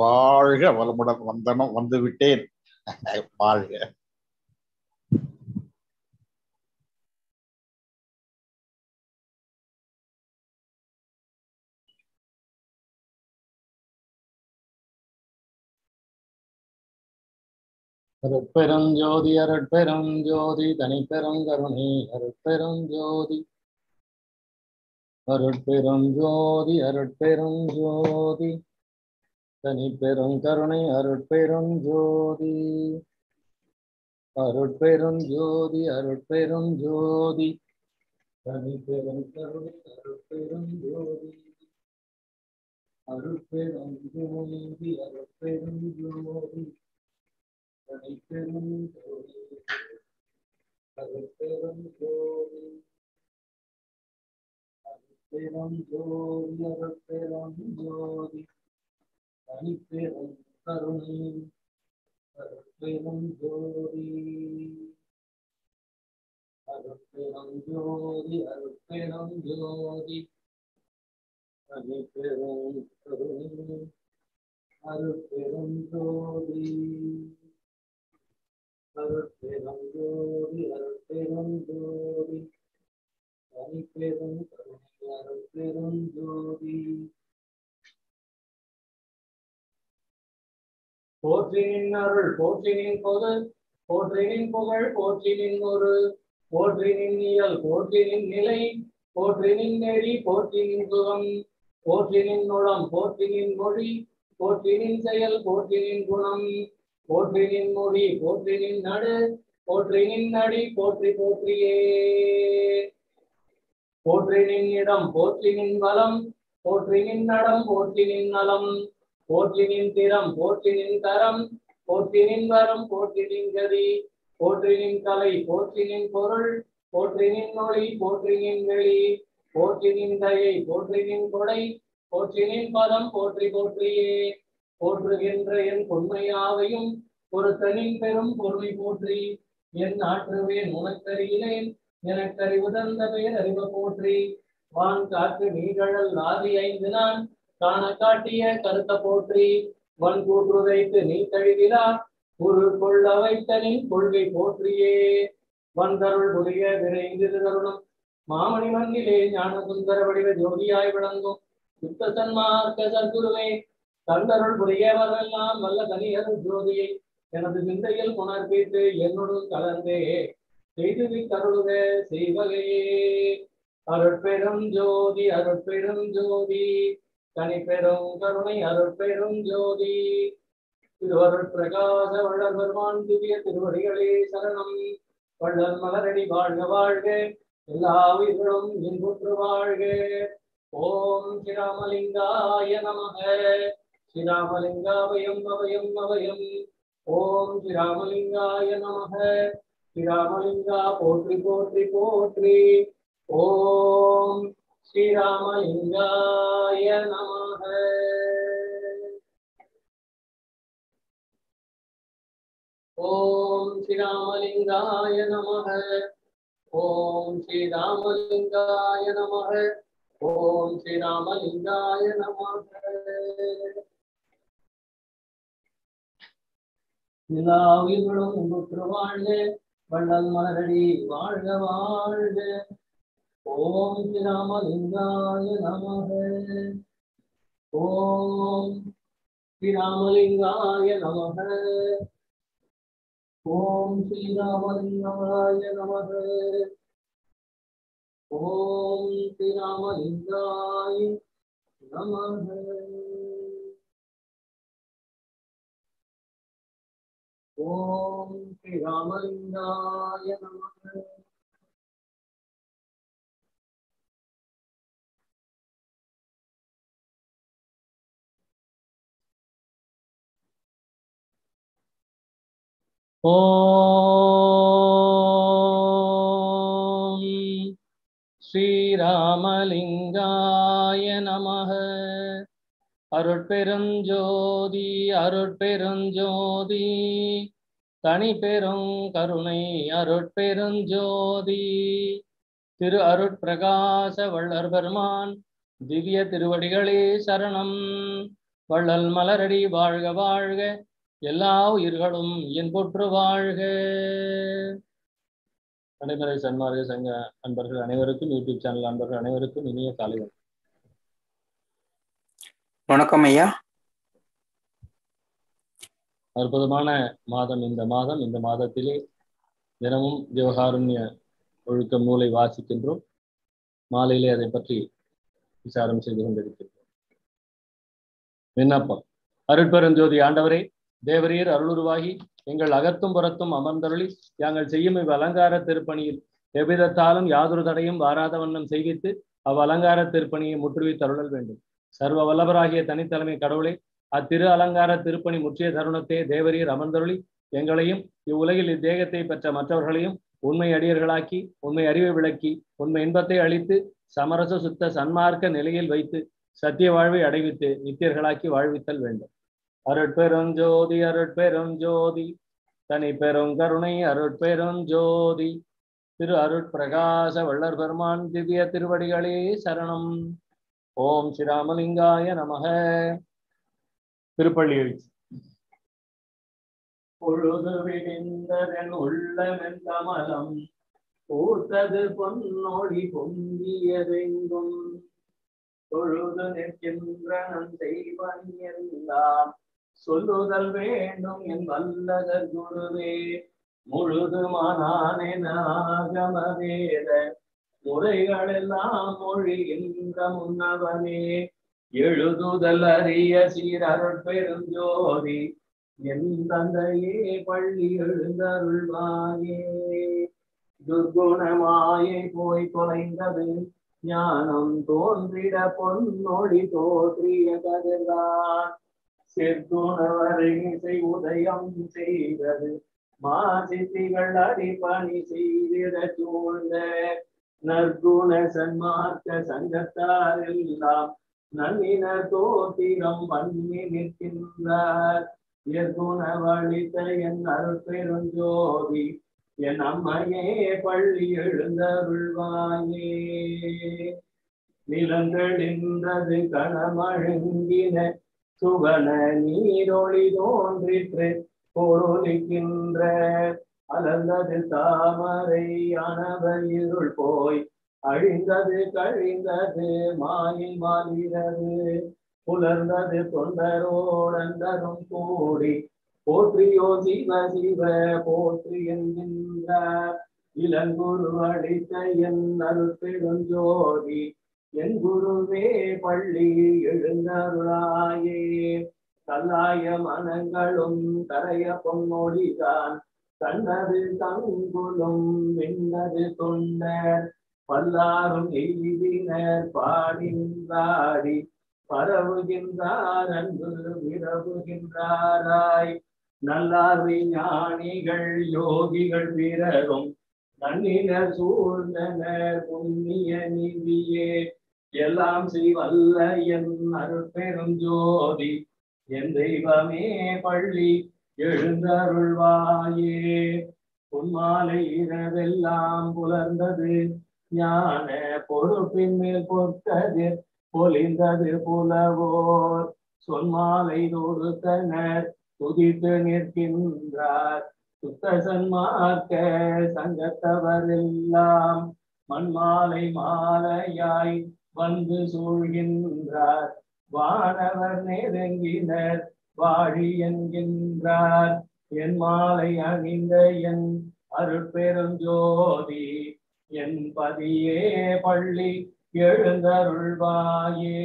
வாழ்க வளமுடன் வந்தனும் வந்து விட்டேன் வாழ்க அருட்பெருஞ்சோதி அருட்பெருஞ்சோதி தனிப்பெருங்கருணை அருட்பெருஞ்சோதி அருட்பெருஞ்சோதி அருட்பெருஞ்சோதி தனிப்பெருங்கருணை அருட்பெருஞ்சோதி அருட்பெருஞ்சோதி அருட்பெருஞ்சோதி தனிப்பெருங்கருணை அருட்பெருஞ்சோதி அருட்பெருஞ்சோதி அருட்பெருஞ்சோதி தனிப்பெருஞ்சோதி அருட்பெருஞ்சோதி அருட்பெருஞ்சோதி அருட்பெருஞ்சோதி தனிப்பெரும் கருணை அருட்பெருஞ்சோதி அருட்பெருஞ்சோதி அருட்பெருஞ்சோதி தனிப்பெரும் கருணை அருட்பெருஞ்சோதி அருட்பெருஞ்சோதி அருட்பெருஞ்சோதி தனிப்பெரும் கருணை அருட்பெருஞ்சோதி போற்றினின் அருள் போற்றினின் பொது போற்றினின் புகழ் போற்றினின் ஒரு போற்றினின் இயல் போற்றினின் நிலை போற்றினின் நெறி போற்றினின் சுகம் போற்றினின் நுளம் போற்றினின் மொழி போற்றினின் செயல் போற்றினின் குணம் போற்றினின் மொழி போற்றினின் நடு போற்றினின் நடி போற்றி போற்றியே போற்றினின் இடம் போற்றினின் வளம் போற்றினின் நடம் போற்றினின் நலம் போற்றினின் திறம் போற்றினின் தரம் போற்றினின் வரம் போற்றினின் கதி போற்றினின் கலை போற்றினின் பொருள் போற்றினின் மொழி போற்றினின் வெளி போற்றினின் தயை போற்றினின் கொடை போற்றினின் பதம் போற்றி போற்றியே போற்றுகின்ற என் பொன்மையாவையும் பொறுத்தனின் பெரும் பொருளை போற்றி என் ஆற்றுவேன் உனக்கறியிலேன் எனக்கறிவுதந்த பெயர் அறிவ போற்றி வான் காற்று நீழல் ஆதி ஐந்து நான் காண காட்டிய கருத்த போற்றி வன் கூற்றுதைத்து நீ தழுவிலா குரு கொள்ள வைத்தனின் கொள்கை போற்றியே வந்தருள் புரிய விரைந்து தருணம் மாமணி மண்ணிலே ஞான சுந்தர வடிவ ஜோதியாய் விளங்கும் சுத்த சன்மார்க்க சத்குருவே தந்தருள் புரியவரெல்லாம் வல்ல தனியருள் ஜோதியை எனது சிந்தையில் உணர்ப்பித்து என்னுடன் கலந்தே செய்து கருளுக செய்வகையே அருட்பெரும் ஜோதி அருட்பெரும் ஜோதி தனிப்பெரும் கருணை அருட்பெரும் ஜோதி திருவருட் பிரகாச வள்ளல் பெருமான் திவ்ய திருவடிகளே சரணம் வள்ளல் மலரடி வாழ்க வாழ்க எல்லா உயிர்களும் இன்புற்று வாழ்க ஓம் ஸ்ரீராமலிங்காய நமக ஸ்ரீராமலிங்காவயம் அவயம் அவயம் ஓம் ஸ்ரீராமலிங்காய நமக ஸ்ரீராமலிங்கா போற்றி போற்றி போற்றி ஓம் ஸ்ரீராமலிங்காய நமக ஓம் ஸ்ரீராமலிங்காய நமக ஓம் ஸ்ரீராமலிங்காய நமக ஓம் ஸ்ரீராமலிங்காய நமக எல்லா உயிர்களும் உங்குற்று வாழ்க வள்ளல் மலரடி வாழ்க வாழ்க ஓம் ஸ்ரீராமலிங்காய நமக ஓம் ஸ்ரீராமலிங்காய நமக ஓம் ஸ்ரீராமலிங்காய நமக ஓம் ஸ்ரீராமலிங்காய நமக ஓம் ஸ்ரீராமலிங்காய நமக ஓம் ஸ்ரீராமலிங்காய நமக அருட்பெருஞ்சோதி அருட்பெருஞ்சோதி தனி பெரும் கருணை அருட்பெருஞ்சோதி திரு அருட்பிரகாச வள்ளர் பெருமான் திவ்ய திருவடிகளே சரணம் வள்ளல் மலரடி வாழ்க வாழ்க எல்லா உயிர்களும் என் பொற்று வாழ்க நடைமுறை சன்மார்க்க சங்க அன்பர்கள் அனைவருக்கும் யூடியூப் சேனல் அன்பர்கள் அனைவருக்கும் இனிய காலை வணக்கம். வணக்கம் ஐயா அற்புதமான மாதம் இந்த மாதம் இந்த மாதத்திலே தினமும் ஜீவகாருண்ய ஒழுக்கம் நூலை வாசிக்கின்றோம் மாலையிலே அதை பற்றி விசாரம் செய்து கொண்டிருக்கின்றோம் விண்ணப்பம் அருட்பெருஞ்சோதி ஆண்டவரே தேவரீர் அருளுருவாகி எங்கள் அகத்தும் புறத்தும் அமர்ந்தருளி நாங்கள் செய்யும் இவ் அலங்கார திருப்பணியில் எவ்விதத்தாலும் யாதொரு தடையும் வாராத வண்ணம் செய்வித்து அவ் அலங்கார திருப்பணியை முற்றுவித்து அருளல் வேண்டும் சர்வ வல்லவராகிய தனித்தலைமை கடவுளே அத்திரு அலங்கார திருப்பணி முற்றிய தருணத்தே தேவரீர் அமர்ந்தருளி எங்களையும் இவ்வுலகில் இத்தேகத்தை பெற்ற மற்றவர்களையும் உண்மை அடியர்களாக்கி உண்மை அறிவை விளக்கி உண்மை இன்பத்தை அளித்து சமரச சுத்த சன்மார்க்க நிலையில் வைத்து சத்திய வாழ்வை அடைவித்து நித்தியர்களாக்கி வாழ்வித்தல் வேண்டும் அருட்பெருஞ்சோதி அருட்பெருஞ்சோதி தனி பெரும் கருணை அருட்பெருஞ்சோதி திரு அருட்பிரகாச வள்ளர் பெருமான் திவ்ய திருவடிகளே சரணம் ஓம் ஸ்ரீராமலிங்காய நமக திருப்பள்ளி எழுச்சி பொழுது விடிந்ததன் உள்ளமென் கமலம் பூத்தது பொன்னொழி பொங்கியதெங்கும் தொழுது நிற்கின்றனம் செய்வன் எல்லாம் சொல்லுதல் வேண்டும் என் வல்லதர் குருவே முழுதுமானானேனாகமவேத முறைகளெல்லாம் மொழிகின்ற முன்னவனே எழுதுதல் அறிய சீரருள் பெருஞ்சோதி என் தந்தையே பள்ளி எழுந்தருள்வாயே துர்குணமாயை போய் தொலைந்தது ஞானம் தோன்றிட பொன்னொழி தோற்றிய கதிர்தான் செற்குணவரை இசை உதயம் செய்தது மாசித்திகள் அடிப்பணி செய்திட சூழ்ந்த நற்குண சன்மார்க்க சங்கத்தார் எல்லாம் நன்னினர் தோத்திரம் பண்ணி நிற்கின்றார் எற்குணவழித்த என் அருட்பெருஞ்சோதி என் அம்மையே பள்ளி எழுந்தருள்வாயே நிலங்களின்றது கணமழுங்கின சுவன நீரொளி தோன்றிற்று பொருளிக்கின்ற அலர்ந்தது தாமரை அனவர் இருள் போய் அழிந்தது கழிந்தது மாயில் மாலிரது புலர்ந்தது தொண்டரோடந்தரும் கூடி போற்றியோ சிவ சிவ போற்றி என்கின்றார் இளங்குரு அளித்த என் அருட்பெருஞ்சோதி என் குருவே பள்ளி எழுந்தருளாயே கல்லாய மனங்களும் கரைய பொன்னொழிதான் கண்ணது தங்குலும் மின்னது தொண்டர் பல்லாரும் எய்தினர் பாடின்றாடி பரவுகின்றார் அன்பு விரவுகின்றாராய் நல்லார் ஞானிகள் யோகிகள் பிறரும் நன்னினர் சூழ்ந்தனர் புண்ணிய நிதியே எல்லாம் செய்வல்ல என் அருட்பெரும் ஜோதி என் தெய்வமே பள்ளி எழுந்தருள்வாயே பொன்மாலை இரவெல்லாம் புலர்ந்தது ஞான பொறுப்பின் மேல் பொற்கதிர் பொலிந்தது புலவோர் சொன்மாலை தொடுத்தனர் துதித்து நிற்கின்றார் சுத்த சன்மார்க்க சங்கத்தவரெல்லாம் மண்மாலை மாலையாய் வந்து சூழ்கின்றார் வானவர் நெருங்கினர் வாழி என்கின்றார் என் மாலை அணிந்த என் அருட்பெருஞ்சோதி என் பதியே பள்ளி எழுந்தருள்வாயே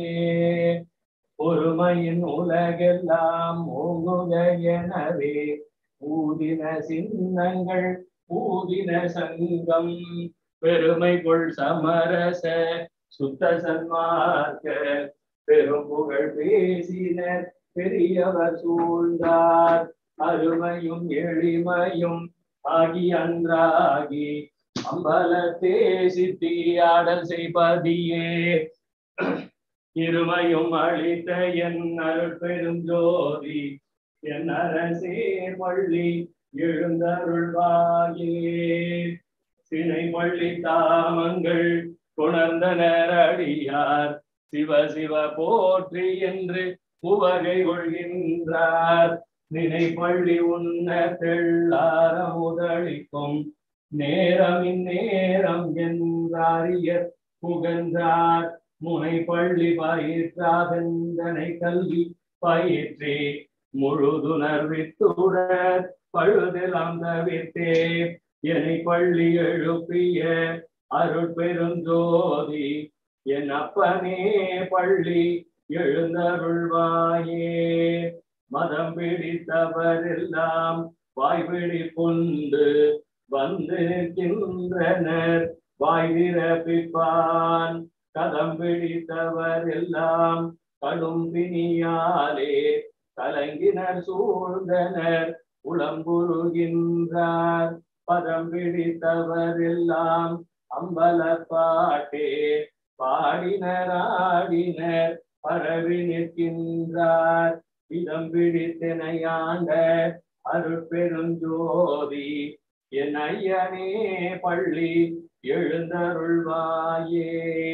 பொறுமையின் உலகெல்லாம் ஓங்குக எனவே ஊதின சின்னங்கள் ஊதின சங்கம் பெருமை கொள் சமரச சுத்த சன்மார்க்க பெரும் புகழ் பேசினர் பெரியவர் சூழ்ந்தார் அருமையும் எளிமையும் ஆகி அன்றாகி அம்பலத்தே சித்தியாடல் செய்பதியே இருமையும் அளித்த என் அருட்பெரும் ஜோதி என் அரசே பள்ளி எழுந்தருள்வாயே சினை பள்ளி தாமங்கள் கொணர்ந்தனர் அடியார் சிவ சிவ போற்றி என்று உவகை கொள்கின்றார் நினைப்பள்ளி உண்ண தெள்ளார முதலிக்கும் நேரம் இந்நேரம் என்றாரியர் புகழ்ந்தார் முனை பள்ளி பயிற்றாதெந்தனை கல்வி பயிற்றே முழுதுணர்வித்துடர் பழுதெல்லாம் தவிர்த்தே என்னை பள்ளி எழுப்பிய அருட்பெருஞ்சோதி என் அப்பனே பள்ளி எழுந்தருள்வாயே மதம் பிடித்தவரெல்லாம் வாய்பிடி கொண்டு வந்து நிற்கின்றனர் வாய் விரப்பிப்பான் கதம் பிடித்தவர் எல்லாம் கடும் பிணியாலே கலங்கினர் சூழ்ந்தனர் உளம்புருகின்றார் பதம் பிடித்தவர் எல்லாம் அம்பல பாட்டே பாடினர் ஆடினர் பரவி நிற்கின்றார் இதம் பிடித்தனையாண்ட அருட்பெருஞ்சோதி என் ஐயனே பள்ளி எழுந்தருள்வாயே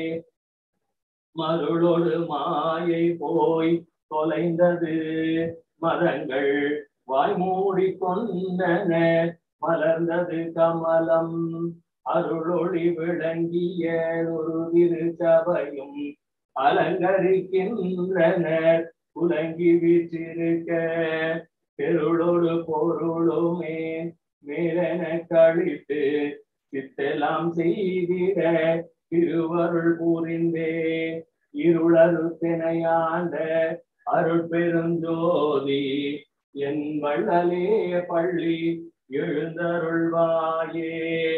மருளொடு மாயை போய் தொலைந்தது மதங்கள் வாய் மூடி கொண்டன மலர்ந்தது கமலம் அருளொளி விளங்கிய ஒரு திருச்சபையும் அலங்கரிக்கின்றனர் உலங்கி வீற்றிருக்க பெருளோடு பொருளுமே மேலென கழித்து சித்தெல்லாம் செய்திட திருவருள் புரிந்தே இருளரு தினையாண்ட அருட்பெருஞ்சோதி என் வள்ளலே பள்ளி எழுந்தருள்வாயே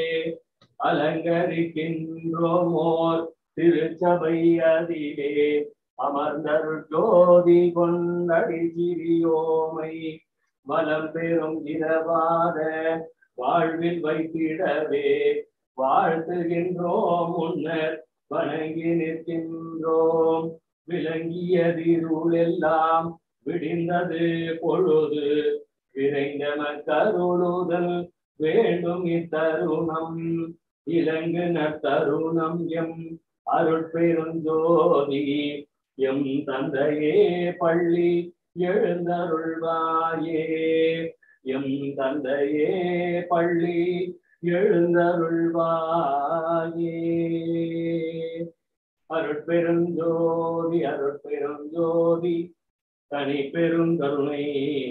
அலங்கரிக்கின்றோமோர் திருச்சபை அதிலே அமர்ந்தருள் ஜோதி கொண்டடி சிறியோமை வலம் பெறும் இரவாத வாழ்வில் வைத்திடவே வாழ்த்துகின்றோம் முன்னர் வணங்கி நிற்கின்றோம் விளங்கியதிருள் எல்லாம் விடிந்தது பொழுது விரைந்தன கருளுதல் வேண்டும் இத்தருணம் இலங்குன தருணம் எம் அருட்பெருஞ்சோதி எம் தந்தையே பள்ளி எழுந்தருள்வாயே எம் தந்தையே பள்ளி எழுந்தருள்வாயே அருட்பெருஞ்சோதி அருட்பெருஞ்சோதி தனி பெருங்கருணை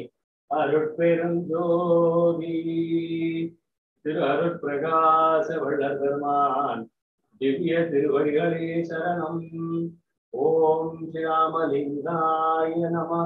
அருட்பெருஞ்சோதி திரு அருட்பிரகாச வள்ளல் பெருமான் திவ்ய திருவடிகளே சரணம் ஓம் ஸ்ரீராமலிங்காய நமக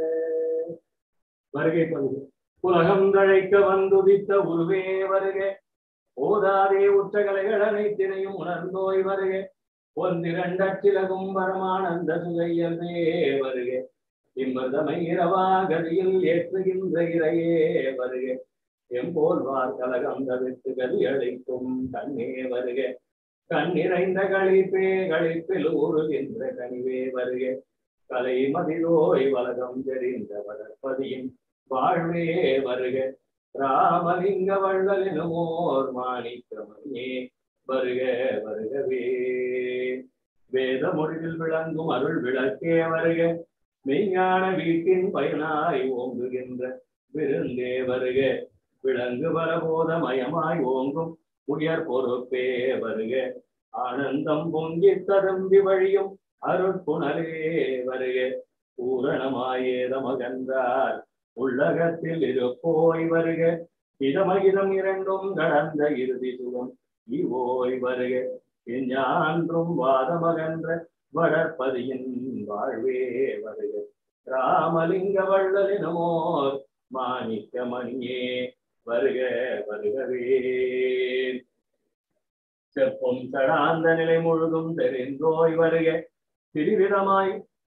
வருகை பங்கு உலகம் தழைக்க வந்துதித்த உருவே வருக ஓதாதே உச்சகலைகள் அனைத்தினையும் உணர்ந்தோய் வருக ஒன்றிரண்டச்சிலகும் பரமானந்த சுகையல்வே வருக இம்மதமை இரவா கதியில் ஏற்றுகின்ற இறையே வருக எம்போல்வார் கலகம் தவிர்த்து கதி அழைக்கும் கண்ணே வருக கண்ணிறைந்த களிப்பே களிப்பில் ஊறுகின்ற கனிவே வருக கலை மதிலோய் வலகம் தெரிந்த வளர்ப்பதியின் வாழ்வே வருக ராமலிங்க வள்ளலினுமோர் மாணிக்கமணியே வருக வருகவே வேத மொழியில் விளங்கும் அருள் விளக்கே வருக மெய்ஞான வீட்டின் பயனாய் ஓங்குகின்ற விருந்தே வருக விளங்கு வரபோத மயமாய் ஓங்கும் உயர் பொறுப்பே வருக ஆனந்தம் பொங்கி ததும்பி வழியும் அருட்புணரே வருக பூரணமாயேத மகன்றார் உள்ளகத்தில் இருப்போய் வருக இதமகிதம் இரண்டும் கடந்த இறுதி சுகம் இவோய் வருக ஞான்றும் வாதமகன்ற வளர்ப்பதியின் வாழ்வே வருக ராமலிங்க வள்ளலினமோர் மாணிக்க மணியே வருக வருகவே செப்பும் சடாந்த நிலை முழுதும் தெரிந்தோய் வருக திருவிதமாய்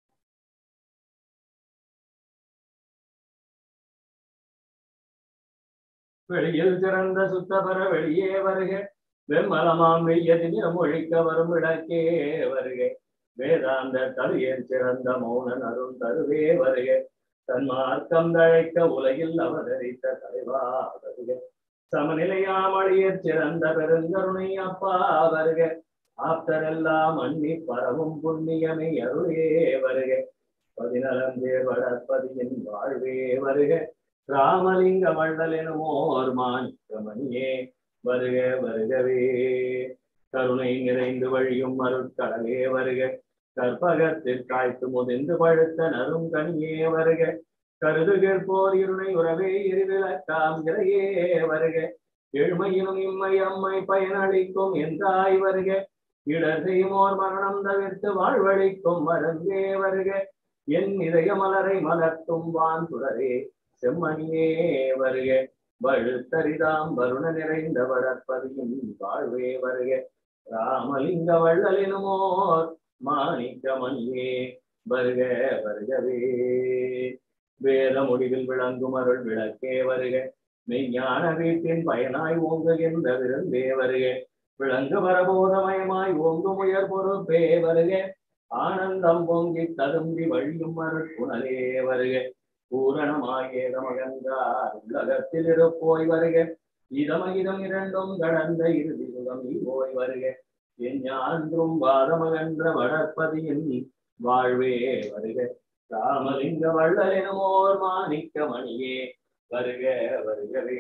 வெளியில் சிறந்த சுத்தபர வெளியே வருக வெம்மலமாம் வெய்யதின் மொழிக்க வரும் விளக்கே வருக வேதாந்த தலையர் சிறந்த மௌனன் அருள் தருவே வருக தன்மார்க்கம் தழைக்க உலகில் அவதரித்த தலைவா வருக சமநிலையாமழியர் சிறந்த பெருங்கருணை அப்பா வருக ஆப்தரெல்லாம் அன்னி பரவும் புண்ணியமை அருளே வருக பதினலந்தே வளர்ப்பதியின் வாழ்வே வருக ராமலிங்க வள்ளல் எனுமோர் மாணிக்கமணியே வருக வருகவே கருணை நிறைந்து வழியும் அருட்கடலே வருக கற்பகத்தில் காய்த்து முதிர்ந்து பழுத்த நரும் கனியே வருக கருதுகேற்போர் இருளை உறவே இருவிளக்காம் இறையே வருக எழுமையினும் இம்மை அம்மை பயனளிக்கும் என்றாய் வருக இடர் செய்யுமோர் மரணம் தவிர்த்து வாழ்வழிக்கும் மருந்தே வருக என் இதய மலரை மலர்த்தும் வான் சுடரே செம்மணியே வருக வழுத்தரிதாம் வருண நிறைந்த வளர்ப்பதியும் வாழ்வே வருக ராமலிங்க வள்ளலினுமோர் மாணிக்க மணியே வருக வருகவே வேத முடிவில் விளங்கும் அருள் விளக்கே வருக மெய்ஞான வீட்டின் பயனாய் ஓங்குகின்ற விருந்தே வருக விளங்கு வரபோதமயமாய் ஓங்கும் உயர் பொறுப்பே வருக ஆனந்தம் பொங்கி ததும்பி வழியும் அருட்குணலே வருக பூரணமாய் ஏகமகன்றார் உலகத்தில் இருப்போய் வருக இதமகிதம் இரண்டும் கடந்த இறுதி சுகம் போய் வருக என் ஞான்றும் வாதமகன்ற வளர்ப்பதியின் வாழ்வே வருக ராமலிங்க வள்ளலெனுமோர் மாணிக்க மணியே வருக வருகவே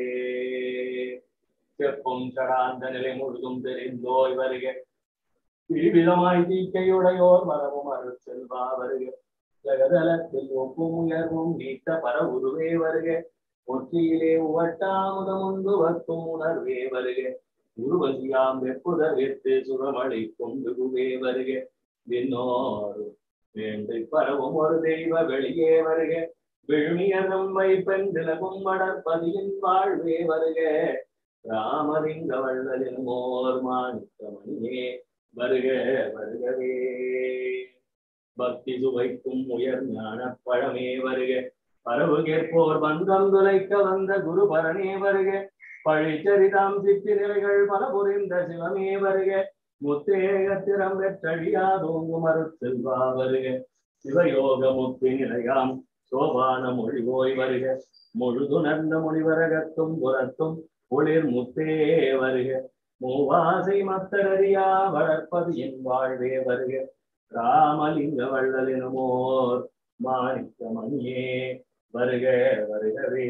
செப்பும் சடாந்த நிலை முழுதும் தெரிந்தோய் வருக விதமாய் தீக்கையுடையோர் மரமும் அருள் செல்வா வருக ஜகதலத்தில் ஒப்பும் உயர்வும் நீட்ட பர உருவே வருக ஒற்றியிலே உவட்டாமுதம் உண்டு வக்கும் உணர்வே வருக உருவசியாம் வெப்புதர் வெத்து சுரமளை கொண்டு குவே வருக விண்ணோர் வேண்டு பரவும் ஒரு தெய்வ வெளியே வருக விழுமியதும் வைப்பெண் விலகும் மடற்பதியின் வாழ்வே வருக ராமலிங்க வள்ளலின் மோர் மாணிக்க மணியே வருக வருகவே பக்தி சுவைக்கும் உயர் ஞான பழமே வருக பரவு கேட்போர் பந்தம் துளைக்க வந்த குரு பரணே வருக பழிச்சரிதாம் சித்தி நிலைகள் பல புரிந்த சிவமே வருக முத்தேகத்திரம் பெற்றழியாதோங்கும் அருட்செல்வா வருக சிவயோக முத்தி நிலையாம் சோபான மொழிவோய் வருக முழுதுணர்ந்த மொழிவரகத்தும் புறத்தும் ஒளிர் முத்தே வருக மூவாசை மத்தரறியா வளர்ப்பது என் வாழ்வே வருக ராமலிங்க வள்ளலினுமோர் மாணிக்க மணியே வருக வருகவே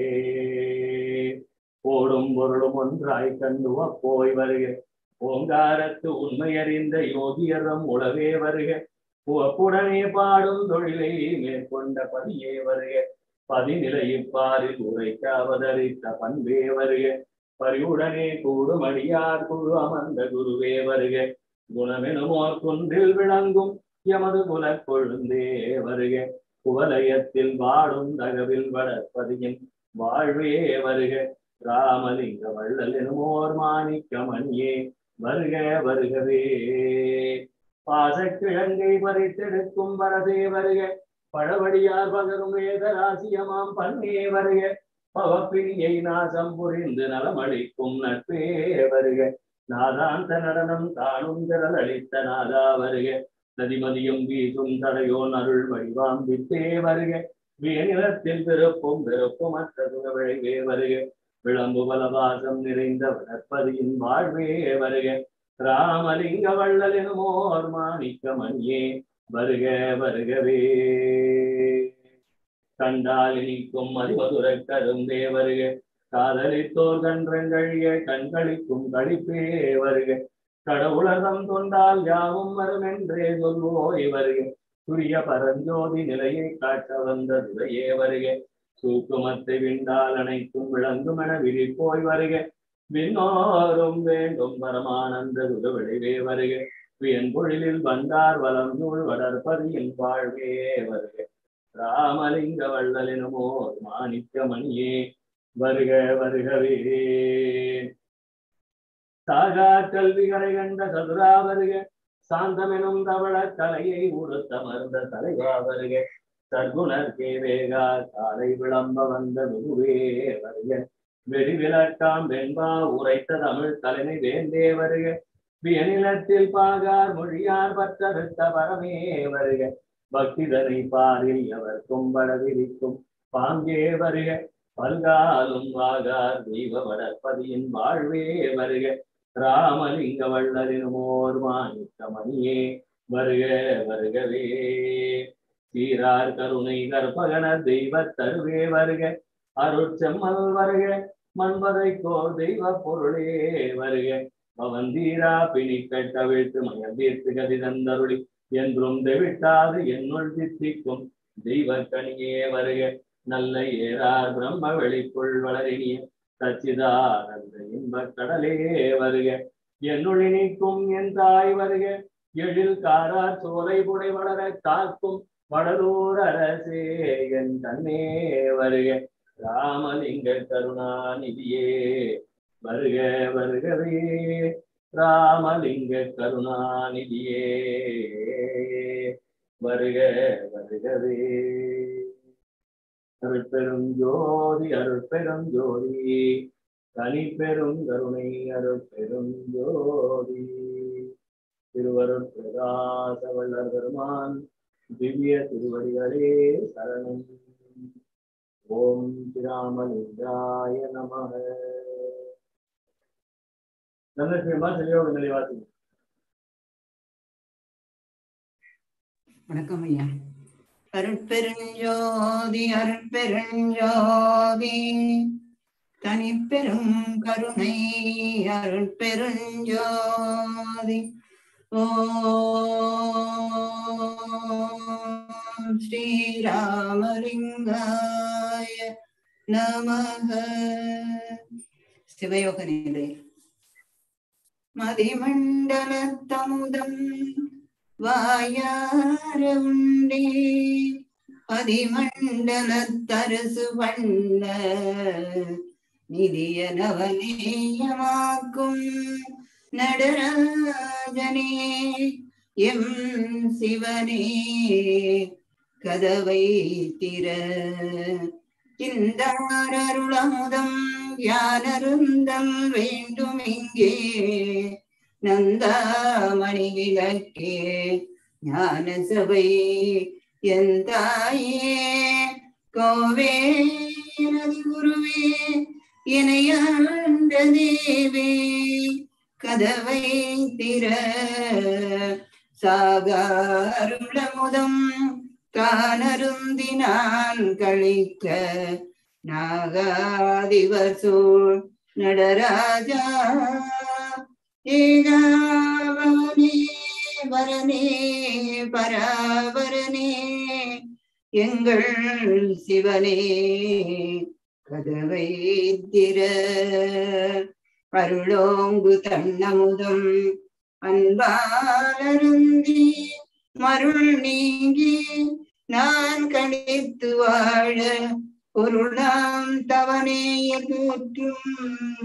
போடும் பொருளும் ஒன்றாய் கண்டு போய் வருக ஓங்காரத்து உண்மையறிந்த யோகியரம் உளவே வருக உவப்புடனே பாடும் தொழிலை மேற்கொண்ட பதியே வருக பதிநிலையிப்பாரில் உரைக்க அவதரித்த பண்பே வருக பரிவுடனே கூடும் அடியார் குழு அமர்ந்த குருவே வருக குணமெனுமோர் குன்றில் விளங்கும் எமது குலக் கொழுந்தே வருக குவலயத்தில் வாடும் தகவில் வளர்ப்பதியின் வாழ்வே வருக ராமலிங்க வள்ளல் எனுமோர் மாணிக்க மணியே வருக வருகவே பாசக்கிழங்கை பறித்தெடுக்கும் வரதே வருக பழவடியார் பகரும் வேதராசியமாம் பண்ணே வருக பவப்பிரியை நாசம் புரிந்து நலமளிக்கும் நட்பே வருக நாதாந்த நடனம் தானும் திரள் அளித்த நாதா வருக நதிமதியும் வீசும் தடையோன் அருள் வடிவாம் வித்தே வருக வேநிலத்தில் பிறப்பும் பிறப்பும் அற்ற சுக விளைவே வருக விளம்பு பலவாசம் நிறைந்த வளர்ப்பதியின் வாழ்வே வருக ராமலிங்க வள்ளல் எனுமோர் மாணிக்க மணியே வருக வருகவே கண்டால் இனிக்கும் மதிமதுர கருந்தே வருக காதலித்தோர் கன்றங்கழிய கண்களிக்கும் கழிப்பே வருக கடவுளகம் கொண்டால் யாவும் வரும் என்றே சொல்வோய் வருக துரிய பரஞ்சோதி நிலையை காட்ட வந்த துறையே வருக சூக்குமத்தை விண்டால் அனைத்தும் விளங்கும் என விழிப்போய் வருக விண்ணோரும் வேண்டும் பரமானந்த குரு விளைவே வருக வியன்பொழிலில் வந்தார் வளம் நூல் வளர்ப்பதியின் வாழ்வே வருக ராமலிங்க வள்ளலினுமோ மாணிக்க மணியே வருக வருகவே சாகா கல்விகளை கண்ட சதுரா வருக சாந்தமெனும் தவள கலையை உடுத்த மருந்த தலைவா வருக சர்க்குணர் கேவேகா காலை விளம்ப வந்த குருவே வருக வெறி விளக்காம் வெண்பா உரைத்த தமிழ் தலைமை வேந்தே வருக வியநிலத்தில் பாகார் மொழியார் பற்றறுத்த பரமே வருக பக்திதனை பாரில் எவர்க்கும் வடவிரிக்கும் பாங்கே வருக பல்காலும் வாகார் தெய்வ வளர்ப்பதியின் வாழ்வே வருக ராமலிங்க வள்ளலினுமோர் மாணிக்க மணியே வருக வருகவே சீரார் கருணை கற்பகன தெய்வ தருவே வருக அருட்செம்மல் வருக மண்பதை கோர் தெய்வ பொருளே வருக பவந்தீரா பிணி கட்ட வீழ்த்து மயந்தீர்த்து கதி தந்தருளி என்றும் தெவிட்டாது என்னுள் தித்திக்கும் தெய்வ கனியே வருக நல்ல ஏறார் பிரம்ம வெளிக்குள் வளரினிய சச்சிதானந்த இன்பக் கடலே வருக என்னுள் இனிக்கும் என் தாய் வருக எழில் காரார் சோலை புடை வளர காக்கும் வடலூர் அரசே என் கண்ணே வருக ராமலிங்க கருணாநிதியே வருக வருகவே ராமலிங்க கருணாநிதியே வருக வருகவே அருட்பெரும் ஜோதி அருட்பெரும் ஜோதி தனி பெரும் கருணை அருட்பெரும் ஜோதி திருவருட் பிரகாச வல்லர் பெருமான் திவ்ய திருவடிகளே சரணம் ஓம் ஸ்ரீராமலிங்காய நமக நல்ல சிவமா செய்யோக நிலைவாசி வணக்கம் ஐயா அருட்பெருஞ்சோதி அருட்பெருஞ்சோதி தனிப்பெரும் கருணை அருட்பெருஞ்சோதி ஓம் ஸ்ரீராமலிங்காய நமக சிவயோக நிலை மதிமண்டலத்தமுதம் வாயார உண்டே பதிமண்டலத்தரசு பண்ண நிதிய நவநேயமாக்கும் நடராஜனே எம் சிவனே கதவை திற இந்த அருளமுதம் யானருந்தம் வேண்டும் இங்கே நந்தாமணி விளக்கே ஞான சபை என் தாயே கோவே எனது குருவே இணையாண்ட தேவே கதவை திற சாகாருளமுதம் கானருந்தி நான் கழிக்க நாகாதிவர் சூழ் நடராஜா ஏகாவனே வரனே பராவரனே எங்கள் சிவனே கதவை திற அருளோங்கு தன்னமுதம் அன்பாலருந்தி மருள் நீங்கி நான் கணித்து வாழ பொருளாம் தவனேய கூற்றும்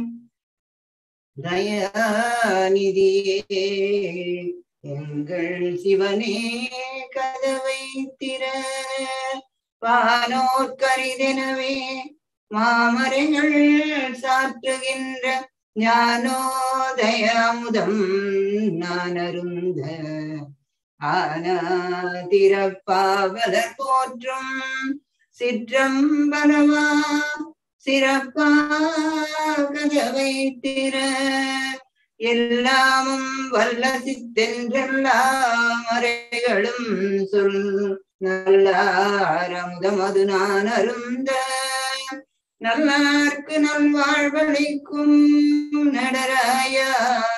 தயாநிதியே எங்கள் சிவனே கதவை திற வானோர் கரிதெனவே மாமரைகள் சாற்றுகின்ற ஞானோதயமுதம் நான் அருந்த ஆனாதிரப்பாவலர் போற்றும் சிற்றம்பலவா சிறப்பா கதவை திற எல்லாமும் வல்ல சித்தென்றெல்லாம் அறைகளும் சொல் நல்லாரமுதம் அது நான் அருந்த நல்லார்க்கு நல்வாழ்வளிக்கும் நடராயா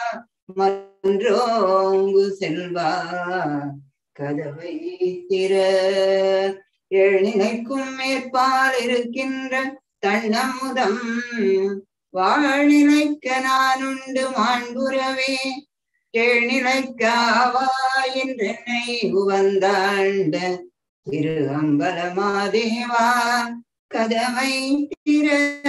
மன்றோங்கு செல்வா கதவை திற எழுநிலைக்கும் மேற்பால் இருக்கின்ற தன்னமுதம் வாழ்நிலைக்க நான் உண்டு மாண்புறவே கேழ்நிலைக்காவா என்றென்னை உவந்தாண்ட திரு அம்பலமாதேவா கதவை திற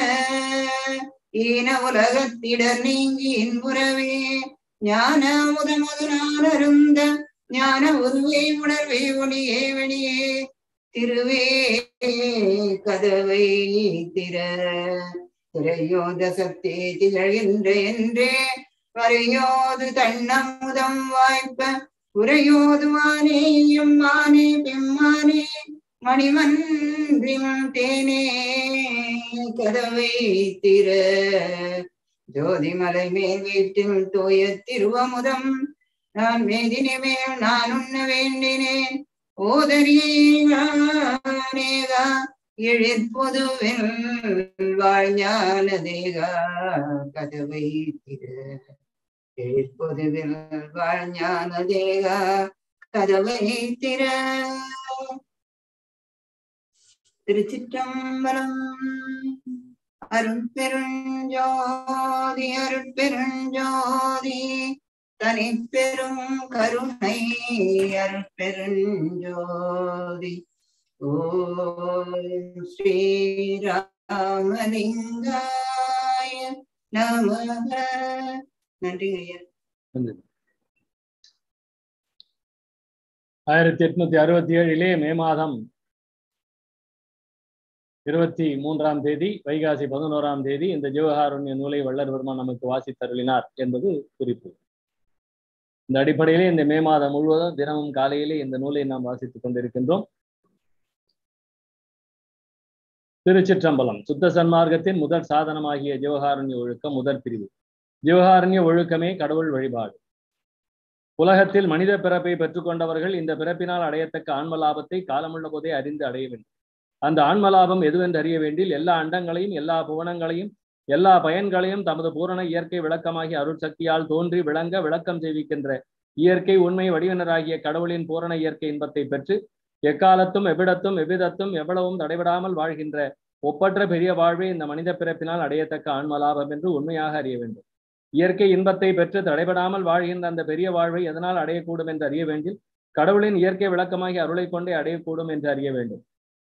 ஈன உலகத்திடர் நீங்கி இன்புறவே ஞான முதமது நான் அருந்த ஞான உருவே உணர்வே ஒளியே வெளியே திருவே கதவை திற திரையோத சத்தே திகழ்கின்ற என்றே வரையோது தன்னமுதம் வாய்ப்ப உரையோதுவானேயும் மானே பெம்மானே மணிமன்றிம் தேனே கதவை திற ஜோதிமலை மேல் வீட்டில் தூய திருவமுதம் நான் மேதினி மேல் நான் உண்ண வேண்டினேன் ஓதரீகானேகா எழிற்பொதுவில் வாழ்ஞான தேகா கதவை திரு எழிற்பொதுவில் வாழ்ஞான தேகா கதவை திற திருச்சிற்றம்பலம் அருட்பெருஞ்சோதி அருட்பெருஞ்சோதி தனிப்பெரும் கருணை அருட்பெருஞ்சோதி ஓம் ஸ்ரீராமலிங்காய நமக நன்றி ஐயா ஆயிரத்தி எட்நூத்தி அறுபத்தி ஏழிலே மே மாதம் இருபத்தி மூன்றாம் தேதி வைகாசி பதினோராம் தேதி இந்த ஜீவகாருண்ய நூலை வள்ளல் பெருமான் நமக்கு வாசித்தருளினார் என்பது குறிப்பு இந்த அடிப்படையிலே இந்த மே மாதம் முழுவதும் தினமும் காலையிலே இந்த நூலை நாம் வாசித்துக் கொண்டிருக்கின்றோம் திருச்சிற்றம்பலம் சுத்த சன்மார்க்கத்தின் முதல் சாதனமாகிய ஜீவகாருண்ய ஒழுக்கம் முதற் பிரிவு ஜீவகாருண்ய ஒழுக்கமே கடவுள் வழிபாடு உலகத்தில் மனித பிறப்பை பெற்றுக்கொண்டவர்கள் இந்த பிறப்பினால் அடையத்தக்க ஆன்ம லாபத்தை காலமுள்ள போதே அறிந்து அடைய வேண்டும் அந்த ஆன்ம லாபம் எதுவென்று அறிய வேண்டில் எல்லா அண்டங்களையும் எல்லா புவனங்களையும் எல்லா பயன்களையும் தமது பூரண இயற்கை விளக்கமாகிய அருள் சக்தியால் தோன்றி விளங்க விளக்கம் செய்விக்கின்ற இயற்கை உண்மை வடிவினராகிய கடவுளின் பூரண இயற்கை இன்பத்தை பெற்று எக்காலத்தும் எவ்விடத்தும் எவ்விதத்தும் எவ்வளவும் தடைபடாமல் வாழ்கின்ற ஒப்பற்ற பெரிய வாழ்வை இந்த மனித பிறப்பினால் அடையத்தக்க ஆன்ம லாபம் என்று உண்மையாக அறிய வேண்டும் இயற்கை இன்பத்தை பெற்று தடைபடாமல் வாழ்கின்ற அந்த பெரிய வாழ்வை எதனால் அடையக்கூடும் என்று அறிய வேண்டும் கடவுளின் இயற்கை விளக்கமாகி அருளை கொண்டே அடையக்கூடும் என்று அறிய வேண்டும்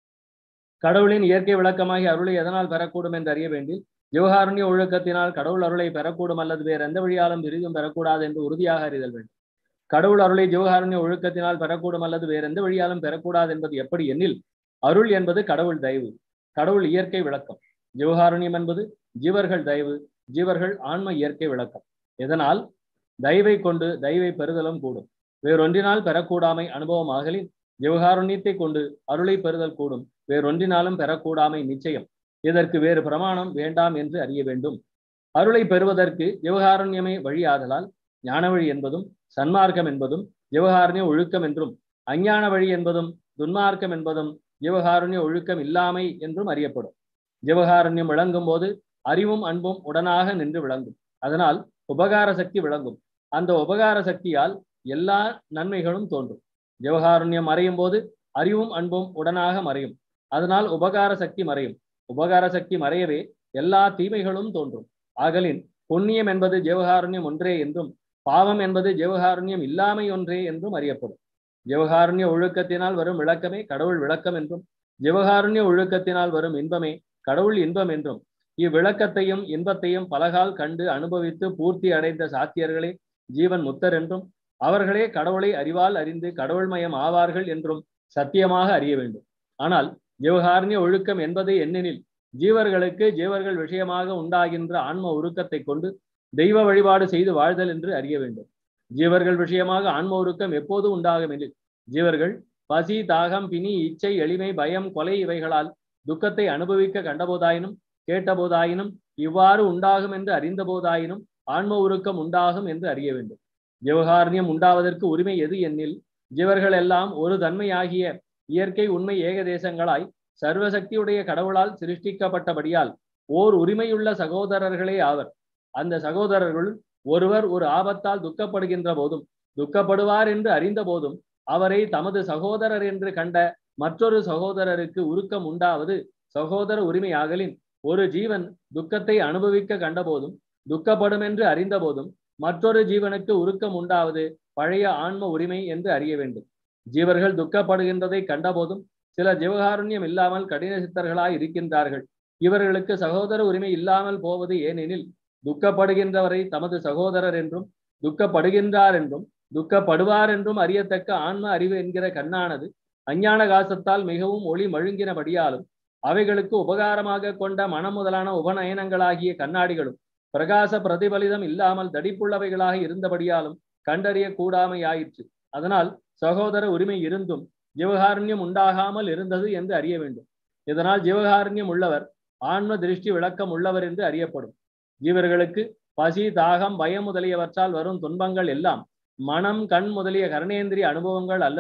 கடவுளின் இயற்கை விளக்கமாகி அருளை எதனால் பெறக்கூடும் என்று அறிய வேண்டில் ஜீவகாருண்ய ஒழுக்கத்தினால் கடவுள் அருளை பெறக்கூடும் அல்லது வேறு எந்த வழியாலும் பெரிதும் பெறக்கூடாது என்று உறுதியாக அறிதல் வேண்டும் கடவுள் அருளை ஜீவகாருண்ய ஒழுக்கத்தினால் பெறக்கூடும் அல்லது வேறு எந்த வழியாலும் பெறக்கூடாது என்பது எப்படி எனில் அருள் என்பது கடவுள் தயவு கடவுள் இயற்கை விளக்கம் ஜீவகாருண்யம் என்பது ஜீவர்கள் தயவு ஜீவர்கள் ஆன்ம இயற்கை விளக்கம் இதனால் தயவை கொண்டு தயவை பெறுதலும் கூடும் வேறொன்றினால் பெறக்கூடாமை அனுபவம் ஆகலின் ஜீவகாருண்யத்தை கொண்டு அருளை பெறுதல் கூடும் வேறொன்றினாலும் பெறக்கூடாமை நிச்சயம் இதற்கு வேறு பிரமாணம் வேண்டாம் என்று அறிய வேண்டும் அருளை பெறுவதற்கு ஜீவகாருண்யமே வழியாதலால் ஞான வழி என்பதும் சன்மார்க்கம் என்பதும் ஜீவகாருண்ய ஒழுக்கம் என்றும் அஞ்ஞான வழி என்பதும் துன்மார்க்கம் என்பதும் ஜீவகாருண்ய ஒழுக்கம் இல்லாமை என்றும் அறியப்படும் ஜீவகாருண்யம் விளங்கும் போது அறிவும் அன்பும் உடனாக நின்று விளங்கும் அதனால் உபகார சக்தி விளங்கும் அந்த உபகார சக்தியால் எல்லா நன்மைகளும் தோன்றும் ஜீவகாருண்யம் மறையும் போது அறிவும் அன்பும் உடனாக மறையும் அதனால் உபகார சக்தி மறையும் உபகார சக்தி மறையவே எல்லா தீமைகளும் தோன்றும் ஆகலின் புண்ணியம் என்பது ஜீவகாருண்யம் ஒன்றே என்றும் பாவம் என்பது ஜீவகாருண்யம் இல்லாமை ஒன்றே என்றும் அறியப்படும் ஜீவகாருண்ய ஒழுக்கத்தினால் வரும் விளக்கமே கடவுள் விளக்கம் என்றும் ஜீவகாருண்ய ஒழுக்கத்தினால் வரும் இன்பமே கடவுள் இன்பம் என்றும் இவ்விளக்கத்தையும் இன்பத்தையும் பலகால் கண்டு அனுபவித்து பூர்த்தி அடைந்த சாத்தியர்களே ஜீவன் முத்தர் என்றும் அவர்களே கடவுளை அறிவால் அறிந்து கடவுள்மயம் ஆவார்கள் என்றும் சத்தியமாக அறிய வேண்டும் ஆனால் ஜீவகாருண்ய ஒழுக்கம் என்பது என்னெனில் ஜீவர்களுக்கு ஜீவர்கள் விஷயமாக உண்டாகின்ற ஆன்ம உருக்கத்தை கொண்டு தெய்வ வழிபாடு செய்து வாழ்தல் என்று அறிய வேண்டும் ஜீவர்கள் விஷயமாக ஆன்ம உருக்கம் எப்போது உண்டாகும் எனில் ஜீவர்கள் பசி தாகம் பிணி இச்சை எளிமை பயம் கொலை இவைகளால் துக்கத்தை அனுபவிக்க கண்டபோதாயினும் கேட்டபோதாயினும் இவ்வாறு உண்டாகும் என்று அறிந்த போதாயினும் ஆன்ம உருக்கம் உண்டாகும் என்று அறிய வேண்டும் ஜீவகாரண்யம் உண்டாவதற்கு உரிமை எது எனில் ஜீவர்கள் எல்லாம் ஒரு தன்மையாகிய இயற்கை உண்மை ஏகதேசங்களாய் சர்வசக்தியுடைய கடவுளால் சிருஷ்டிக்கப்பட்டபடியால் ஓர் உரிமையுள்ள சகோதரர்களே ஆவர் அந்த சகோதரர்கள் ஒருவர் ஒரு ஆபத்தால் துக்கப்படுகின்ற போதும் துக்கப்படுவார் என்று அறிந்த போதும் அவரை தமது சகோதரர் என்று கண்ட மற்றொரு சகோதரருக்கு உருக்கம் உண்டாவது சகோதர உரிமையாகலின் ஒரு ஜீவன் துக்கத்தை அனுபவிக்க கண்டபோதும் துக்கப்படும் என்று அறிந்த போதும் மற்றொரு ஜீவனுக்கு உருக்கம் உண்டாவது பழைய ஆன்ம உரிமை என்று அறிய வேண்டும் ஜீவர்கள் துக்கப்படுகின்றதை கண்டபோதும் சில ஜீவகாருண்யம் இல்லாமல் கடின சித்தர்களாய் இருக்கின்றார்கள் இவர்களுக்கு சகோதர உரிமை இல்லாமல் போவது ஏனெனில் துக்கப்படுகின்றவரை தமது சகோதரர் என்றும் துக்கப்படுகின்றார் என்றும் துக்கப்படுவார் என்றும் அறியத்தக்க ஆன்ம அறிவு என்கிற கண்ணானது அஞ்ஞான காசத்தால் மிகவும் ஒளி மழுங்கினபடியாலும் அவைகளுக்கு உபகாரமாக கொண்ட மனம் முதலான உபநயனங்களாகிய கண்ணாடிகளும் பிரகாச பிரதிபலிதம் இல்லாமல் தடிப்புள்ளவைகளாக இருந்தபடியாலும் கண்டறிய கூடாமையாயிற்று அதனால் சகோதர உரிமை இருந்தும் ஜீவகாருண்யம் உண்டாகாமல் இருந்தது என்று அறிய வேண்டும் இதனால் ஜீவகாருண்யம் உள்ளவர் ஆன்ம திருஷ்டி விளக்கம் உள்ளவர் என்று அறியப்படும் ஜீவர்களுக்கு பசி தாகம் பயம் முதலியவற்றால் வரும் துன்பங்கள் எல்லாம் மனம் கண் முதலிய கர்ணேந்திரிய அனுபவங்கள் அல்லது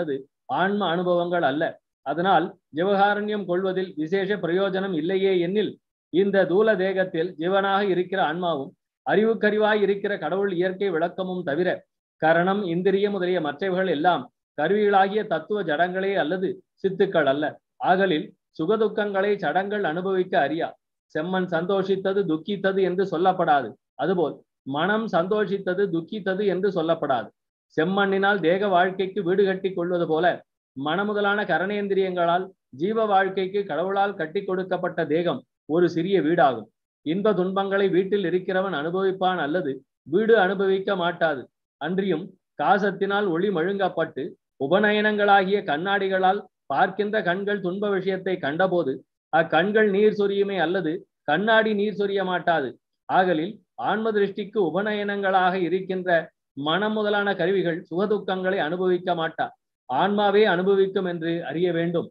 ஆன்ம அனுபவங்கள் அல்ல அதனால் ஜீவகாருண்யம் கொள்வதில் விசேஷ பிரயோஜனம் இல்லையே எனில் இந்த தூல தேகத்தில் ஜீவனாக இருக்கிற ஆன்மாவும் அறிவுக்கறிவாய் இருக்கிற கடவுள் இயற்கை விளக்கமும் தவிர கரணம் இந்திரிய முதலிய மற்றவைகள் எல்லாம் கருவிகளாகிய தத்துவ ஜடங்களே அல்லது சித்துக்கள் அல்ல ஆகலில் சுகதுக்கங்களை சடங்கள் அனுபவிக்க அறியா செம்மன் சந்தோஷித்தது துக்கித்தது என்று சொல்லப்படாது அதுபோல் மனம் சந்தோஷித்தது துக்கித்தது என்று சொல்லப்படாது செம்மண்ணினால் தேக வாழ்க்கைக்கு வீடு கட்டி கொள்வது போல மனமுதலான கரணேந்திரியங்களால் ஜீவ வாழ்க்கைக்கு கடவுளால் கட்டி கொடுக்கப்பட்ட தேகம் ஒரு சிறிய வீடாகும் இன்ப துன்பங்களை வீட்டில் இருக்கிறவன் அனுபவிப்பான் அல்லது வீடு அனுபவிக்க மாட்டாது அன்றியும் காசத்தினால் ஒளி மழுங்கப்பட்டு உபநயனங்களாகிய கண்ணாடிகளால் பார்க்கின்ற கண்கள் துன்ப விஷயத்தை கண்டபோது அக்கண்கள் நீர் சொரியுமே அல்லது கண்ணாடி நீர் சொரிய மாட்டாது ஆகலில் ஆன்ம திருஷ்டிக்கு உபநயனங்களாக இருக்கின்ற மனம் முதலான கருவிகள் சுகதுக்கங்களை அனுபவிக்க மாட்டா ஆன்மாவே அனுபவிக்கும் என்று அறிய வேண்டும்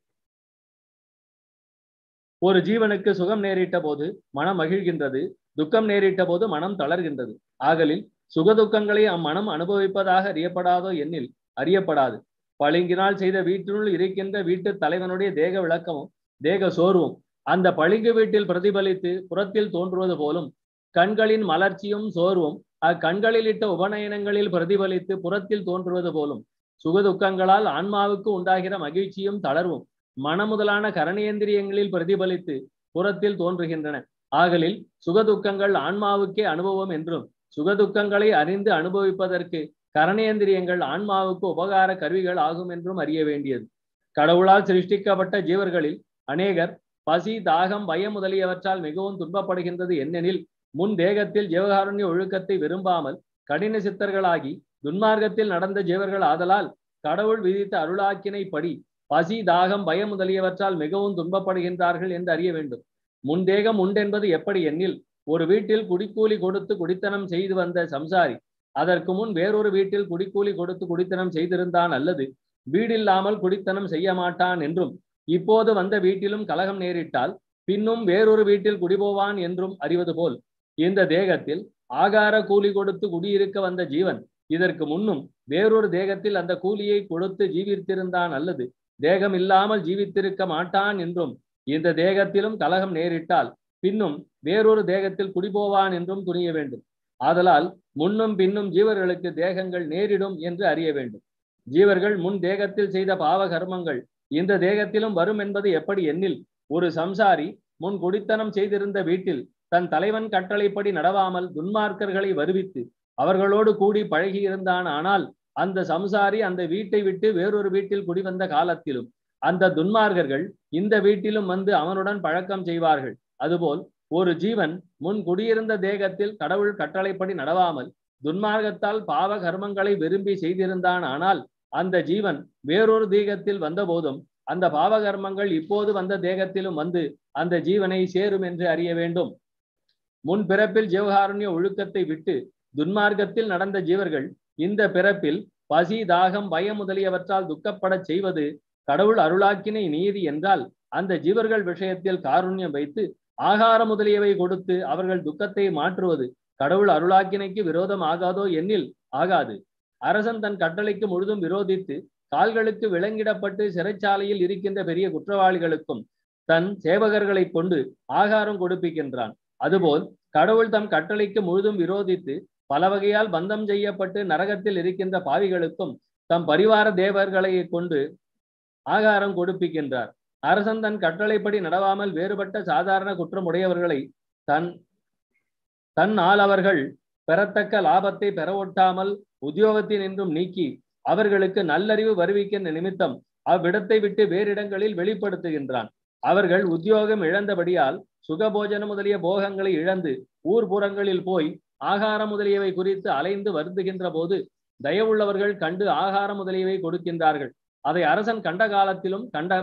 ஒரு ஜீவனுக்கு சுகம் நேரிட்ட போது மனம் மகிழ்கின்றது துக்கம் நேரிட்ட போது மனம் தளர்கின்றது ஆகலில் சுகதுக்கங்களை அம்மனம் அனுபவிப்பதாக அறியப்படாதோ எண்ணில் அறியப்படாது பளிங்கினால் செய்த வீட்டினுள் இருக்கின்ற வீட்டு தலைவனுடைய தேக விளக்கமும் தேக சோர்வும் அந்த பளிங்கு வீட்டில் பிரதிபலித்து புறத்தில் தோன்றுவது போலும் கண்களின் மலர்ச்சியும் சோர்வும் அக்கண்களில் இட்ட உபநயனங்களில் பிரதிபலித்து புறத்தில் தோன்றுவது போலும் சுகதுக்கங்களால் ஆன்மாவுக்கு உண்டாகிற மகிழ்ச்சியும் தளர்வும் மனமுதலான கரணேந்திரியங்களில் பிரதிபலித்து புறத்தில் தோன்றுகின்றன ஆகலில் சுகதுக்கங்கள் ஆன்மாவுக்கே அனுபவம் என்றும் சுகதுக்கங்களை அறிந்து அனுபவிப்பதற்கு கரணேந்திரியங்கள் ஆன்மாவுக்கு உபகார கருவிகள் ஆகும் என்றும் அறிய வேண்டியது கடவுளால் சிருஷ்டிக்கப்பட்ட ஜீவர்களில் அநேகர் பசி தாகம் பயம் முதலியவற்றால் மிகவும் துன்பப்படுகின்றது என்னெனில் முன் தேகத்தில் ஜீவகாருண்ய ஒழுக்கத்தை விரும்பாமல் கடின சித்தர்களாகி துன்மார்க்கத்தில் நடந்த ஜீவர்கள் ஆதலால் கடவுள் விதித்த அருளாக்கினை படி பசி தாகம் பயம் முதலியவற்றால் மிகவும் துன்பப்படுகின்றார்கள் என்று அறிய வேண்டும் முன்தேகம் உண்டென்பது எப்படி எண்ணில் ஒரு வீட்டில் குடிக்கூலி கொடுத்து குடித்தனம் செய்து வந்த சம்சாரி அதற்கு முன் வேறொரு வீட்டில் குடிக்கூலி கொடுத்து குடித்தனம் செய்திருந்தான் அல்லது வீடில்லாமல் குடித்தனம் செய்ய மாட்டான் என்றும் இப்போது வந்த வீட்டிலும் கலகம் நேரிட்டால் பின்னும் வேறொரு வீட்டில் குடிபோவான் என்றும் அறிவது போல் இந்த தேகத்தில் ஆகார கூலி கொடுத்து குடியிருக்க வந்த ஜீவன் இதற்கு முன்னும் வேறொரு தேகத்தில் அந்த கூலியை கொடுத்து ஜீவித்திருந்தான் அல்லது தேகம் இல்லாமல் ஜீவித்திருக்க மாட்டான் என்றும் இந்த தேகத்திலும் கலகம் நேரிட்டால் பின்னும் வேறொரு தேகத்தில் குடிபோவான் என்றும் துணிய வேண்டும் ஆதலால் முன்னும் பின்னும் ஜீவர்களுக்கு தேகங்கள் நேரிடும் என்று அறிய வேண்டும் ஜீவர்கள் முன் தேகத்தில் செய்த பாவ கர்மங்கள் இந்த தேகத்திலும் வரும் என்பது எப்படி எண்ணில் ஒரு சம்சாரி முன் குடித்தனம் செய்திருந்த வீட்டில் தன் தலைவன் கட்டளைப்படி நடவாமல் துன்மார்க்கர்களை வருவித்து அவர்களோடு கூடி பழகி இருந்தான் ஆனால் அந்த சம்சாரி அந்த வீட்டை விட்டு வேறொரு வீட்டில் குடிவந்த காலத்திலும் அந்த துன்மார்கர்கள் இந்த வீட்டிலும் வந்து அவனுடன் பழக்கம் செய்வார்கள் அதுபோல் ஒரு ஜீவன் முன் குடியிருந்த தேகத்தில் கடவுள் கட்டளைப்படி நடவாமல் துன்மார்க்கத்தால் பாவ கர்மங்களை விரும்பி செய்திருந்தான் ஆனால் அந்த ஜீவன் வேறொரு தேகத்தில் வந்தபோதும் அந்த பாவ கர்மங்கள் இப்போது வந்த தேகத்திலும் வந்து அந்த ஜீவனை சேரும் என்று அறிய வேண்டும் முன் பிறப்பில் ஜீவகாருண்ய ஒழுக்கத்தை விட்டு துன்மார்க்கத்தில் நடந்த ஜீவர்கள் இந்த பிறப்பில் பசி தாகம் பயம் முதலியவற்றால் துக்கப்படச் செய்வது கடவுள் அருளாக்கினை நீதி என்றால் அந்த ஜீவர்கள் விஷயத்தில் காருண்யம் வைத்து ஆகார முதலியவை கொடுத்து அவர்கள் துக்கத்தை மாற்றுவது கடவுள் அருளாக்கினைக்கு விரோதம் ஆகாதோ எண்ணில் ஆகாது அரசன் தன் கட்டளைக்கு முழுதும் விரோதித்து கால்களுக்கு விலங்கிடப்பட்டு சிறைச்சாலையில் இருக்கின்ற பெரிய குற்றவாளிகளுக்கும் தன் சேவகர்களை கொண்டு ஆகாரம் கொடுப்பிக்கின்றான் அதுபோல் கடவுள் தம் கட்டளைக்கு முழுதும் விரோதித்து பல வகையால் பந்தம் செய்யப்பட்டு நரகத்தில் இருக்கின்ற பாவிகளுக்கும் தம் பரிவார தேவர்களை கொண்டு ஆகாரம் கொடுப்பிக்கின்றார் அரசன் தன் கட்டளைப்படி நடவாமல் வேறுபட்ட சாதாரண குற்றமுடையவர்களை தன் தன் ஆள் அவர்கள் பெறத்தக்க லாபத்தை பெற ஒட்டாமல் உத்தியோகத்தில் நின்றும் நீக்கி அவர்களுக்கு நல்லறிவு வருவிக்கின்ற நிமித்தம் அவ்விடத்தை விட்டு வேறிடங்களில் வெளிப்படுத்துகின்றான் அவர்கள் உத்தியோகம் இழந்தபடியால் சுகபோஜனம் முதலிய போகங்களை இழந்து ஊர்புறங்களில் போய் ஆகாரம் முதலியவை குறித்து அலைந்து வருந்துகின்ற போது தயவுள்ளவர்கள் கண்டு ஆகாரம் முதலியவை கொடுக்கின்றார்கள் அதை அரசன் கண்ட காலத்திலும் கண்ட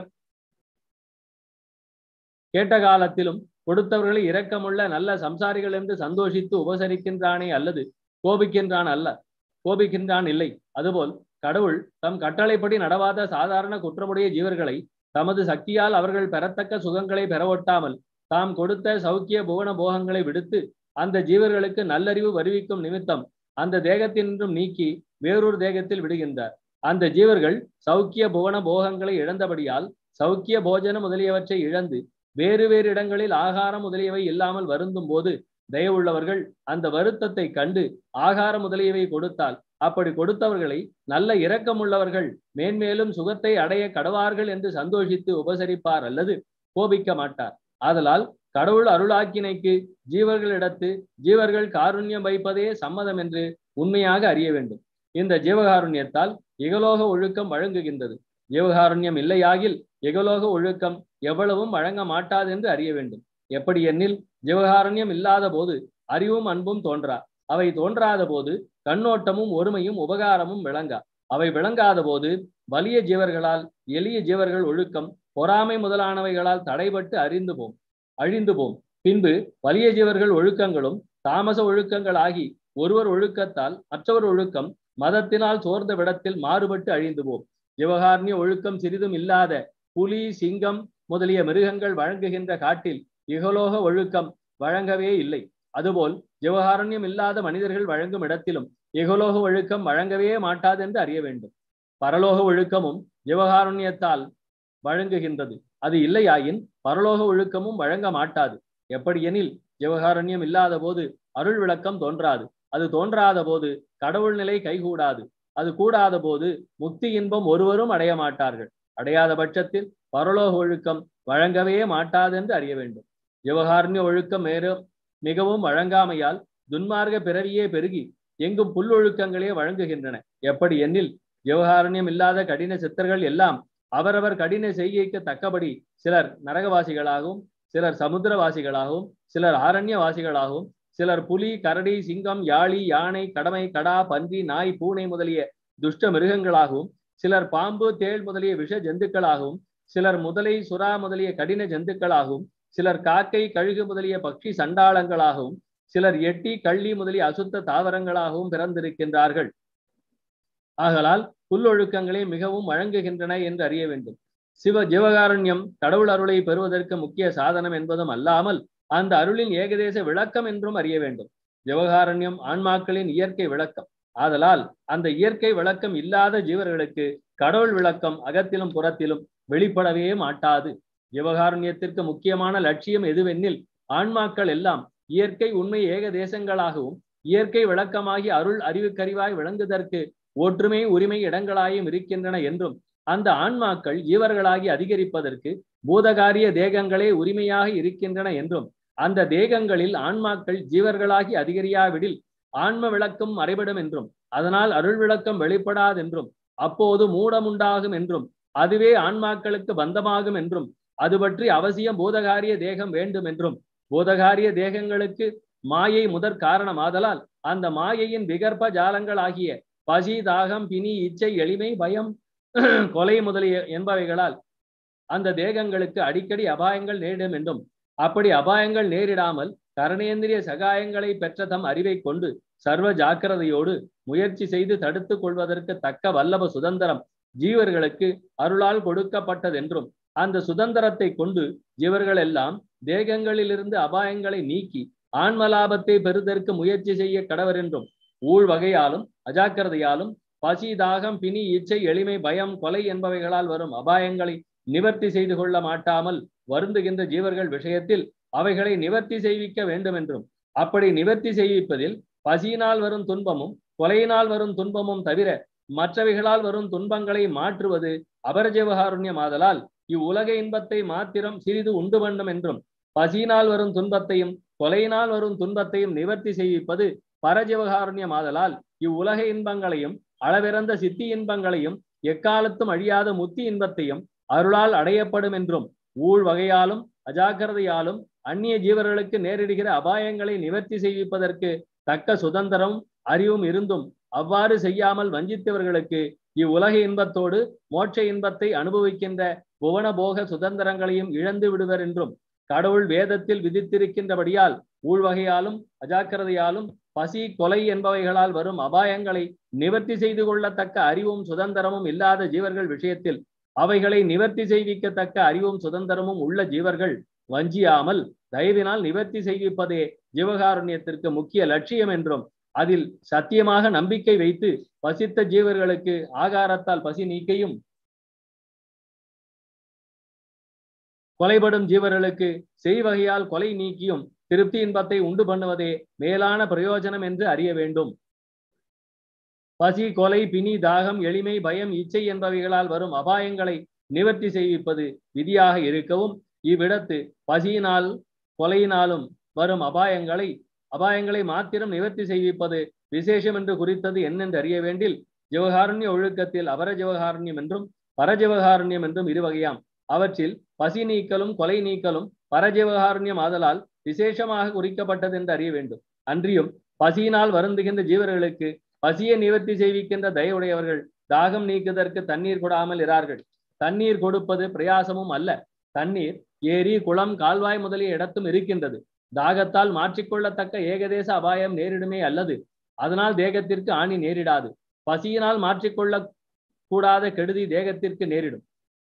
கேட்ட காலத்திலும் கொடுத்தவர்களை இரக்கமுள்ள நல்ல சம்சாரிகள் என்று சந்தோஷித்து உபசரிக்கின்றானே அல்லது கோபிக்கின்றான் அல்ல கோபிக்கின்றான் இல்லை அதுபோல் கடவுள் தம் கட்டளைப்படி நடவாத சாதாரண குற்றமுடைய ஜீவர்களை தமது சக்தியால் அவர்கள் பெறத்தக்க சுகங்களை பெறவொட்டாமல் தாம் கொடுத்த சௌக்கிய புவன போகங்களை விடுத்து அந்த ஜீவர்களுக்கு நல்லறிவு வருவிக்கும் நிமித்தம் அந்த தேகத்தினின்றும் நீக்கி வேறொரு தேகத்தில் விடுகின்றார் அந்த ஜீவர்கள் சௌக்கிய புவன போகங்களை இழந்தபடியால் சௌக்கிய போஜன முதலியவற்றை இழந்து வேறு வேறு இடங்களில் ஆகாரம் முதலியவை இல்லாமல் வருந்தும் போது தயவுள்ளவர்கள் அந்த வருத்தத்தை கண்டு ஆகாரம் முதலியவை கொடுத்தால் அப்படி கொடுத்தவர்களை நல்ல இரக்கமுள்ளவர்கள் மேன்மேலும் சுகத்தை அடைய கடவார்கள் என்று சந்தோஷித்து உபசரிப்பார் அல்லது கோபிக்க மாட்டார் ஆதலால் கடவுள் அருளாக்கினைக்கு ஜீவர்களிடத்து ஜீவர்கள் காருண்யம் வைப்பதே சம்மதம் என்று உண்மையாக அறிய வேண்டும் இந்த ஜீவகாருண்யத்தால் இகலோக ஒழுக்கம் வழங்குகின்றது ஜீவகாருண்யம் இல்லையாகில் இகலோக ஒழுக்கம் எவ்வளவும் வழங்க மாட்டாது என்று அறிய வேண்டும் எப்படி எண்ணில் ஜீவகாருண்யம் இல்லாத போது அறிவும் அன்பும் தோன்றா அவை தோன்றாத போது கண்ணோட்டமும் ஒருமையும் உபகாரமும் விளங்கா அவை விளங்காத போது வலிய ஜீவர்களால் எளிய ஜீவர்கள் ஒழுக்கம் பொறாமை முதலானவைகளால் தடைபட்டு அறிந்து போம் அழிந்து போம் பின்பு வலிய ஜீவர்கள் ஒழுக்கங்களும் தாமச ஒழுக்கங்கள் ஆகி ஒருவர் ஒழுக்கத்தால் மற்றவர் ஒழுக்கம் மதத்தினால் சோர்ந்த விடத்தில் மாறுபட்டு அழிந்து போம் ஜீவகாருண்ய ஒழுக்கம் சிறிதும் இல்லாத புலி சிங்கம் முதலிய மிருகங்கள் வழங்குகின்ற காட்டில் இகலோக ஒழுக்கம் வழங்கவே இல்லை அதுபோல் ஜீவகாருண்யம் இல்லாத மனிதர்கள் வழங்கும் இடத்திலும் இகலோக ஒழுக்கம் வழங்கவே மாட்டாது என்று அறிய வேண்டும் பரலோக ஒழுக்கமும் ஜீவகாருண்யத்தால் வழங்குகின்றது அது இல்லையாயின் பரலோக ஒழுக்கமும் வழங்க மாட்டாது எப்படி எனில் ஜீவகாருண்யம் இல்லாத போது அருள் விளக்கம் தோன்றாது அது தோன்றாத போது கடவுள் நிலை கைகூடாது அது கூடாத போது முக்தி இன்பம் ஒருவரும் அடைய மாட்டார்கள் அடையாத பட்சத்தில் பரலோக ஒழுக்கம் வழங்கவே மாட்டாது என்று அறிய வேண்டும் ஜீவகாருண்ய ஒழுக்கம் மேலும் மிகவும் வழங்காமையால் துன்மார்க்க பிறவியே பெருகி எங்கும் புல்லொழுக்கங்களே வழங்குகின்றன எப்படி எண்ணில் ஜீவகாருண்யம் இல்லாத கடின சித்தர்கள் எல்லாம் அவரவர் கடின செய்கைக்கு தக்கபடி சிலர் நரகவாசிகளாகவும் சிலர் சமுத்திரவாசிகளாகவும் சிலர் ஆரண்யவாசிகளாகவும் சிலர் புலி கரடி சிங்கம் யாழி யானை கடமை கடா பன்றி நாய் பூனை முதலிய துஷ்ட மிருகங்களாகவும் சிலர் பாம்பு தேள் முதலிய விஷ ஜந்துக்களாகவும் சிலர் முதலை சுறா முதலிய கடின ஜந்துக்களாகவும் சிலர் காக்கை கழுகு முதலிய பக்ஷி சண்டாளங்களாகவும் சிலர் எட்டி கள்ளி முதலிய அசுத்த தாவரங்களாகவும் பிறந்திருக்கின்றார்கள் ஆகலால் புல்லொழுக்கங்களே மிகவும் வழங்குகின்றன என்று அறிய வேண்டும் சிவ ஜீவகாருண்யம் கடவுள் அருளை பெறுவதற்கு முக்கிய சாதனம் என்பதும் அல்லாமல் அந்த அருளின் ஏகதேச விளக்கம் என்றும் அறிய வேண்டும் ஜீவகாருண்யம் ஆன்மாக்களின் இயற்கை விளக்கம் ஆதலால் அந்த இயற்கை விளக்கம் இல்லாத ஜீவர்களுக்கு கடவுள் விளக்கம் அகத்திலும் புறத்திலும் வெளிப்படவே மாட்டாது ஜீவகாருண்யத்திற்கு முக்கியமான லட்சியம் எதுவெனில் ஆன்மாக்கள் எல்லாம் இயற்கை உண்மை ஏக தேசங்களாகவும் இயற்கை விளக்கமாகி அருள் அறிவுக்கறிவாய் விளங்குதற்கு ஒற்றுமை உரிமை இடங்களாயும் இருக்கின்றன என்றும் அந்த ஆன்மாக்கள் ஜீவர்களாகி அதிகரிப்பதற்கு பூதகாரிய தேகங்களே உரிமையாக இருக்கின்றன என்றும் அந்த தேகங்களில் ஆன்மாக்கள் ஜீவர்களாகி அதிகரியாவிடில் ஆன்ம விளக்கம் மறைபடும் என்றும் அதனால் அருள் விளக்கம் வெளிப்படாதென்றும் அப்போது மூடமுண்டாகும் என்றும் அதுவே ஆன்மாக்களுக்கு பந்தமாகும் என்றும் அது பற்றி அவசியம் பூதகாரிய தேகம் வேண்டும் என்றும் பூதகாரிய தேகங்களுக்கு மாயை முதற் காரணமாதலால் அந்த மாயையின் விகற்ப ஜாலங்கள் ஆகிய பசி தாகம் பிணி இச்சை எளிமை பயம் கொலை முதலிய என்பவைகளால் அந்த தேகங்களுக்கு அடிக்கடி அபாயங்கள் நேரிடும் என்றும் அப்படி அபாயங்கள் நேரிடாமல் கரணேந்திரிய சகாயங்களை பெற்ற தம் அறிவை கொண்டு சர்வ ஜாக்கிரதையோடு முயற்சி செய்து தடுத்து கொள்வதற்கு தக்க வல்லப சுதந்திரம் ஜீவர்களுக்கு அருளால் கொடுக்கப்பட்டதென்றும் அந்த சுதந்திரத்தை கொண்டு ஜீவர்கள் எல்லாம் தேகங்களிலிருந்து அபாயங்களை நீக்கி ஆன்மலாபத்தை பெறுதற்கு முயற்சி செய்ய கடவர் என்றும் ஊழ் வகையாலும் அஜாக்கிரதையாலும் பசி தாகம் பிணி இச்சை எளிமை பயம் கொலை என்பவைகளால் வரும் அபாயங்களை நிவர்த்தி செய்து கொள்ள மாட்டாமல் வருந்துகின்ற ஜீவர்கள் விஷயத்தில் அவைகளை நிவர்த்தி செய்விக்க வேண்டும் என்றும் அப்படி நிவர்த்தி செய்விப்பதில் பசியினால் வரும் துன்பமும் கொலையினால் வரும் துன்பமும் தவிர மற்றவைகளால் வரும் துன்பங்களை மாற்றுவது அபரஜீவகாருண்யமாதலால் இவ்வுலக இன்பத்தை மாத்திரம் சிறிது உண்டு வேண்டும் என்றும் பசியினால் வரும் துன்பத்தையும் கொலையினால் வரும் துன்பத்தையும் நிவர்த்தி செய்விப்பது பரஜீவகாருண்யமாதலால் இவ்வுலக இன்பங்களையும் அளவிறந்த சித்தி இன்பங்களையும் எக்காலத்தும் அழியாத முத்தி இன்பத்தையும் அருளால் அடையப்படும் என்றும் ஊழ் வகையாலும் அஜாக்கிரதையாலும் அந்நிய ஜீவர்களுக்கு நேரிடுகிற அபாயங்களை நிவர்த்தி செய்விப்பதற்கு தக்க சுதந்திரம் அறிவும் இருந்தும் அவ்வாறு செய்யாமல் வஞ்சித்தவர்களுக்கு இவ்வுலக இன்பத்தோடு மோட்ச இன்பத்தை அனுபவிக்கின்ற புவன போக சுதந்திரங்களையும் இழந்து விடுவர் என்றும் கடவுள் வேதத்தில் விதித்திருக்கின்றபடியால் ஊழ்வகையாலும் அஜாக்கிரதையாலும் பசி கொலை என்பவைகளால் வரும் அபாயங்களை நிவர்த்தி செய்து கொள்ளத்தக்க அறிவும் சுதந்திரமும் இல்லாத ஜீவர்கள் விஷயத்தில் அவைகளை நிவர்த்தி செய்விக்கத்தக்க அறிவும் சுதந்திரமும் உள்ள ஜீவர்கள் வஞ்சியாமல் தயவினால் நிவர்த்தி செய்விப்பதே ஜீவகாருண்யத்திற்கு முக்கிய லட்சியம் என்றும் அதில் சத்தியமாக நம்பிக்கை வைத்து பசித்த ஜீவர்களுக்கு ஆகாரத்தால் பசி நீக்கையும் கொலைபடும் ஜீவர்களுக்கு செய்வகையால் கொலை நீக்கியும் திருப்தி இன்பத்தை உண்டு பண்ணுவதே மேலான பிரயோஜனம் என்று அறிய வேண்டும் பசி கொலை பிணி தாகம் எளிமை பயம் இச்சை என்பவைகளால் வரும் அபாயங்களை நிவர்த்தி செய்விப்பது விதியாக இருக்கவும் இவ்விடத்து பசியினால் கொலையினாலும் வரும் அபாயங்களை அபாயங்களை மாத்திரம் நிவர்த்தி செய்விப்பது விசேஷம் என்று குறித்தது என்னென்று அறிய வேண்டில் ஜீவகாருண்ய ஒழுக்கத்தில் அபர ஜீவகாருண்யம் என்றும் பரஜீவகாருண்யம் என்றும் இருவகையாம் அவற்றில் பசி நீக்கலும் கொலை நீக்கலும் பரஜீவகாருண்யம் ஆதலால் விசேஷமாக குறிக்கப்பட்டது என்று அறிய வேண்டும் அன்றியும் பசியினால் வருந்துகின்ற ஜீவர்களுக்கு பசியை நிவர்த்தி செய்விக்கின்ற தயவுடையவர்கள் தாகம் நீக்குவதற்கு தண்ணீர் கொடாமல் இரார்கள் தண்ணீர் கொடுப்பது பிரயாசமும் அல்ல தண்ணீர் ஏரி குளம் கால்வாய் முதலிய இடத்தும் இருக்கின்றது தாகத்தால் மாற்றிக்கொள்ளத்தக்க ஏகதேச அபாயம் நேரிடுமே அல்லது அதனால் தேகத்திற்கு ஆணி நேரிடாது பசியினால் மாற்றிக்கொள்ள கூடாத கெடுதி தேகத்திற்கு நேரிடும்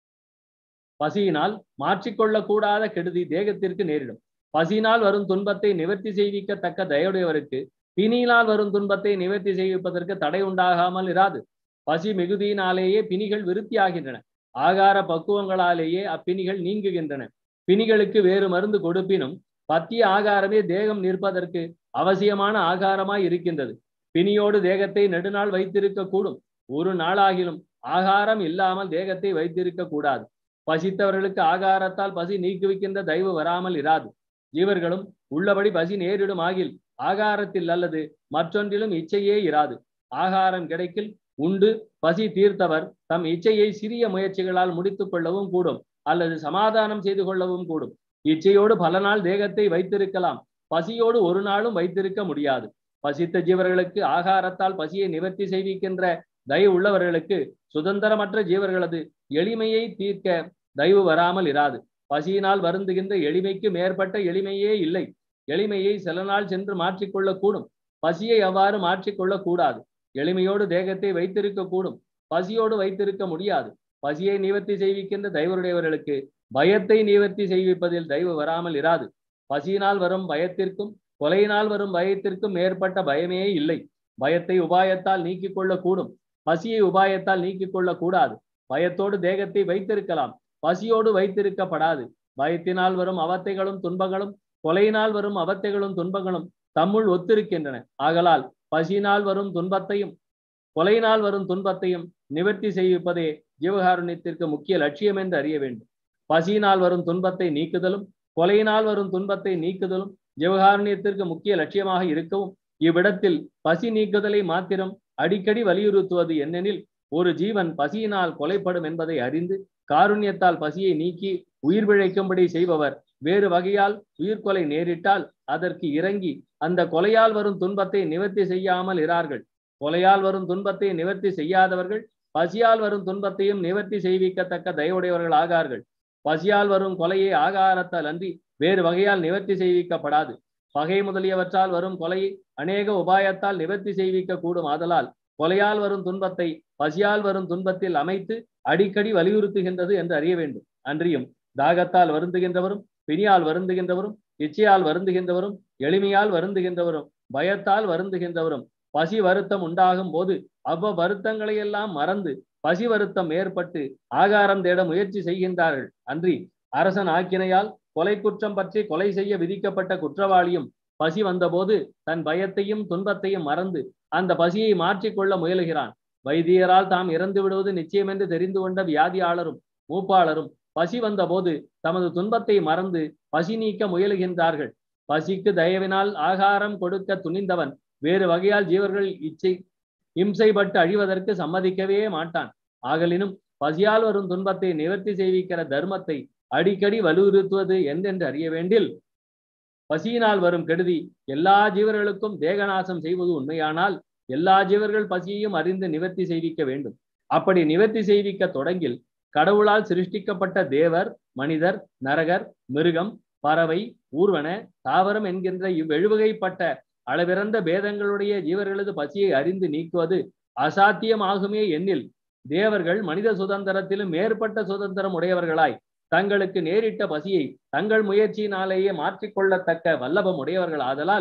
பசியினால் மாற்றிக்கொள்ள கூடாத கெடுதி தேகத்திற்கு நேரிடும் பசியினால் வரும் துன்பத்தை நிவர்த்தி செய்விக்கத்தக்க தயவுடையவருக்கு பிணியினால் வரும் துன்பத்தை நிவர்த்தி செய்விப்பதற்கு தடை உண்டாகாமல் இராது பசி மிகுதியினாலேயே பிணிகள் விருத்தியாகின்றன ஆகார பக்குவங்களாலேயே அப்பிணிகள் நீங்குகின்றன பிணிகளுக்கு வேறு மருந்து கொடுப்பினும் பத்திய ஆகாரமே தேகம் நிற்பதற்கு அவசியமான ஆகாரமாய் இருக்கின்றது பிணியோடு தேகத்தை நெடுநாள் வைத்திருக்க கூடும் ஒரு நாளாகிலும் ஆகாரம் இல்லாமல் தேகத்தை வைத்திருக்க கூடாது பசித்தவர்களுக்கு ஆகாரத்தால் பசி நீக்குவிக்கின்ற தயவு வராமல் இராது ஜீவர்களும் உள்ளபடி பசி நேரிடும் ஆகில் ஆகாரத்தில் அல்லது மற்றொன்றிலும் இச்சையே இராது ஆகாரம் கிடைக்கில் உண்டு பசி தீர்த்தவர் தம் இச்சையை சிறிய முயற்சிகளால் முடித்துக் கொள்ளவும் கூடும் அல்லது சமாதானம் செய்து கொள்ளவும் கூடும் இச்சையோடு பல நாள் தேகத்தை வைத்திருக்கலாம் பசியோடு ஒரு நாளும் வைத்திருக்க முடியாது பசித்த ஜீவர்களுக்கு ஆகாரத்தால் பசியை நிவர்த்தி செய்விக்கின்ற தயவு உள்ளவர்களுக்கு சுதந்திரமற்ற ஜீவர்களது எளிமையை தீர்க்க தயவு வராமல் இராது பசியினால் வருந்துகின்ற எளிமைக்கு மேற்பட்ட எளிமையே இல்லை எளிமையை சில நாள் சென்று மாற்றிக்கொள்ள கூடும் பசியை அவ்வாறு மாற்றிக்கொள்ள கூடாது எளிமையோடு தேகத்தை வைத்திருக்க கூடும் பசியோடு வைத்திருக்க முடியாது பசியை நிவர்த்தி செய்விக்கின்ற தெய்வருடையவர்களுக்கு பயத்தை நிவர்த்தி செய்விப்பதில் தயவு வராமல் இராது பசியினால் வரும் பயத்திற்கும் கொலையினால் வரும் பயத்திற்கும் மேற்பட்ட பயமே இல்லை பயத்தை உபாயத்தால் நீக்கிக் கொள்ள கூடும் பசியை உபாயத்தால் நீக்கிக் கொள்ள கூடாது பயத்தோடு தேகத்தை வைத்திருக்கலாம் பசியோடு வைத்திருக்கப்படாது பயத்தினால் வரும் அவத்தைகளும் துன்பங்களும் கொலையினால் வரும் அவத்தைகளும் துன்பங்களும் தம்முள் ஒத்திருக்கின்றன ஆகலால் பசியினால் வரும் துன்பத்தையும் கொலையினால் வரும் துன்பத்தையும் நிவர்த்தி செய்விப்பதே ஜீவகாருண்யத்திற்கு முக்கிய லட்சியம் என்று அறிய வேண்டும் பசியினால் வரும் துன்பத்தை நீக்குதலும் கொலையினால் வரும் துன்பத்தை நீக்குதலும் ஜீவகாருண்யத்திற்கு முக்கிய லட்சியமாக இருக்கவும் இவ்விடத்தில் பசி நீக்குதலை மாத்திரம் அடிக்கடி வலியுறுத்துவது என்னெனில் ஒரு ஜீவன் பசியினால் கொலைப்படும் என்பதை அறிந்து காருண்யத்தால் பசியை நீக்கி உயிர் பிழைக்கும்படி செய்பவர் வேறு வகையால் உயிர்கொலை நேரிட்டால் அதற்கு இறங்கி அந்த கொலையால் வரும் துன்பத்தை நிவர்த்தி செய்யாமல் இரார்கள் கொலையால் வரும் துன்பத்தை நிவர்த்தி செய்யாதவர்கள் பசியால் வரும் துன்பத்தையும் நிவர்த்தி செய்விக்கத்தக்க தயவுடையவர்கள் ஆகார்கள் பசியால் வரும் கொலையை ஆகாரத்தால் அன்றி வேறு வகையால் நிவர்த்தி செய்விக்கப்படாது பகை முதலியவற்றால் வரும் கொலையை அநேக உபாயத்தால் நிவர்த்தி செய்விக்க கூடும் ஆதலால் கொலையால் வரும் துன்பத்தை பசியால் வரும் துன்பத்தில் அமைத்து அடிக்கடி வலியுறுத்துகின்றது என்று அறிய வேண்டும் அன்றியும் தாகத்தால் வருந்துகின்றவரும் பிணியால் வருந்துகின்றவரும் இச்சையால் வருந்துகின்றவரும் எளிமையால் வருந்துகின்றவரும் பயத்தால் வருந்துகின்றவரும் பசி வருத்தம் உண்டாகும் போது அவ்வ வருத்தங்களை எல்லாம் மறந்து பசி வருத்தம் ஏற்பட்டு ஆகாரம் தேட முயற்சி செய்கின்றார்கள் அன்றி அரசன் ஆக்கினையால் கொலை குற்றம் பற்றி கொலை செய்ய விதிக்கப்பட்ட குற்றவாளியும் பசி வந்தபோது தன் பயத்தையும் துன்பத்தையும் மறந்து அந்த பசியை மாற்றிக்கொள்ள முயலுகிறான் வைத்தியரால் தாம் இறந்து விடுவது நிச்சயம் என்று தெரிந்து கொண்ட வியாதியாளரும் மூப்பாளரும் பசி வந்தபோது தமது துன்பத்தை மறந்து பசி நீக்க முயலுகின்றார்கள் பசிக்கு தயவினால் ஆகாரம் கொடுக்க துணிந்தவன் வேறு வகையால் ஜீவர்கள் இச்சை இம்சைப்பட்டு அழிவதற்கு சம்மதிக்கவே மாட்டான் ஆகலினும் பசியால் வரும் துன்பத்தை நிவர்த்தி செய்விக்கிற தர்மத்தை அடிக்கடி வலியுறுத்துவது என்றென்று அறிய வேண்டில் பசியினால் வரும் கெடுதி எல்லா ஜீவர்களுக்கும் தேகநாசம் செய்வது உண்மையானால் எல்லா ஜீவர்கள் பசியையும் அறிந்து நிவர்த்தி செய்விக்க வேண்டும் அப்படி நிவர்த்தி செய்விக்க தொடங்கில் கடவுளால் சிருஷ்டிக்கப்பட்ட தேவர் மனிதர் நரகர் மிருகம் பறவை ஊர்வன தாவரம் என்கின்ற இவ்வெழுவகைப்பட்ட அளவிறந்த பேதங்களுடைய ஜீவர்களது பசியை அறிந்து நீக்குவது அசாத்தியமாகுமே எண்ணில் தேவர்கள் மனித சுதந்திரத்திலும் மேற்பட்ட சுதந்திரம் உடையவர்களாய் தங்களுக்கு நேரிட்ட பசியை தங்கள் முயற்சியினாலேயே மாற்றிக்கொள்ளத்தக்க வல்லபம் உடையவர்கள் ஆதலால்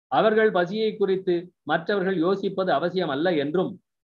அவர்கள் பசியை குறித்து மற்றவர்கள் யோசிப்பது அவசியம் அல்ல என்றும்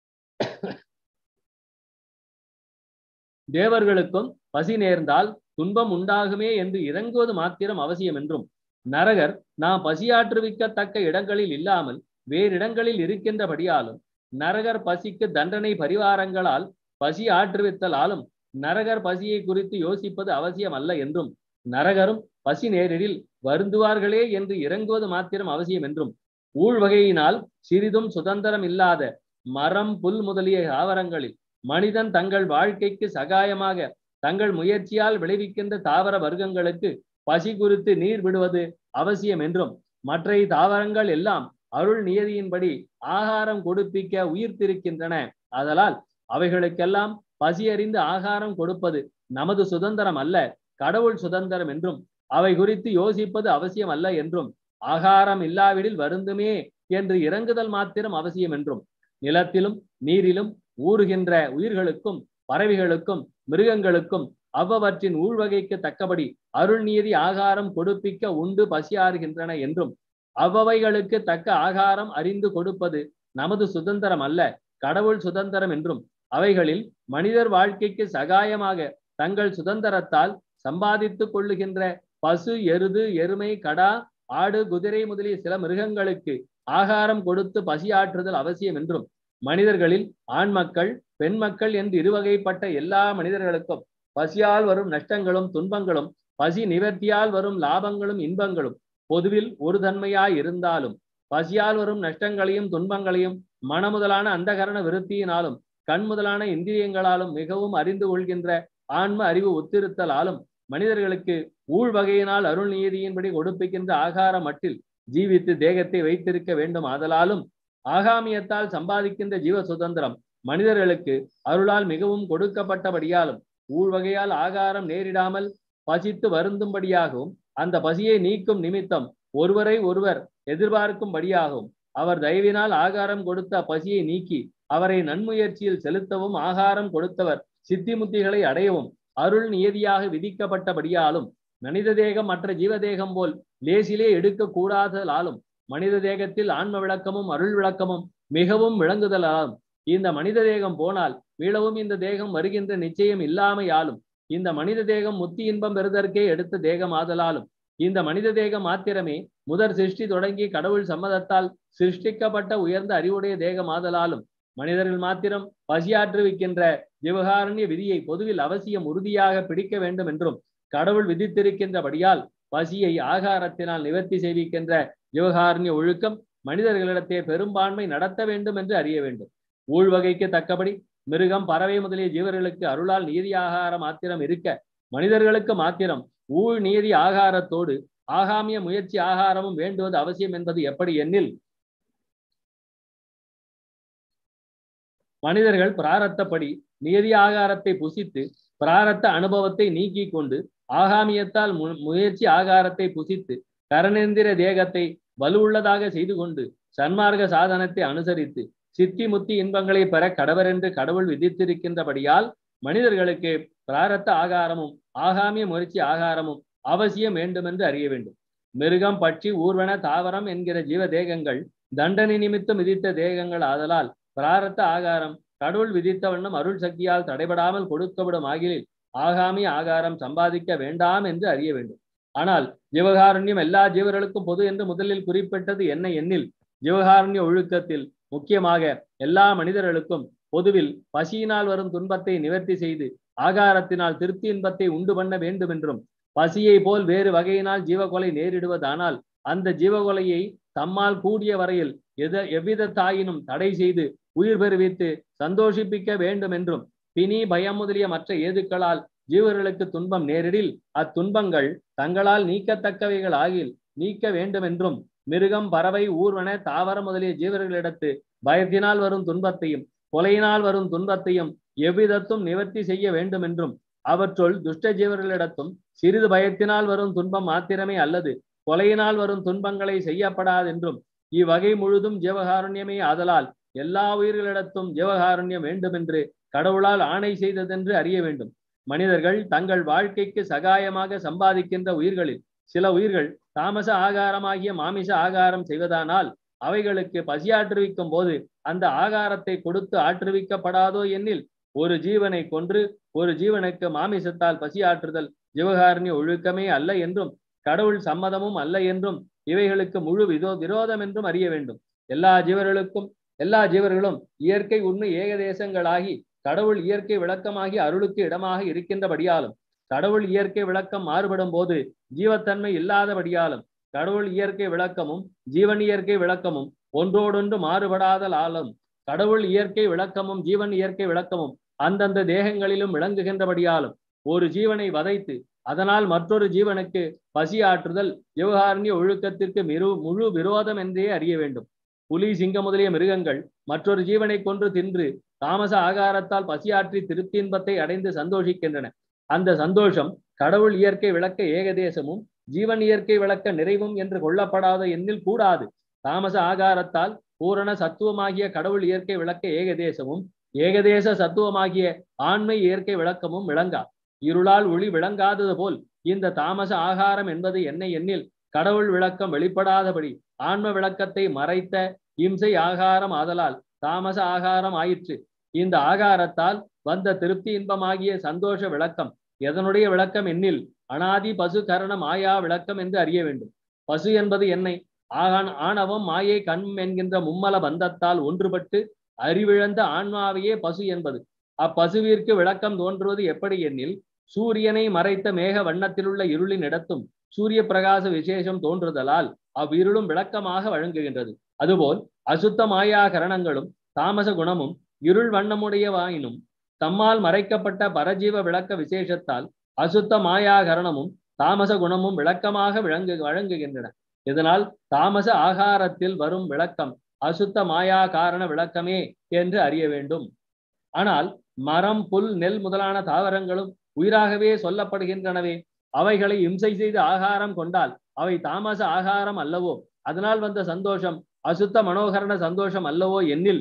தேவர்களுக்கும் பசி நேர்ந்தால் துன்பம் உண்டாகுமே என்று இறங்குவது மாத்திரம் அவசியம் என்றும் நரகர் நாம் பசியாற்றுவிக்கத்தக்க இடங்களில் இல்லாமல் வேறிடங்களில் இருக்கின்றபடியாலும் நரகர் பசிக்கு தண்டனை பரிவாரங்களால் பசி ஆற்றுவித்தலாலும் நரகர் பசியை குறித்து யோசிப்பது அவசியம் அல்ல என்றும் நரகரும் பசி நேரிடில் வருந்துவார்களே என்று இறங்குவது மாத்திரம் அவசியம் என்றும் ஊழ்வகையினால் சிறிதும் சுதந்திரம் இல்லாத மரம் புல் முதலிய தாவரங்களில் மனிதன் தங்கள் வாழ்க்கைக்கு சகாயமாக தங்கள் முயற்சியால் விளைவிக்கின்ற தாவர வர்க்கங்களுக்கு பசி குறித்து நீர் விடுவது அவசியம் என்றும் மற்ற தாவரங்கள் எல்லாம் அருள் நியதியின்படி ஆகாரம் கொடுப்பிக்க உயிர்த்திருக்கின்றன ஆதலால் அவைகளுக்கெல்லாம் பசி அறிந்து ஆகாரம் கொடுப்பது நமது சுதந்திரம் அல்ல கடவுள் சுதந்திரம் என்றும் அவை குறித்து யோசிப்பது அவசியம் அல்ல என்றும் ஆகாரம் இல்லாவிடில் வருந்துமே என்று இறங்குதல் மாத்திரம் அவசியம் என்றும் நிலத்திலும் நீரிலும் ஊறுகின்ற உயிர்களுக்கும் பறவைகளுக்கும் மிருகங்களுக்கும் அவ்வவற்றின் ஊழ்வகைக்கு தக்கபடி அருள் நீதி ஆகாரம் கொடுப்பிக்க உண்டு பசியாறுகின்றன என்றும் அவ்வவைகளுக்கு தக்க ஆகாரம் அறிந்து கொடுப்பது நமது சுதந்திரம் அல்ல கடவுள் சுதந்திரம் என்றும் அவைகளில் மனிதர் வாழ்க்கைக்கு சகாயமாக தங்கள் சுதந்திரத்தால் சம்பாதித்துக் கொள்ளுகின்ற பசு எருது எருமை கடா ஆடு குதிரை முதலிய சில மிருகங்களுக்கு ஆகாரம் கொடுத்து பசியாற்றுதல் அவசியம் என்றும் மனிதர்களில் ஆண் மக்கள் பெண் மக்கள் என்று இருவகைப்பட்ட எல்லா மனிதர்களுக்கும் பசியால் வரும் நஷ்டங்களும் துன்பங்களும் பசி நிவர்த்தியால் வரும் லாபங்களும் இன்பங்களும் பொதுவில் ஒரு தன்மையாய் இருந்தாலும் பசியால் வரும் நஷ்டங்களையும் துன்பங்களையும் மனமுதலான அந்தகரண விருத்தியினாலும் கண் முதலான இந்திரியங்களாலும் மிகவும் அறிந்து கொள்கின்ற ஆன்ம அறிவு ஒத்திருத்தலாலும் மனிதர்களுக்கு ஊழ் வகையினால் அருள் நீதியின்படி கொடுப்பிக்கின்ற ஆகார மட்டில் ஜீவித்து தேகத்தை வைத்திருக்க வேண்டும் ஆதலாலும் ஆகாமியத்தால் சம்பாதிக்கின்ற ஜீவ சுதந்திரம் மனிதர்களுக்கு அருளால் மிகவும் கொடுக்கப்பட்டபடியாலும் ஊழ்வகையால் ஆகாரம் நேரிடாமல் பசித்து வருந்தும்படியாகவும் அந்த பசியை நீக்கும் நிமித்தம் ஒருவரை ஒருவர் எதிர்பார்க்கும்படியாகவும் அவர் தயவினால் ஆகாரம் கொடுத்த பசியை நீக்கி அவரை நன்முயற்சியில் செலுத்தவும் ஆகாரம் கொடுத்தவர் சித்தி முத்திகளை அடையவும் அருள் நியதியாக விதிக்கப்பட்டபடியாலும் மனித தேகம் மற்ற ஜீவதேகம் போல் லேசிலே எடுக்க கூடாதலாலும் மனித தேகத்தில் ஆன்ம விளக்கமும் அருள் விளக்கமும் மிகவும் விளங்குதலாலும் இந்த மனித தேகம் போனால் மீளவும் இந்த தேகம் வருகின்ற நிச்சயம் இல்லாமையாலும் இந்த மனித தேகம் முத்தி இன்பம் பெறுதற்கே எடுத்த தேகம் ஆதலாலும் இந்த மனித தேகம் மாத்திரமே முதற் சிருஷ்டி தொடங்கி கடவுள் சம்மதத்தால் சிருஷ்டிக்கப்பட்ட உயர்ந்த அறிவுடைய தேகம் ஆதலாலும் மனிதர்கள் மாத்திரம் பசியாற்றுவிக்கின்ற ஜீவகாரண்ய விதியை பொதுவில் அவசியம் உறுதியாக பிடிக்க வேண்டும் என்றும் கடவுள் விதித்திருக்கின்றபடியால் பசியை ஆகாரத்தினால் நிவர்த்தி செய்விக்கின்ற ஜீவகாரண்ய ஒழுக்கம் மனிதர்களிடத்தே பெரும்பான்மை நடத்த வேண்டும் என்று அறிய வேண்டும் ஊழ்வகைக்கு தக்கபடி மிருகம் பறவை முதலிய ஜீவர்களுக்கு அருளால் நீதி ஆகாரம் மாத்திரம் இருக்க மனிதர்களுக்கு மாத்திரம் ஊழ் நீதி ஆகாரத்தோடு ஆகாமிய முயற்சி ஆகாரமும் வேண்டுவது அவசியம் என்பது எப்படி எண்ணில் மனிதர்கள் பிராரத்தப்படி நியதி ஆகாரத்தை புசித்து பிராரத்த அனுபவத்தை நீக்கி கொண்டு ஆகாமியத்தால் முயற்சி ஆகாரத்தை புசித்து கரணேந்திர தேகத்தை வலுவுள்ளதாக செய்து கொண்டு சன்மார்க்க சாதனத்தை அனுசரித்து சித்தி முத்தி இன்பங்களை பெற கடவர் என்று கடவுள் விதித்திருக்கின்றபடியால் மனிதர்களுக்கு பிராரத்த ஆகாரமும் ஆகாமிய முயற்சி ஆகாரமும் அவசியம் வேண்டும் என்று அறிய வேண்டும் மிருகம் பட்சி ஊர்வன தாவரம் என்கிற ஜீவ தேகங்கள் தண்டனை நிமித்தம் விதித்த தேகங்கள் ஆதலால் பிராரத்த ஆகாரம் கடவுள் விதித்த வண்ணம் அருள் சக்தியால் தடைபடாமல் கொடுக்கப்படும் ஆகிலில் ஆகாமி ஆகாரம் சம்பாதிக்க வேண்டாம் என்று அறிய வேண்டும் ஆனால் ஜீவகாருண்யம் எல்லா ஜீவர்களுக்கும் பொது என்று முதலில் குறிப்பிட்டது என்ன எண்ணில் ஜீவகாருண்ய ஒழுக்கத்தில் முக்கியமாக எல்லா மனிதர்களுக்கும் பொதுவில் பசியினால் வரும் துன்பத்தை நிவர்த்தி செய்து ஆகாரத்தினால் திருப்தி இன்பத்தை உண்டு பண்ண வேண்டும் என்றும் பசியை போல் வேறு வகையினால் ஜீவகொலை நேரிடுவதானால் அந்த ஜீவகொலையை தம்மால் கூடிய வரையில் எத எவ்வித தாயினும் தடை செய்து உயிர் பெறுவித்து சந்தோஷிப்பிக்க வேண்டும் என்றும் பிணி பயம் முதலிய மற்ற ஏதுக்களால் ஜீவர்களுக்கு துன்பம் நேரிடில் அத்துன்பங்கள் தங்களால் நீக்கத்தக்கவைகள் ஆகில் நீக்க வேண்டும் என்றும் மிருகம் பறவை ஊர்வன தாவரம் முதலிய ஜீவர்களிடத்து பயத்தினால் வரும் துன்பத்தையும் கொலையினால் வரும் துன்பத்தையும் எவ்விதத்தும் நிவர்த்தி செய்ய வேண்டும் என்றும் அவற்றுள் துஷ்ட ஜீவர்களிடத்தும் சிறிது பயத்தினால் வரும் துன்பம் மாத்திரமே அல்லது கொலையினால் வரும் துன்பங்களை செய்யப்படாதென்றும் இவ்வகை முழுதும் ஜீவகாருண்யமே ஆதலால் எல்லா உயிர்களிடத்தும் ஜீவகாருண்யம் வேண்டும் என்று கடவுளால் ஆணை செய்ததென்று அறிய வேண்டும் மனிதர்கள் தங்கள் வாழ்க்கைக்கு சகாயமாக சம்பாதிக்கின்ற உயிர்களில் சில உயிர்கள் தாமச ஆகாரமாகிய மாமிச ஆகாரம் செய்வதானால் அவைகளுக்கு பசியாற்றுவிக்கும் போது அந்த ஆகாரத்தை கொடுத்து ஆற்றுவிக்கப்படாதோ எனில் ஒரு ஜீவனை கொன்று ஒரு ஜீவனுக்கு மாமிசத்தால் பசியாற்றுதல் ஜீவகாரண்ய ஒழுக்கமே அல்ல என்றும் கடவுள் சம்மதமும் அல்ல என்றும் இவைகளுக்கு முழு விதோ விரோதம் என்றும் அறிய வேண்டும் எல்லா ஜீவர்களுக்கும் எல்லா ஜீவர்களும் இயற்கை உண்மை ஏகதேசங்களாகி கடவுள் இயற்கை விளக்கமாகி அருளுக்கு இடமாக இருக்கின்றபடியாலும் கடவுள் இயற்கை விளக்கம் மாறுபடும் போது ஜீவத்தன்மை இல்லாதபடியாலும் கடவுள் இயற்கை விளக்கமும் ஜீவன் இயற்கை விளக்கமும் ஒன்றோடொன்று மாறுபடாதல் ஆளும் கடவுள் இயற்கை விளக்கமும் ஜீவன் இயற்கை விளக்கமும் அந்தந்த தேகங்களிலும் விளங்குகின்றபடியாலும் ஒரு ஜீவனை வதைத்து அதனால் மற்றொரு ஜீவனுக்கு பசி ஆற்றுதல் ஜீவகாரண்ய ஒழுக்கத்திற்கு மிரு முழு விரோதம் என்றே அறிய வேண்டும் புலி சிங்கம் முதலிய மிருகங்கள் மற்றொரு ஜீவனை கொன்று தின்று தாமச ஆகாரத்தால் பசியாற்றி திருப்தின்பத்தை அடைந்து சந்தோஷிக்கின்றன அந்த சந்தோஷம் கடவுள் இயற்கை விளக்க ஏகதேசமும் ஜீவன் இயற்கை விளக்க நிறைவும் என்று கொள்ளப்படாத எண்ணில் கூடாது தாமச ஆகாரத்தால் பூரண சத்துவமாகிய கடவுள் இயற்கை விளக்க ஏகதேசமும் ஏகதேச சத்துவமாகிய ஆண்மை இயற்கை விளக்கமும் விளங்கா இருளால் ஒளி விளங்காதது போல் இந்த தாமச ஆகாரம் என்பது என்ன எண்ணில் கடவுள் விளக்கம் வெளிப்படாதபடி ஆன்ம விளக்கத்தை மறைத்த இம்சை ஆகாரம் ஆதலால் தாமச ஆகாரம் ஆயிற்று இந்த ஆகாரத்தால் வந்த திருப்தி இன்பமாகிய சந்தோஷ விளக்கம் எதனுடைய விளக்கம் எண்ணில் அனாதி பசு கரண மாயா விளக்கம் என்று அறிய வேண்டும் பசு என்பது என்னை ஆகான் ஆணவம் மாயை கண் என்கின்ற மும்மல பந்தத்தால் ஒன்றுபட்டு அறிவிழந்த ஆன்மாவையே பசு என்பது அப்பசுவிற்கு விளக்கம் தோன்றுவது எப்படி எண்ணில் சூரியனை மறைத்த மேக வண்ணத்திலுள்ள இருளின் இடத்தும் சூரிய பிரகாச விசேஷம் தோன்றுதலால் அவ்விருளும் விளக்கமாக வழங்குகின்றது அதுபோல் அசுத்த மாயா கரணங்களும் தாமச குணமும் இருள் வண்ணமுடையவாயினும் தம்மால் மறைக்கப்பட்ட பரஜீவ விளக்க விசேஷத்தால் அசுத்த மாயா கரணமும் தாமச குணமும் விளக்கமாக விளங்கு வழங்குகின்றன இதனால் தாமச ஆகாரத்தில் வரும் விளக்கம் அசுத்த மாயா காரண விளக்கமே என்று அறிய வேண்டும் ஆனால் மரம் புல் நெல் முதலான தாவரங்களும் உயிராகவே சொல்லப்படுகின்றனவே அவைகளை இம்சை செய்து ஆகாரம் கொண்டால் அவை தாமச ஆகாரம் அல்லவோ அதனால் வந்த சந்தோஷம் அசுத்த மனோகரண சந்தோஷம் அல்லவோ எண்ணில்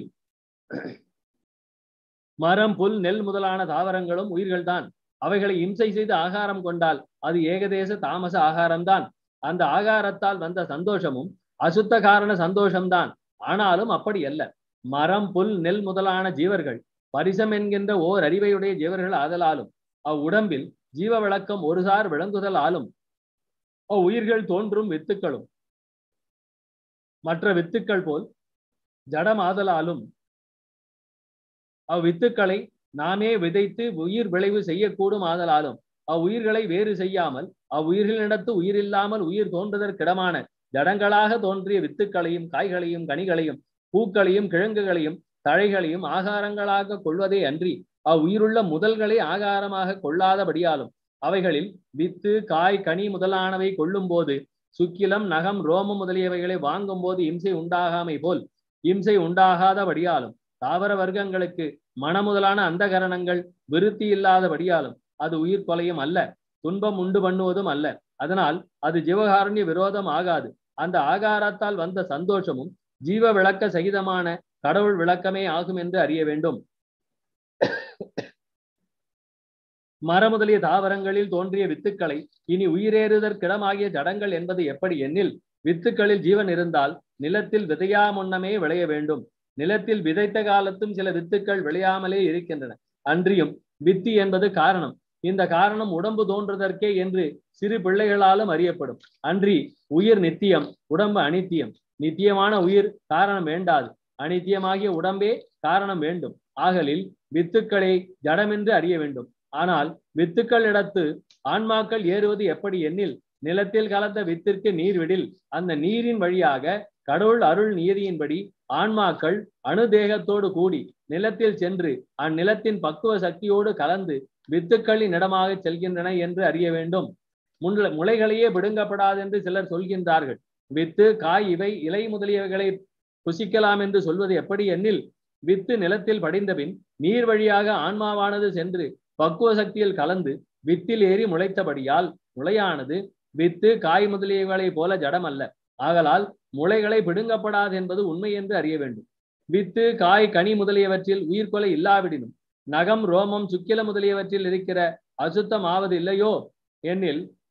மரம் புல் நெல் முதலான தாவரங்களும் உயிர்கள்தான் அவைகளை இம்சை செய்து ஆகாரம் கொண்டால் அது ஏகதேச தாமச ஆகாரம்தான் அந்த ஆகாரத்தால் வந்த சந்தோஷமும் அசுத்த காரண சந்தோஷம்தான் ஆனாலும் அப்படி அல்ல மரம் புல் நெல் முதலான ஜீவர்கள் பரிசம் என்கின்ற ஓர் அறிவையுடைய ஜீவர்கள் ஆதலாலும் அவ்வுடம்பில் ஜீவ விளக்கம் ஒருசார் விளங்குதலாலும் அவ்வுயிர்கள் தோன்றும் வித்துக்களும் மற்ற வித்துக்கள் போல் ஜடமாதலாலும் அவ்வித்துக்களை நாமே விதைத்து உயிர் விளைவு செய்யக்கூடும் ஆதலாலும் அவ்வுயிர்களை வேறு செய்யாமல் அவ்வுயிர்களிடத்து உயிரில்லாமல் உயிர் தோன்றுதற்கிடமான ஜடங்களாக தோன்றிய வித்துக்களையும் காய்களையும் கனிகளையும் பூக்களையும் கிழங்குகளையும் தழைகளையும் ஆகாரங்களாக கொள்வதே அன்றி அவ்வுயிருள்ள முதல்களை ஆகாரமாக கொள்ளாதபடியாலும் அவைகளில் வித்து காய் கனி முதலானவை கொள்ளும் போது சுக்கிலம் நகம் ரோமம் முதலியவைகளை வாங்கும் போது இம்சை உண்டாகாமை போல் இம்சை உண்டாகாதபடியாலும் தாவர வர்க்கங்களுக்கு மன முதலான அந்தகரணங்கள் விருத்தி இல்லாதபடியாலும் அது உயிர் கொலையும் அல்ல துன்பம் உண்டு பண்ணுவதும் அல்ல அதனால் அது ஜீவகாரண்ய விரோதம் ஆகாது அந்த ஆகாரத்தால் வந்த சந்தோஷமும் ஜீவ விளக்க சகிதமான கடவுள் விளக்கமே ஆகும் என்று அறிய வேண்டும் மர முதலிய தாவரங்களில் தோன்றிய வித்துக்களை இனி உயிரேறுதற்கிடமாகிய ஜடங்கள் என்பது எப்படி எண்ணில் வித்துக்களில் ஜீவன் இருந்தால் நிலத்தில் விதையா முன்னமே விளைய வேண்டும் நிலத்தில் விதைத்த காலத்தும் சில வித்துக்கள் விளையாமலே இருக்கின்றன அன்றியும் வித்தி என்பது காரணம் இந்த காரணம் உடம்பு தோன்றுவதற்கே என்று சிறு பிள்ளைகளாலும் அறியப்படும் அன்றி உயிர் நித்தியம் உடம்பு அனித்தியம் நித்தியமான உயிர் காரணம் வேண்டாது அனித்தியமாகிய உடம்பே காரணம் வேண்டும் ஆகலில் வித்துக்களை ஜடமென்று அறிய வேண்டும் ஆனால் வித்துக்கள் இடத்து ஆன்மாக்கள் ஏறுவது எப்படி எண்ணில் நிலத்தில் கலந்த வித்திற்கு நீர் விடில் அந்த நீரின் வழியாக கடவுள் அருள் நீதியின்படி ஆன்மாக்கள் அணுதேகத்தோடு கூடி நிலத்தில் சென்று அந்நிலத்தின் பக்குவ சக்தியோடு கலந்து வித்துக்களின் இடமாக செல்கின்றன என்று அறிய வேண்டும் முன்ன முளைகளையே விடுங்கப்படாது என்று சிலர் சொல்கின்றார்கள் வித்து காய் இவை இலை முதலியவைகளை புசிக்கலாம் என்று சொல்வது எப்படி எண்ணில் வித்து நிலத்தில் படிந்தபின் நீர் வழியாக ஆன்மாவானது சென்று பக்குவ சக்தியில் கலந்து வித்தில் ஏறி முளைத்தபடியால் முளையானது வித்து காய் முதலியவைகளைப் போல ஜடம் அல்ல ஆகலால் முளைகளை பிடுங்கப்படாது என்பது உண்மை என்று அறிய வேண்டும் வித்து காய் கனி முதலியவற்றில் உயிர்கொலை இல்லாவிடினும் நகம் ரோமம் சுக்கில முதலியவற்றில் இருக்கிற அசுத்தம் ஆவது இல்லையோ எண்ணில்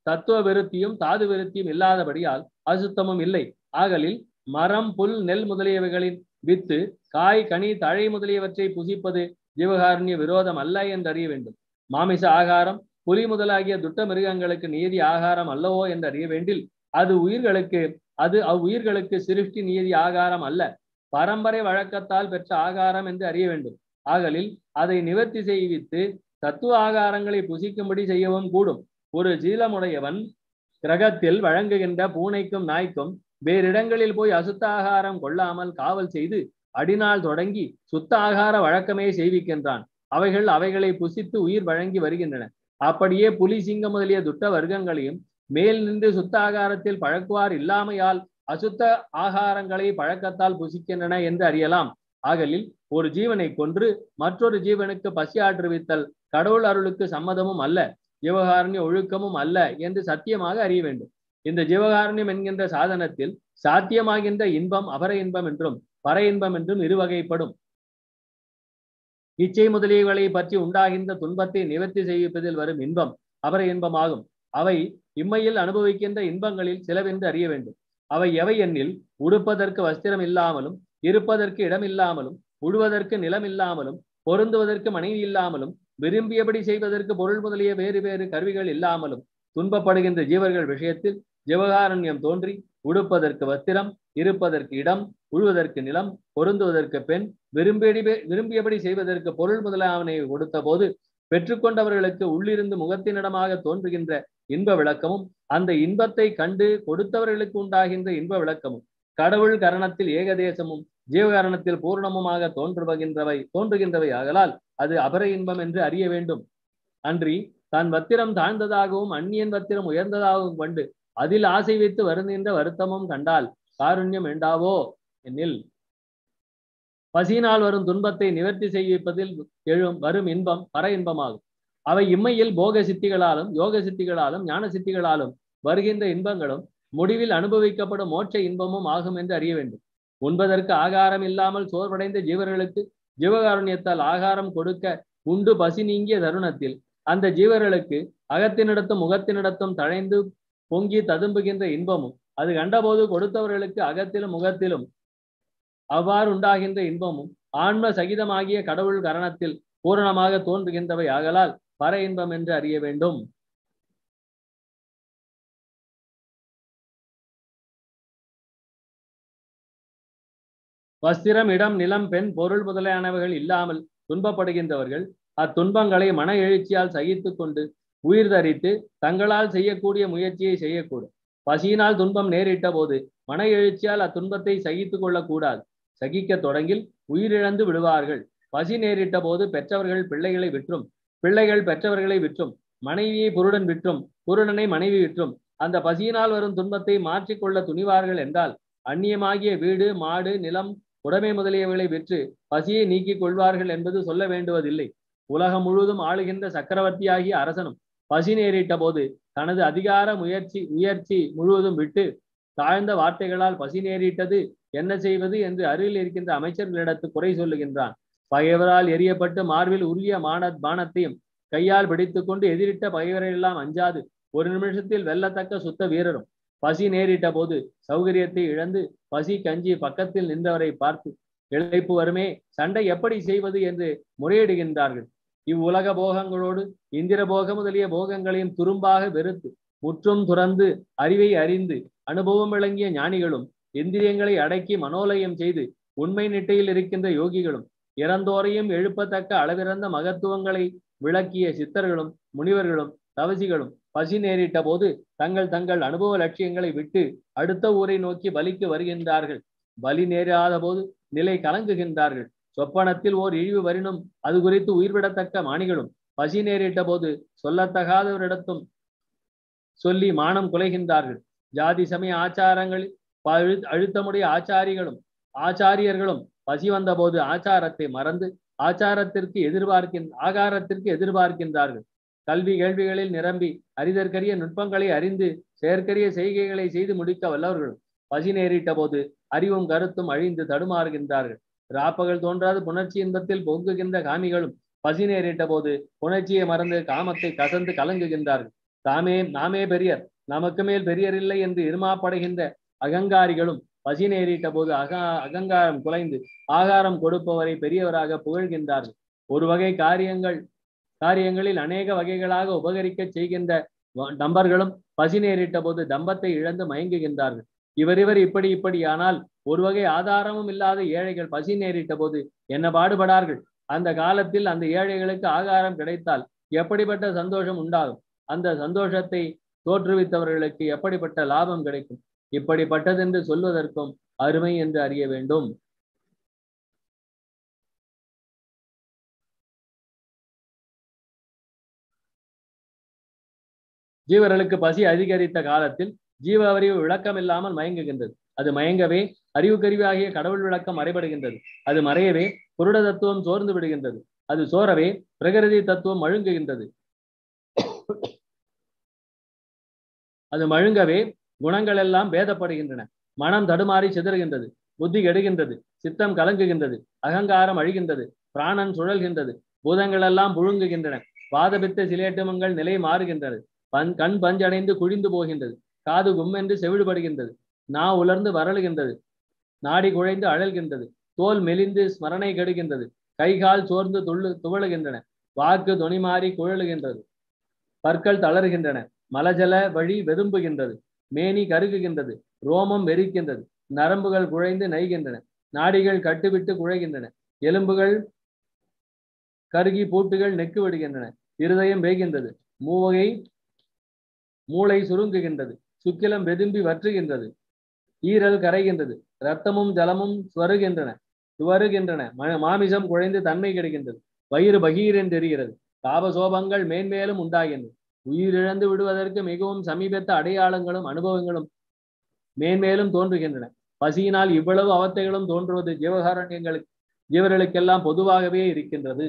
தத்துவ விருத்தியும் தாது விருத்தியும் இல்லாதபடியால் அசுத்தமும் இல்லை ஆகலில் மரம் புல் நெல் முதலியவைகளின் வித்து காய் கனி தழை முதலியவற்றை புசிப்பது ஜீவகாருண்ய விரோதம் அல்ல என்று அறிய வேண்டும் மாமிச ஆகாரம் புலி முதலாகிய துட்ட மிருகங்களுக்கு நீதி ஆகாரம் அல்லவோ என்று அறிய வேண்டில் அது உயிர்களுக்கு அது அவ்வுயிர்களுக்கு சிருஷ்டி நீதி ஆகாரம் அல்ல பரம்பரை வழக்கத்தால் பெற்ற ஆகாரம் என்று அறிய வேண்டும் ஆகலில் அதை நிவர்த்தி செய்வித்து தத்துவ ஆகாரங்களை புசிக்கும்படி செய்யவும் கூடும் ஒரு ஜீலமுடையவன் கிரகத்தில் வழங்குகின்ற பூனைக்கும் நாய்க்கும் வேறிடங்களில் போய் அசுத்த ஆகாரம் கொள்ளாமல் காவல் செய்து அடிநாள் தொடங்கி சுத்த ஆகார வழக்கமே செய்விக்கின்றான் அவைகள் அவைகளை புசித்து உயிர் வழங்கி வருகின்றன அப்படியே புலி சிங்கம் முதலிய துட்ட வர்க்கங்களையும் மேல் நின்று சுத்த ஆகாரத்தில் பழக்குவார் இல்லாமையால் அசுத்த ஆகாரங்களை பழக்கத்தால் புசிக்கின்றன என்று அறியலாம் ஆகலில் ஒரு ஜீவனை கொன்று மற்றொரு ஜீவனுக்கு பசி ஆற்றுவித்தல் கடவுள் அருளுக்கு சம்மதமும் அல்ல ஜீவகாரண்ய ஒழுக்கமும் அல்ல என்று சத்தியமாக அறிய வேண்டும் இந்த ஜீவகாரண்யம் என்கின்ற சாதனத்தில் சாத்தியமாகின்ற இன்பம் அபர இன்பம் என்றும் பர இன்பம் என்றும் இருவகைப்படும் இச்சை முதலியவைகளை பற்றி உண்டாகின்ற துன்பத்தை நிவர்த்தி செய்விப்பதில் வரும் இன்பம் அபர இன்பமாகும் அவை இம்மையில் அனுபவிக்கின்ற இன்பங்களில் சிலவென்று அறிய வேண்டும் அவை எவை எண்ணில் உடுப்பதற்கு வஸ்திரம் இல்லாமலும் இருப்பதற்கு இடம் இல்லாமலும் உழுவதற்கு நிலம் இல்லாமலும் பொருந்துவதற்கு மனைவி இல்லாமலும் விரும்பியபடி செய்வதற்கு பொருள் முதலிய வேறு வேறு கருவிகள் இல்லாமலும் துன்பப்படுகின்ற ஜீவர்கள் விஷயத்தில் ஜீவகாரண்யம் தோன்றி உடுப்பதற்கு வஸ்திரம் இருப்பதற்கு இடம் உழுவதற்கு நிலம் பொருந்துவதற்கு பெண் விரும்பியடி விரும்பியபடி செய்வதற்கு பொருள் முதலாவனை கொடுத்த போது பெற்றுக்கொண்டவர்களுக்கு உள்ளிருந்து முகத்தினிடமாக தோன்றுகின்ற இன்ப விளக்கமும் அந்த இன்பத்தை கண்டு கொடுத்தவர்களுக்கு உண்டாகின்ற இன்ப விளக்கமும் கடவுள் கரணத்தில் ஏகதேசமும் ஜீவகரணத்தில் பூர்ணமுமாக தோன்றுகின்றவை தோன்றுகின்றவை ஆகலால் அது அபர இன்பம் என்று அறிய வேண்டும் அன்றி தான் வத்திரம் தாழ்ந்ததாகவும் அந்நியன் வத்திரம் உயர்ந்ததாகவும் கொண்டு அதில் ஆசை வைத்து வருகின்ற வருத்தமும் கண்டால் காருண்யம் வேண்டாவோ என்னில் பசியினால் வரும் துன்பத்தை நிவர்த்தி செய்விப்பதில் எழும் வரும் இன்பம் பர இன்பமாகும் அவை இம்மையில் போக சித்திகளாலும் யோக சித்திகளாலும் ஞான சித்திகளாலும் வருகின்ற இன்பங்களும் முடிவில் அனுபவிக்கப்படும் மோட்ச இன்பமும் ஆகும் என்று அறிய வேண்டும் உண்பதற்கு ஆகாரம் இல்லாமல் சோர்வடைந்த ஜீவர்களுக்கு ஜீவகாருண்யத்தால் ஆகாரம் கொடுக்க உண்டு பசி நீங்கிய தருணத்தில் அந்த ஜீவர்களுக்கு அகத்தினிடத்தும் முகத்தினிடத்தும் தழைந்து பொங்கி ததும்புகின்ற இன்பமும் அது கண்டபோது கொடுத்தவர்களுக்கு அகத்திலும் முகத்திலும் அவ்வாறு உண்டாகின்ற இன்பமும் ஆன்ம சகிதமாகிய கடவுள் கரணத்தில் பூரணமாக தோன்றுகின்றவை ஆகலால் பர இன்பம் என்று அறிய வேண்டும் வஸ்திரம் இடம் நிலம் பெண் பொருள் முதலானவைகள் இல்லாமல் துன்பப்படுகின்றவர்கள் அத்துன்பங்களை மன எழுச்சியால் சகித்து கொண்டு உயிர் தரித்து தங்களால் செய்யக்கூடிய முயற்சியை செய்யக்கூடும் பசியினால் துன்பம் நேரிட்ட போது மன எழுச்சியால் அத்துன்பத்தை சகித்து கொள்ளக்கூடாது சகிக்க தொடங்கில் உயிரிழந்து விடுவார்கள் பசி நேரிட்ட போது பெற்றவர்கள் பிள்ளைகளை விற்றும் பிள்ளைகள் பெற்றவர்களை விற்றும் மனைவியை புருடன் விற்றும் புருடனை மனைவி விற்றும் அந்த பசியினால் வரும் துன்பத்தை மாற்றிக்கொள்ள துணிவார்கள் என்றால் அந்நியமாகிய வீடு மாடு நிலம் உடைமை முதலியவைகளை விற்று பசியை நீக்கிக் கொள்வார்கள் என்பது சொல்ல வேண்டுவதில்லை உலகம் முழுவதும் ஆளுகின்ற சக்கரவர்த்தியாகிய அரசனும் பசி நேரிட்ட போது தனது அதிகார முயற்சி முயற்சி முழுவதும் விட்டு தாழ்ந்த வார்த்தைகளால் பசி நேரிட்டது என்ன செய்வது என்று அருகில் இருக்கின்ற அமைச்சர்களிடத்து குறை சொல்லுகின்றான் பகைவரால் எரியப்பட்டு மார்பில் உரிய மான பானத்தையும் கையால் பிடித்துக் கொண்டு எதிரிட்ட பகைவரெல்லாம் அஞ்சாது ஒரு நிமிஷத்தில் வெல்லத்தக்க சுத்த வீரரும் பசி நேரிட்ட போது சௌகரியத்தை இழந்து பசி கஞ்சி பக்கத்தில் நின்றவரை பார்த்து இழைப்பு வருமே சண்டை எப்படி செய்வது என்று முறையிடுகின்றார்கள் இவ்வுலக போகங்களோடு இந்திர போக முதலிய போகங்களையும் துரும்பாக வெறுத்து முற்றும் துறந்து அறிவை அறிந்து அனுபவம் விளங்கிய ஞானிகளும் இந்திரியங்களை அடக்கி மனோலயம் செய்து உண்மை நிட்டையில் இருக்கின்ற யோகிகளும் இறந்தோரையும் எழுப்பத்தக்க அளவிறந்த மகத்துவங்களை விளக்கிய சித்தர்களும் முனிவர்களும் தவசிகளும் பசி நேரிட்ட போது தங்கள் தங்கள் அனுபவ லட்சியங்களை விட்டு அடுத்த ஊரை நோக்கி பலிக்கு வருகின்றார்கள் பலி நேராத போது நிலை கலங்குகின்றார்கள் சொப்பனத்தில் ஓர் இழிவு வரினும் அது குறித்து உயிர்விடத்தக்க மாணிகளும் பசி நேரிட்ட போது சொல்லத்தகாதவரிடத்தும் சொல்லி மானம் குலைகின்றார்கள் ஜாதி சமய ஆச்சாரங்களில் பழு- அழுத்தமுடைய ஆச்சாரிகளும் ஆச்சாரியர்களும் பசி வந்தபோது ஆச்சாரத்தை மறந்து ஆச்சாரத்திற்கு எதிர்பார்க்கின் ஆகாரத்திற்கு எதிர்பார்க்கின்றார்கள் கல்வி கேள்விகளில் நிரம்பி அறிதற்கரிய நுட்பங்களை அறிந்து செயற்கரிய செய்கைகளை செய்து முடிக்க வல்லவர்களும் பசி நேரிட்ட போது அறிவும் கருத்தும் அழிந்து தடுமாறுகின்றார்கள் ராப்பகல் தோன்றாது புணர்ச்சி இன்பத்தில் பொங்குகின்ற காமிகளும் பசி நேரிட்ட போது புணர்ச்சியை மறந்து காமத்தை கசந்து கலங்குகின்றார்கள் தாமே நாமே பெரியர் நமக்கு மேல் பெரியர் இல்லை என்று இருமாப்படைகின்ற அகங்காரிகளும் பசி நேரிட்ட போது அக அகங்காரம் குலைந்து ஆகாரம் கொடுப்பவரை பெரியவராக புகழ்கின்றார்கள் ஒரு வகை காரியங்கள் காரியங்களில் அநேக வகைகளாக உபகரிக்க செய்கின்ற வ- டம்பர்களும் பசி நேரிட்ட போது தம்பத்தை இழந்து மயங்குகின்றார்கள் இவரிவர் இப்படி இப்படியானால் ஒரு வகை ஆதாரமும் இல்லாத ஏழைகள் பசி நேரிட்ட போது என்ன பாடுபடார்கள் அந்த காலத்தில் அந்த ஏழைகளுக்கு ஆகாரம் கிடைத்தால் எப்படிப்பட்ட சந்தோஷம் உண்டாகும் அந்த சந்தோஷத்தை தோற்றுவித்தவர்களுக்கு எப்படிப்பட்ட லாபம் கிடைக்கும் இப்படிப்பட்டதென்று சொல்வதற்கும் அருமை என்று அறிய வேண்டும் ஜீவர்களுக்கு பசி அதிகரித்த காலத்தில் ஜீவ அறிவு விளக்கம் இல்லாமல் மயங்குகின்றது அது மயங்கவே அறிவுக்கருவியாகிய கடவுள் விளக்கம் மறைபடுகின்றது அது மறையவே புருட தத்துவம் சோர்ந்து விடுகின்றது அது சோரவே பிரகிருதி தத்துவம் மழுங்குகின்றது அது மழுங்கவே குணங்கள் எல்லாம் பேதப்படுகின்றன மனம் தடுமாறி சிதறுகின்றது புத்தி கெடுகின்றது சித்தம் கலங்குகின்றது அகங்காரம் அழிகின்றது பிராணன் சுழல்கின்றது பூதங்கள் எல்லாம் புழுங்குகின்றன வாதபித்த சிலேட்டமங்கள் நிலை மாறுகின்றது பன் கண் பஞ்சடைந்து குழிந்து போகின்றது காது கும்மென்று செவிடுபடுகின்றது நா உலர்ந்து வரலுகின்றது நாடி குழைந்து அழல்கின்றது தோல் மெலிந்து ஸ்மரணை கெடுகின்றது கைகால் சோர்ந்து துள்ளு துவளுகின்றன வாக்கு தொனிமாறி குழலுகின்றது பற்கள் தளர்கின்றன மலஜல வழி வெதும்புகின்றது மேனி கருகுகின்றது ரோமம் வெறிக்கின்றது நரம்புகள் குழைந்து நைகின்றன நாடிகள் கட்டுவிட்டு குழைகின்றன எலும்புகள் கருகி பூட்டுகள் நெக்கு விடுகின்றன இருதயம் வேகின்றது மூவகை மூளை சுருங்குகின்றது சுக்கிலம் வெதும்பி வற்றுகின்றது ஈரல் கரைகின்றது இரத்தமும் ஜலமும் ஸ்வருகின்றன துவருகின்றன ம- மாமிசம் குழைந்து தன்மை கெடுகின்றது வயிறு பகீரென்று தெரிகிறது தாபசோபங்கள் மேன்மேலும் உண்டாகின்றன உயிரிழந்து விடுவதற்கு மிகவும் சமீபத்த அடையாளங்களும் அனுபவங்களும் மேன்மேலும் தோன்றுகின்றன பசியினால் இவ்வளவு அவத்தைகளும் தோன்றுவது ஜீவகாரண்யங்களுக்கு ஜீவர்களுக்கெல்லாம் பொதுவாகவே இருக்கின்றது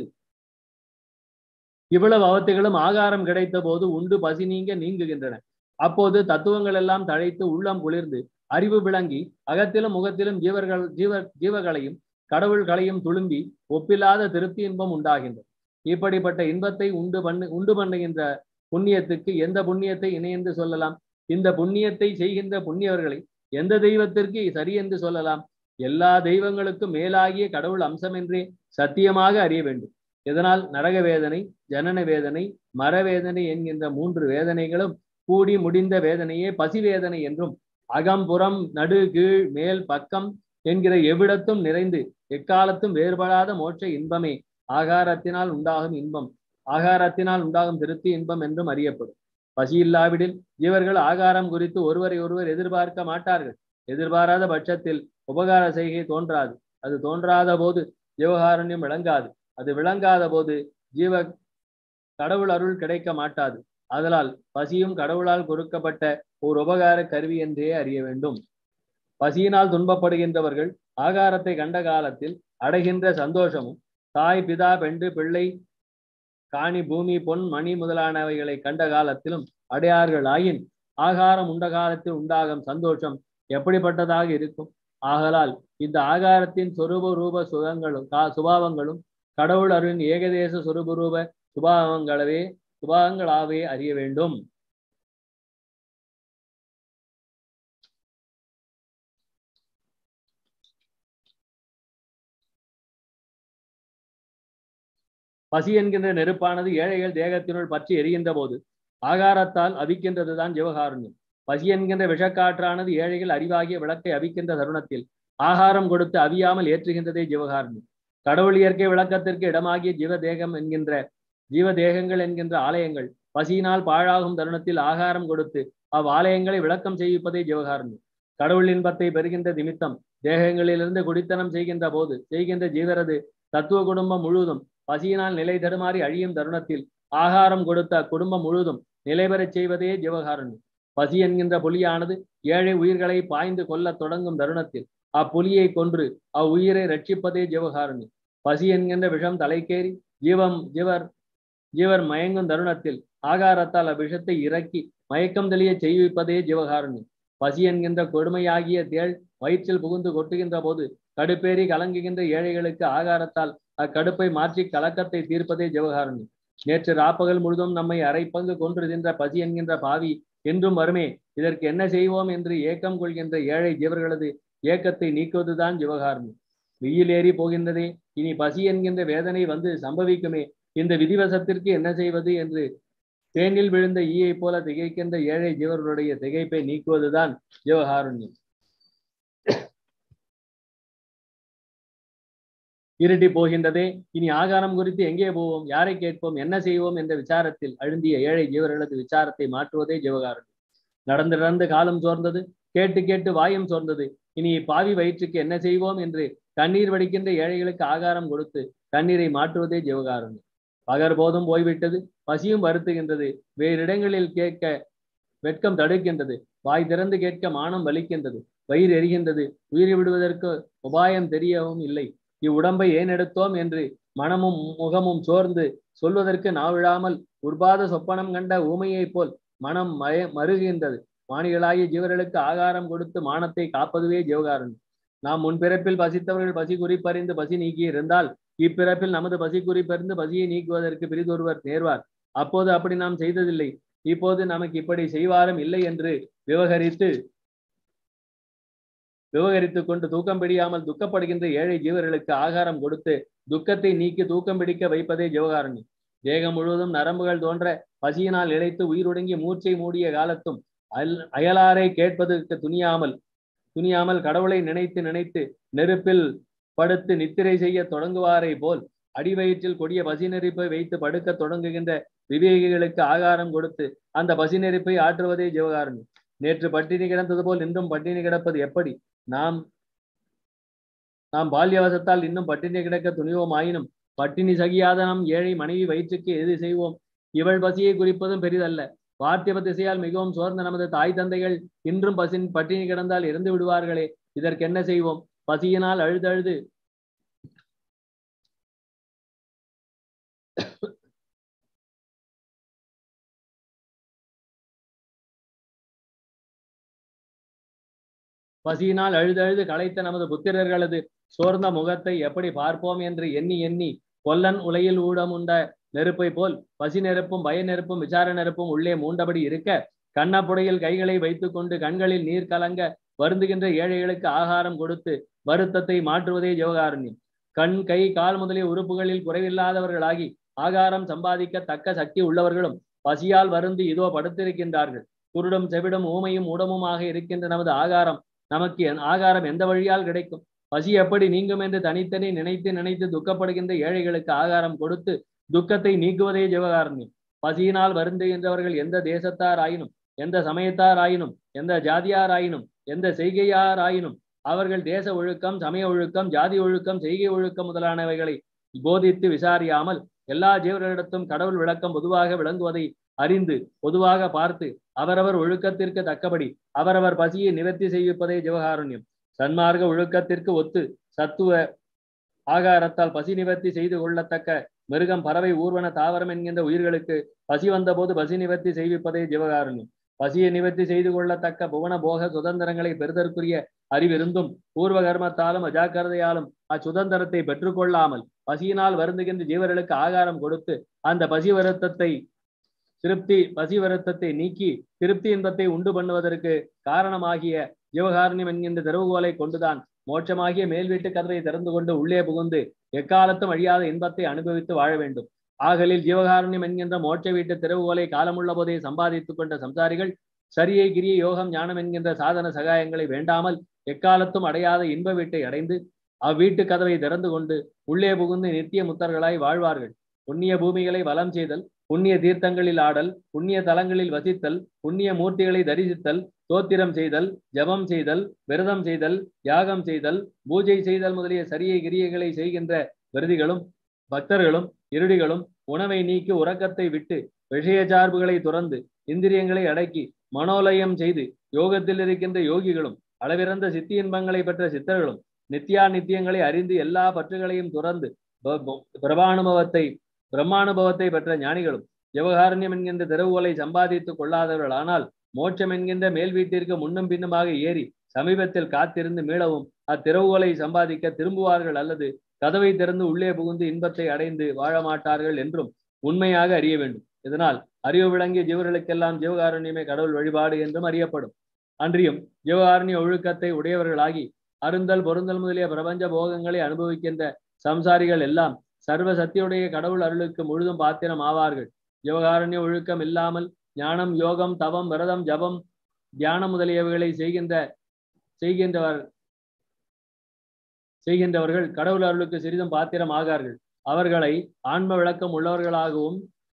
இவ்வளவு அவத்தைகளும் ஆகாரம் கிடைத்த போது உண்டு பசி நீங்க நீங்குகின்றன அப்போது தத்துவங்கள் எல்லாம் தழைத்து உள்ளம் குளிர்ந்து அறிவு விளங்கி அகத்திலும் முகத்திலும் ஜீவர்கள் ஜீவ ஜீவகளையும் கடவுள்களையும் துளும்பி ஒப்பில்லாத திருப்தி இன்பம் உண்டாகின்றது இப்படிப்பட்ட இன்பத்தை உண்டு பண்ணு உண்டு பண்ணுகின்ற புண்ணியத்துக்கு எந்த புண்ணியத்தை இணை என்று சொல்லலாம் இந்த புண்ணியத்தை செய்கின்ற புண்ணியவர்களை எந்த தெய்வத்திற்கு சரி என்று சொல்லலாம் எல்லா தெய்வங்களுக்கும் மேலாகிய கடவுள் அம்சம் என்றே சத்தியமாக அறிய வேண்டும் இதனால் நரக வேதனை ஜனன வேதனை மரவேதனை என்கின்ற மூன்று வேதனைகளும் கூடி முடிந்த வேதனையே பசி வேதனை என்றும் அகம் புறம் நடு கீழ் மேல் பக்கம் என்கிற எவ்விடத்தும் நிறைந்து எக்காலத்தும் வேறுபடாத மோட்ச இன்பமே ஆகாரத்தினால் உண்டாகும் இன்பம் ஆகாரத்தினால் உண்டாகும் திருப்தி இன்பம் என்றும் அறியப்படும் பசி இல்லாவிடில் இவர்கள் ஆகாரம் குறித்து ஒருவரை ஒருவர் எதிர்பார்க்க மாட்டார்கள் எதிர்பாராத பட்சத்தில் உபகார செய்கை தோன்றாது அது தோன்றாத போது ஜீவகாரண்யம் விளங்காது அது விளங்காத போது ஜீவ கடவுள் அருள் கிடைக்க மாட்டாது அதனால் பசியும் கடவுளால் கொடுக்கப்பட்ட ஒரு உபகார கருவி என்றே அறிய வேண்டும் பசியினால் துன்பப்படுகின்றவர்கள் ஆகாரத்தை கண்ட காலத்தில் அடைகின்ற சந்தோஷமும் தாய் பிதா பெண்டு பிள்ளை காணி பூமி பொன் மணி முதலானவைகளை கண்ட காலத்திலும் அடையார்கள் ஆயின் ஆகாரம் உண்ட காலத்தில் உண்டாகும் சந்தோஷம் எப்படிப்பட்டதாக இருக்கும் ஆகலால் இந்த ஆகாரத்தின் சொரூப ரூப சுகங்களும் கா சுபாவங்களும் கடவுள் அருளின் ஏகதேச சொரூப ரூப சுபாவங்களவே சுபாவங்களாவே அறிய வேண்டும் பசி என்கின்ற நெருப்பானது ஏழைகள் தேகத்தினுள் பற்றி எரிகின்ற போது ஆகாரத்தால் அவிக்கின்றதுதான் ஜீவகாருண்யம் பசி என்கின்ற விஷக்காற்றானது ஏழைகள் அறிவாகிய விளக்கை அவிக்கின்ற தருணத்தில் ஆகாரம் கொடுத்து அவியாமல் ஏற்றுகின்றதே ஜீவகாருண்யம் கடவுள் இயற்கை விளக்கத்திற்கு இடமாகிய ஜீவ தேகம் என்கின்ற ஜீவ தேகங்கள் என்கின்ற ஆலயங்கள் பசியினால் பாழாகும் தருணத்தில் ஆகாரம் கொடுத்து அவ் ஆலயங்களை விளக்கம் செய்விப்பதே ஜீவகாருண்யம் கடவுள் இன்பத்தை பெறுகின்ற நிமித்தம் தேகங்களிலிருந்து குடித்தனம் செய்கின்ற போது செய்கின்ற ஜீவரது தத்துவ குடும்பம் முழுவதும் பசியினால் நிலை தடுமாறி அழியும் தருணத்தில் ஆகாரம் கொடுத்த குடும்பம் முழுவதும் நிலை பெறச் செய்வதே ஜீவகாருண்யம் பசி என்கின்ற புலியானது ஏழை உயிர்களை பாய்ந்து கொல்லத் தொடங்கும் தருணத்தில் அப்புலியை கொன்று அவ்வுயிரை ரட்சிப்பதே ஜீவகாருண்யம் பசி என்கின்ற விஷம் தலைக்கேறி ஜீவம் ஜீவர் ஜீவர் மயங்கும் தருணத்தில் ஆகாரத்தால் அவ்விஷத்தை இறக்கி மயக்கம் தெளிய செய்விப்பதே ஜீவகாருண்யம் பசி என்கின்ற கொடுமையாகிய தேள் வயிற்றில் புகுந்து கொட்டுகின்ற போது கடுப்பேறி கலங்குகின்ற ஏழைகளுக்கு ஆகாரத்தால் அக்கடுப்பை மாற்றி கலக்கத்தை தீர்ப்பதே ஜீவகாருண்யம் நேற்று ராப்பகல் முழுதும் நம்மை அரை பங்கு கொன்று தின்ற பசி என்கின்ற பாவி என்றும் வருமே இதற்கு என்ன செய்வோம் என்று ஏக்கம் கொள்கின்ற ஏழை ஜீவர்களது ஏக்கத்தை நீக்குவதுதான் ஜீவகாரணம் வெயில் ஏறி போகின்றதே இனி பசி என்கின்ற வேதனை வந்து சம்பவிக்குமே இந்த விதிவசத்திற்கு என்ன செய்வது என்று தேனில் விழுந்த ஈயை போல திகைக்கின்ற ஏழை ஜீவர்களுடைய திகைப்பை நீக்குவதுதான் ஜீவகாருண்யம் இருட்டி போகின்றதே இனி ஆகாரம் குறித்து எங்கே போவோம் யாரை கேட்போம் என்ன செய்வோம் என்ற விசாரத்தில் அழுந்திய ஏழை ஜீவர்களது விசாரத்தை மாற்றுவதே ஜீவகாருண்யம் நடந்து நடந்து காலம் சோர்ந்தது கேட்டு கேட்டு வாயும் சோர்ந்தது இனி பாவி வயிற்றுக்கு என்ன செய்வோம் என்று கண்ணீர் வடிக்கின்ற ஏழைகளுக்கு ஆகாரம் கொடுத்து தண்ணீரை மாற்றுவதே ஜீவகாருண்யம் பகர் போதும் போய்விட்டது பசியும் வருத்துகின்றது வேறு இடங்களில் கேட்க வெட்கம் தடுக்கின்றது வாய் திறந்து கேட்க மானம் வலிக்கின்றது வயிறு எரிகின்றது உயிரை விடுவதற்கு உபாயம் தெரியவும் இல்லை இவ்வுடம்பை ஏன் எடுத்தோம் என்று மனமும் முகமும் சோர்ந்து சொல்வதற்கு நாவிழாமல் உர்பாத சொப்பனம் கண்ட ஊமையைப் போல் மனம் மய மருகின்றது மாணிகளாகிய ஜீவர்களுக்கு ஆகாரம் கொடுத்து மானத்தை காப்பதுவே ஜீவகாரன் நாம் முன்பிறப்பில் பசித்தவர்கள் பசி குறிப்பறிந்து பசி நீக்கி இருந்தால் இப்பிறப்பில் நமது பசி குறிப்பறிந்து பசியை நீக்குவதற்கு பிரிதொருவர் நேர்வார் அப்போது அப்படி நாம் செய்ததில்லை இப்போது நமக்கு இப்படி செய்வாரும் இல்லை என்று விவகரித்து விவகரித்துக் கொண்டு தூக்கம் பிடியாமல் துக்கப்படுகின்ற ஏழை ஜீவர்களுக்கு ஆகாரம் கொடுத்து துக்கத்தை நீக்கி தூக்கம் பிடிக்க வைப்பதே ஜீவகாரணி தேகம் முழுவதும் நரம்புகள் தோன்ற பசியினால் இழைத்து உயிரொடுங்கி மூச்சை மூடிய காலத்தும் அல் அயலாரை கேட்பதற்கு துணியாமல் துணியாமல் கடவுளை நினைத்து நினைத்து நெருப்பில் படுத்து நித்திரை செய்ய தொடங்குவாரை போல் அடிவயிற்றில் கொடிய பசி நெருப்பை வைத்து படுக்க தொடங்குகின்ற விவேகிகளுக்கு ஆகாரம் கொடுத்து அந்த பசி நெருப்பை ஆற்றுவதே ஜீவகாரணி நேற்று பட்டினி கிடந்தது போல் இன்றும் பட்டினி கிடப்பது எப்படி நாம் நாம் பால்யவசத்தால் இன்னும் பட்டினி கிடக்க துணிவோம் ஆயினும் பட்டினி சகியாத நம் ஏழை மனைவி வயிற்றுக்கு எது செய்வோம் இவள் பசியை குறிப்பதும் பெரிதல்ல பார்த்திப திசையால் மிகவும் சோர்ந்த நமது தாய் தந்தைகள் இன்றும் பசின் பட்டினி கிடந்தால் இறந்து விடுவார்களே இதற்கு என்ன செய்வோம் பசியினால் அழுதழுது பசியினால் அழுதழுது களைத்த நமது புத்திரர்களது சோர்ந்த முகத்தை எப்படி பார்ப்போம் என்று எண்ணி எண்ணி கொல்லன் உலையில் ஊடமுண்ட நெருப்பை போல் பசி நெருப்பும் பய நெருப்பும் விசார நெருப்பும் உள்ளே மூண்டபடி இருக்க கண்ணப்புடையில் கைகளை வைத்துக்கொண்டு கண்களில் நீர் கலங்க வருந்துகின்ற ஏழைகளுக்கு ஆகாரம் கொடுத்து வருத்தத்தை மாற்றுவதே ஜீவகாருண்யம் கண் கை கால் முதலிய உறுப்புகளில் குறைவில்லாதவர்களாகி ஆகாரம் சம்பாதிக்க தக்க சக்தி உள்ளவர்களும் பசியால் வருந்தி இதோ படுத்திருக்கின்றார்கள் குருடும் செவிடும் ஊமையும் உடமுமாக இருக்கின்ற நமது ஆகாரம் நமக்கு ஆகாரம் எந்த வழியால் கிடைக்கும் பசி எப்படி நீங்கும் என்று தனித்தனி நினைத்து நினைத்து துக்கப்படுகின்ற ஏழைகளுக்கு ஆகாரம் கொடுத்து துக்கத்தை நீக்குவதே ஜீவகாரண்யம் பசியினால் வருந்துகின்றவர்கள் எந்த தேசத்தார் ஆயினும் எந்த சமயத்தார் ஆயினும் எந்த ஜாதியார் ஆயினும் எந்த செய்கையார் ஆயினும் அவர்கள் தேச ஒழுக்கம் சமய ஒழுக்கம் ஜாதி ஒழுக்கம் செய்கை ஒழுக்கம் முதலானவைகளை போதித்து விசாரியாமல் எல்லா ஜீவர்களிடத்தும் கடவுள் விளக்கம் பொதுவாக விளங்குவதை அறிந்து பொதுவாக பார்த்து அவரவர் ஒழுக்கத்திற்கு தக்கபடி அவரவர் பசியை நிவர்த்தி செய்விப்பதே ஜீவகாருண்யம் சன்மார்க்க ஒழுக்கத்திற்கு ஒத்து சத்துவ ஆகாரத்தால் பசி நிவர்த்தி செய்து கொள்ளத்தக்க மிருகம் பறவை ஊர்வன தாவரம் என்கின்ற உயிர்களுக்கு பசி வந்தபோது பசி நிவர்த்தி செய்விப்பதே ஜீவகாருண்யம் பசியை நிவர்த்தி செய்து கொள்ளத்தக்க புவன போக சுதந்திரங்களை பெறுதற்குரிய அறிவிருந்தும் பூர்வ கர்மத்தாலும் அஜாக்கிரதையாலும் அச்சுதந்திரத்தை பெற்றுக்கொள்ளாமல் பசியினால் வருந்துகின்ற ஜீவர்களுக்கு ஆகாரம் கொடுத்து அந்த பசி வருத்தத்தை திருப்தி பசி வருத்தத்தை நீக்கி திருப்தி இன்பத்தை உண்டு பண்ணுவதற்கு காரணமாகிய ஜீவகாரண்யம் என்கின்ற திறவுகோலை கொண்டுதான் மோட்சமாகிய மேல் வீட்டு கதவை திறந்து கொண்டு உள்ளே புகுந்து எக்காலத்தும் அழியாத இன்பத்தை அனுபவித்து வாழ வேண்டும் ஆகலில் ஜீவகாரண்யம் என்கின்ற மோட்ச வீட்டு திறவுகோலை காலமுள்ள போதே சம்பாதித்துக் கொண்ட சம்சாரிகள் சரியை கிரிய யோகம் ஞானம் என்கின்ற சாதன சகாயங்களை வேண்டாமல் எக்காலத்தும் அடையாத இன்ப வீட்டை அடைந்து அவ்வீட்டு கதவை திறந்து கொண்டு உள்ளே புகுந்து நித்திய முத்தர்களாய் வாழ்வார்கள் புண்ணிய பூமிகளை வலம் செய்தல் புண்ணிய தீர்த்தங்களில் ஆடல் புண்ணிய தலங்களில் வசித்தல் புண்ணிய மூர்த்திகளை தரிசித்தல் தோத்திரம் செய்தல் ஜபம் செய்தல் விரதம் செய்தல் யாகம் செய்தல் பூஜை செய்தல் முதலிய சரிய கிரியைகளை செய்கின்ற விருதிகளும் பக்தர்களும் இருடிகளும் உணவை நீக்கி உறக்கத்தை விட்டு விஷய சார்புகளை துறந்து இந்திரியங்களை அடக்கி மனோலயம் செய்து யோகத்தில் இருக்கின்ற யோகிகளும் அளவிறந்த சித்தி இன்பங்களை பெற்ற சித்தர்களும் நித்யா நித்தியங்களை அறிந்து எல்லா பற்றுகளையும் துறந்து பிரபானுபவத்தை பிரம்மானுபவத்தை பெற்ற ஞானிகளும் ஜவகாரண்யம் என்கின்ற திறவுகோலை சம்பாதித்துக் கொள்ளாதவர்கள் ஆனால் மோட்சம் என்கின்ற மேல் வீட்டிற்கு முன்னும் பின்னுமாக ஏறி சமீபத்தில் காத்திருந்து மீளவும் அத்திறவுகோலை சம்பாதிக்க திரும்புவார்கள் அல்லது கதவை திறந்து உள்ளே புகுந்து இன்பத்தை அடைந்து வாழ மாட்டார்கள் என்றும் உண்மையாக அறிய வேண்டும் இதனால் அறிவு விளங்கிய ஜீவர்களுக்கெல்லாம் ஜீவகாருண்யமே கடவுள் வழிபாடு என்றும் அறியப்படும் அன்றியும் ஜீவகாருண்ய ஒழுக்கத்தை உடையவர்களாகி அருந்தல் பொருந்தல் முதலிய பிரபஞ்ச போகங்களை அனுபவிக்கின்ற சம்சாரிகள் எல்லாம் சர்வ சக்தியுடைய கடவுள் அருளுக்கு முழுதும் பாத்திரம் ஆவார்கள் ஜீவகாருண்ய ஒழுக்கம் இல்லாமல் ஞானம் யோகம் தவம் விரதம் ஜபம் தியானம் முதலியவைகளை செய்கின்ற செய்கின்றவர் செய்கின்றவர்கள் கடவுள் அருளுக்கு சிறிதும் பாத்திரம் ஆகார்கள் அவர்களை ஆன்ம விளக்கம் உள்ளவர்களாகவும்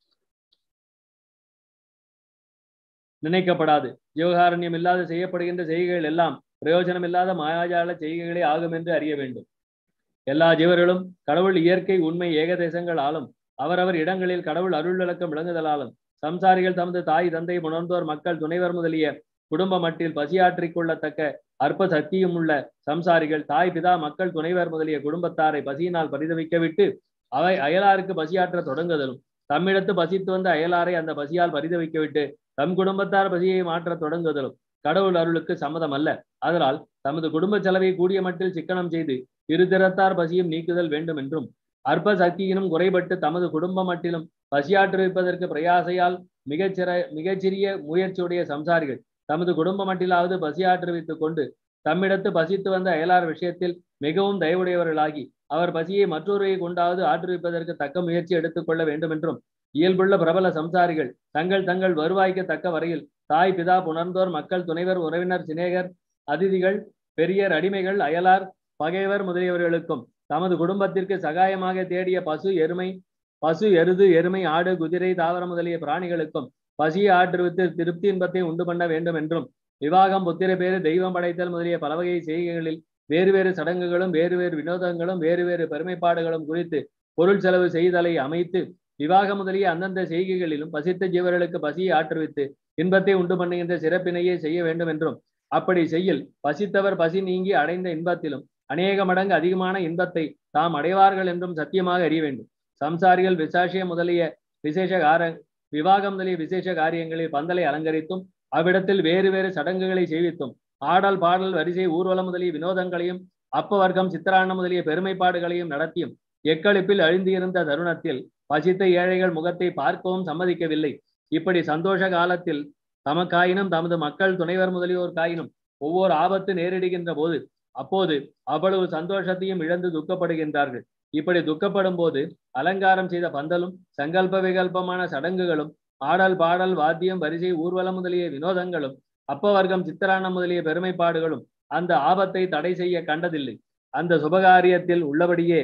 நினைக்கப்படாது ஜீவகாரண்யம் இல்லாத செய்யப்படுகின்ற செய்கைகள் எல்லாம் பிரயோஜனம் இல்லாத மாயாஜால செய்கைகளே ஆகும் என்று அறிய வேண்டும் எல்லா ஜீவர்களும் கடவுள் இயற்கை உண்மை ஏகதேசங்கள் ஆளும் அவரவர் இடங்களில் கடவுள் அருள் விளக்கம் விளங்குதலாலும் சம்சாரிகள் தமது தாய் தந்தை உணர்ந்தோர் மக்கள் துணைவர் முதலிய குடும்ப மட்டில் பசியாற்றிக் கொள்ளத்தக்க அற்ப சக்தியும் உள்ள சம்சாரிகள் தாய் பிதா மக்கள் துணைவர் முதலிய குடும்பத்தாரை பசியினால் பரிதவிக்க விட்டு அவை அயலாருக்கு பசியாற்ற தொடங்குதலும் தம்மிடத்து பசித்து வந்த அயலாரை அந்த பசியால் பரிதவிக்க விட்டு தம் குடும்பத்தார் பசியை மாற்ற தொடங்குதலும் கடவுள் அருளுக்கு சம்மதம் அல்ல அதனால் தமது குடும்ப செலவை கூடிய மட்டில் சிக்கனம் செய்து இரு திறத்தார் பசியும் நீக்குதல் வேண்டும் என்றும் அற்ப சக்தியினும் குறைபட்டு தமது குடும்ப மட்டிலும் பசியாற்றுவிப்பதற்கு பிரயாசையால் மிகச்சிற மிகச்சிறிய முயற்சியுடைய சம்சாரிகள் தமது குடும்ப மட்டிலாவது பசியாற்றுவித்துக் கொண்டு தம்மிடத்து பசித்து வந்த அயலார் விஷயத்தில் மிகவும் தயவுடையவர்களாகி அவர் பசியை மற்றொருவை கொண்டாவது ஆற்றுவிப்பதற்கு தக்க முயற்சி எடுத்துக்கொள்ள வேண்டும் என்றும் இயல்புள்ள பிரபல சம்சாரிகள் தங்கள் தங்கள் வருவாய்க்கு தக்க வரையில் தாய் பிதா புணர்ந்தோர் மக்கள் துணைவர் உறவினர் சிநேகர் அதிதிகள் பெரியர் அடிமைகள் அயலார் பகைவர் முதலியவர்களுக்கும் தமது குடும்பத்திற்கு சகாயமாக தேடிய பசு எருமை பசு எருது எருமை ஆடு குதிரை தாவரம் முதலிய பிராணிகளுக்கும் பசியை ஆற்றுவித்து திருப்தி இன்பத்தை உண்டு பண்ண வேண்டும் என்றும் விவாகம் புத்திர பேரு தெய்வம் படைத்தல் முதலிய பலவகை செய்கைகளில் வேறு வேறு சடங்குகளும் வேறு வேறு வினோதங்களும் வேறு வேறு பெருமைப்பாடுகளும் குறித்து பொருள் செலவு செய்தலை அமைத்து விவாகம் முதலிய அந்தந்த செய்கைகளிலும் பசித்த ஜீவர்களுக்கு பசியை ஆற்றுவித்து இன்பத்தை உண்டு பண்ணுகின்ற சிறப்பினையே செய்ய வேண்டும் என்றும் அப்படி செய்யில் பசித்தவர் பசி நீங்கி அடைந்த இன்பத்திலும் அநேக மடங்கு அதிகமான இன்பத்தை தாம் அடைவார்கள் என்றும் சத்தியமாக அறிய வேண்டும் சம்சாரிகள் விசாசிய முதலிய விசேஷ கார விவாகம் முதலிய விசேஷ காரியங்களில் பந்தலை அலங்கரித்தும் அவ்விடத்தில் வேறு வேறு சடங்குகளை செய்வித்தும் ஆடல் பாடல் வரிசை ஊர்வலம் முதலிய வினோதங்களையும் அப்ப வர்க்கம் சித்திராண்ணம் முதலிய பெருமைப்பாடுகளையும் நடத்தியும் எக்களிப்பில் அழிந்திருந்த தருணத்தில் பசித்த ஏழைகள் முகத்தை பார்க்கவும் சம்மதிக்கவில்லை இப்படி சந்தோஷ காலத்தில் தமக்காயினும் தமது மக்கள் துணைவர் முதலியோர் காயினும் ஒவ்வொரு ஆபத்து நேரிடுகின்ற போது அப்போது அவ்வளவு சந்தோஷத்தையும் இழந்து துக்கப்படுகின்றார்கள் இப்படி துக்கப்படும் போது அலங்காரம் செய்த பந்தலும் சங்கல்ப விகல்பமான சடங்குகளும் ஆடல் பாடல் வாத்தியம் வரிசை ஊர்வலம் முதலிய வினோதங்களும் அப்ப வர்க்கம் சித்திராண்ணம் முதலிய பெருமைப்பாடுகளும் அந்த ஆபத்தை தடை செய்ய கண்டதில்லை அந்த சுபகாரியத்தில் உள்ளபடியே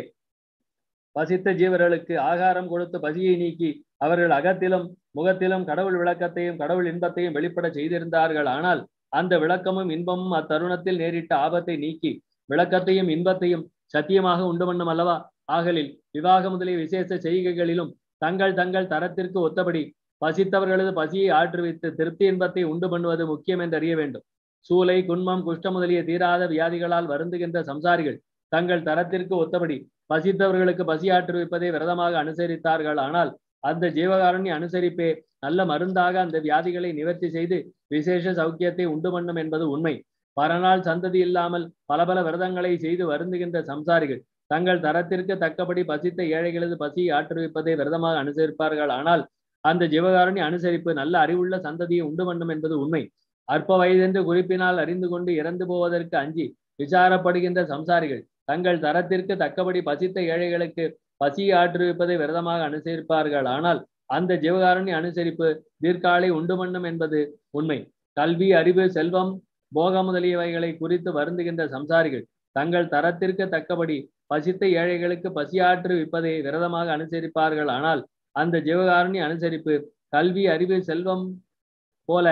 பசித்த ஜீவர்களுக்கு ஆகாரம் கொடுத்து பசியை நீக்கி அவர்கள் அகத்திலும் முகத்திலும் கடவுள் விளக்கத்தையும் கடவுள் இன்பத்தையும் வெளிப்பட செய்திருந்தார்கள் ஆனால் அந்த விளக்கமும் இன்பமும் அத்தருணத்தில் நேரிட்ட ஆபத்தை நீக்கி விளக்கத்தையும் இன்பத்தையும் சத்தியமாக உண்டு பண்ணும் அல்லவா ஆகலில் விவாக முதலிய விசேஷ செய்கைகளிலும் தங்கள் தங்கள் தரத்திற்கு ஒத்தபடி பசித்தவர்களது பசியை ஆற்றுவித்து திருப்தி இன்பத்தை உண்டு பண்ணுவது முக்கியம் என்று அறிய வேண்டும் சூளை குன்மம் குஷ்டம் முதலிய தீராத வியாதிகளால் வருந்துகின்ற சம்சாரிகள் தங்கள் தரத்திற்கு ஒத்தபடி பசித்தவர்களுக்கு பசி ஆற்றுவிப்பதை விரதமாக அனுசரித்தார்கள் ஆனால் அந்த ஜீவகாரண்ய அனுசரிப்பே நல்ல மருந்தாக அந்த வியாதிகளை நிவர்த்தி செய்து விசேஷ சௌக்கியத்தை உண்டு பண்ணும் என்பது உண்மை பரநாள் சந்ததி இல்லாமல் பல பல விரதங்களை செய்து வருந்துகின்ற சம்சாரிகள் தங்கள் தரத்திற்கு தக்கபடி பசித்த ஏழைகளது பசியை ஆற்றுவிப்பதை விரதமாக அனுசரிப்பார்கள் ஆனால் அந்த ஜீவகாரண்ய அனுசரிப்பு நல்ல அறிவுள்ள சந்ததியை உண்டு பண்ணும் என்பது உண்மை அற்ப வயதென்று குறிப்பினால் அறிந்து கொண்டு இறந்து போவதற்கு அஞ்சி விசாரப்படுகின்ற சம்சாரிகள் தங்கள் தரத்திற்கு தக்கபடி பசித்த ஏழைகளுக்கு பசியை ஆற்றுவிப்பதை விரதமாக அனுசரிப்பார்கள் ஆனால் அந்த ஜீவகாரண்ய அனுசரிப்பு தீர்க்காலை உண்டு பண்ணும் என்பது உண்மை கல்வி அறிவு செல்வம் போக முதலியவைகளை குறித்து வருந்துகின்ற சம்சாரிகள் தங்கள் தரத்திற்கு தக்கபடி பசித்த ஏழைகளுக்கு பசியாற்று விப்பதை விரதமாக அனுசரிப்பார்கள் ஆனால் அந்த ஜீவகாரண்ய அனுசரிப்பு கல்வி அறிவு செல்வம் போல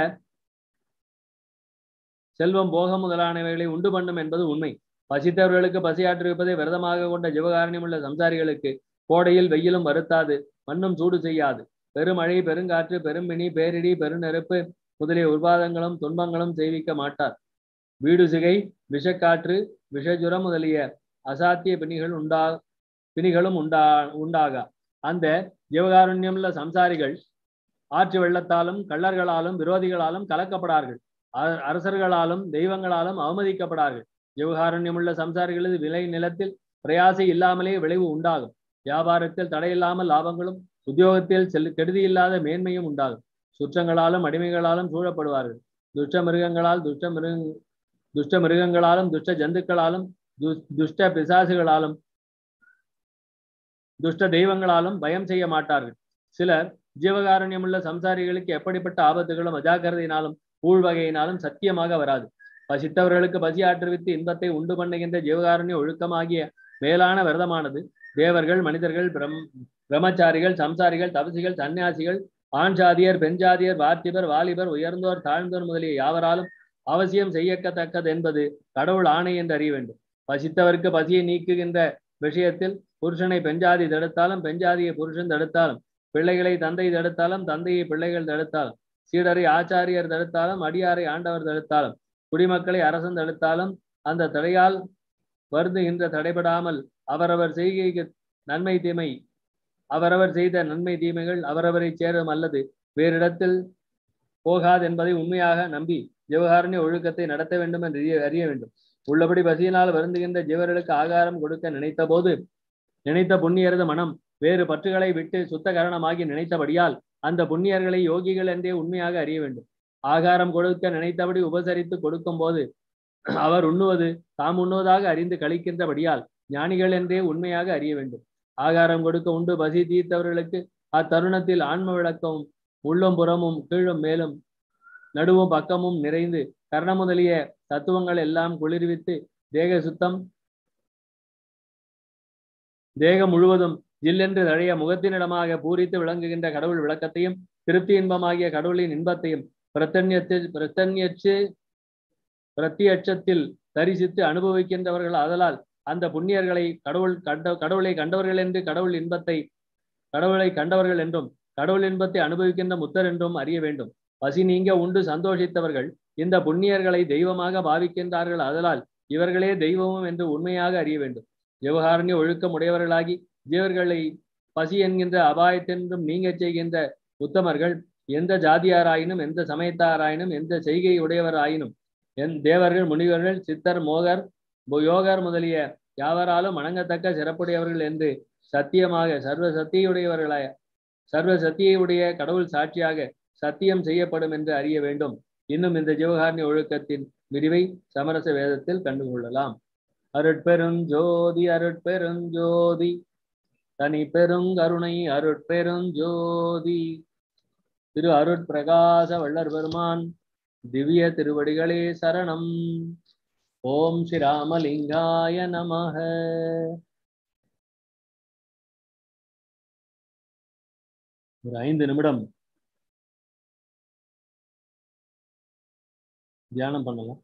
செல்வம் போகம் முதலானவைகளை உண்டு பண்ணும் என்பது உண்மை பசித்தவர்களுக்கு பசியாற்றுவிப்பதை விரதமாக கொண்ட ஜீவகாரண்யம் உள்ள சம்சாரிகளுக்கு கோடையில் வெயிலும் வருத்தாது மண்ணும் சூடு செய்யாது பெருமழை பெருங்காற்று பெரும்பிணி பேரிடி பெருநெருப்பு முதலிய உர்வாதங்களும் துன்பங்களும் செய்விக்க மாட்டார் வீடு சிகை விஷக்காற்று விஷஜுரம் முதலிய அசாத்திய பிணிகள் உண்டா பிணிகளும் உண்டா உண்டாகா அந்த ஜீவகாருண்யமுள்ள சம்சாரிகள் ஆற்று வெள்ளத்தாலும் கள்ளர்களாலும் விரோதிகளாலும் கலக்கப்படார்கள் அரசர்களாலும் தெய்வங்களாலும் அவமதிக்கப்படார்கள் ஜீவகாருண்யமுள்ள சம்சாரிகளது விளை நிலத்தில் பிரயாசை இல்லாமலே விளைவு உண்டாகும் வியாபாரத்தில் தடையில்லாமல் லாபங்களும் உத்தியோகத்தில் செல் கெடுதி இல்லாத மேன்மையும் உண்டாகும் சுற்றங்களாலும் அடிமைகளாலும் சூழப்படுவார்கள் துஷ்ட மிருகங்களால் துஷ்ட மிருக துஷ்ட மிருகங்களாலும் துஷ்ட ஜந்துக்களாலும் து- துஷ்ட பிசாசுகளாலும் துஷ்ட தெய்வங்களாலும் பயம் செய்ய மாட்டார்கள் சிலர் ஜீவகாருண்யமுள்ள சம்சாரிகளுக்கு எப்படிப்பட்ட ஆபத்துகளும் அஜாக்கிரதையினாலும் ஊழ்வகையினாலும் சத்தியமாக வராது பசித்தவர்களுக்கு பசி ஆற்றுவித்து இன்பத்தை உண்டு பண்ணுகின்ற ஜீவகாருண்ய ஒழுக்கமாகிய மேலான விரதமானது தேவர்கள் மனிதர்கள் பிரம் பிரம்மச்சாரிகள் சம்சாரிகள் தபசிகள் சன்னியாசிகள் ஆண் ஜாதியர் பெண் ஜாதியர் பார்த்திபர் வாலிபர் உயர்ந்தோர் தாழ்ந்தோர் முதலிய யாவராலும் அவசியம் செய்யக்கத்தக்கது என்பது கடவுள் ஆணை என்று அறிய வேண்டும் பசித்தவருக்கு பசியை நீக்குகின்ற விஷயத்தில் புருஷனை பெண்ஜாதி தடுத்தாலும் பெண்ஜாதியை புருஷன் தடுத்தாலும் பிள்ளைகளை தந்தை தடுத்தாலும் தந்தையை பிள்ளைகள் தடுத்தாலும் சீடரை ஆச்சாரியர் தடுத்தாலும் அடியாரை ஆண்டவர் தடுத்தாலும் குடிமக்களை அரசன் தடுத்தாலும் அந்த தடையால் வருந்துகின்ற தடைபடாமல் அவரவர் செய்கைக்கு நன்மை தீமை அவரவர் செய்த நன்மை தீமைகள் அவரவரை சேரும் அல்லது வேறிடத்தில் போகாது என்பதை உண்மையாக நம்பி ஜீவகாருண்ய ஒழுக்கத்தை நடத்த வேண்டும் என்று அறிய- அறிய வேண்டும் உள்ளபடி பசியினால் வருந்துகின்ற ஜீவர்களுக்கு ஆகாரம் கொடுக்க நினைத்த போது நினைத்த புண்ணியரது மனம் வேறு பற்றுகளை விட்டு சுத்த கரணமாகி நினைத்தபடியால் அந்த புண்ணியர்களை யோகிகள் என்றே உண்மையாக அறிய வேண்டும் ஆகாரம் கொடுக்க நினைத்தபடி உபசரித்து கொடுக்கும் போது அவர் உண்ணுவது தாம் உண்ணுவதாக அறிந்து கழிக்கின்றபடியால் ஞானிகள் என்றே உண்மையாக அறிய வேண்டும் ஆகாரம் கொடுக்க உண்டு பசி தீர்த்தவர்களுக்கு அத்தருணத்தில் ஆன்ம விளக்கமும் உள்ளும் புறமும் கீழும் மேலும் நடுவும் பக்கமும் நிறைந்து கர்ண முதலிய தத்துவங்கள் எல்லாம் குளிர்வித்து தேக சுத்தம் தேகம் முழுவதும் ஜில்லென்று தழைய முகத்தினிடமாக பூரித்து விளங்குகின்ற கடவுள் விளக்கத்தையும் திருப்தி இன்பமாகிய கடவுளின் இன்பத்தையும் பிரத்தன்யத்தில் பிரத்தன்யச்சு பிரத்தியட்சத்தில் தரிசித்து அனுபவிக்கின்றவர்கள் ஆதலால் அந்த புண்ணியர்களை கடவுள் கண்ட கடவுளை கண்டவர்கள் என்று கடவுள் இன்பத்தை கடவுளை கண்டவர்கள் என்றும் கடவுள் இன்பத்தை அனுபவிக்கின்ற முத்தர் என்றும் அறிய வேண்டும் பசி நீங்க உண்டு சந்தோஷித்தவர்கள் இந்த புண்ணியர்களை தெய்வமாக பாவிக்கின்றார்கள் அதலால் இவர்களே தெய்வமும் என்று உண்மையாக அறிய வேண்டும் விவகாரண்ய ஒழுக்கம் உடையவர்களாகி ஜீவர்களை பசி என்கின்ற அபாயத்தென்றும் நீங்கச் செய்கின்ற உத்தமர்கள் எந்த ஜாதியாராயினும் எந்த சமயத்தாராயினும் எந்த செய்கை உடையவராயினும் என் தேவர்கள் முனிவர்கள் சித்தர் மோகர் மு- யோகர் முதலிய யாவராலும் வணங்கத்தக்க சிறப்புடையவர்கள் என்று சத்தியமாக சர்வ சத்தியுடையவர்களாய சர்வ சத்தியுடைய கடவுள் சாட்சியாக சத்தியம் செய்யப்படும் என்று அறிய வேண்டும் இன்னும் இந்த ஜீவகாரண்ய ஒழுக்கத்தின் விரிவை சமரச வேதத்தில் கண்டுகொள்ளலாம் அருட்பெருஞ்சோதி அருட்பெருஞ்சோதி தனி பெருங்கருணை அருட்பெருஞ்சோதி திரு அருட்பிரகாச வள்ளர் பெருமான் திவ்ய திருவடிகளே சரணம் ஓம் ஸ்ரீ ராமலிங்காய நமக ஒரு ஐந்து நிமிடம் தியானம் பண்ணலாம்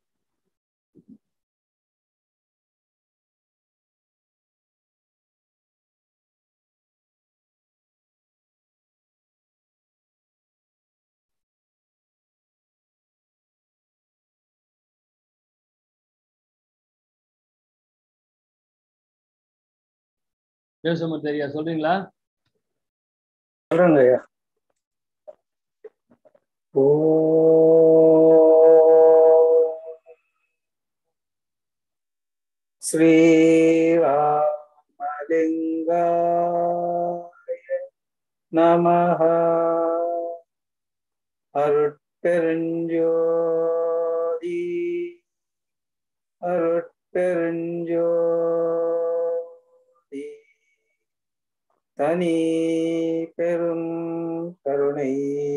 பேசும்போது தெரியா சொல்றீங்களா சொல்றேங்க ஐயா ஓ ஸ்ரீராமலிங்காய நமஹ அருட்பெருஞ்சோதி அருட்பெருஞ்சோதி தனி பெரும் கருணை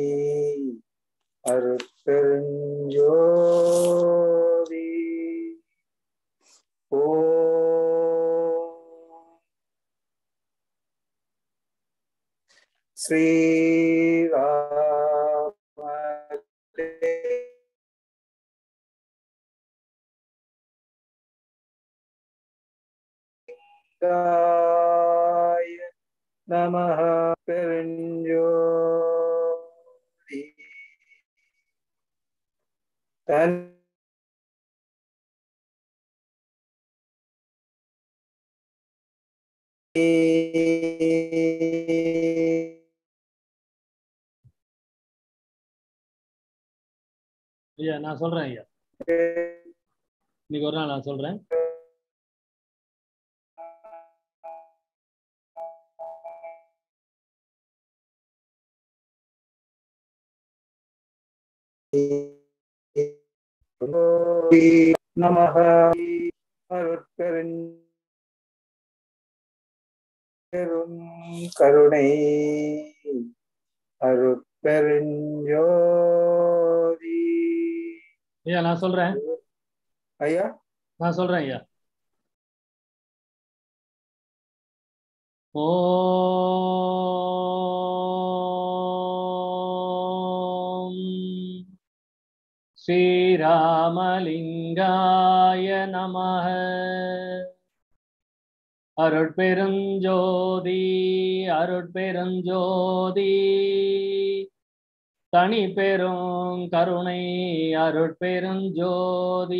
அருட்பெருஞ்சோதி ஓ ஸ்ரீராம காய நமஹ பெருஞ்சோதி தன் ஐயா நான் சொல்றேன் ஐயா இன்னைக்கு ஒரு நாள் நான் சொல்றேன் நமஹ அருட்பெருஞ் பெரும் கருணை அருட்பெருஞ்சோதி ஐயா நான் சொல்றேன் ஐயா நான் சொல்றேன் ஐயா ஓம் ஸ்ரீராமலிங்காய நமः அருட்பெருஞ்சோதி அருட்பெருஞ்சோதி தனி பெரும் கருணை அருட்பெருஞ்சோதி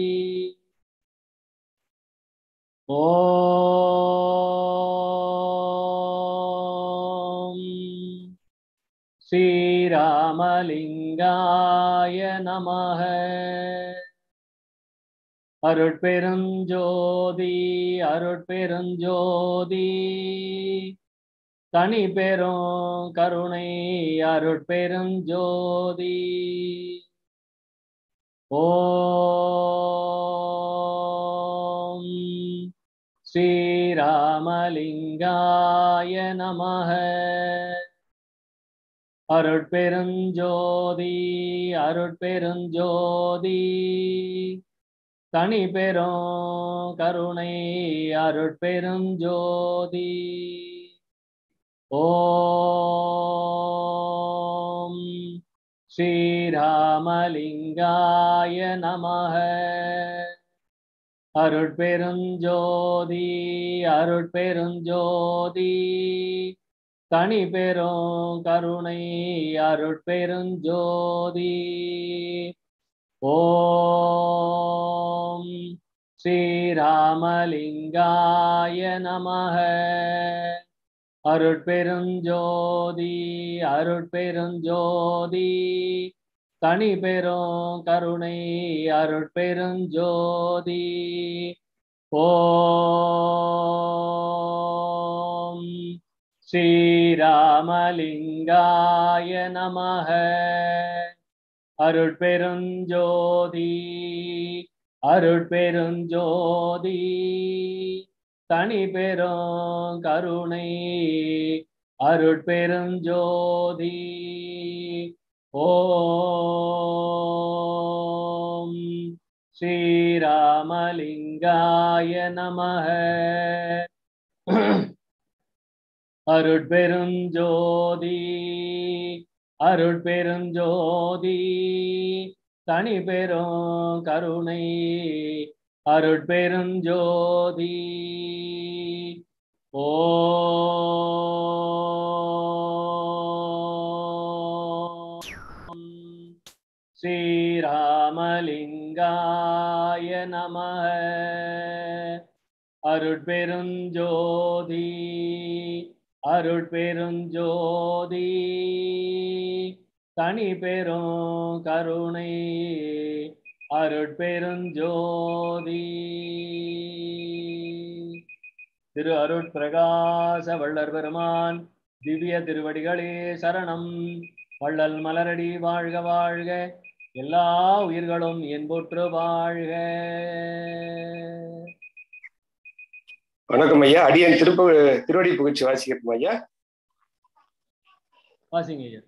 ஓம் ஸ்ரீராமலிங்காய நமः அருட்பெருஞ்சோதி அருட்பெருஞ்சோதி தனி பெரும் கருணை அருட்பெருஞ்சோதி ஓம் ஸ்ரீராமலிங்காய நமः அருட்பெருஞ்சோதி அருட்பெருஞ்சோதி தனி பெரும் கருணை அருட்பெருஞ்சோதி ஓம் ஸ்ரீராமலிங்காய நமः அருட்பெருஞ்சோதி அருட்பெருஞ்சோதி தனி பெரும் கருணை அருட்பெருஞ்சோதி ஓம் ஸ்ரீராமலிங்காய நமः அருட்பெருஞ்சோதி அருட்பெருஞ்சோதி தனி பெரும் கருணை அருட்பெருஞ்சோதி ஓம் ஸ்ரீராமலிங்காய நமः அருட்பெருஞ்சோதி அருட்பெருஞ்சோதி தனி பெரும் கருணை அருட்பெருஞ்சோதி ஓம் ஸ்ரீராமலிங்காய நமः அருட்பெருஞ்சோதி அருட்பெருஞ்சோதி தனி பெரும் கருணை அருட்பெருஞ்சோதி ஓம் ஸ்ரீராமலிங்காய நமः அருட்பெருஞ்சோதி அருட்பெருஞ்சோதி தனி பெரும் கருணை அருட்பெருஞ்சோதி திரு அருட்பிரகாச வள்ளர் பெருமான் திவ்ய திருவடிகளே சரணம் வள்ளல் மலரடி வாழ்க வாழ்க எல்லா உயிர்களும் என்பொற்று வாழ்க வணக்கம் ஐயா அடியன் திருப்ப திருவடி புகழ்ச்சி வாசிக்கிறோம் ஐயா வாசிங்க ஐயா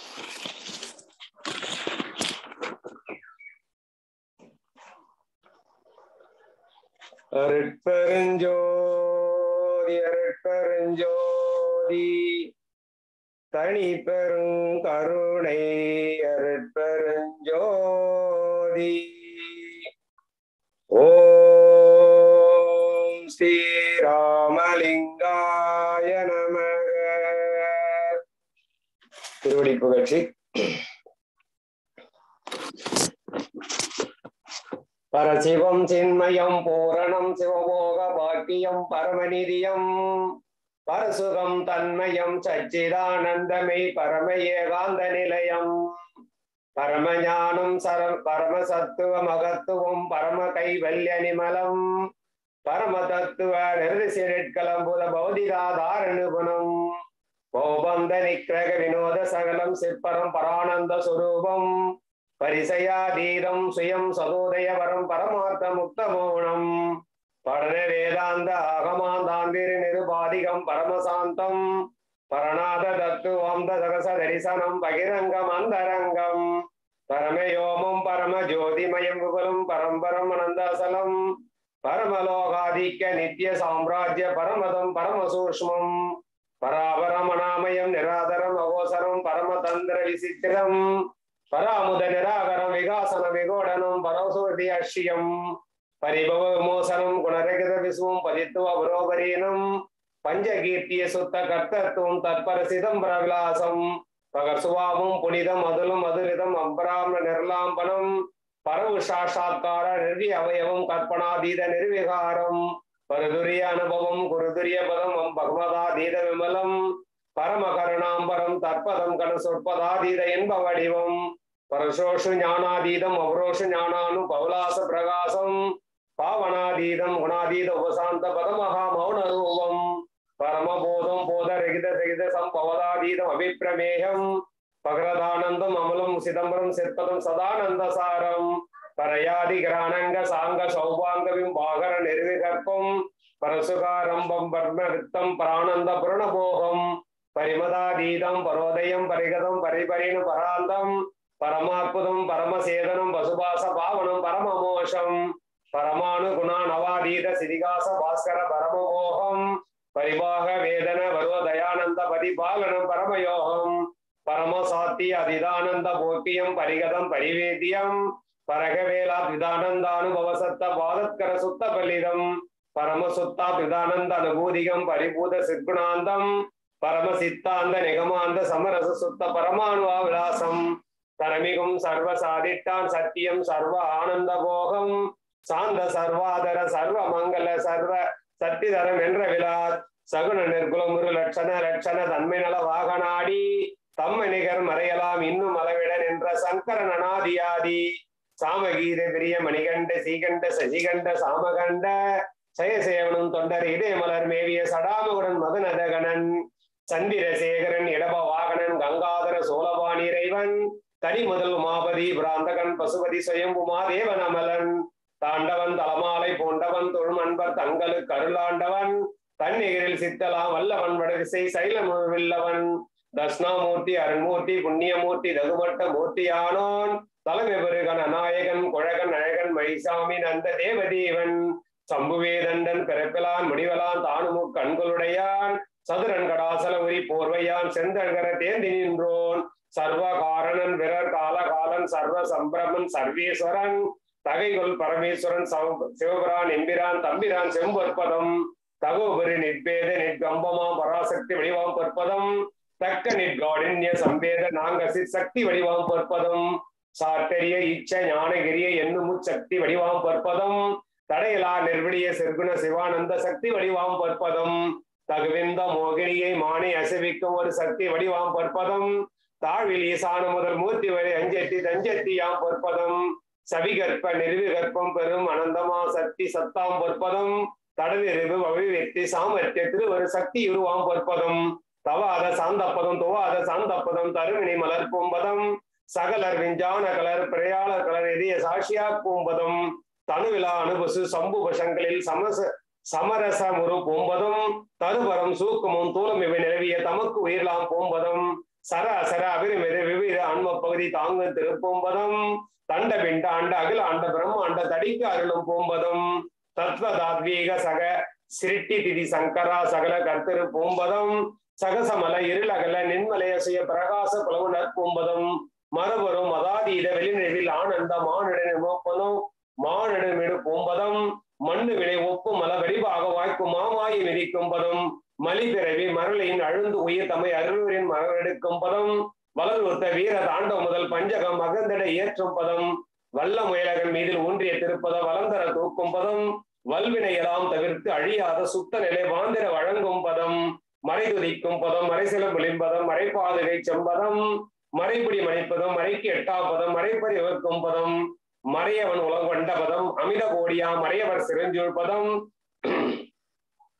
அருட்பெருஞ்சோதி அருட்பெருஞ்சோதி தனி பெரும் கருணை அருட்பெருஞ்சோதி ஓம் ஸ்ரீராமலிங்காய நமக திருவடி புகழ்ச்சி பரசிவம் சின்மயம் பூரணம் சிவபோக பாக்கியம் பரமநிதியம் பரசுகம் தன்மயம் சச்சிதானந்தமை பரம ஏகாந்த நிலையம் பரமஞானம் சர பரமசத்துவ மகத்துவம் பரம கைவல்ய நிமலம் பரம தத்துவ நிர்திசிரட்கலம்புத பௌதிகாதார நிபுணம் கோபந்த நிக்கிரக வினோத சகலம் சிற்பரம் பரானந்த சுரூபம் பரிசயாதீதம் சுயம் சதோதயவரம் பரமார்த்த முக்த மௌனம் படன வேதாந்த ஆகமாந்தாந்திரி நிருபாதிகம் பரமசாந்தம் பரணாத தத்துவம் தகச தரிசனம் பகிரங்கம் அந்தரங்கம் பரமயோமம் பரம ஜோதிமயம் விபுலம் பரம்பரம் அனந்தாசலம் பரமலோகாதிக்க நித்திய சாம்ராஜ்ய பரமதம் பரமசூஷ்மம் பராபரம் அனாமயம் நிராதரம் அகோசரம் பரமதந்திர விசித்திரம் பராமுத நிராகரம் விகாசன விகோடனம் பரசுவதி அஷ்யம் பரிபவ விமோசனம் குணரகித விசுவம் பதித்துவ புரோபரீனம் பஞ்சகீர்த்திய சுத்த கர்த்தத்துவம் தற்பர சிதம்பர விலாசம் பகர்சுவாவும் புனிதம் அதுலும் மதுரிதம் அம்பராம் நிர்லாம்பனம் பரவு சாட்சாத்கார நிர்வி அவயவம் கற்பனாதீத நிர்விகாரம் பரதுரிய அனுபவம் குருதுரிய பதம் அம் பகவதாதீத விமலம் பரம கருணாம்பரம் தற்பதம் கன சொற்பதாதீத என்ப வடிவம் பரசோஷு ஞானாதீதம் அவரோஷு ஞானானு பவலாச பிரகாசம் பாவனாதீதம் குணாதீத உபசாந்த பதமகா மௌன ரூபம் பரமபோதம் போத ரகித ரகித சம்பவதாதீதம் அபிப்பிரமேயம் பகரதானந்தம் அமலம் சிதம்பரம் சிற்பதம் சதானந்த சாரம் பரயாதி கிராணங்க சாங்க சௌபாங்க விம்பாகர நிர்விகற்பம் பரசுகாரம்பம் பர்ம வித்தம் பிராணந்த புரணபோகம் பரிமதாதீதம் பரோதயம் பரிகதம் பரிபரிண பராந்தம் பரமாற்புதம் பரமசேதனம் பசுபாச பாவனம் பரமமோஷம் பரமானு குணா நவாதீத சிதிகாச பாஸ்கர பரமமோகம் பரிபாக வேதன பருவ தயானந்த பரிபாலனம் பரமயோகம் பரமசாத்தி அதிதானந்த போக்கியம் பரிகதம் பரிவேத்தியம் பரகவேலா விதானந்தானுபவசத்த பாதத்கர சுத்த பலிதம் பரமசுத்தா விதானந்த அனுபூதிகம் பரிபூத சிற்குணாந்தம் பரமசித்தாந்த நிகமாந்த சமரச சுத்த பரமாணுவா விலாசம் தரமிகும் சர்வ சாதிட்டான் சத்தியம் சர்வ ஆனந்த போகம் சாந்த சர்வாதர சர்வ மங்கள சர்வ சத்திதரம் என்ற விழாத் சகுன நிர்குலமுரு லட்சண லட்சண தன்மை நல வாகனாடி தம்ம நிகர் மறையலாம் இன்னும் அளவிட நின்ற சங்கரன் அனாதியாதி சாமகீத பிரிய மணிகண்ட சீகண்ட சசிகண்ட சாமகண்ட சயசேவனும் தொண்டர் இதய மலர் மேவிய சடாமகுடன் மதனதகணன் சந்திரசேகரன் இடப வாகனன் கங்காதர சோழபாணி இறைவன் தனி முதல் உமாபதி பிராந்தகன் பசுபதி சுயம்பு மாதேவன் அமலன் தாண்டவன் தலமாலை பூண்டவன் தொழுமன்பர் தங்களுக்கு அருளாண்டவன் தன்னிகரில் சித்தலாம் வல்லவன் வடதிசை சைலமுவில்லவன் தட்சிணாமூர்த்தி அருண்மூர்த்தி புண்ணியமூர்த்தி தகுபட்ட மூர்த்தியானோன் தலைமை பெருகன் அநாயகன் குழகன் அழகன் மயிசாமி நந்த தேவதேவன் சம்புவேதண்டன் பிறப்பிலான் முடிவலான் தானுமு கண்களுடையான் சதுரன் கடாசல உரி போர்வையான் செந்தகர தேந்தி நின்றோன் சர்வ காரணன் விரர் காலகாலன் சர்வ சம்பிரமன் சர்வேஸ்வரன் தகைகொள் பரமேஸ்வரன் சவ- சிவபிரான் எம்பிரான் தம்பிரான் செம்பற்பதம் தகோபரி நிற்பேத நிற்கம்பமா பராசக்தி வடிவாம் பற்பதம் தக்க நிற்காடின்ய சம்பேத நாங்கசி சக்தி வடிவாம் பற்பதம் சாட்டரிய இச்ச ஞானகிரிய என்னும் சக்தி வடிவாம் பற்பதம் தடையலா நிர்விடிய சிற்குண சிவானந்த சக்தி வடிவாம் பற்பதம் தகுவிந்த மோகினியை மானை அசைவிக்கும் ஒரு சக்தி வடிவாம் பற்பதம் தாழ்வில் ஈசான முதல் மூர்த்தி வரை அஞ்செட்டி தஞ்செட்டியாம் பொற்பதம் சவிகற்ப நிறுவிகற்பம் பெரும் அனந்தமா சக்தி சத்தாம் பொற்பதம் தடவிரிவு அவிவெக்தி சாமர்த்தியத்தில் ஒரு சக்தி உருவாம் பொற்பதம் தவாத சாந்தப்பதம் துவாத சாந்தப்பதம் தருமினி மலர் பூம்பதம் சகலர் விஞ்ஞான கலர் பிரயாளர் கலர் இதய சாட்சியா பூம்பதம் தனுவிழா அனுபசு சம்பு வசங்களில் சமச சமரசமுரு பூம்பதம் தருபரம் சூக்குமும் தூலம் இவை நிலவிய தமக்கு உயிரலாம் பூம்பதம் சர அசர அபிரிமிரு விவிர ஆன்ம பகுதி தாங்கு திருப்பூம்பதம் தண்ட பிண்ட அண்ட அகில அண்ட பிரம்மாண்ட தடிக்கு அருளும் பூம்பதம் தத்வ தாத்வீக சக சிருட்டி திதி சங்கரா சகல கர்த்தரு பூம்பதம் சகசமல இருளகல நின்மலைய சுய பிரகாச புலவுணர் பூம்பதம் மறுபுறம் மதாதீத வெளிநிழவில் ஆனந்த மானிட நோப்பனும் மானிடமிடு பூம்பதம் மண்ணு வினை ஒப்பு மல வடிவாக வாய்க்கும் மாமாயை மிதிக்கும் பதம் மலி பிறவி மரளின் அழுந்து உயிர் தம்மை அருளின் மரவெடுக்கும் பதம் வளர்வுத்த வீர தாண்டவ முதல் பஞ்சகம் மகந்திட ஏற்றும் பதம் வல்ல முயலகன் மீதில் ஊன்றிய திருப்பத வளந்தர தூக்கும் பதம் வல்வினை எல்லாம் தவிர்த்து அழியாத சுத்த நிலை வாந்திர வழங்கும் பதம் மறைதுதிக்கும் பதம் மறைசில விளிம்பதம் மறைப்பாதுகை செம்பதம் மறைபிடி மணிப்பதம் மறைக்கு எட்டா பதம் மறைப்பறி விவர்க்கும் பதம் மறையவன் உலகொண்ட பதம் அமித கோடியா மறையவர் சிறஞ்சூழ் பதம்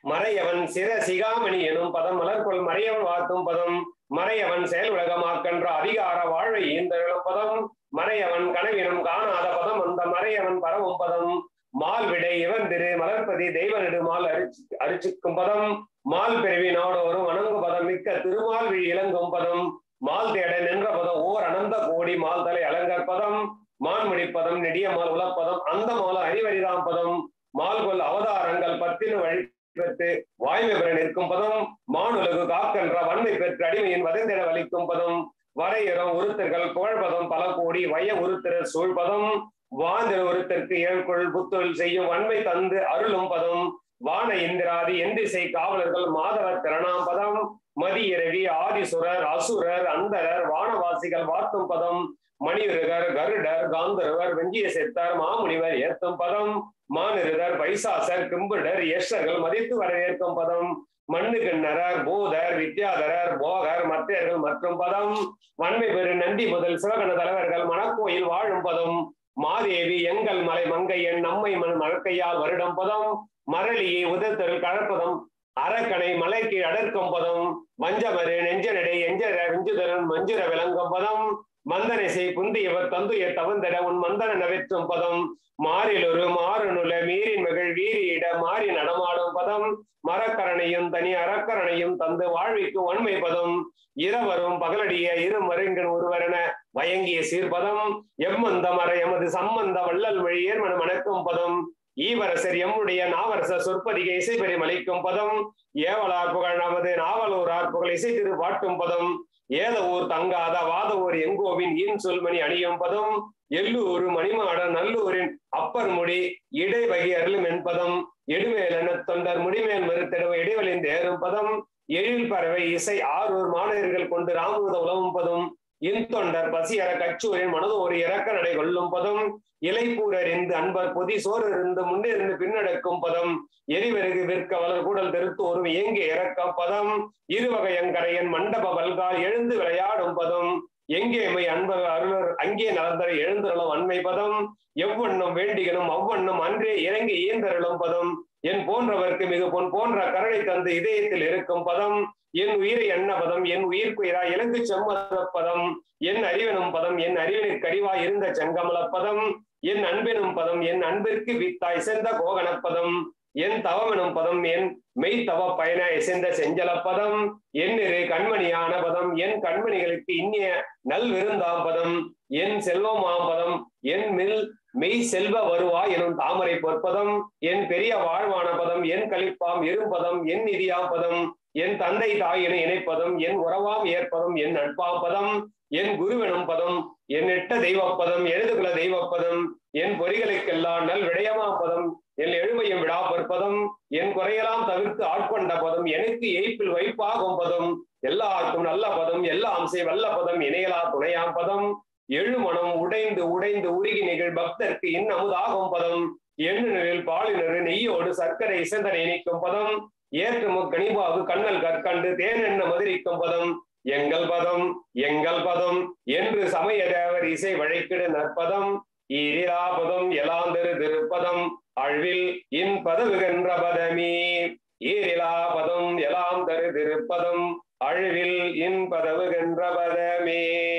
மறையவன் சிர சிகாமணி எனும் பதம் மலர்கொள் மறையவன் வார்த்தும் பதம் மறையவன் செயல் உலகமாக்கன்ற அதிகார வாழ்வை ஈந்தருளும் பதம் மறையவன் கனவினும் காணாத பதம் அந்த மறையவன் பரவும் பதம் மால் விடை இவன் திரு மலர்பதி தெய்வ நெடுமால் அரிச்சு அரிச்சிக்கும் பதம் மால் பிறவி நாடோறும் வணங்கு பதம் மிக்க திருமால் விழி இளங்கும் பதம் மால் தேட நின்ற பதம் ஓர் அனந்த கோடி மால் தலை அலங்கர் பதம் மான்முடி பதம் நெடிய மால் உலப்பதம் அந்த மால அறிவரிதாம் பதம் மால்கொல் அவதாரங்கள் பத்தினு வழி பெற்று வாய்மை பெற நிற்கும் பதம் மானுலகு காக்கின்ற வன்மை பெற்று அடிமையின் வதந்திட வலிக்கும் பதம் வரையறம் உருத்தர்கள் புகழ்பதம் பல கோடி வய உருத்திர சூழ்பதம் வாந்திர ஒருத்தருக்கு ஏழ்கொள் புத்தொழில் செய்யும் வன்மை தந்து அருளும் பதம் வான இந்திராதி எந்திசை காவலர்கள் மாதவர் திரணாம் பதம் மதியிரவி ஆதிசுரர் அசுரர் அந்தரர் வானவாசிகள் வார்த்தும் பதம் மணிவிருகர் கருடர் காந்தர்வர் வெஞ்சிய செத்தார் மாமுனிவர் ஏத்தும் பதம் மானிருதர் பைசாசர் கிம்புடர் யஷர்கள் மதித்து வரவேற்கும் பதம் மண்ணு கிண்ணரர் பூதர் வித்யாதரர் போகர் மத்தியர்கள் மற்றும் பதம் வன்மை பெரு நந்தி முதல் சிவகண தலைவர்கள் மணக்கோயில் வாழும் பதம் மாதேவி எங்கள் மலை மங்கையன் நம்மை மண் மழக்கையால் வருடம் பதம் மரளியை உதத்தல் கழற்பதம் அரக்கனை மலைக்கு அடர்க்கும் பதம் மஞ்சமரு நெஞ்சனடை எஞ்சர விஞ்சுதரன் மஞ்சுர விளங்கும் பதம் மந்தனை புந்தியவர் தந்துய தவந்தட உன் மந்தன நவிற்றும் பதம் மாறிலொரு மாறுநுல மீறின் மகள் வீரியிட மாறி நடமாடும் பதம் மரக்கரணையும் தனி அறக்கரணையும் தந்து வாழ்விக்கு ஒன்மை பதம் இரவரும் பகலடிய இரு மருங்கன் ஒருவரென வயங்கிய சீர்பதம் எம்மந்த மர எமது சம்பந்த வள்ளல் மொழி ஏர்மன மணக்கும் பதம் ஈவரசர் எம்முடைய நாவரச சொற்பதிகை இசைபெறி மலிக்கும் பதம் ஏவலார் புகழ் நமது நாவலூரார் புகழ் இசை திரு பாட்டும் பதம் ஏத ஊர் தங்காத வாத ஊர் எங்கோவின் ஈன் சொல்மணி அணியும் பதம் எல்லூரு மணிமாடன் நல்லூரின் அப்பர் முடி இடைவகி அருளும் என்பதம் எடுமேல் என தொண்டர் முடிமேல் மறுத்திடவு இடைவெளிந்து ஏறும் பதம் எழில் பறவை இசை ஆரூர் மாணவர்கள் கொண்டு ராமுத உலவும் பதம் இன் தொண்டர் பசியற கச்சூரின் மனது ஒரு இறக்க நடை கொள்ளும் பதம் இலைப்பூரறிந்து அன்பர் பொதி சோறு இருந்து முன்னிருந்து பின்னடக்கும் பதம் எரிவெருகு விற்க வளர் கூடல் தெருத்து ஒரு இயங்கி இறக்கம் பதம் இருவகையங்கரையன் மண்டப வல்கால் எழுந்து விளையாடும் பதம் எங்கேமை அன்பர் அருளர் அங்கே நலந்தர எழுந்தருளும் அண்மை பதம் எவ்வண்ணம் வேண்டிகனும் அவ்வண்ணம் அன்றே இறங்கி இயந்தருளும் பதம் என் போன்றவர்க்கு மிகு பொன் போன்ற கருணை தந்து இதயத்தில் இருக்கும் பதம் என் உயிரை எண்ண பதம் என் உயிர்க்குயிரா இலங்கு செம்மத பதம் என் அறிவெனும் பதம் என் அறிவினுக்கு கடிவாய் இருந்த செங்கமல பதம் என் அன்பெனும் பதம் என் அன்பிற்கு வித்தாய் சென்ற கோகணப்பதம் என் தவமெனும் பதம் என் மெய் தவ பயன இசைந்த செஞ்சல பதம் என் இரு கண்மணியான பதம் என் கண்மணிகளுக்கு இனிய நல் விருந்தாம் பதம் என் செல்வமாம் பதம் என் மில் மெய் செல்வ வருவா எனும் தாமரை பொற்பதம் என் பெரிய வாழ்வான பதம் என் கழிப்பாம் இரும்பதம் என் நிதியாம் பதம் என் தந்தை தாய் என இணைப்பதம் என் உறவாம் ஏற்பதம் என் நட்பாம் பதம் என் குருவெனும் பதம் என் எட்ட தெய்வப்பதம் எழுதுகுல தெய்வப்பதம் என் பொறிகளுக்கெல்லாம் நல் விடயமாம் பதம் என் எழுமையும் விடா பொற்பதம் என் குறையெல்லாம் தவிர்த்து ஆட்கொண்ட பதம் எனக்கு எய்ப்பில் வைப்பாகும் பதம் எல்லாருக்கும் நல்ல பதம் எல்லா அம்சை வல்ல பதம் இணையலா துணையாம் பதம் எழுமணம் உடைந்து உடைந்து உருகி நிகழ் பக்தர்க்கு இன்னமுதாகும் பதம் எண்ணுநிலில் பாலினரு நெய்யோடு சர்க்கரை இசைந்தனை இணைக்கும் பதம் ஏற்றுமு கனிபாவு கண்ணல் கற்கண்டு தேன் என்ன மதுரிக்கும் பதம் எங்கள் பதம் எங்கள் பதம் என்று சமய தேவர் இசை வழைக்கிட நற்பதம் ஈரிலா பதம் எலாந்தரு திருப்பதம் அழ்வில் இன் பதவுகின்ற பதமே ஈரிலா பதம் எலாம் தரு திருப்பதம் அழிவில் இன் பதவுகின்ற பதமே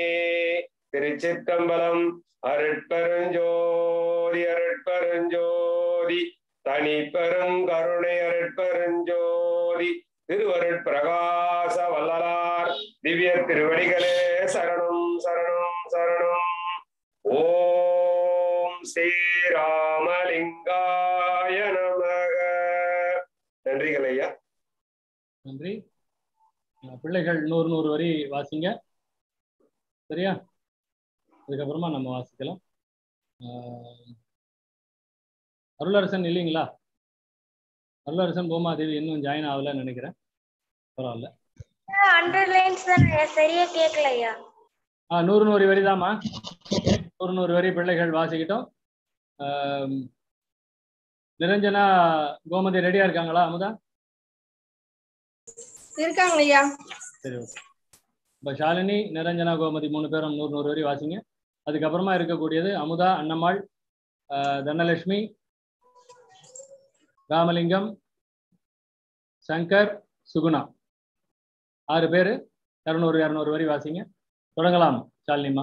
திருச்சிற்றம்பலம் அருட்பெருஞ்சோதி அருட்பெருஞ்சோதி தனி பெருங்கருணை அருட்பெருஞ்சோதி திருவருட் பிரகாச வல்லலார் திவ்ய திருவடிகளே சரணம் சரணம் சரணம் ஓம் ஸ்ரீராமலிங்காய நமக நன்றிகள் ஐயா நன்றி அஹ் பிள்ளைகள் நூறு நூறு வரி வாசிங்க சரியா அதுக்கப்புறமா நம்ம வாசிக்கலாம் அஹ் அருளரசன் இல்லைங்களா அருளரசன் பூமாதேவி இன்னும் ஜாயின் ஆகலன்னு நினைக்கிறேன் பரவாயில்ல ஹண்ட்ரட் லைன்ஸ் தான் சரியா கேட்கலையா ஆ நூறு நூறு வரி தாம்மா நூறு நூறு வரி பிள்ளைகள் வாசிக்கிட்டோம் ஆம், நிரஞ்சனா கோமதி ரெடியா இருக்காங்களா அமுதா இருக்காங்க ஐயா சரி ஓகே இப்போ ஷாலினி நிரஞ்சனா கோமதி மூணு பேரும் நூறு நூறு வரி வாசிங்க அதுக்கப்புறமா இருக்கக்கூடியது அமுதா அன்னம்மாள் ஆஹ் தனலட்சுமி ராமலிங்கம் சங்கர் சுகுணா ஆறு பேரு இரநூறு இரநூறு வரி வாசிங்க தொடங்கலாம் ஷாலினிமா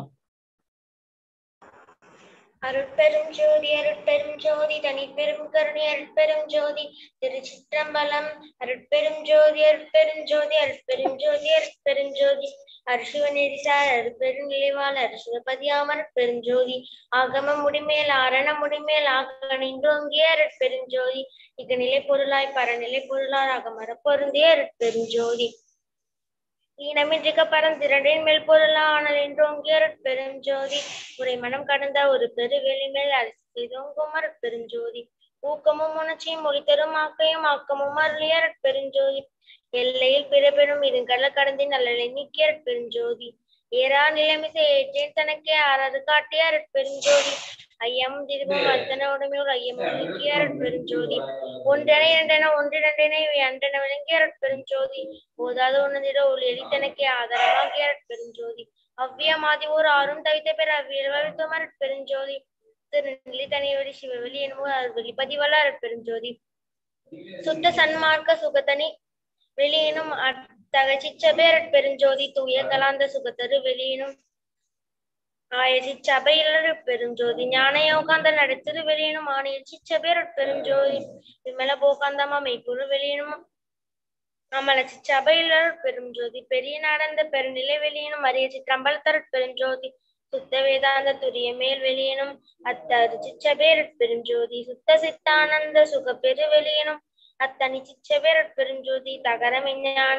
அருட்பெரும் ஜோதி அருட்பெரும் ஜோதி தனிப்பெரும் கருணை அருட்பெரும் ஜோதி திருச்சிற்றம்பலம் அருட்பெரும் ஜோதி அருட்பெரும் ஜோதி அருட்பெரும் ஜோதி அருட்பெரும் ஜோதி அருஷிவநெறிசார் அருட்பெரும் நிலைவாள் அருஷிவபதியாம் அருட்பெரும் ஜோதி ஆகம முடிமேல் ஆரண முடிமேல் ஆகணின்றோங்கிய அருட்பெரும் ஜோதி இக நிலை பொருளாய் பரநிலை பொருளாய் ஆகமர பொருந்திய அருட்பெரும் ஜோதி ஈனமின்றிக்க பரந்திரண்டின் மேல் பொருளானல் என்றோங்கிய அருட்பெரும் ஜோதி உரை மனம் கடந்த ஒரு பெரு வெளிமேல் அரிசிதோங்கும் அருட்பெருஞ்சோதி ஊக்கமும் உணர்ச்சியும் மொழி தரும் ஆக்கையும் ஆக்கமும் அருளிய அருட்பெருஞ்சோதி எல்லையில் பிறபெரும் இருங்கடல கடந்தி நல்லலை நீக்கிய அருட்பெருஞ்சோதி ஏறா நிலைமிசை ஏற்றேன் தனக்கே ஆறாறு காட்டிய அருட்பெருஞ்சோதி ஐயமும் திரும்பும் அத்தன உடமையோடு ஐயமும் நீக்கிய அருட்பெருஞ்சோதி ஒன்றென இரண்டென ஒன்றிரண்டென இவை அன்றென விளங்கிய அருட்பெருஞ்சோதி போதாத உணர்ந்திட ஒளி எளித்தனக்கே ஆதாரமாகிய அருட்பெருஞ்சோதி அவ்வியமாதி ஓர் ஆறும் தவித்த பெற அவ்வியல்வழித்தும் அருட்பெருஞ்சோதி திருநிலை தனிவழி சிவவெளி என்னும் அருள்வெளி பதிவல்ல அருட்பெருஞ்சோதி சுத்த சன்மார்க்க சுகத்தனி வெளியினும் அத்தகச்சிச்சபை அருட்பெருஞ்சோதி தூய கலாந்த சுகத்தரு வெளியினும் ஆயிரத்தி சபையில் பெருஞ்சோதி ஞான யோகாந்த நடத்திரு வெளியினும் ஆணையில் சிச்சபேர் பெருஞ்சோதி விமல போகாந்தமா மெய்ப்பொருள் வெளியினும் அமல சிச்சபையில் பெருஞ்சோதி பெரிய நடந்த பெருநிலை வெளியினும் அரிய சிற்றம்பல தரு பெருஞ்சோதி சுத்த வேதாந்த துரிய மேல் வெளியினும் அத்தரு சிச்சபேர் பெருஞ்சோதி சுத்த சித்தானந்த சுக பெரு வெளியினும் அத்தனி சிச்சபேர் பெருஞ்சோதி தகர விஞ்ஞான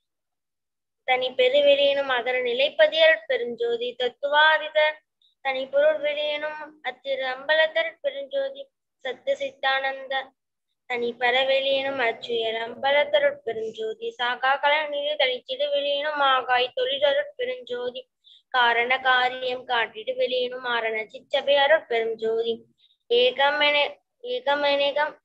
தனி பெரு வெளியினும் அகர நிலைப்பதியர் பெருஞ்சோதி தத்துவாதித தனி பொருள் வெளியினும் அத்திரு அம்பலத்தர் பெருஞ்சோதி சத்து சித்தானந்த தனி பர வெளியினும் அச்சுயர் அம்பலத்தருட் பெருஞ்சோதி சாகா கலனில் தனிச்சிடு வெளியினும் ஆகாய் தொழிலருட் பெருஞ்சோதி காரண காரியம் காட்டிடு வெளியினும் ஆரண சிச்சபை அருட் பெருஞ்சோதி ஏகம் என ஏகம் எனேகம்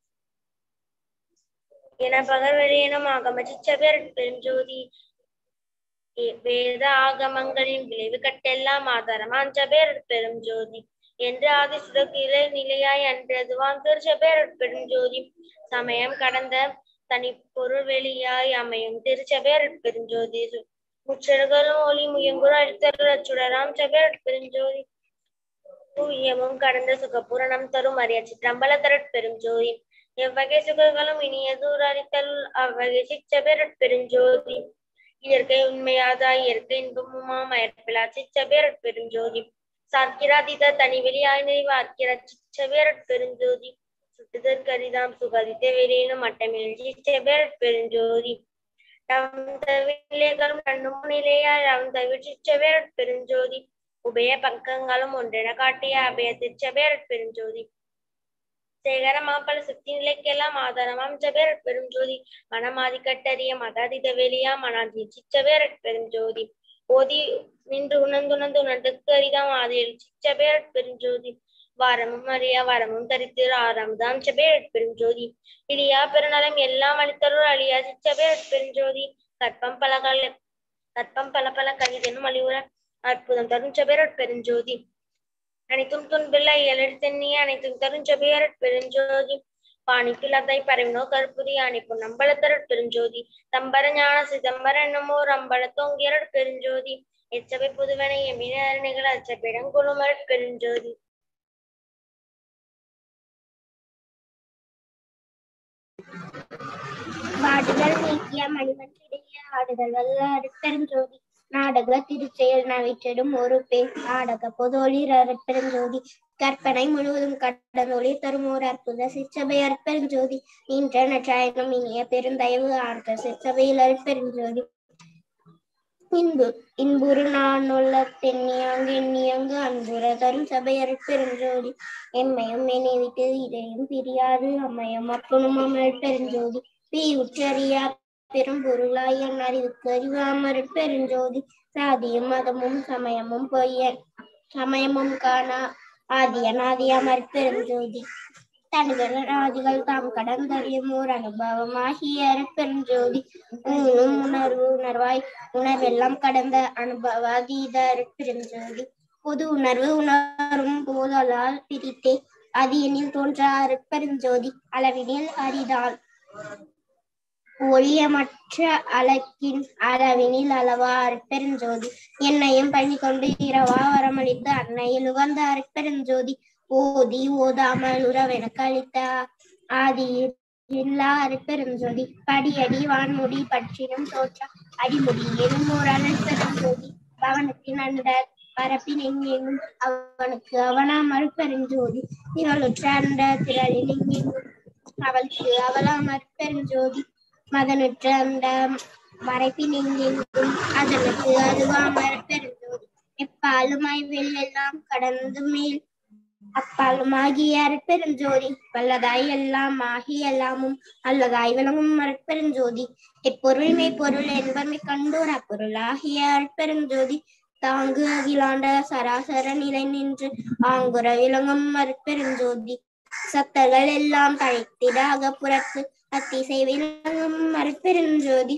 என பகல் வெளியினும் ஆகம சிச்சபை அருட் பெருஞ்சோதி வேத ஆகமங்களின் விளைவு கட்டெல்லாம் ஆதாரமான் ஜபேர் பெரும் ஜோதி என்று ஆதி சுடக்கிலே நிலையாய் அன்றதுவான் திருச்சபேர் பெரும் ஜோதி சமயம் கடந்த தனி பொருள் வெளியாய் அமையும் திருச்சபேர் பெருஞ்சோதி முச்சர்களும் ஒளி முயங்குற அடித்தரு அச்சுடராம் சபேர் பெருஞ்சோதி தூயமும் கடந்த சுகபூரணம் தரும் அரிய சிற்றம்பல தரட் பெருஞ்சோதி எவ்வகை சுகங்களும் இனியதூர் அளித்தல் அவ்வகை சிச்சபேர் பெருஞ்சோதி இயற்கை உண்மையாதா இயற்கை இன்பமுமாம் அயற்பிலா சிச்சபேரட் பெருஞ்சோதி சாக்கிராதித தனி வெளியாய் நிறைவு அற்கிற சிச்சபேரட் பெருஞ்சோதி சுட்டுதற் கரிதாம் சுகதித்த வெளியினும் மட்டமேல் சிச்சபேரட் பெருஞ்சோதி நம் தவிலேகளும் கண்ணும் நிலையாய் அவன் தவிர சிச்சபேரட் பெருஞ்சோதி உபய பக்கங்களும் ஒன்றென காட்டிய அபய திருச்சபேரட் பெருஞ்சோதி சேகர மாப்பல சுத்தி நிலைக்கெல்லாம் ஆதாரமாம் ஜபேர் பெரும் ஜோதி மனமாதி கட்டறிய மதாதித வெளியா மனாதி சிச்சபேர் பெரும் ஜோதி ஓதி நின்று உணர்ந்துணர்ந்து உணர்ந்துக்கு அரிதாம் ஆதியில் சிச்சபேர் பெரும் ஜோதி வாரமும் அறியா வரமும் தரித்து ஆறாம்தாம் சபேர் பெரும் ஜோதி இலியா பெருநலம் எல்லாம் அளித்தருள் அழியா சிச்சபேர் பெரும் ஜோதி கற்பம் பல கல கற்பம் பல பல கவிதனும் அழிவுற அற்புதம் தரும் சபேர் பெருஞ்சோதி அனைத்தும் துன்பில்லை எழுத்தெண்ணிய அனைத்தும் தருஞ்சபையரட் பெருஞ்சோதி பாணிப்பிலதை பரவினோ கற்புரி அணிப்பு நம்பளத்தரட் பெருஞ்சோதி தம்பர ஞான சிதம்பர என்னமோர் அம்பல தோங்கியரட் பெருஞ்சோதி எச்சபை புதுவனை எமின அருணிகள் அச்சபிடம் குழுமரட் பெருஞ்சோதி வாடுதல் நீக்கிய மணிவற்றிடைய ஆடுதல் வல்ல அருட்பெருஞ்சோதி நாடக திருச்செயல் நவிற்றிடும் ஒரு பேர் நாடக பொதொழிர் அருட்பெருஞ்சோதி கற்பனை முழுவதும் கடந்தொழிர் தரும் ஓர் அற்புத சிற்றபை அருட்பெருஞ்சோதி நின்ற நற்றாயகம் இனிய பெருந்தயவு ஆர்த்த சிற்றபையில் அருட்பெருஞ்சோதி இன்பு இன்புறு நான் உள்ள தென்னியாங்கு எண்ணியாங்கு அன்புற தரும் சபை அருட்பெருஞ்சோதி எம்மையும் என்னை விட்டு இதையும் பிரியாது அம்மையும் அப்பனும் அமல் பெருஞ்சோதி பி உற்றறியா பெரும் பொருளாய் என் அறிவுக்கு அறிவாமற் பெருஞ்சோதி சாதியும் மதமும் சமயமும் பொய்யன் சமயமும் காணா ஆதியன் ஆதியமற் பெருஞ்சோதி தனிகள் ஆதிகள் தாம் கடந்தறியும் ஓர் அனுபவமாகிய பெருஞ்சோதி ஊனும் உணர்வு உணர்வாய் உணர்வெல்லாம் கடந்த அனுபவாதீத பெருஞ்சோதி பொது உணர்வு உணரும் போதலால் பிரித்தே அதியனில் தோன்ற அருட்பெருஞ்சோதி அளவினில் அரிதால் ஒளியமற்ற அலக்கின் அளவினில் அளவா அருட்பெருஞ்சோதி என்னையும் பணி கொண்டு இரவா வரமளித்து அன்னையில் உகந்த அருட்பெருஞ்சோதி ஓதி ஓதாமல் உறவெனக்கு அளித்த ஆதியில் இல்லா அருட்பெருஞ்சோதி படியடி வான்முடி பற்றினும் தோற்றம் அடிமுடி எனும் ஒரு அருட்பெருஞ்சோதி பவனத்தின் அண்ட பரப்பின் எங்கெங்கும் அவனுக்கு அவனாம் அருட்பெருஞ்சோதி திரளுற்ற அண்ட திரளில் எங்கெங்கும் அவளுக்கு அவளாம் அருட்பெருஞ்சோதி மதனுற்ற அந்த மறைப்பின் எங்கெங்கும் அதனுக்கு அதுவாம் அருட்பெருஞ்சோதி எப்பாலுமாய் வெள்ளெல்லாம் கடந்து மேல் அப்பாலுமாகிய அருட்பெருஞ்சோதி வல்லதாய் எல்லாம் ஆகி எல்லாமும் அல்லதாய் விளங்கும் அருட்பெருஞ்சோதி எப்பொருள் மெய்ப்பொருள் என்பமை கண்டோர் அப்பொருளாகிய அருட்பெருஞ்சோதி தாங்கு அகிலாண்ட சராசர நிலை நின்று ஆங்குற விளங்கும் அருட்பெருஞ்சோதி சத்தர்கள் எல்லாம் தழைத்திட அகப்புறத்து அத்திசை விளங்கும் அருட்பெருஞ்சோதி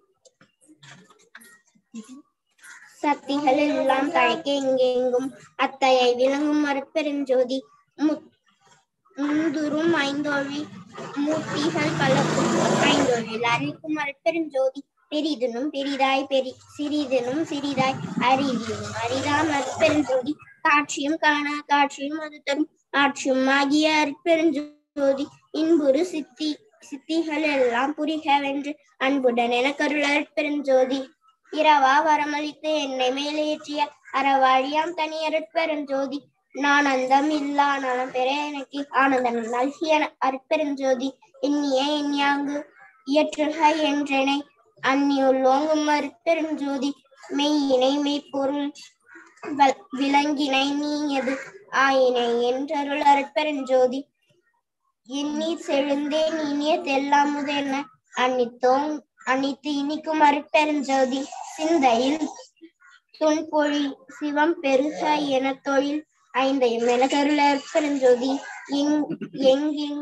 சக்திகள் எல்லாம் தழைக்க எங்கெங்கும் அத்தையை விளங்கும் அருட்பெருஞ்சோதி மு- முந்துரும் ஐந்தொழி மூர்த்திகள் பலக்கும் ஐந்தொழில் அழிக்கும் அருட்பெருஞ்சோதி பெரிதினும் பெரிதாய் பெரி சிறிதினும் சிறிதாய் அரிதினும் அரிதாம் அருட்பெருஞ்சோதி காட்சியும் காணா காட்சியும் அது தரும் ஆட்சியும் ஆகிய அருட்பெருஞ்சோதி இன்புறு சித்தி சித்திகள் எல்லாம் புரிகவென்று அன்புடன் என கருள் அருட்பெருஞ்சோதி இரவா வரமளித்து என்னை மேலேற்றிய அறவாழியாம் தனி அருட்பெருஞ்சோதி நான் அந்தம் இல்லா நலம் பெற எனக்கு ஆனந்தம் நல்கிய அருட்பெருஞ்சோதி எண்ணிய எண்ணியாங்கு இயற்றுக என்றனை அந்நியுள் ஓங்கும் அருட்பெருஞ்சோதி மெய்யினை மெய்ப்பொருள் வல்- விலங்கினை நீயது ஆயினை என்றருள் அருட்பெருஞ்சோதி எண்ணி செழுந்தேன் இனிய தெல்லாமுதென்ன அன்னித்தோங் அனைத்து இனிக்கும் அருட்பெருஞ்சோதி சிந்தையில் துன்பொழி சிவம் பெருக என தொழில் ஐந்தையும் என கருள அருட்பெருஞ்சோதி எங் எங்கெங்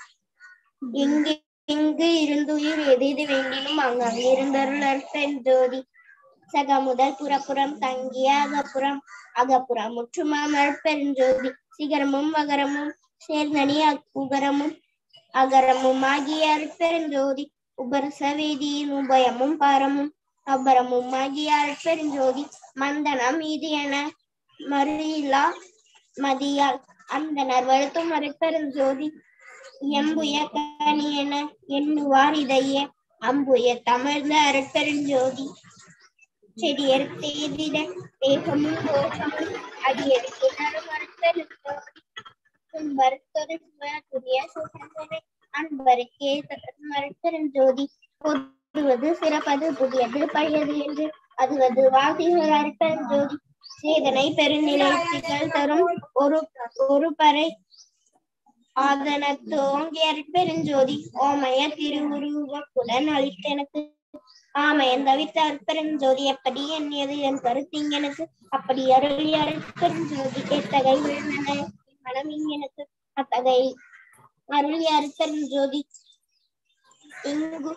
எங்கே எங்கு இருந்துயிர் எது எது வேண்டினும் அங்கங்கு இருந்தருள் அருட்பெருஞ்சோதி சக முதல் புறப்புறம் தங்கிய அகப்புறம் அகப்புறம் முற்றுமாம் அருட்பெருஞ்சோதி சிகரமும் அகரமும் சேர்ந்தனி அக்- உகரமும் அகரமும் ஆகிய அருட்பெருஞ்சோதி உபரசவேதியின் உபயமும் பாரமும் அபரமும் ஆகிய அருட்பெருஞ்சோதி மந்தனம் இது என மறியிலா மதியால் அந்தனர் வழுத்தும் அருட்பெருஞ்சோதி எம்புய கனி என எண்ணுவார் இதையே அம்புய தமிழ்ந்த அருட்பெருஞ்சோதி செடியர் தேதிட தேகமும் தோஷமும் அடியெடுத்து நரும் அருட்பெருஞ்சோதி துன்பருத்தொரு துரிய சுகந்தனை அன்பருக்கே மறுப்பெருஞ்சோதி பொதுவது சிறப்பது புதியது பழையது என்று அதுவது வாசிகள் அருட்பெருஞ்சோதி சேதனை பெருநிலைகள் தரும் ஒரு ஒரு பறை ஆதனத்து ஓங்கி அருட்பெருஞ்சோதி ஓமய திருவுருவப்புடன் அளித்தெனக்கு ஆமையன் தவிர்த்த அருட்பெருஞ்சோதி எப்படி எண்ணியது என் கருத்திங்கனுக்கு அப்படி அருளி அருட்பெருஞ்சோதி எத்தகை விழுந்தன மனம் இங்கனுக்கு அத்தகை அருளி அருட்பெருஞ்சோதி இங்கு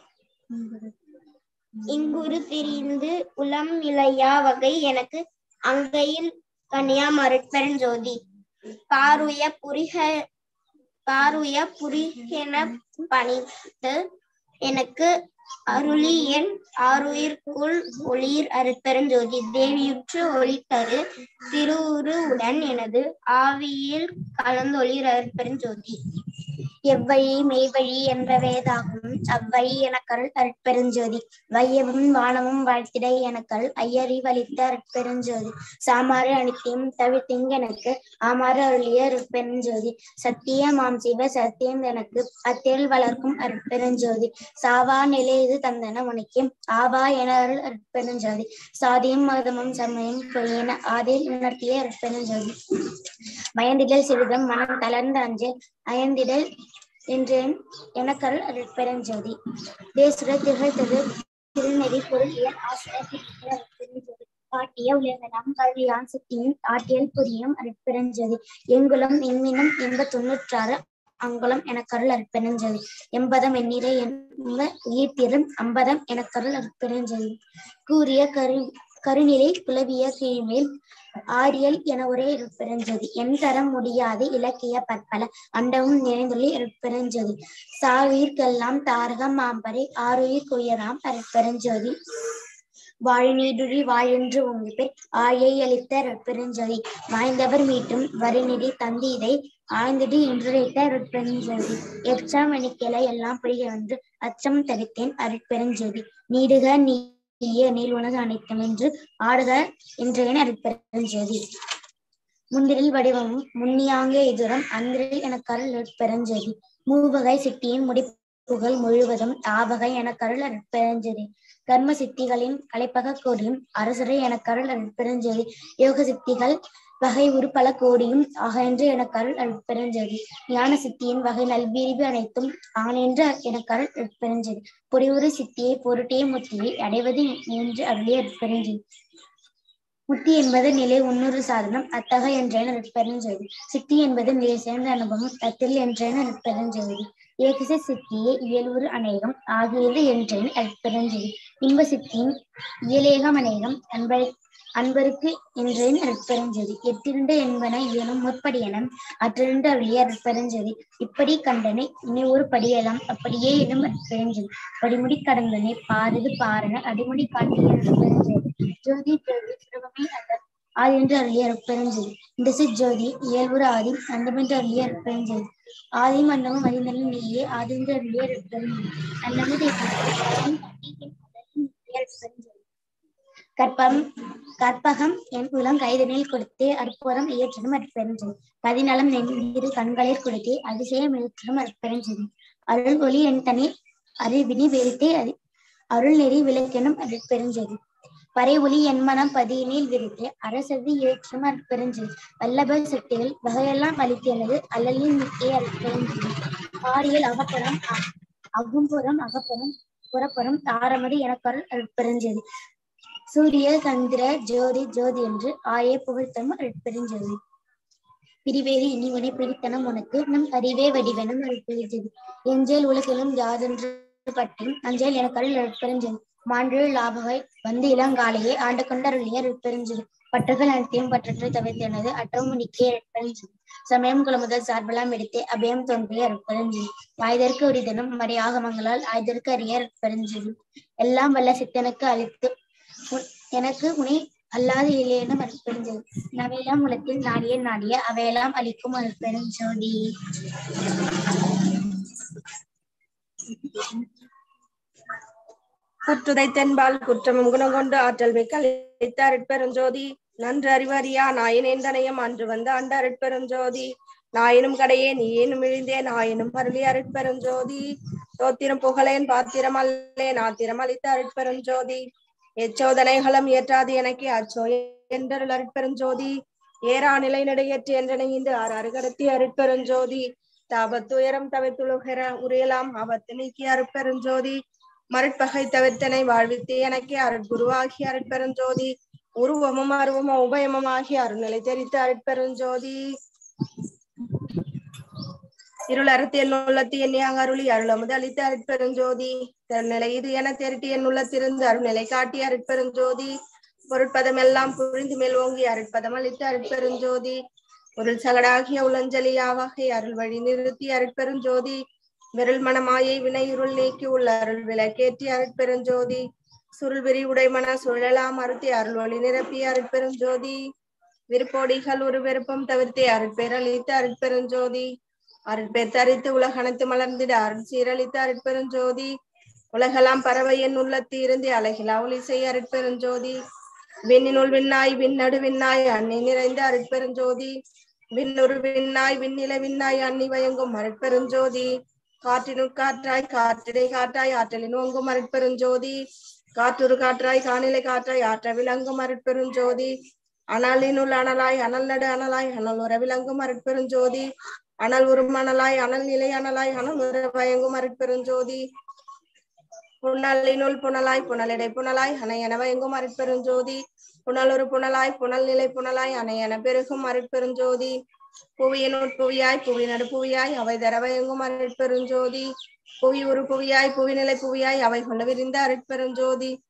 இங்குரு திரிந்து உளம் இளையா வகை எனக்கு அங்கையில் கன்னியா மருட்பெருஞ்சோதி பாருய புரிக பாருய புரிகென பணித்து எனக்கு அருளி என் ஆருயிர்க்குள் ஒளிர் அருட்பெருஞ்சோதி தேவியுற்று ஒளித்தரு திருவுரு உடன் எனது ஆவியில் கலந்தொளிர் அருட்பெருஞ்சோதி எவ்வழி மெய்வழி என்ற வேதாகும் அவ்வழி எனக்கருள் அருட்பெருஞ்சோதி வையவும் வானமும் வாழ்த்திட எனக்கருள் ஐயறி வலித்த அருட்பெருஞ்சோதி சாமாறு அனித்தியம் தவிர்த்திங்கெனக்கு ஆமாறு அருளிய அருட்பெருஞ்சோதி சத்தியமாம் சிவ சத்தியம் எனக்கு அத்தியல் வளர்க்கும் அருட்பெருஞ்சோதி சாவா நிலை இது தந்தன உனக்கும் ஆவா என அருள் அருட்பெருஞ்சோதி சாதியும் மதமும் சமயம் பொய்யென ஆதியில் உணர்த்திய அருட்பெருஞ்சோதி மயந்திடல் சிறிதும் மனம் தளர்ந்த அஞ்சல் அயந்திடல் என்றேன் எனக்கருள் அருட்பெருஞ்சோதி தேசுர திகழ்த்தது திருநெறி பொருள் இயல் ஆசிரியர் அருட்பெருஞ்சோதி காட்டிய உலகெல்லாம் கல்வியான் சக்தியும் ஆட்டியல் புரியும் அருட்பெருஞ்சோதி எங்குலம் எண்மினும் எண்ப தொண்ணூற்றாறு அங்குலம் எனக்கருள் அருட்பெருஞ்சோதி எண்பதம் எண்ணிறை என்ப உயிர் திரும் அம்பதம் எனக்கருள் அருட்பெருஞ்சோதி கூறிய கரு கருநிலை குலவிய கீழ்மேல் ஆரியல் என ஒரே இருப்பெருஞ்சோதி என் தர முடியாது இலக்கிய பற்பல அண்டமும் நிறைந்துள்ள இருப்பெருஞ்சோதி சாவுயிர்க்கெல்லாம் தாரகம் மாம்பரை ஆறுயிர் குயராம் அருட்பெருஞ்சோதி வாழ நீடுழி வாழென்று உங்கள் ஆயை அளித்த பெருஞ்சொலி வாய்ந்தவர் மீட்டும் வரிநிதி தந்தீதை ஆய்ந்திடு இன்றுரைத்த அருட்பெருஞ்சோதி எச்சம் அணிக்கலை எல்லாம் புரிய வந்து அச்சம் தவித்தேன் அருட்பெருஞ்சோதி நீடுக நீய நீள் உணவு அனைத்தும் என்று ஆடுக என்றேன் அருட்பெருஞ்சோதி முந்திரில் வடிவமும் முன்னியாங்க எதிரும் அந்திரில் என கருள் அருட்பெருஞ்சோதி மூவகை சிட்டியின் முடிப்புகள் முழுவதும் ஆவகை என கருள் அருட்பெருஞ்சோதி கர்ம சித்திகளின் கலைப்பக கோடியும் அரசரை என கருள் அருட்பெருஞ்சோதி யோக சித்திகள் வகை உருப்பல கோடியும் ஆகென்று என கருள் அருட்பெருஞ்சோதி ஞான சித்தியின் வகை நல்பிரிவு அனைத்தும் ஆனென்று என கருள் அருட்பெருஞ்சோதி பொறிவுறு சித்தியை பொருட்டே முத்தியை அடைவது என்று அருளிய அருட்பெருஞ்சோதி முத்தி என்பது நிலை உன்னொரு சாதனம் அத்தக என்றேன் அருட்பெருஞ்சோதி சித்தி என்பது நிலை சேர்ந்த அனுபவம் அத்தில் என்றேன் அருட்பெருஞ்சோதி ஏகச சித்தியே இயல்புறு அநேகம் ஆகியது என்றேன் அருட்பெருஞ்சோதி இன்ப சித்தியின் இயலேகம் அநேகம் அன்பரை அன்பருக்கு என்றேன் அருட்பெருஞ்சோதி எட்டிரண்டு என்பன இயலும் முற்படியென அற்றிரண்டு அருளிய அருட்பெருஞ்சோதி இப்படி கண்டனை இனி ஒரு படியெல்லாம் அப்படியே இடம் அருட்பெருஞ்சோதி படிமுடி கடந்தனை பாரது பாரண அடிமுடி காட்டிய அருட்பெருஞ்சோதி ஜோதி ஜோதி சிவமே அல்ல ஆதி என்று அருளிய அருட்பெருஞ்சோதி இந்த சிற்ஜோதி இயல்புற ஆதி அண்டமென்று அருளிய அருட்பெருஞ்சோதி ஆதியும் அண்டமும் அறிந்தலும் நீயே ஆதி என்று அருளிய அருட்பெருஞ்சோதி அன்னமுதை கற்பம் கற்பகம் என் உளம் கைதனில் கொடுத்தே அற்புதம் இயற்றிடும் அற்பெருஞ்சது பதிநலம் நெஞ்சிரு கண்களில் கொடுத்தே அதிசயம் இயற்றிடும் அற்பெருஞ்சது அருள் ஒளி என் தனி அறிவினி வெறுத்தே அறி அருள் நெறி விளக்கெனும் அற்பெருஞ்சது பறை ஒளி என் மனம் பதியினில் விரித்தே அரசதி ஏற்றும் அற்பெருஞ்சது வல்லப சக்திகள் வகையெல்லாம் அளித்தனது அல்லலின் மிக்கே அற்பெருஞ்சது ஆரியல் அகப்புறம் அகும்புறம் அகப்புறம் புறப்புறம் ஆரமது எனக்கருள் அற்பெருஞ்சது சூரிய சந்திர ஜோதி ஜோதி என்று ஆயே புகழ்த்தம் அருட்பெருஞ்சோதி பிரிவேறு இனிவனை பிரித்தனம் உனக்கு நம் அறிவே வடிவனம் அருட்பெருஞ்சது எஞ்சேல் உலகிலும் யாதென்று பட்டும் அஞ்சேல் என கருள் அருட்பெருஞ்சது மான்று லாபகை வந்து இளங்காலையே ஆண்டு கொண்டருளிய அருட்பெருஞ்சது பற்றுகள் அனைத்தையும் பற்றற்று தவிர்த்தனது அற்றமுனிக்கே அருட்பெருஞ்சது சமயம் குலமுதல் சார்பெல்லாம் எடுத்தே அபயம் தோன்றிய அருட்பெருஞ்சது வாய்தற்கு உரிதனும் மறை ஆகமங்களால் ஆய்தற்கு அறிய அருட்பெருஞ்சது எல்லாம் வல்ல சித்தனுக்கு அளித்து உன்- எனக்கு உனை அல்லாது இல்லையெனும் அருட்பெருஞ்சோதி நவையெல்லாம் உலகத்தில் நாடிய நாடிய அவையெல்லாம் அளிக்கும் அருட்பெருஞ்சோதி குற்றுதை தென்பால் குற்றமும் குணம் கொண்டு ஆற்றல் மிக்க அளித்த அருட்பெருஞ்சோதி நன்று அறிவறியா நாயனேந்தனையும் அன்று வந்த அண்ட அருட்பெருஞ்சோதி நாயினும் கடையே நீயேனும் இழிந்தே நாயினும் அருளி அருட்பெருஞ்சோதி தோத்திரம் புகழேன் பாத்திரம் அல்லேன் ஆத்திரம் அளித்த அருட்பெருஞ்சோதி எச்சோதனைகளும் ஏற்றாது எனக்கு அச்சோ என்றருள் அருட்பெருஞ்சோதி ஏறா நிலை நடையற்று என்றனை இந்த ஆறாறு கடத்தி அருட்பெருஞ்சோதி தாபத்துயரம் தவிர்த்துழுகிற உரையலாம் ஆபத்து நீக்கி அருட்பெருஞ்சோதி மருட்பகை தவிர்த்தனை வாழ்வித்து எனக்கு அருட்குருவாகி அருட்பெருஞ்சோதி உருவமும் அருவமும் உபயமும் ஆகிய அருள்நிலை தெரித்து அருட்பெருஞ்சோதி இருள் அறுத்து என் உள்ளத்து எண்ணியாக அருளி அருளமுது அளித்து அருட்பெருஞ்சோதி திருநிலை இது என திரட்டி என் உள்ளத்திருந்து அருள்நிலை காட்டி அருட்பெருஞ்சோதி பொருட்பதம் எல்லாம் புரிந்து மேல் ஓங்கி அருட்பதம் அளித்து அருட்பெருஞ்சோதி பொருள் சகடாகிய உளஞ்சலியாவகை அருள் வழி நிறுத்தி அருட்பெருஞ்சோதி விரல் மனமாயை வினை இருள் நீக்கி உள்ள அருள் விளக்கேற்றி அருட்பெருஞ்சோதி சுருள் விரி உடைமன சுழலாம் அறுத்தி அருள் ஒளி நிரப்பி அருட்பெருஞ்சோதி விருப்போடிகள் ஒரு விருப்பம் தவிர்த்தே அருட்பேரளித்து அருட்பெருஞ்சோதி அருட்பேர் தரித்து உலகனைத்து மலர்ந்திட அருள் சீரழித்து அருட்பெருஞ்சோதி உலகெல்லாம் பறவை என் உள்ளத்து இருந்து அழகிலா ஒளி செய்ய அருட்பெருஞ்சோதி விண்ணினுள் விண்ணாய் விண்ணடு விண்ணாய் அன்னி நிறைந்த அருட்பெருஞ்சோதி விண்ணுரு விண்ணாய் விண்ணில விண்ணாய் அன்னி வயங்கும் அருட்பெருஞ்சோதி காற்றினுள் காற்றாய் காற்றிடை காற்றாய் ஆற்றலின் ஓங்கும் அருட்பெருஞ்சோதி காற்றுரு காற்றாய் காணிலை காற்றாய் ஆற்ற விளங்கும் அருட்பெருஞ்சோதி அனலினுள் அனலாய் அனல் நடு அனலாய் அனல் உற விளங்கும் அருட்பெருஞ்சோதி அனல் உறும் அனலாய் அனல் நிலை அனலாய் அனல் உற வயங்கும் அருட்பெருஞ்சோதி புனலினுள் புனலாய் புனலிடை புனலாய் அணையென வயங்கும் அருட்பெருஞ்சோதி புனலொரு புனலாய் புனல் நிலை புனலாய் அணையென பெருகும் அருட்பெருஞ்சோதி புவியினுள் புவியாய் புவி நடு புவியாய் அவை தர வயங்கும் அருட்பெருஞ்சோதி புவி ஒரு புவியாய் புவிநிலை புவியாய் அவை கொண்டு விரிந்த அருட்பெருஞ்சோதி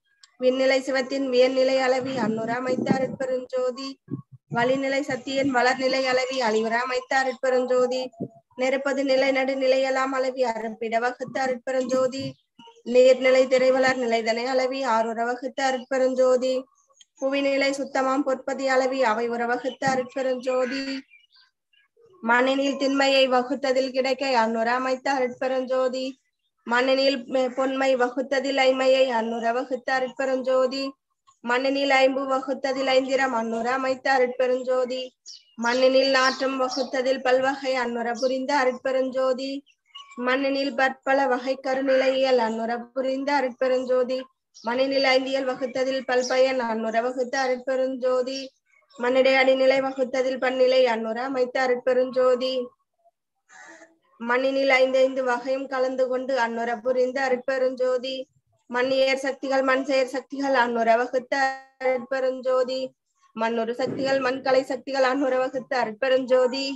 விண்ணிலை சிவத்தின் வியன்நிலை அளவி அன்னுரா அமைத்த அருட்பெருஞ்சோதி வழிநிலை சத்தியன் வளர்நிலை அளவி அழிவுரா அமைத்த அருட்பெருஞ்சோதி நெருப்பது நிலை நடுநிலையெல்லாம் அளவி அறப்பிட வகுத்த அருட்பெருஞ்சோதி நீர்நிலை திரைவளர் நிலைதனை அளவி ஆறுற வகுத்த அருட்பெருஞ்சோதி புவிநிலை சுத்தமாம் பொற்பதி அளவி அவை உறவகுத்த அருட்பெருஞ்சோதி மண்ணினில் திண்மையை வகுத்ததில் கிடைக்க அன்னுர அமைத்த அருட்பெருஞ்சோதி மண்ணினில் மெ- பொன்மை வகுத்ததில் ஐமையை அன்னுர வகுத்த அருட்பெருஞ்சோதி மண்ணினில் ஐம்பு வகுத்ததில் ஐந்திரம் அன்னுர அமைத்த அருட்பெருஞ்சோதி மண்ணினில் நாற்றம் வகுத்ததில் பல்வகை அன்னுர புரிந்த அருட்பெருஞ்சோதி மண்ணினில் பற்பல வகை கருநிலையியல் அன்னுர புரிந்த அருட்பெருஞ்சோதி மண்ணினில் ஐந்தியல் வகுத்ததில் பல்பயன் அன்னுர வகுத்த அருட்பெருஞ்சோதி மண்ணிடை அடிநிலை வகுத்ததில் பன்னிலை அன்னுர அமைத்த அருட்பெருஞ்சோதி மண்ணினில் ஐந்தைந்து வகையும் கலந்து கொண்டு அன்னுர புரிந்த அருட்பெருஞ்சோதி மண்ணியர் சக்திகள் மண் செயற் சக்திகள் அன்னுர வகுத்த அருட்பெருஞ்சோதி மண்ணொரு சக்திகள் மண்கலை சக்திகள் அன்னுர வகுத்த அருட்பெருஞ்சோதி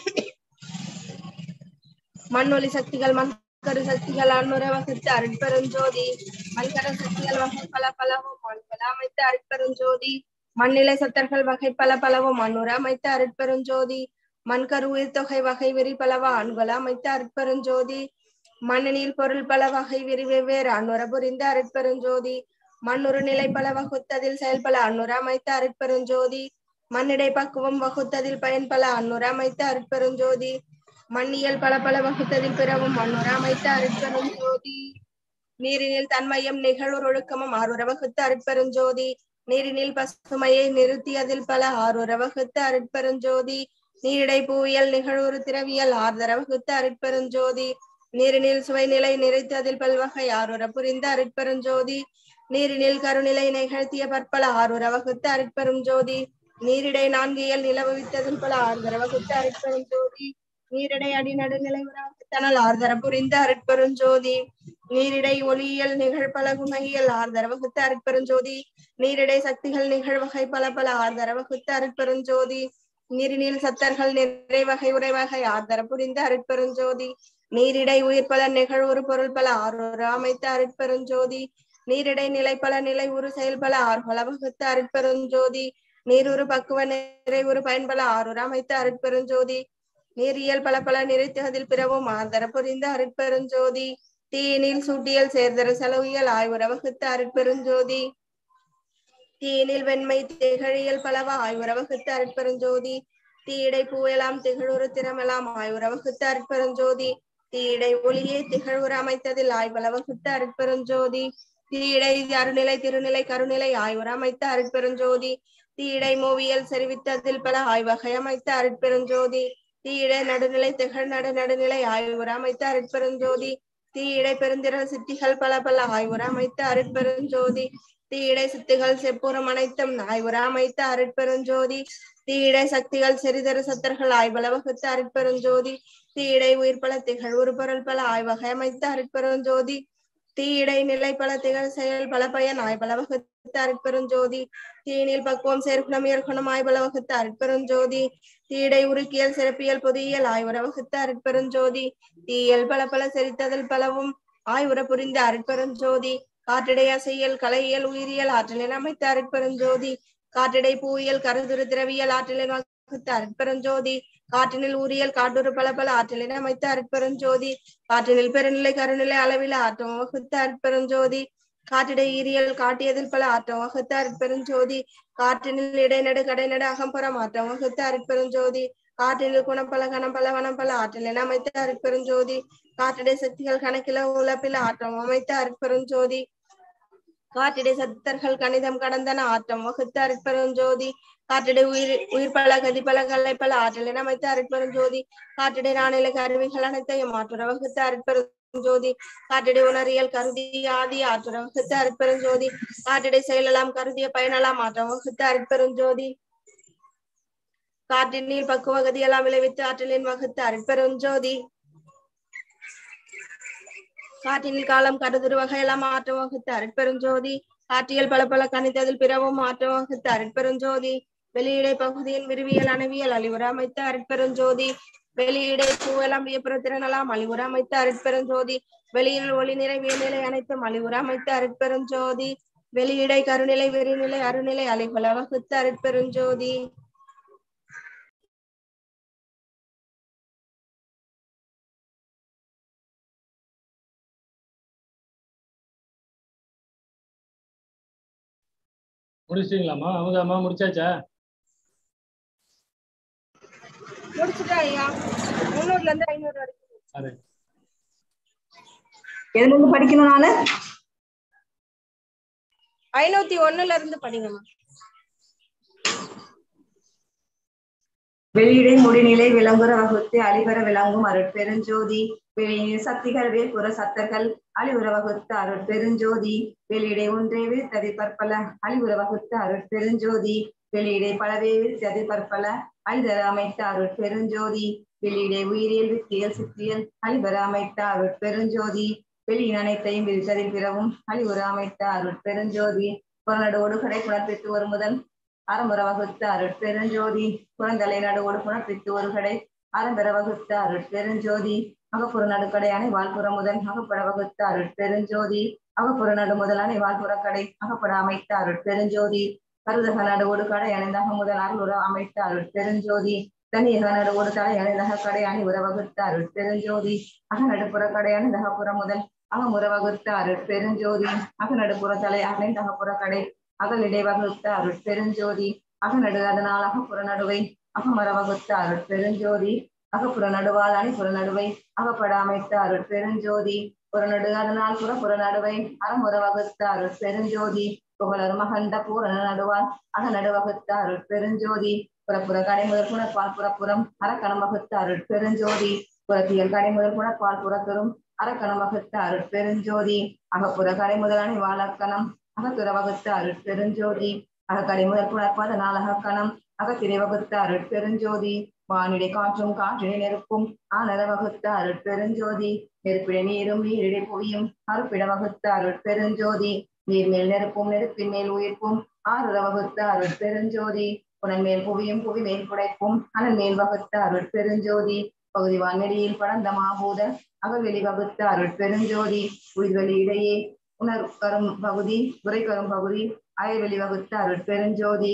மண்ணொலி சக்திகள் மண்கரு சக்திகள் அன்னுர வகுத்த அருட்பெருஞ்சோதி மண்கர சக்திகள் வகை பல பலவும் மண்பல அமைத்த அருட்பெருஞ்சோதி மண்ணிலை சத்தர்கள் வகை பல பலவும் அன்னுர அமைத்த அருட்பெருஞ்சோதி மண்கரு உயிர் தொகை வகை வெறி பலவா அன்பல அமைத்த அருட்பெருஞ்சோதி மண்ணினில் பொருள் பல வகை விரி வெவ்வேறு அன்னுர புரிந்த அருட்பெருஞ்சோதி மண்ணுறு நிலை பல வகுத்ததில் செயல்பல அன்னுர அமைத்த அருட்பெருஞ்சோதி மண்ணிடை பக்குவம் வகுத்ததில் பயன் பல அன்னுர அமைத்த அருட்பெருஞ்சோதி மண்ணியல் பல பல வகுத்ததில் பிறவும் அன்னுர அமைத்த அருட்பெருஞ்சோதி நீரினில் தன்மையும் நிகழ்வுர் ஒழுக்கமும் ஆறுர வகுத்த அருட்பெருஞ்சோதி நீரினில் பசுமையை நிறுத்தியதில் பல ஆறுர வகுத்த அருட்பெருஞ்சோதி நீரிடை பூவியல் நிகழ்வுறு திரவியல் ஆர்தர வகுத்த அருட்பெருஞ்சோதி நீரினில் சுவைநிலை நிறைத்ததில் பல்வகை ஆறுர புரிந்த அருட்பெருஞ்சோதி நீரினில் கருநிலை நிகழ்த்திய பற்பல ஆறுர வகுத்த அருட்பெருஞ்சோதி நீரிடை நான்கியல் நிலவுவித்ததில் பல ஆர்தர வகுத்த அருட்பெருஞ்சோதி நீரிடை அடிநடு நிலை தனல் ஆர்தர புரிந்த அருட்பெருஞ்சோதி நீரிடை ஒளியியல் நிகழ்பல குணகியல் ஆர்தர வகுத்த அருட்பெருஞ்சோதி நீரிடை சக்திகள் நிகழ்வகை பல பல ஆர்தர வகுத்த அருட்பெருஞ்சோதி நீரினில் சத்தர்கள் நிறைவகை உரைவகை ஆர்தர புரிந்த அருட்பெருஞ்சோதி நீரிடை உயிர் பல நிகழ்வுறு பொருள் பல ஆறுர அமைத்த அருட்பெருஞ்சோதி நீரிடை நிலை பல நிலை உரு செயல் பல ஆறுகள வகுத்த அருட்பெருஞ்சோதி நீருரு பக்குவ நிறைவுறு பயன்பல ஆறுர அமைத்த அருட்பெருஞ்சோதி நீரியல் பல பல நிறைத்ததில் பிறவும் ஆதர புரிந்த அருட்பெருஞ்சோதி தீயினில் சூட்டியல் சேர்தர செலவியல் ஆய்வுற வகுத்த அருட்பெருஞ்சோதி தீயினில் வெண்மை திகழியல் பலவ ஆய்வுற வகுத்த அருட்பெருஞ்சோதி தீயிடை பூவெல்லாம் திகழுறு திறமெல்லாம் ஆய்வுற வகுத்த அருட்பெருஞ்சோதி தீயிடை ஒளியே திகழ்வுற அமைத்ததில் ஆய்வள வகுத்த அருட்பெருஞ்சோதி தீயிடை அருநிலை திருநிலை கருநிலை ஆய்வுற அமைத்த அருட்பெருஞ்சோதி தீயிடை மூவியல் செறிவித்ததில் பல ஆய்வகை அமைத்த அருட்பெருஞ்சோதி தீயிடை நடுநிலை திகழ் நடு நடுநிலை ஆய்வுற அமைத்த அருட்பெருஞ்சோதி தீயிடை பெருந்திரள் சித்திகள் பல பல ஆய்வுற அமைத்த அருட்பெருஞ்சோதி தீயிடை சித்திகள் செப்புறம் அனைத்தும் ஆய்வுற அமைத்த அருட்பெருஞ்சோதி தீயிடை சக்திகள் செறிதரு சத்தர்கள் ஆய்வள வகுத்த அருட்பெருஞ்சோதி தீயிடை உயிர் பல திகழ் ஒரு பொருள் பல ஆய்வகை அமைத்த அருட்பெருஞ்சோதி தீயிடை நிலை பல திகழ் செயல் பல பயன் ஆய்பல வகுத்த அருட்பெருஞ்சோதி தீயினில் பக்குவம் சேர்க்குணம் இயற்குணம் ஆய்பல வகுத்த அருட்பெருஞ்சோதி தீயிடை உருக்கியல் சிறப்பியல் பொதியியல் ஆய்வுற வகுத்த அருட்பெருஞ்சோதி தீயல் பல பல செறித்ததில் பலவும் ஆய்வுற புரிந்த அருட்பெருஞ்சோதி காற்றிடை அசையல் கலையியல் உயிரியல் ஆற்றலின் அமைத்த அருட்பெருஞ்சோதி காற்றிடை பூவியல் கருதுரு திரவியல் ஆற்றலின் வகுத்த அருட்பெருஞ்சோதி காற்றினில் ஊரியல் காட்டுறு பல பல ஆற்றலின் அமைத்த அருட்பெருஞ்சோதி காற்றினில் பெருநிலை கருநிலை அளவில் ஆற்றம் வகுத்த அருட்பெருஞ்சோதி காற்றிடை ஈரியல் காட்டியதில் பல ஆற்றம் வகுத்த அருட்பெருஞ்சோதி காற்றினில் இடைநடு கடைநடு அகம்புறம் ஆற்றம் வகுத்த அருட்பெருஞ்சோதி காற்றினில் குணப்பல கணப்பல வனப்பல ஆற்றலின் அமைத்த அருட்பெருஞ்சோதி காற்றிடை சக்திகள் கணக்கில உழப்பில ஆற்றம் அமைத்த அருட்பெருஞ்சோதி காற்றிடை சத்தர்கள் கணிதம் கடந்தன ஆற்றம் வகுத்த அருட்பெருஞ்சோதி காற்றிடை உயிர் உயிர் பல கதி பல கலை பல ஆற்றலின் அமைத்த அருட்பெருஞ்சோதி காற்றிடை நானிலை கருவிகள் அனைத்தையும் ஆற்றுற வகுத்த அருட்பெருஞ்சோதி காற்றிடை உணரியல் கருதி ஆதி ஆற்றுற வகுத்த அருட்பெருஞ்சோதி காற்றிடை செயலெல்லாம் கருதிய பயனெல்லாம் ஆற்றம் வகுத்த அருட்பெருஞ்சோதி காற்றின் நீர் பக்குவ கதியெல்லாம் விளைவித்து ஆற்றலின் வகுத்த அருட்பெருஞ்சோதி காற்றினில் காலம் கருதுரு வகையெல்லாம் மாற்றம் வகுத்த அருட்பெருஞ்சோதி காற்றியல் பல பல கணித்ததில் பிறவும் மாற்றம் வகுத்த அருட்பெருஞ்சோதி வெளியிடை பகுதியின் விரிவியல் அணவியல் அழிவுற அமைத்த அருட்பெருஞ்சோதி வெளியிடை பூவெல்லாம் வியப்புற திறனெல்லாம் அழிவுற அமைத்த அருட்பெருஞ்சோதி வெளியில் ஒளி நிறை வியநிலை அனைத்தும் அழிவுற அமைத்த அருட்பெருஞ்சோதி வெளியிடை கருநிலை வெறிநிலை அருநிலை அலைபல வகுத்த அருட்பெருஞ்சோதி முடிச்சிட்டீங்களாம்மா அமுதாம்மா முடிச்சாச்சா முடிச்சுட்டா ஐயா முன்னூறுல இருந்து ஐநூறு வரைக்கும் சரி எதுல இருந்து படிக்கணும் நானு ஐநூத்தி ஒண்ணுல இருந்து படிங்கம்மா வெளியிடை முடிநிலை விளங்குற வகுத்து அழிவர விளங்கும் அருட்பெருஞ்சோதி வெளியினில் சக்திகள் வேற்புற சத்தர்கள் அழிவுற வகுத்து அருட்பெருஞ்சோதி வெளியிடை ஒன்றே விருத்ததி பற்பல அழிவுற வகுத்து அருட்பெருஞ்சோதி வெளியிடை பலவே விருத்ததி பற்பல அழிதர அமைத்த அருட்பெருஞ்சோதி வெளியிடை உயிரியல் வித்தியல் சித்தியல் அழிவர அமைத்த அருட்பெருஞ்சோதி வெளியின் அனைத்தையும் விரித்ததில் பிறவும் அழிவுற அமைத்த அருட்பெருஞ்சோதி புறநடுவோடு கடை புணர்ப்பித்து ஒரு முதல் அறம்புற வகுத்த அருட்பெருஞ்சோதி புறந்தலை நடுவோடு புணர்ப்பித்து ஒரு கடை அறம்பெற வகுத்த அருட்பெருஞ்சோதி அகப்புற நடுக்கடை அணை வாழ்புற முதல் அகப்பட வகுத்த அருட்பெருஞ்சோதி அகப்புற நடு முதல் அணை வாழ்புற கடை அகப்பட அமைத்த அருட்பெருஞ்சோதி கருதக நடுவோடு கடை அணைந்தக முதல் அருளுற அமைத்த அருட்பெருஞ்சோதி தனியக நடுவோடு தலை அணைந்தக கடை அணி உற வகுத்த அருட்பெருஞ்சோதி அக நடுப்புற கடை அணைந்தகப்புற முதல் அகமுற வகுத்த அருட்பெருஞ்சோதி அக நடுப்புற தலை அணைந்தகப்புற கடை அகலிடை வகுத்த அருட்பெருஞ்சோதி அகநடு அதனால் அகப்புற நடுவை அகமர வகுத்த அருட்பெருஞ்சோதி அகப்புற நடுவால் அணிப்புற நடுவை அகப்பட அமைத்த அருட்பெருஞ்சோதி புறநடு அதனால் புறப்புற நடுவை அறமுற வகுத்த அருட்பெருஞ்சோதி புகழர் மகண்ட பூரண நடுவால் அகநடு வகுத்த அருட்பெருஞ்சோதி புறப்புற கடைமுதல் புறப்பால் புறப்புறம் அறக்கணம் வகுத்த அருட்பெருஞ்சோதி புறத்தியல் கடைமுதல் புறப்பால் புறத்தரும் அறக்கணம் வகுத்த அருட்பெருஞ்சோதி அகப்புற கடைமுதல் அணி வாழக்கணம் அகத்துற வகுத்த அருட்பெருஞ்சோதி அகக்கடை முதல் புணர்ப்பத நாளகக்கணம் அகத்திரை வகுத்த அருட்பெருஞ்சோதி வானிடை காற்றும் காற்றினை நெருப்பும் ஆனத வகுத்த அருட்பெருஞ்சோதி நெருப்பிடை நீரும் நீரிடை புவியும் அறுப்பிட வகுத்த அருட்பெருஞ்சோதி நீர்மேல் நெருப்பும் நெருப்பின் மேல் உயிர்ப்பும் ஆறுற வகுத்த அருட்பெருஞ்சோதி புனல் மேல் புவியும் புவி மேல் புடைப்பும் அனல் மேல் வகுத்த அருட்பெருஞ்சோதி பகுதி வான்வெளியில் படர்ந்த மாபூத அகவெளி வகுத்த அருட்பெருஞ்சோதி உயிர்வெளி இடையே உணர்கரும் பகுதி உரைக்கரும் பகுதி அயல்வெளி வகுத்த அருட்பெருஞ்சோதி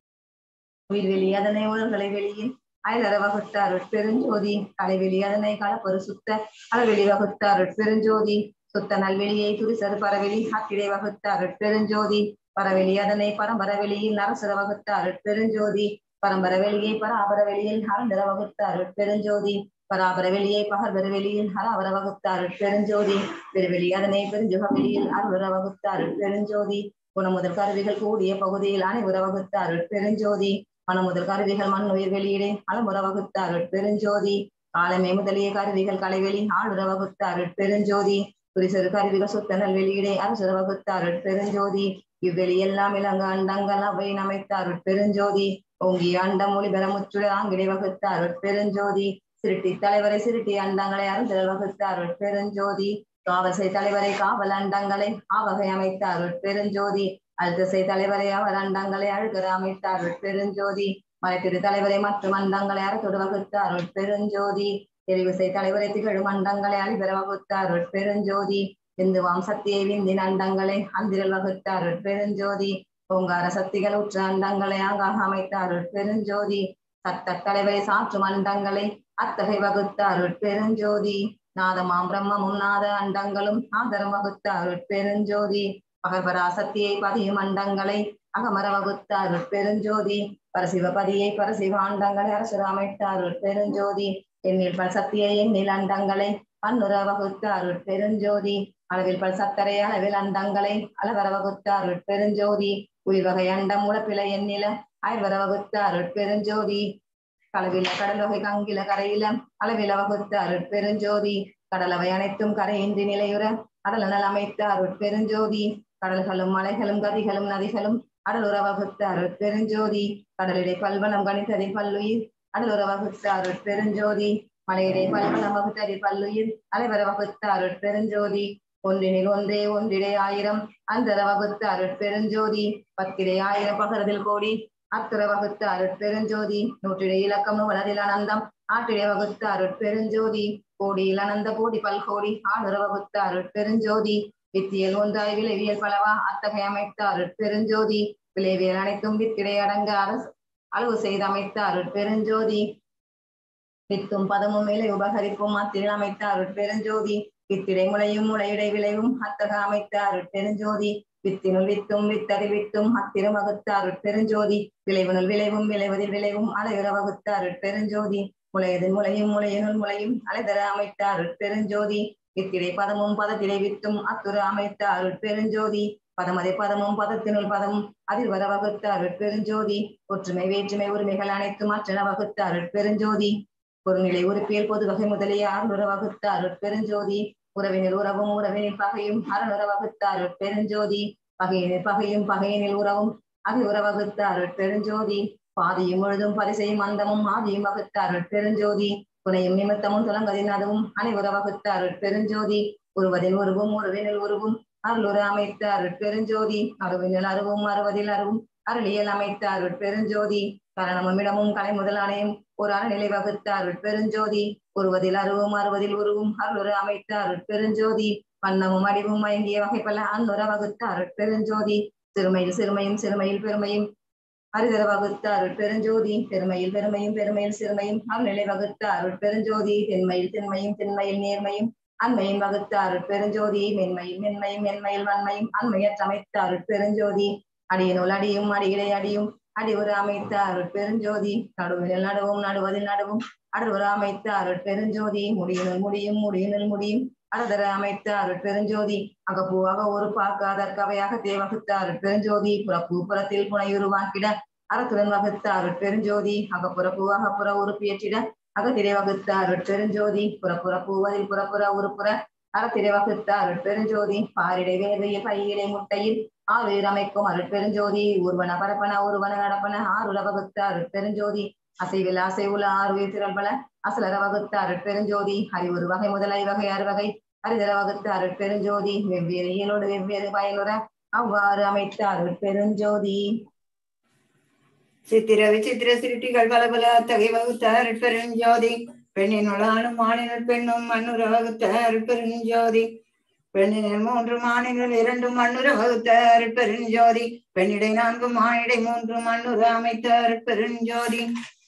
உயிர்வெளி அதனை உணர்களை வெளியில் அயலற வகுத்த அருட்பெருஞ்சோதி கலைவெளி அதனை களப்பொரு சுத்த அளவெளி வகுத்த அருட்பெருஞ்சோதி சுத்த நல்வெளியை துரிசரு பரவெளி அக்கிடை வகுத்த அருட்பெருஞ்சோதி பரவெளி அதனை பரம்பர வெளியில் நரசர வகுத்த அருட்பெருஞ்சோதி பரம்பர வெளியை பராபர வெளியில் அறந்தர வகுத்த அருட்பெருஞ்சோதி பராபர வெளியை பகர்வர வெளியில் ஹராவர வகுத்த அருட்பெருஞ்சோதி பெருவெளி அதனை பெருஞ்சுக வெளியில் அருளுற வகுத்த அருட்பெருஞ்சோதி குணமுதல் கருவிகள் கூடிய பகுதியில் அனைவுற வகுத்த அருட்பெருஞ்சோதி மனமுதல் கருவிகள் மண் உயிர் வெளியிடே அலமுற வகுத்த அருட்பெருஞ்சோதி காலமே முதலிய கருவிகள் கலைவெளி ஆளுற வகுத்த அருட்பெருஞ்சோதி புரிசரு கருவிகள் சுத்தனல் வெளியிடே அரசுர வகுத்த அருட்பெருஞ்சோதி இவ்வெளி எல்லாம் இளங்க அண்டங்கள் அவை நமைத்த அருட்பெருஞ்சோதி ஓங்கிய அண்டம் மொழி பெற முச்சுட ஆங்கிடை வகுத்த அருட்பெருஞ்சோதி சிருட்டி தலைவரை சிருட்டி அண்டங்களை அருந்தல் வகுத்த அருட்பெருஞ்சோதி காவல்சை தலைவரை காவல் அண்டங்களை ஆவகை அமைத்த அருட்பெருஞ்சோதி அழுத்தசை தலைவரை அவர் அண்டங்களை அழுகர அமைத்த அருட்பெருஞ்சோதி மலைத்திரு தலைவரை மற்றும் அண்டங்களை அறத்தொடு வகுத்த அருட்பெருஞ்சோதி தெரிவுசை தலைவரை திகழும் அண்டங்களை அழிபெற வகுத்த அருட்பெருஞ்சோதி இந்துவாம் சத்தியை விந்தின் அண்டங்களை அந்திரல் வகுத்த அருட்பெருஞ்சோதி ஓங்கார சக்திகள் உற்ற அண்டங்களை ஆங்காக அமைத்த அருட்பெருஞ்சோதி சத்த தலைவரை சாற்றும் அண்டங்களை அத்தகை வகுத்த அருட்பெருஞ்சோதி நாதமாம் பிரம்மமும் நாத அண்டங்களும் ஆதரம் வகுத்த அருட்பெருஞ்சோதி பகர்பராசக்தியை பதியும் அண்டங்களை அகமர வகுத்த அருட்பெருஞ்சோதி பரசிவபதியை பரசிவ அண்டங்களை அரசுர அமைத்த அருட்பெருஞ்சோதி எண்ணில் பல் சக்தியை எண்ணில் அண்டங்களை பன்னுர வகுத்த அருட்பெருஞ்சோதி அளவில் பல் சக்கரை அளவில் அண்டங்களை அளவர வகுத்த அருட்பெருஞ்சோதி உயிர் வகை அண்டம் உழப்பில எண்ணில அயர்வர வகுத்த அருட்பெருஞ்சோதி களவில கடலொகை கங்கில கரையில அளவில வகுத்த அருட்பெருஞ்சோதி கடலவை அனைத்தும் கரையின்றி நிலையுற அடலனல் அமைத்த அருட்பெருஞ்சோதி கடல்களும் மலைகளும் கதிகளும் நதிகளும் அடலுற வகுத்த அருட்பெருஞ்சோதி கடலிடை பல்வனம் கணித்ததி பல்லுயிர் அடலுற வகுத்த அருட்பெருஞ்சோதி மலையிடை பல்வனம் வகுத்ததி பல்லுயிர் அலைவர வகுத்த அருட்பெருஞ்சோதி ஒன்றினில் ஒன்றே ஒன்றிடை ஆயிரம் அந்தர வகுத்த அருட்பெருஞ்சோதி பத்திடை ஆயிரம் பகரதில் கோடி அத்துற வகுத்த அருட்பெருஞ்சோதி நூற்றிடை இலக்கம் வளரில் அனந்தம் ஆற்றிடை வகுத்த அருட்பெருஞ்சோதி கோடியில் அனந்த கோடி பல்கோடி ஆளுற வகுத்த அருட்பெருஞ்சோதி வித்தியல் ஒன்றாய் விளைவியல் பலவா அத்தகைய அமைத்த அருட்பெருஞ்சோதி விளைவியல் அனைத்தும் வித்திடை அடங்க அரசு அளவு செய்து அமைத்த அருட்பெருஞ்சோதி வித்தும் பதமும் மேலே உபகரிப்பும் அத்திரில் அமைத்த அருட்பெருஞ்சோதி வித்திடை முளையும் முளையிடை விளைவும் அத்தக அமைத்த அருட்பெருஞ்சோதி வித்தினுள் வித்தும் வித்தடி வித்தும் அத்திரும் வகுத்த அருட்பெருஞ்சோதி விளைவினுள் விளைவும் விளைவதில் விளைவும் அலையுற வகுத்த அருட்பெருஞ்சோதி முளையதில் முளையும் முளையினுள் முளையும் அலைதர அமைத்த அருட்பெருஞ்சோதி வித்திடை பதமும் பதத்திடை வித்தும் அத்துரு அமைத்த அருட்பெருஞ்சோதி பதமதை பதமும் பதத்தினுள் பதமும் அதில் வர வகுத்த அருட்பெருஞ்சோதி ஒற்றுமை வேற்றுமை உரிமைகள் அனைத்தும் அற்றன வகுத்த அருட்பெருஞ்சோதி பொருநிலை உறுப்பியல் பொது வகை முதலிய அருளுற வகுத்த அருட்பெருஞ்சோதி உறவினில் உறவும் உறவினில் பகையும் அருளுற வகுத்த அருட்பெருஞ்சோதி பகையினில் பகையும் பகையினில் உறவும் அது உறவகுத்த அருட்பெருஞ்சோதி பாதியும் முழுதும் பரிசையும் அந்தமும் ஆதியும் வகுத்த அருட்பெருஞ்சோதி துணையும் நிமித்தமும் துலங்கதின் அதுவும் அனைவுற வகுத்த அருட்பெருஞ்சோதி உருவதில் உருவும் உருவினில் உருவும் அருளுற அமைத்த அருட்பெருஞ்சோதி அருவினில் அருவும் அறுவதில் அருவும் அருளியல் அமைத்த அருட்பெருஞ்சோதி கரணமும் இடமும் கலை முதலானையும் ஒரு அறநிலை வகுத்த அருட்பெருஞ்சோதி உருவதில் அருவும் அறுவதில் உருவும் அருளுற அமைத்த அருட்பெருஞ்சோதி வண்ணமும் அடிவும் மயங்கிய வகை பல அன்னுற வகுத்த அருட்பெருஞ்சோதி சிறுமையில் சிறுமையும் சிறுமையில் பெருமையும் அரிதர வகுத்த அருட்பெருஞ்சோதி பெருமையில் பெருமையும் பெருமையில் சிறுமையும் அருள்நிலை வகுத்த அருட்பெருஞ்சோதி தென்மையில் திண்மையும் திண்மையில் நேர்மையும் அண்மையும் வகுத்த அருட்பெருஞ்சோதி மென்மையும் மென்மையும் மென்மையில் வன்மையும் அண்மையற்றமைத்த அருட்பெருஞ்சோதி அடியினுள் அடியும் அடியிடை அடியும் அடிவுற அமைத்த அருட்பெருஞ்சோதி நடுவினில் நடுவும் நடுவதில் நடுவும் அடுவுற அமைத்த அருட்பெருஞ்சோதி முடியினுள் முடியும் முடியினுள் முடியும் அடதர அமைத்த அருட்பெருஞ்சோதி அகப்பூவாக ஒரு பாக்காதற்கவையாக தேவகுத்த அருட்பெருஞ்சோதி புறப்பூ புறத்தில் புனையுருவாக்கிட அறத்துடன் வகுத்த அருட்பெருஞ்சோதி அகப்புற பூ அகப்புற உறுப்பியற்றிட அகத்திரை வகுத்த அருட்பெருஞ்சோதி புறப்புற பூவதில் புறப்புற உறுப்புற அறத்திரை வகுத்த அருட்பெருஞ்சோதி பாரிடை வேர்வையில் பையிடை முட்டையில் ஆறுயிர் அமைக்கும் அருட்பெருஞ்சோதி ஊர்வன பரப்பன ஊர்வன நடப்பன ஆறுல வகுத்த அருட்பெருஞ்சோதி அசைவில் அசைவுல ஆறுயிர் திரள் பல அசலர வகுத்த அருட்பெருஞ்சோதி அறிவுறு வகை முதலை வகை அறுவகை அரிதர வகுத்த அருட்பெருஞ்சோதி வெவ்வேறு இயலோடு வெவ்வேறு பயனுற அவ்வாறு அமைத்த அருட்பெருஞ்சோதி சித்திர விசித்திர சிருட்டிகள் பல பல அத்தகை வகுத்த அருட்பெருஞ்சோதி பெண்ணினுள் ஆணும் மாநில பெண்ணும் மண்ணுற வகுத்த அருட்பெருஞ்சோதி பெண்ணினில் மூன்று மாநில இரண்டும் மண்ணுற வகுத்த அருட்பெருஞ்சோதி பெண்ணிடை நான்கு மானிடை மூன்று மண்ணுற அமைத்த அருட்பெருஞ்சோதி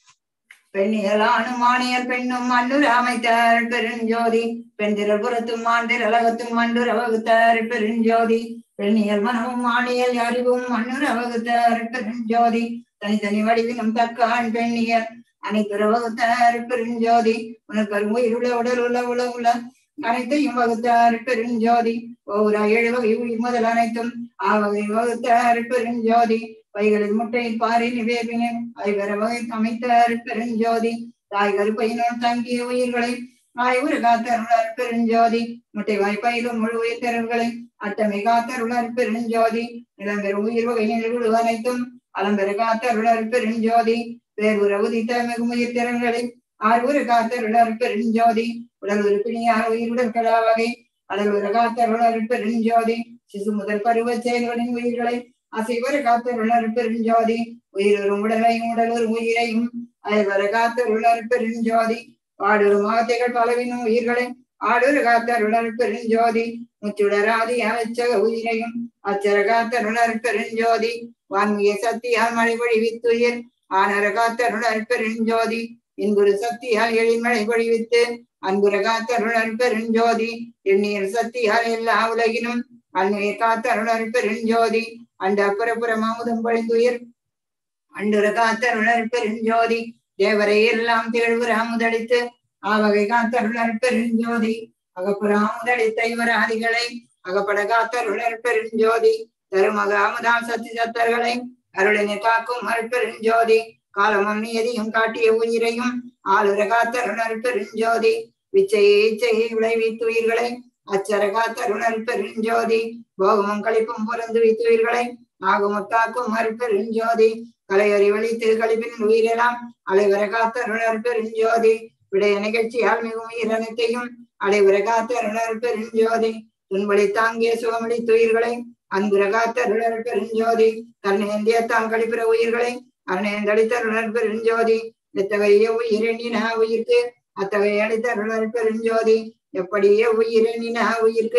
பெண்ணியல் ஆணும் மானியல் பெண்ணும் மண்ணுற அமைத்த அருட்பெருஞ்சோதி பெண்திரல் புறத்தும் மாண்டிரல் அகத்தும் மண்டுற வகுத்த அருட்பெருஞ்சோதி பெண்ணியல் மனமும் மானியல் அறிவும் மண்ணுற வகுத்த அருட்பெருஞ்சோதி தனித்தனி வடிவினும் தக்கான் பெண்ணியர் அனைத்துற வகுத்த அருட்பெருஞ்சோதி உனக்கு உயிருள்ள உடல் உள்ள உல உல அனைத்தையும் வகுத்த அருட்பெருஞ்சோதி ஓரா ஏழு வகை உயிர் முதல் அனைத்தும் ஆவகை வகுத்த அருட்பெருஞ்சோதி வைகளில் முட்டையில் பாரி நிவேபினும் ஐவர வகை அமைத்த அருட்பெருஞ்சோதி தாய் கருப்பையினுள் தங்கிய உயிர்களை ஆய்வுறு காத்தருளர் பெருஞ்சோதி முட்டை வாய்ப்பையிலும் முழு உயிர் தெருவுகளை அட்டமை காத்தருளர் பெருஞ்சோதி நிலம்பெறும் உயிர் வகை நிகழ்வு அனைத்தும் அலம்பெற காத்தருளர் பெருஞ்சோதி வேறு உதித்த மிகுமுயிர் திறன்களை ஆறுவுறு காத்தருளர் பெருஞ்சோதி உடல் உறுப்பினியார் உயிர் உடற்கடா வகை அடல்வுற காத்தருளர் பெருஞ்சோதி சிசு முதல் பருவ செயல்களின் உயிர்களை அசைவர காத்தருளர் பெருஞ்சோதி உயிரும் உடலையும் உடலொரு உயிரையும் அயல்வர காத்தருளர் பெருஞ்சோதி ஆடுறு மாத்தைகள் பலவினும் உயிர்களை ஆடுறு காத்தருளர் பெருஞ்சோதி முச்சுடராதி அமைச்சக உயிரையும் அச்சர காத்தருளர் பெருஞ்சோதி வான்மிய சக்தியால் மழை பொழிவித்துயிர் ஆனர காத்தருளர் பெருஞ்சோதி இன்புறு சக்தியால் எழில்மழை பொழிவித்து அன்புற காத்தருளர் பெருஞ்சோதி எண்ணீர் சக்தியால் எல்லா உலகினும் அன்னையை காத்தருளர் பெருஞ்சோதி அண்ட புறப்புறம் அமுதம் பொழிந்துயிர் அண்டுற காத்தருளர் பெருஞ்சோதி தேவரை எல்லாம் திகழ்வுற அமுதளித்து ஆவகை காத்தருளர் பெருஞ்சோதி அகப்புற அமுதளித்த இவராதிகளை அகப்பட காத்தருளர் பெருஞ்சோதி தருமக அமுதாம் சத்தி சத்தர்களை அருளினை காக்கும் அருட்பெருஞ்சோதி காலமும் நியதியும் காட்டிய உயிரையும் ஆளுர காத்தருணர் பெருஞ்சோதி விச்சையை இச்சையை விளைவித்து உயிர்களை அச்சர காத்தருணர் பெருஞ்சோதி போகமும் கழிப்பும் புறந்து வைத்துயிர்களை ஆகும காக்கும் அருட்பெருஞ்சோதி கலையறி வலித்து கழிப்பின் உயிரெல்லாம் அலைவர காத்தருணர் பெருஞ்சோதி விடைய நிகழ்ச்சியால் மிகும் உயிர் அனைத்தையும் அலைவர காத்தருணர் பெருஞ்சோதி துன்பளி தாங்கிய சுகமளி துயிர்களை அன்புர காத்தருணர் பெருஞ்சோதி தன்னை தான் கழிப்பிற உயிர்களை அருணேந்தளித்தருணர் பெருஞ்சோதி எத்தகைய உயிரெண்ணின உயிர்க்கு அத்தகைய அளித்தருணர் பெருஞ்சோதி எப்படியே உயிரெண்ணின உயிர்க்கு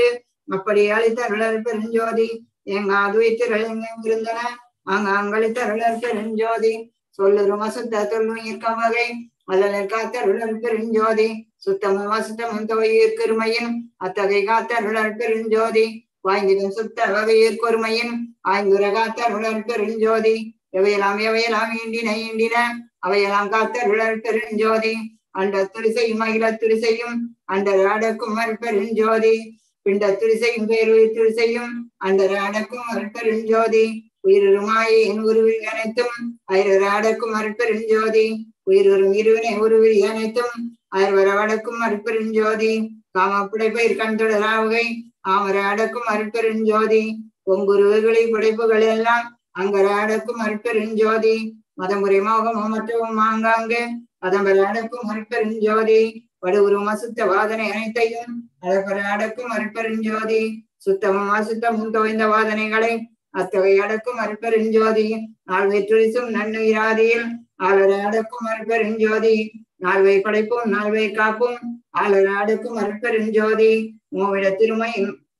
அப்படி அளித்தருளர் பெருஞ்சோதி எங்காதுவைத்திரள் எங்கெங்கிருந்தன ஆங்காங்களித்தருளர் பெருஞ்சோதி சொல்லுறும் அசுத்த தொல்லுயிர் கவகை அல்லலர் காத்தருளர் பெருஞ்சோதி சுத்தமும் அசுத்தமும் தொகையீர் கருமையின் அத்தகை காத்தருளர் பெருஞ்சோதி வாய்ந்திடும் சுத்த வகையீர் கொருமையின் ஆய்ந்துர காத்தருளர் பெருஞ்சோதி எவையெல்லாம் எவையெல்லாம் ஈண்டின ஈண்டின அவையெல்லாம் காத்தருளர் பெருஞ்சோதி அண்ட துரிசையும் அகில துரிசையும் அண்டர் அடக்கும் பெருஞ்சோதி பிண்ட துரிசையும் பேருயிர் துரிசையும் அண்டர் அடக்கும் அருட்பெருஞ்சோதி உயிருமாயின் உருவில் அனைத்தும் அயரர் அடக்கும் அருட்பெருஞ்சோதி உயிருறும் இருவினை உருவில் அனைத்தும் அயர்வர அடக்கும் அருட்பெருஞ்சோதி காம புடைப்பயிர் கண்தொடராவுகை ஆமர அடக்கும் அருட்பெருஞ்சோதி பொங்குருவுகளை படைப்புகள் எல்லாம் அங்கர அடக்கும் அருட்பெருஞ்சோதி மதமுறை மோகமும் மற்றவும் ஆங்காங்கு அதம்பர அடக்கும் அருட்பெருஞ்சோதி வடுவுரும் அசுத்த வாதனை அனைத்தையும் அதப்பர அடக்கும் அருட்பெருஞ்சோதி சுத்தமும் அசுத்தமும் தோய்ந்த வாதனைகளை அத்தகை அடக்கும் அருட்பெருஞ்சோதி நால்வை துரிசும் நன்னுயிராதியில் ஆளர அடக்கும் அருட்பெருஞ்சோதி நால்வை படைப்பும் நால்வை காப்பும் ஆளர அடக்கும் அருட்பெருஞ்சோதி மூவிட திருமை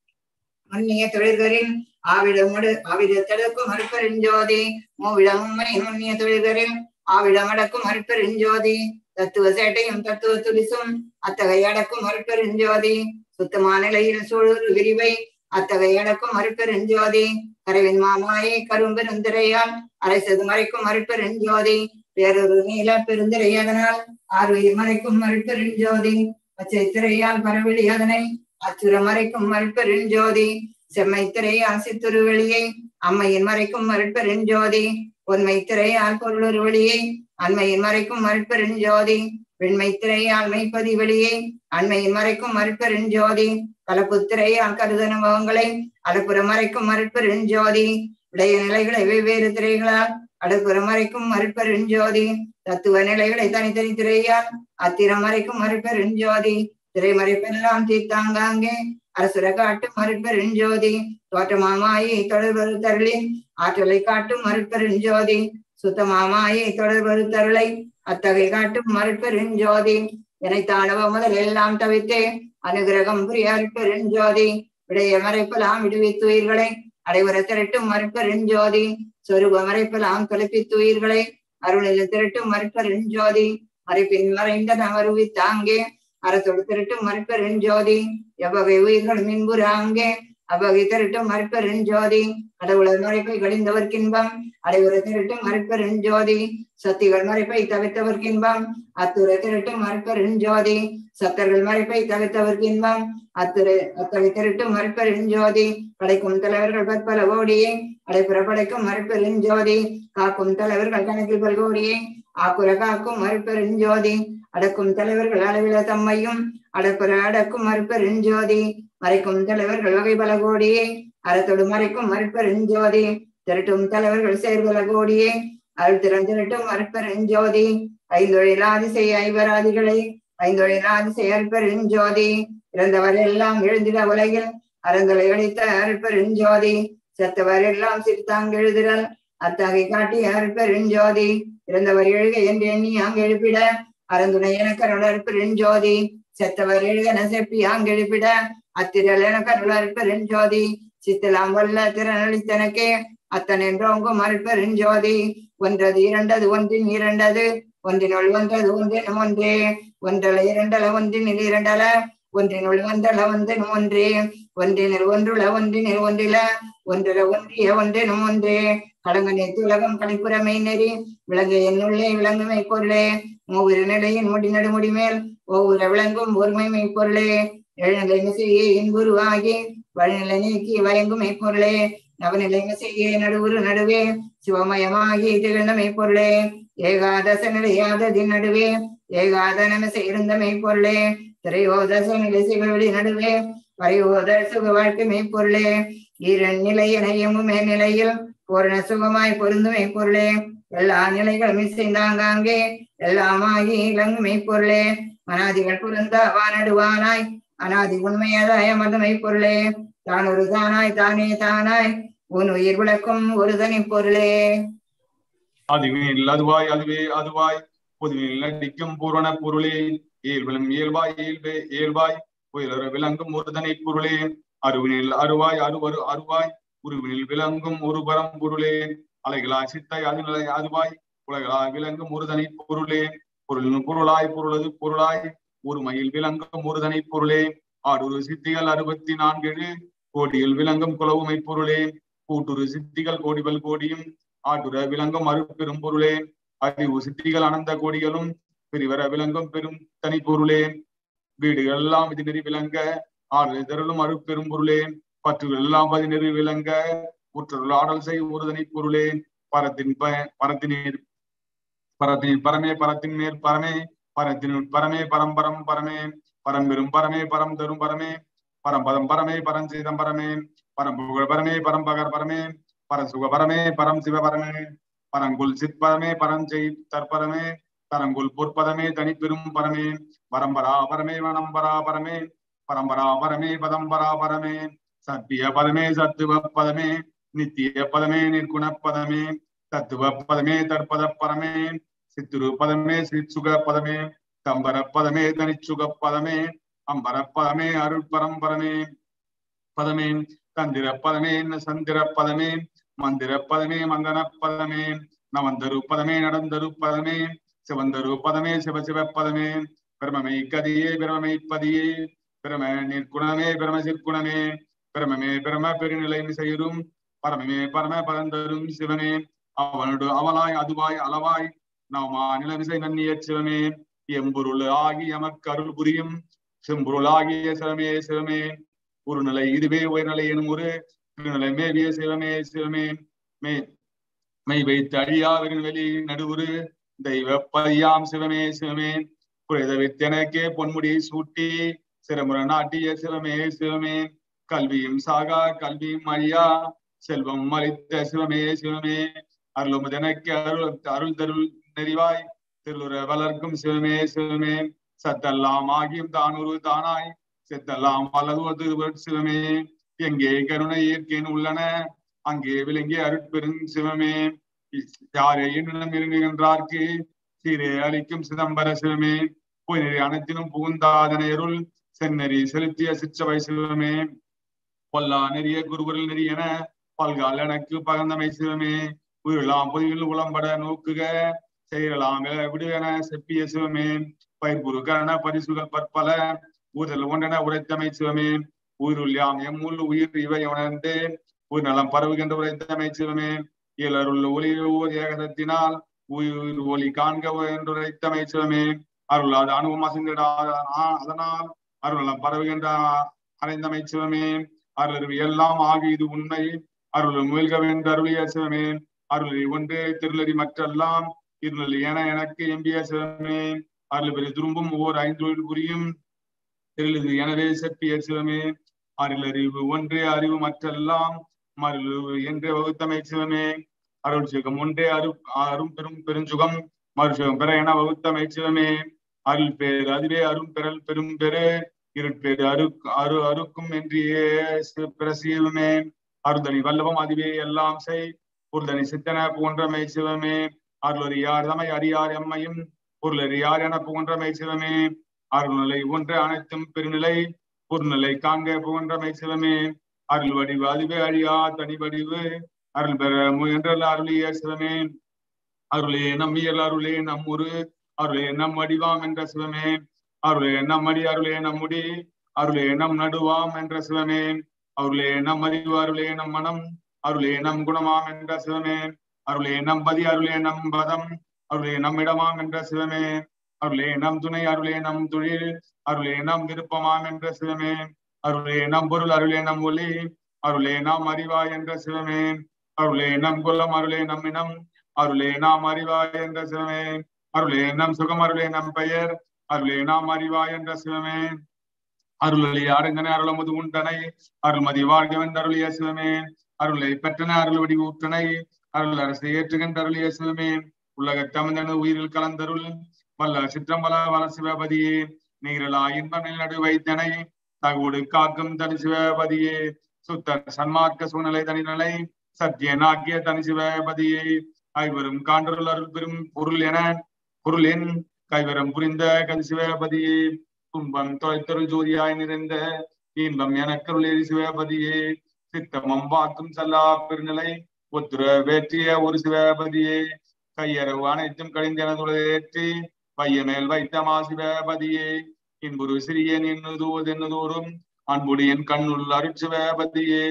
மன்னிய தொழில்களில் ஆவிடமுடு ஆவிடத்தடக்கும் அருட்பெருஞ்சோதி மூவிட உண்மை நுண்ணிய தொழில்களில் ஆவிடம் அடக்கும் அருட்பெருஞ்சோதி தத்துவ சேட்டையும் தத்துவ துடிசும் அத்தகை அடக்கும் அருட்பெருஞ்சோதி சுத்தமான நிலையில் சூழல் விரிவை அத்தகை அடக்கும் அருட்பெருஞ்சோதி கரவின் மாமாயை கரும்பெருந்திரையால் அரைசது மறைக்கும் அருட்பெருஞ்சோதி வேறொரு நீல பெருந்திரை அதனால் ஆறுயிர் மறைக்கும் அருட்பெருஞ்சோதி பச்சை திரையால் பரவெளி அதனை அச்சுர மறைக்கும் அருட்பெருஞ்சோதி செம்மை திரையால் சித்துரு வெளியை அம்மையின் மறைக்கும் அருட்பெருஞ்சோதி பொன்மை திரையால் பொருளொரு வெளியை அண்மையின் மறைக்கும் அருட்பெருஞ்சோதி வெண்மை திரையால் மெய்ப்பதி வெளியை அண்மையின் மறைக்கும் அருட்பெருஞ்சோதி கலப்பு திரையால் கருதனுபவங்களை அடப்புற மறைக்கும் அருட்பெருஞ்சோதி விடைய நிலைகளை வெவ்வேறு திரைகளால் அடுப்புற மறைக்கும் அருட்பெருஞ்சோதி தத்துவ நிலைகளை தனித்தனி திரையால் அத்திரம் மறைக்கும் அருட்பெருஞ்சோதி திரைமறைப்பெல்லாம் தீர்த்தாங்காங்கே அரசுர காட்டும் அருட்பெருஞ்சோதி தோற்றமாமாயை தொடர்பரு தருளி ஆற்றலை காட்டும் அருட்பெருஞ்சோதி சுத்தமாமாயை தொடர்பரு தருளை அத்தகை காட்டும் அருட்பெருஞ்சோதி இணைத்தானவ முதல் எல்லாம் தவித்தே அனுகிரகம் புரிய அருட்பெருஞ்சோதி விடைய மறைப்பலாம் விடுவித்துயிர்களை அடைவர திரட்டும் மறுப்பெருஞ்சோதி சொருப மறைப்பலாம் தொலைப்பித்துயிர்களை அருளில் திரட்டும் மறுப்பெருஞ்சோதி மறைப்பின் மறைந்த நமருவி தாங்கே அறத்தோடு திரட்டும் மறுப்பெருஞ்சோதி எவ்வகை உயிர்கள் மின்புறாங்கே அவ்வகை திரட்டும் மறுப்பெருஞ்சோதி கடவுளர் மறைப்பை கழிந்தவர்க்கின்பம் அடைவுற திரட்டும் மறுப்பெருஞ்சோதி சத்திகள் மறைப்பை தவிர்த்தவர்க்கின்பம் அத்துற திரட்டும் மறுப்பெருஞ்சோதி சத்தர்கள் மறைப்பை தவிர்த்தவர்க்கின்பம் அத்துறை அத்தகை திரட்டும் மறுப்பெருஞ்சோதி படைக்கும் தலைவர்கள் பற்பல கோடியே அடைப்புற படைக்கும் மறுப்பெருஞ்சோதி காக்கும் தலைவர்கள் கணக்கில் பல்கோடியே ஆக்குற காக்கும் மறுப்பெருஞ்சோதி அடக்கும் தலைவர்கள் அளவில தம்மையும் அடப்புற அடக்கும் மறுப்பெருஞ்சோதி மறைக்கும் தலைவர்கள் வகை பல கோடியே அறத்தொடு மறைக்கும் மறுப்பெருஞ்சோதி திரட்டும் தலைவர்கள் சேர்பல கோடியே அருள் திறந்திரட்டும் மறுப்பெருஞ்சோதி ஐந்தொழில் ஆதிசை ஐவராதிகளை ஐந்தொழில் ஆதிசை அற்பெருஞ்சோதி இறந்தவர் எல்லாம் எழுந்திட உலகில் அறந்தலை அளித்த அருட்பெருஞ்சோதி செத்தவர் எல்லாம் சிரித்தாங்க எழுதிடல் அத்தகை காட்டி அருட்பெருஞ்சோதி இறந்தவர் எழுக என்று எண்ணி அங்கு எழுப்பிட அறந்துணை எனக்கு அருளற்பெருஞ்சோதி செத்தவர் எழுகன செப்பி அங்கு எழுப்பிட அத்திரல் எனக்கு அருளற்பெருஞ்சோதி சித்தலாம் வல்ல திறனளித்தனக்கே அத்தனென்றோங்கும் அருட்பெருஞ்சோதி ஒன்றது இரண்டது ஒன்றின் இரண்டது ஒன்றினுள் ஒன்றது ஒன்றின் ஒன்றே ஒன்றல இரண்டல ஒன்றினில் இரண்டல ஒன்றினுள் ஒன்றல ஒன்றின் ஒன்றே ஒன்றினில் ஒன்றுல ஒன்றினில் ஒன்றில ஒன்றில ஒன்றிய ஒன்றினும் ஒன்றே கடங்கனை துலகம் கணிப்புறமை நெறி விளங்கு என்னுள்ளே விளங்குமை பொருளே ஒவ்வொரு நிலையின் முடி நடுமுடி மேல் ஒவ்வொரு விளங்கும் ஒருமைமை பொருளே எழுநிலை மிசையே இன்புருவாகி வழிநிலை நீக்கி வயங்குமை பொருளே நவநிலை மிசையே நடுவுரு நடுவே சிவமயமாகி திகழ்ந்தமை பொருளே ஏகாதச நிலையாததின் நடுவே ஏகாத நமசை இருந்தமை பொருளே திரையோதச நிலைசைகள் வெளி நடுவே வரையோதர் சுக வாழ்க்கை மெய்ப்பொருளே ஈரன் நிலை என இயங்குமே நிலையில் பூரண சுகமாய் பொருந்துமை பொருளே எல்லா நிலைகளும் இசைந்தாங்காங்கே எல்லாமாகி இளங்குமை பொருளே மனாதிகள் பொருந்த வானடுவானாய் அனாதி உண்மையதாய மதமை பொருளே தான் ஒரு தானாய் தானே தானாய் உன் உயிர் விளக்கும் ஒரு தனி பொருளே அதுவில் அதுவாய் அதுவே அதுவாய் பொதுவில் நடிக்கும் பூரண பொருளே இயல்பிலும் இயல்பாய் இயல்பே இயல்பாய் உயிரற விளங்கும் ஒருதனை பொருளே அருவினில் அருவாய் அருவரு அருவாய் உருவினில் விளங்கும் ஒரு பரம் பொருளே அலைகளாய் சித்தாய் அதுநிலை அதுவாய் உலகளாய் விளங்கும் ஒரு தனி பொருளே பொருளின் பொருளாய் பொருளது பொருளாய் ஒருமையில் விளங்கும் ஒரு தனி பொருளே ஆடுரு சித்திகள் அறுபத்தி நான்கு கோடியில் விளங்கும் குலவுமை பொருளே கூட்டுரு சித்திகள் கோடிபல் கோடியும் ஆட்டுர விளங்கும் அருட்பெரும் பொருளே அறிவு சித்திகள் அனந்த கோடிகளும் பிரிவர விளங்கும் பெரும் தனி பொருளே வீடுகள் எல்லாம் இது நெறி விளங்க ஆறு தருளும் அருட்பெரும் பொருளே பற்றுகள் எல்லாம் பதினெறி விளங்க உற்றருள் ஆடல் செய் ஒரு தனி பொருளே பரத்தின் ப பரத்தினீர் பரத்தின் பரமே பரத்தின் மேல் பரமே பரத்தினுள் பரமே பரம்பரம் பரமே பரம்பெரும் பரமே பரம் தரும் பரமே பரம்பதம் பரமே பரஞ்சீதம் பரமே பரம்புகழ் பரமே பரம்பகர் பரமே பரசுக பரமே பரம் சிவ பரமே பரங்குல் சித் பரமே பரஞ்செய் தற்பரமே தரங்குல் பொற்பதமே தனிப்பெரும் பரமே பரம்பரா பரமே வனம்பரா பரமே பரம்பரா பரமே பதம்பரா பரமே சத்திய பதமே சத்துவ பதமே நித்திய பதமே நிர்குண பதமே தத்துவ பதமே தற்பத பரமே சித்துரு பதமே சிற்சுக பதமே தம்பர பதமே தனிச்சுக பதமே அம்பர பதமே அருள் பரம்பரமே பதமே தந்திர பதமே சந்திர பதமே மந்திர பதமே மங்கன பதமே நவந்தரு பதமே நடந்தரு பதமே சிவந்தரு பதமே சிவசிவ பதமே பிரமமை கதியே பிரமமை பதியே பிரம நிற்குணமே பிரம சிற்குணமே பிரமமே பிரம பெருநிலை செய்யும் பரமமே பரம பரந்தரும் சிவனே அவனோடு அவளாய் அதுவாய் அளவாய் நவமா நிலமிசை நன்னிய சிவமே எம்பொருள் ஆகி எமக்கு அருள் புரியும் செம்பொருள் ஆகிய சிவமே சிவமே ஒரு நிலை இதுவே உயர்நிலை எனும் ஒரு திருநிலை மேவிய சிவமே சிவமே மே மெய் வைத்து அழியாவின் வெளி நடுவுரு தெய்வ பதியாம் சிவமே சிவமே புரித வித்தனக்கே பொன்முடி சூட்டி சிறமுற நாட்டிய சிவமே சிவமே கல்வியும் சாகா கல்வியும் அழியா செல்வம் அளித்த சிவமே சிவமே அருளுமுதனக்கு அருள் அருள் தருள் நெறிவாய் திருளுற வளர்க்கும் சிவமே சிவமே சத்தெல்லாம் ஆகியும் தானொரு தானாய் செத்தெல்லாம் வலதுவது சிவமே எங்கே கருணை இயற்கையின் உள்ளன அங்கே விளங்கிய அருட்பெரும் சிவமே யாரை என்னிடம் இருங்குகின்றார்க்கு சீரே அளிக்கும் சிதம்பர சிவமே பொய் நெறி அனைத்தினும் புகுந்தாதனையருள் செந்நெறி செலுத்திய சிற்றவை சிவமே பொல்லா நெறிய குருகுரல் நெறி என பல்கால் எனக்கு பகந்தமை சிவமே உயிரெல்லாம் பொதியில் உளம்பட நோக்குக செயலாம் விடுவென செப்பிய சிவமே பயிர்புரு கரண பரிசுகள் பற்பல ஊதல் ஒன்றென உரைத்தமை சிவமே உயிருள் யாம் எம்முள் உயிர் இவை உணர்ந்து உயிர் நலம் பரவுகின்ற உரைத்தமை சிவமே இயலருள் ஒளி ஓர் ஏகதத்தினால் உயிர் ஒளி காண்க என்று உரைத்தமை சிவமே அருளாது அனுபவம் அசைந்திடாத அதனால் அருளம் பரவுகின்ற அறைந்தமை சிவமே அருளறிவு எல்லாம் ஆகி இது உண்மை அருள் முயல்க வென்று அருளிய சிவமே அருளி ஒன்று திருளறி மற்றெல்லாம் இருளி என எனக்கு எம்பிய சிவமே அருள் பெரிய துரும்பும் ஓர் ஐந்தொழில் புரியும் திருளது எனவே செப்பிய சிவமே அருளறிவு ஒன்றே அறிவு மற்றெல்லாம் மருள் என்றே வகுத்தமை சிவமே அருள் சுகம் ஒன்றே அரு அரும் பெரும் பெருஞ்சுகம் மறுசுகம் பெற என வகுத்தமை சிவமே அருள் பேர் அதுவே அரும் பெறல் பெரும் பெரு இருட்பேரு அரு அரு அறுக்கும் என்றியே பிரசீவமே அருதனி வல்லபம் அதுவே எல்லாம் செய் பொருளனி சித்தன புகன்றமை சிவமே அருளறியார் தமை அறியார் எம்மையும் பொருளறியார் என புகன்றமை சிவமே அருள்நிலை ஒன்று அனைத்தும் பெருநிலை பொருநிலை காண்க புகன்றமை சிவமே அருள் வடிவு அதுவே அழியா தனி வடிவு அருள் பெற முயன்றல் அருளிய சிவமே அருளே நம்மியல் அருளே நம்முரு அருளே நம் வடிவாம் என்ற சிவமே அருளே நம் அடி அருளே நம்முடி அருளே நம் நடுவாம் என்ற சிவமே அருளே நம் அறிவு அருளே நம் மனம் அருளே நம் குணமாம் என்ற சிவமே அருளே நம் பதி அருளே நம் பதம் அருளே நம்மிடமாம் என்ற சிவமே அருளே நம் துணை அருளே நம் தொழில் அருளே நம் விருப்பமாம் என்ற சிவமே அருளே நம் பொருள் அருளே நம் ஒளி அருளே நாம் அறிவாய் என்ற சிவமே அருளே நம் குலம் அருளே நம் இனம் அருளே நாம் அறிவாய் என்ற சிவமே அருளே நம் சுகம் அருளே நம் பெயர் அருளே நாம் அறிவாய் என்ற சிவமே அருளி அடங்கன அருளமுது உண்டனை அருள்மதி வாழ்கவன் அருளிய சிவமே அருளை பெற்றன அருள் வடி ஊற்றனை அருள் அரசை ஏற்றுகின்ற அருளிய சிவமே உலக தமிழனு உயிரில் கலந்தருள் வல்ல சிற்றம்பல வல சிவபதியே நீரலா இன்பனில் நடு வைத்தனை தகோடு காக்கும் தனி சிவபதியே சுத்த சன்மார்க்க சூழ்நிலை தனிநிலை சத்திய நாக்கிய தனி சிவபதியே ஐவரும் காண்டருள் அருள் பெரும் பொருள் என பொருள் என் கைவரம் புரிந்த கதி சிவபதியே துன்பம் தொலைத்தருள் ஜோதியாய் நிறைந்த இன்பம் எனக்கருளேரி சிவபதியே சித்தமம் வாக்கும் சல்லா பெருநிலை ஒத்துர வேற்றிய ஒரு சிவபதியே கையரவு அனைத்தும் கழிந்தெனதுளேற்றி பையமேல் வைத்தமா சிவபதியே இன்புரு சிறியன் என்னதோதென்னதோறும் அன்புடி என் கண்ணுள் அருட்சிவபதியே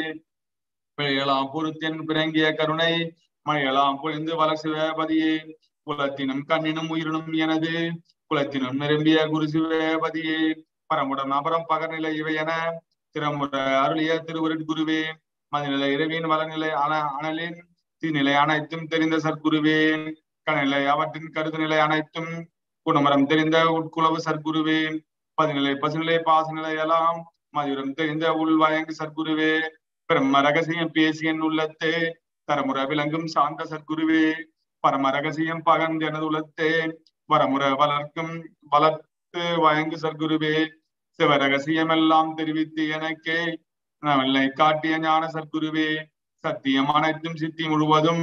பிழையலாம் பொறுத்தென் பிறங்கிய கருணை மழையலாம் பொழிந்து வள சிவபதியே குலத்தினும் கண்ணினும் உயிரினும் எனது குலத்தினும் நிரம்பிய குரு சிவபதியே பரமுடன் அபரம் பகர்நிலை இவை என திறமுற அருளிய திருவருட் குருவே மதிநிலை இரவின் வளநிலை அன அனலின் தீநிலை அனைத்தும் தெரிந்த சற்குருவே கனநிலை அவற்றின் கருதுநிலை அனைத்தும் குணமரம் தெரிந்த உட்குளவு சற்குருவே பதிநிலை பசுநிலை பாசநிலை எல்லாம் மதுரம் தெரிந்த உள்வயங்கு சற்குருவே பிரம்ம ரகசியம் பேசியன் உள்ளத்தே தரமுற விளங்கும் சாந்த சற்குருவே பரம ரகசியம் பகர்ந்து எனது உள்ளத்தே வரமுற வளர்க்கும் வளர்த்து வயங்கு சற்குருவே சிவ ரகசியம் எல்லாம் தெரிவித்து எனக்கே நம்மை காட்டிய ஞான சற்குருவே சத்தியம் அனைத்தும் சித்தி முழுவதும்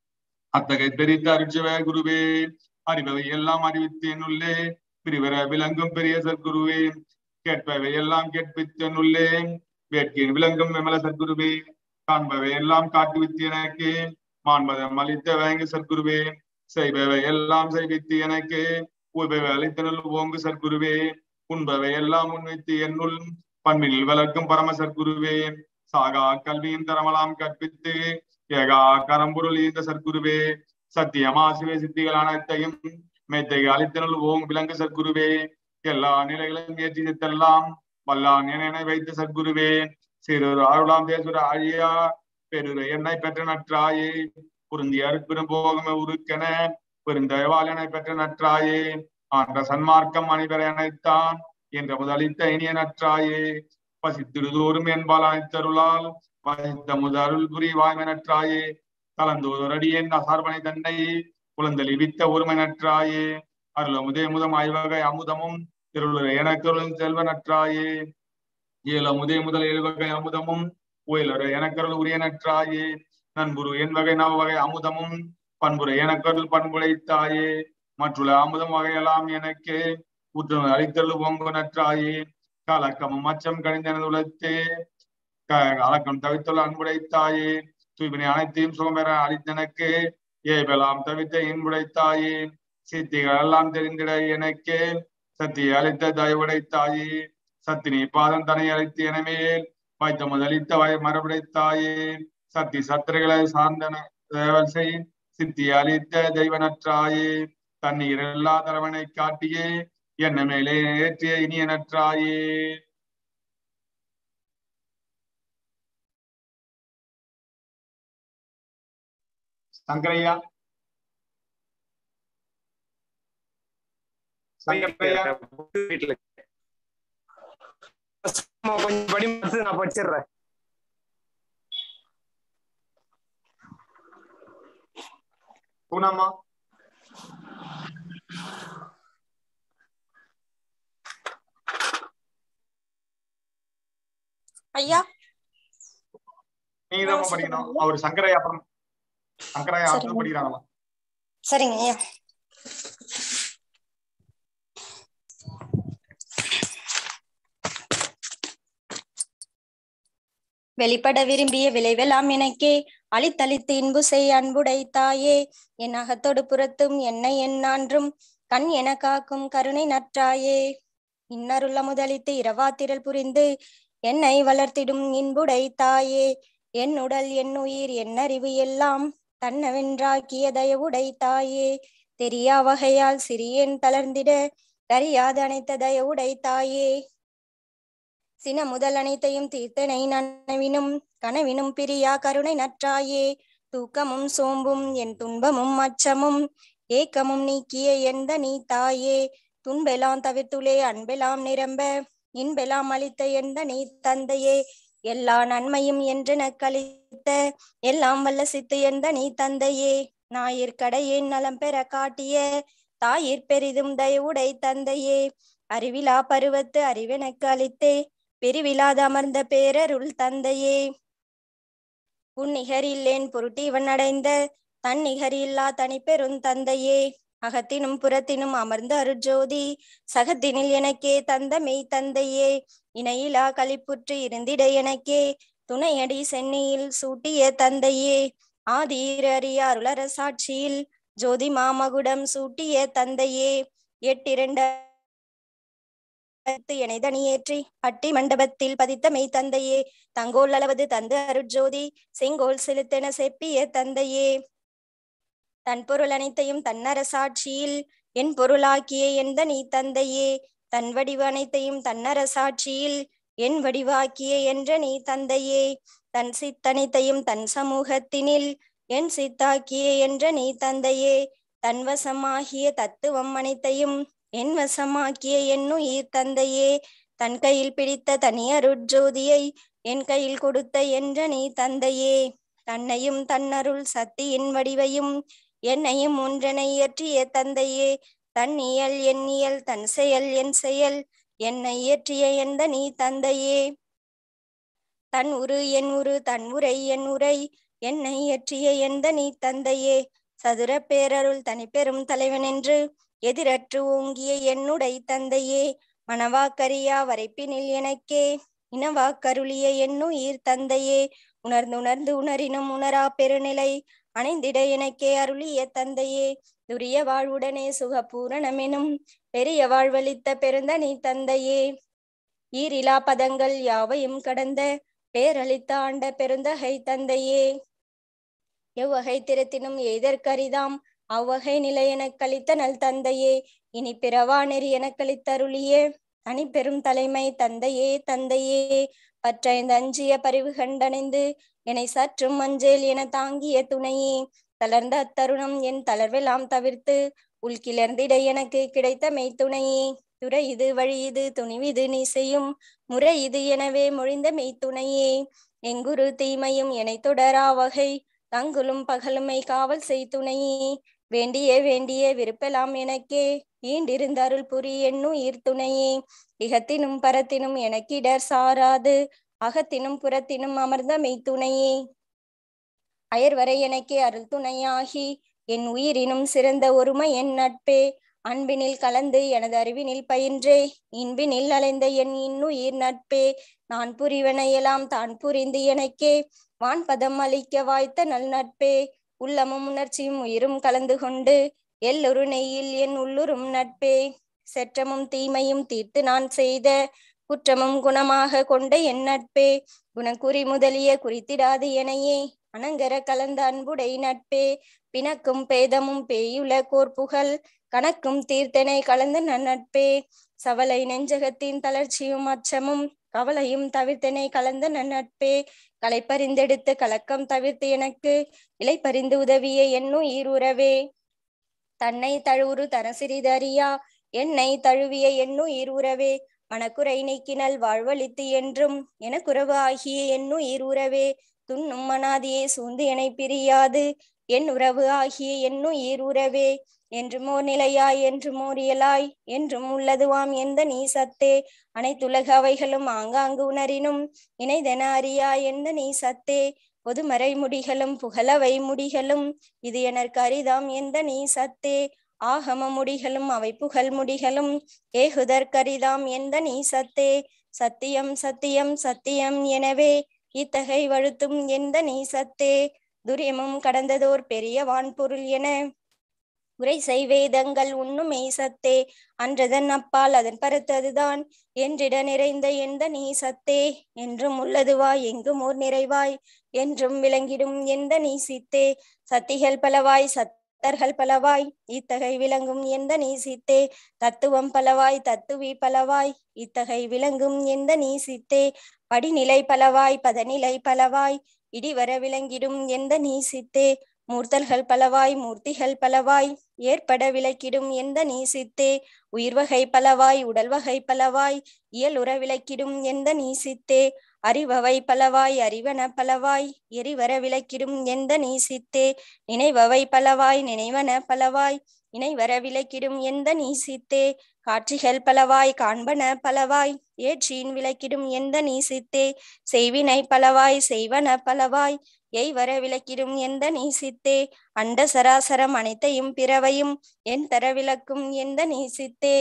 அத்தகை தெரிந்த அருட்சிவ குருவே அறிபவை எல்லாம் அறிவித்து என்னுள்ளே பிரிவர விளங்கும் பெரிய சற்குருவே கேட்பவை எல்லாம் கேட்பித்து என்னுள்ளே வேட்கையின் விளங்கும் விமல சற்குருவே காண்பவை எல்லாம் காட்டுவித்து எனக்கு மாண்பதம் அளித்த வேங்கு சற்குருவே செய்பவை எல்லாம் செய்வித்து எனக்கு உபவை அளித்தனல் ஓங்கு சற்குருவே உண்பவை எல்லாம் உண்மைத்து என்னுள் பண்பினில் வளர்க்கும் பரம சற்குருவே சாகா கல்வியின் தரமலாம் கற்பித்து ஏகா கரம்பொருள் இந்த சற்குருவே சத்தியமா சிவ சித்திகள் அனைத்தையும் மேத்தைகள் அளித்தனல் ஓம் விலங்கு சற்குருவே எல்லா நிலைகளும் ஏற்றித்தெல்லாம் வல்லான் என வைத்த சற்குருவே சிறர் அருளாம் தேசுர ஆழியா பெருரை என்னை பெற்ற நற்றாயே பொருந்திய அருட்பெரும் போகம உருக்கென பெருந்தயவாளனை பெற்ற நற்றாயே ஆன்ற சன்மார்க்கம் அணிவர அனைத்தான் என்ற முதலித்த இனிய நற்றாயே பசித்திடுதோறும் என்பால் அனைத்தருளால் பசித்த முதருள் புரி வாய்மை நற்றாயே கலந்தோதரடியேன் அசார்பனை தன்னை குழந்தலி வித்த ஒருமை நற்றாயே அருள் அமுதே முதம் ஐவகை அமுதமும் திருளுரை எனக்கருள் செல்வ நற்றாயே ஏழு அமுதே முதல் ஏழு வகை அமுதமும் உயலுரை எனக்கருள் உரிய நற்றாயே நண்புரு என் வகை நவ வகை அமுதமும் பண்புரை எனக்கருள் பண்புழைத்தாயே மற்றுள்ள அமுதம் வகையெல்லாம் எனக்கு ஊற்று அளித்தருள் ஓங்கு நற்றாயே கலக்கமும் அச்சம் கணிந்தனது உலத்தே கலக்கம் தவித்துள்ள அன்புடைத்தாயே தூய்மனை அனைத்தையும் சுகம் பெற அளித்தனக்கு ஏபெல்லாம் தவித்த இன்புடைத்தாயே சித்திகள் எல்லாம் தெரிந்திட எனக்கே சத்தியை அளித்த தயவுடைத்தாயே சத்தினி பாதம் தனை அழைத்து எனமேல் வாய்த்த முதலித்த வய மரபுடைத்தாயே சத்தி சத்திரைகளை சார்ந்தன தேவல் செய் சித்தி அளித்த தெய்வனற்றாயே தண்ணீர் எல்லா தலைவனை காட்டியே என்ன மேலே ஏற்றிய இனிய நற்றாயே சங்கரையா சங்கரையா வீட்டுல கொஞ்சம் படி மட்டும் நான் படிச்சிடுறேன் பூனாமா ஐயா நீங்க தான் படிக்கணும் அவர் சங்கரையா அப்புறம் சங்கரையா அடுத்து சரிங்க. படிக்கிறாங்களா சரிங்க ஐயா வெளிப்பட விரும்பிய விளைவெல்லாம் எனக்கே அழித்தளித்து இன்பு செய் அன்புடை தாயே என் அகத்தொடு புறத்தும் என்னை என்னான்றும் கண் என காக்கும் கருணை நற்றாயே இன்னருள்ள முதலித்து இரவாத்திரல் புரிந்து என்னை வளர்த்திடும் இன்புடை தாயே என் உடல் என் உயிர் என் அறிவு எல்லாம் தன்னவென்றாக்கிய தயவுடை தாயே தெரியா வகையால் சிறியேன் தளர்ந்திட அறியாது அனைத்த தயவுடை தாயே சின முதல் அனைத்தையும் தீர்த்தனை நனவினும் கனவினும் பிரியா கருணை நற்றாயே தூக்கமும் சோம்பும் என் துன்பமும் அச்சமும் ஏக்கமும் நீக்கிய எந்த நீ தாயே துன்பெலாம் தவிர்த்துளே அன்பெலாம் நிரம்ப இன்பெலாம் அளித்த எந்த நீ தந்தையே எல்லா நன்மையும் என்றென கழித்த எல்லாம் வல்ல சித்து எந்த நீ தந்தையே ஞாயிற்கடையேன் நலம் பெற காட்டிய தாயிற் பெரிதும் தயவுடை தந்தையே அறிவிலா பருவத்து அறிவெனக்கு அளித்தே பிரிவிலாத அமர்ந்த பேரருள் தந்தையே உன்னிகர் இல்லேன் பொருட்டு இவன் அடைந்த தன்னிகர் இல்லா தனி பெருந் தந்தையே அகத்தினும் புறத்தினும் அமர்ந்த அருட்ஜோதி சகத்தினில் எனக்கே தந்த மெய் தந்தையே இணையிலா களிப்புற்று இருந்திட எனக்கே துணையடி சென்னியில் சூட்டிய தந்தையே ஆதீர் அறிய அருளர சாட்சியில் ஜோதி மாமகுடம் சூட்டிய தந்தையே எட்டிரண்டு எனை தனியேற்றி பட்டி மண்டபத்தில் பதித்த மெய் தந்தையே தங்கோல் அளவது தந்து அருட்ஜோதி செங்கோல் செலுத்தென செப்பிய தந்தையே தன் பொருள் அனைத்தையும் தன்னர சாட்சியில் என் பொருளாக்கிய எந்த நீ தந்தையே தன் வடிவு அனைத்தையும் தன்னர சாட்சியில் என் வடிவாக்கிய என்ற நீ தந்தையே தன் சித்தனைத்தையும் தன் சமூகத்தினில் என் சித்தாக்கிய என்ற நீ தந்தையே தன் வசமாகிய தத்துவம் அனைத்தையும் என் வசமாக்கிய என்னுயிர் தந்தையே தன் கையில் பிடித்த தனி அருட்ஜோதியை என் கையில் கொடுத்த என்ற நீ தந்தையே தன்னையும் தன்னருள் சக்தியின் வடிவையும் என்னையும் ஒன்றென இயற்றிய தந்தையே தன் இயல் என் இயல் தன் செயல் என் செயல் என்னை இயற்றிய எந்த நீ தந்தையே தன் உரு என் உரு தன் உரை என் உரை என்னை இயற்றிய எந்த நீ தந்தையே சதுர பேரருள் தனிப்பெரும் தலைவன் என்று எதிரற்று ஓங்கிய என்னுடை தந்தையே மணவாக்கரியா வரைப்பினில் எனக்கே இனவாக்கருளிய என்னுயிர் தந்தையே உணர்ந்து உணர்ந்து உணரினும் உணரா பெருநிலை அணைந்திட எனக்கே அருளிய தந்தையே துரிய வாழ்வுடனே சுகபூரணமெனும் பெரிய வாழ்வளித்த பெருந்தனி தந்தையே ஈரிலா பதங்கள் யாவையும் கடந்த பேரளித்த ஆண்ட பெருந்தகை தந்தையே எவ்வகை திறத்தினும் எதற்கரிதாம் அவ்வகை நிலை எனக் கழித்த நல் தந்தையே இனி பிறவா நெறி எனக் கழித்தருளிய தனி பெரும் தலைமை தந்தையே தந்தையே பற்றைந்து அஞ்சிய பரிவு கண்டணைந்து என்னை சற்றும் மஞ்சேல் என தாங்கிய துணையே தளர்ந்த அத்தருணம் என் தளர்வெல்லாம் தவிர்த்து உள்கிளர்ந்திட எனக்கு கிடைத்த மெய்த்துணையே துறை இது வழி இது துணிவிது நீ செய்யும் முறை இது எனவே மொழிந்த மெய்த்துணையே எங்குரு தீமையும் என்னை தொடரா வகை தங்குலும் பகலுமை காவல் செய் துணையே வேண்டிய வேண்டிய விருப்பலாம் எனக்கே ஈண்டிருந்த அருள் புரி என்னுயிர் துணையே இகத்தினும் பரத்தினும் எனக்கிடர் சாராது அகத்தினும் புறத்தினும் அமர்ந்த மெய்த்துணையே அயர்வரை எனக்கே அருள் துணையாகி என் உயிரினும் சிறந்த ஒருமை என் நட்பே அன்பினில் கலந்து எனது அறிவினில் பயின்றே இன்பினில் அலைந்த என் இன்னுயிர் நட்பே நான் புரிவனையெல்லாம் தான் புரிந்து எனக்கே வான்பதம் அளிக்க வாய்த்த நல் நட்பே உள்ளமும் உணர்ச்சியும் உயிரும் கலந்து கொண்டு எல்லொரு நெய்யில் என் உள்ளுரும் நட்பே செற்றமும் தீமையும் தீர்த்து நான் செய்த குற்றமும் குணமாக கொண்ட என் நட்பே குணக்குறி முதலிய குறித்திடாது எனையே அனங்கர கலந்த அன்புடை நட்பே பிணக்கும் பேதமும் பேயுல கோர்ப்புகள் கணக்கும் தீர்த்தனை கலந்த நன்னட்பே சவலை நெஞ்சகத்தின் தளர்ச்சியும் அச்சமும் கவலையும் தவிர்த்தனை கலந்த நன்னட்பே களை பறிந்தெடுத்த கலக்கம் தவிர்த்து எனக்கு இலை பறிந்து உதவிய என்னும் ஈருறவே தன்னை தழுவுரு தன சிறிதறியா என்னை தழுவிய என்னும் ஈருறவே மனக்குறை நீக்கினல் வாழ்வழித்து என்றும் எனக்குறவு ஆகிய என்னும் ஈருறவே துண்ணும் மனாதியே சூழ்ந்து எனை பிரியாது என் உறவு ஆகிய என்னும் ஈருறவே என்றும் ஓர் நிலையாய் என்றும் ஓர் இயலாய் என்றும் உள்ளதுவாம் எந்த நீ சத்தே அனைத்துலக அவைகளும் ஆங்காங்கு உணரினும் இணைதென அறியா எந்த நீ சத்தே பொதுமறை முடிகளும் புகழவை முடிகளும் இது எனக்கு அரிதாம் எந்த நீ சத்தே ஆகம முடிகளும் அவை புகழ் முடிகளும் ஏகுதற்கரிதாம் எந்த நீ சத்தே சத்தியம் சத்தியம் சத்தியம் எனவே இத்தகை வழுத்தும் எந்த நீ சத்தே துரியமும் கடந்ததோர் பெரிய வான்பொருள் என உரை செய்வேதங்கள் உண்ணுமே சத்தே அன்றதன் அப்பால் அதன் பருத்ததுதான் என்றிட நிறைந்த எந்த நீ சத்தே என்றும் உள்ளதுவாய் எங்கும் ஓர் நிறைவாய் என்றும் விளங்கிடும் எந்த நீ சித்தே சத்திகள் பலவாய் சத்தர்கள் பலவாய் இத்தகை விளங்கும் எந்த நீ சித்தே தத்துவம் பலவாய் தத்துவி பலவாய் இத்தகை விளங்கும் எந்த நீ சித்தே படிநிலை பலவாய் பதநிலை பலவாய் இடிவர விளங்கிடும் எந்த நீ சித்தே மூர்த்தல்கள் பலவாய் மூர்த்திகள் பலவாய் ஏற்பட விளக்கிடும் எந்த நீ சித்தே உயிர்வகை பலவாய் உடல் வகை பலவாய் இயலுற விளக்கிடும் எந்த நீ சித்தே அறிவவை பலவாய் அறிவன பலவாய் எரிவர விளக்கிடும் எந்த நீ சித்தே நினைவவை பலவாய் நினைவன பலவாய் இணைவர விளக்கிடும் எந்த நீசித்தே காட்சிகள் பலவாய் காண்பன பலவாய் ஏற்றின் விளக்கிடும் எந்த நீசித்தே செய்வினை பலவாய் செய்வன பலவாய் எய்வர விளக்கிடும் எந்த நீசித்தே அண்ட சராசரம் அனைத்தையும் பிறவையும் என் தர விளக்கும் எந்த நீசித்தே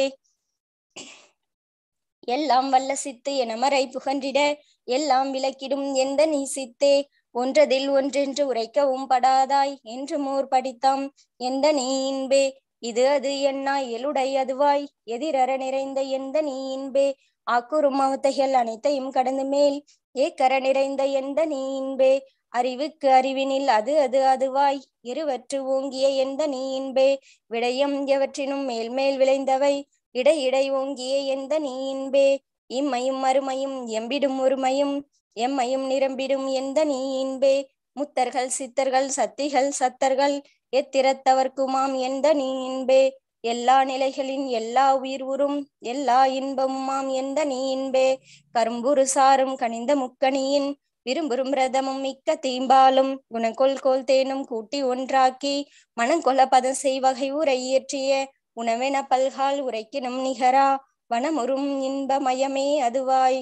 எல்லாம் வல்ல சித்து என மறை புகன்றிட எல்லாம் விளக்கிடும் எந்த நீசித்தே ஒன்றதில் ஒன்றென்று உரைக்கவும் படாதாய் என்று மோர் படித்தாம் எந்த நீ இன்பே இது அது என்னா எலுடை அதுவாய் எதிரற நிறைந்த எந்த நீ இன்பே ஆக்குறும் மவத்தைகள் அனைத்தையும் கடந்து மேல் ஏக்கர நிறைந்த எந்த நீ இன்பே அறிவுக்கு அறிவினில் அது அது அதுவாய் இருவற்று ஓங்கிய எந்த நீ இன்பே விடயம் எவற்றினும் மேல் மேல் விளைந்தவை இடை இடை ஓங்கிய எந்த நீ இன்பே இம்மையும் மறுமையும் எம்பிடும் ஒருமையும் எம்மையும் நிரம்பிடும் எந்த நீ இன்பே முத்தர்கள் சித்தர்கள் சத்திகள் சத்தர்கள் எத்திரத்தவர்க்குமாம் எந்த நீ இன்பே எல்லா நிலைகளின் எல்லா உயிர் உறும் எல்லா இன்பமுமாம் எந்த நீ இன்பே கரும்புரு சாரும் கனிந்த முக்கணியின் விரும்புறும் ரதமும் மிக்க தீம்பாலும் குணக்கொள் கோல் தேனும் கூட்டி ஒன்றாக்கி மனங்கொல பதம் செய்வகை உரை இயற்றிய உணவென பல்கால் உரைக்கினும் நிகரா வனமுறும் இன்பமயமே அதுவாய்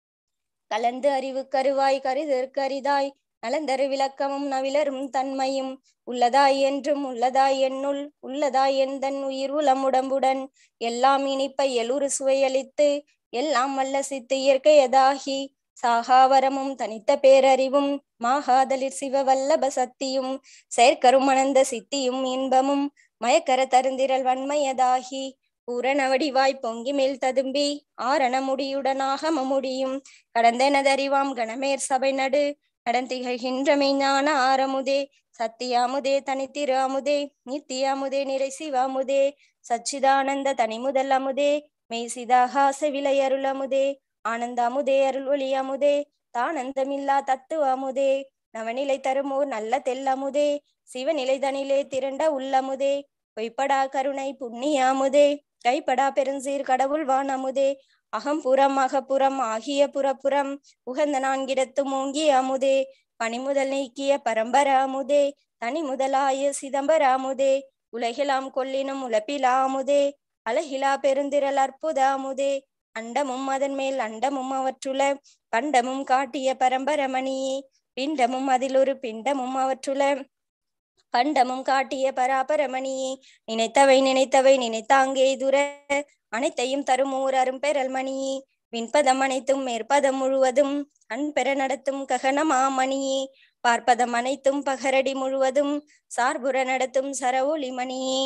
கலந்து அறிவு கருவாய் கருதற்கு அரிதாய் நலந்தரு விளக்கமும் நவிலரும் தன்மையும் உள்ளதாய் என்றும் உள்ளதாய் என்னுள் உள்ளதாய் எந்தன் உயிர் உளம் உடம்புடன் எல்லாம் இனிப்ப எழுறு சுவையளித்து எல்லாம் வல்ல சித்து இயற்கையதாகி சாகாவரமும் தனித்த பேரறிவும் மாகாதலிர் சிவ வல்லப சக்தியும் செயற்கரும் அனந்த சித்தியும் இன்பமும் மயக்கர தருந்திரல் வன்மையதாகி பூரண வடிவாய் பொங்கி மேல் ததும்பி ஆரண முடியுடனாக முடியும் கடந்தெனதறிவாம் கணமேர் சபை நடு நடந்திகழ்கின்ற மெய்ஞான ஆரமுதே சத்தியாமுதே தனித்திரு அமுதே நித்தியாமுதே நிறை சிவாமுதே சச்சிதானந்த தனி முதல் அமுதே மெய் சிதாகாச விளையருள் அமுதே ஆனந்த அமுதே அருள் ஒளி அமுதே தானந்தமில்லா தத்துவ அமுதே நவநிலை தருமோர் நல்ல தெல்லமுதே சிவநிலை தனிலே திரண்ட உள்ளமுதே பொய்ப்படா கருணை புண்ணிய அமுதே கைப்படா பெருஞ்சீர் கடவுள் வான் அமுதே அகம்புறம் அகப்புறம் ஆகிய புறப்புறம் உகந்த நான்கிடத்தும் ஓங்கிய அமுதே பனிமுதல் நீக்கிய பரம்பர அமுதே தனி முதலாய சிதம்பர அமுதே உலகிலாம் கொல்லினும் உழப்பிலா அமுதே அழகிலா பெருந்திரல் அற்புத அமுதே அண்டமும் அதன் மேல் அண்டமும் அவற்றுள பண்டமும் காட்டிய பரம்பரமணியே பிண்டமும் அதில் ஒரு பிண்டமும் அவற்றுள பண்டமும் காட்டிய பராபரமணியே நினைத்தவை நினைத்தவை நினைத்தாங்கே துர அனைத்தையும் தரும் ஓர் அரும்பெறல் மணியே விண்பதம் அனைத்தும் மேற்பதம் முழுவதும் அன்பெற நடத்தும் ககனமாமணியே பார்ப்பதம் அனைத்தும் பகரடி முழுவதும் சார்புற நடத்தும் சரவொளி மணியே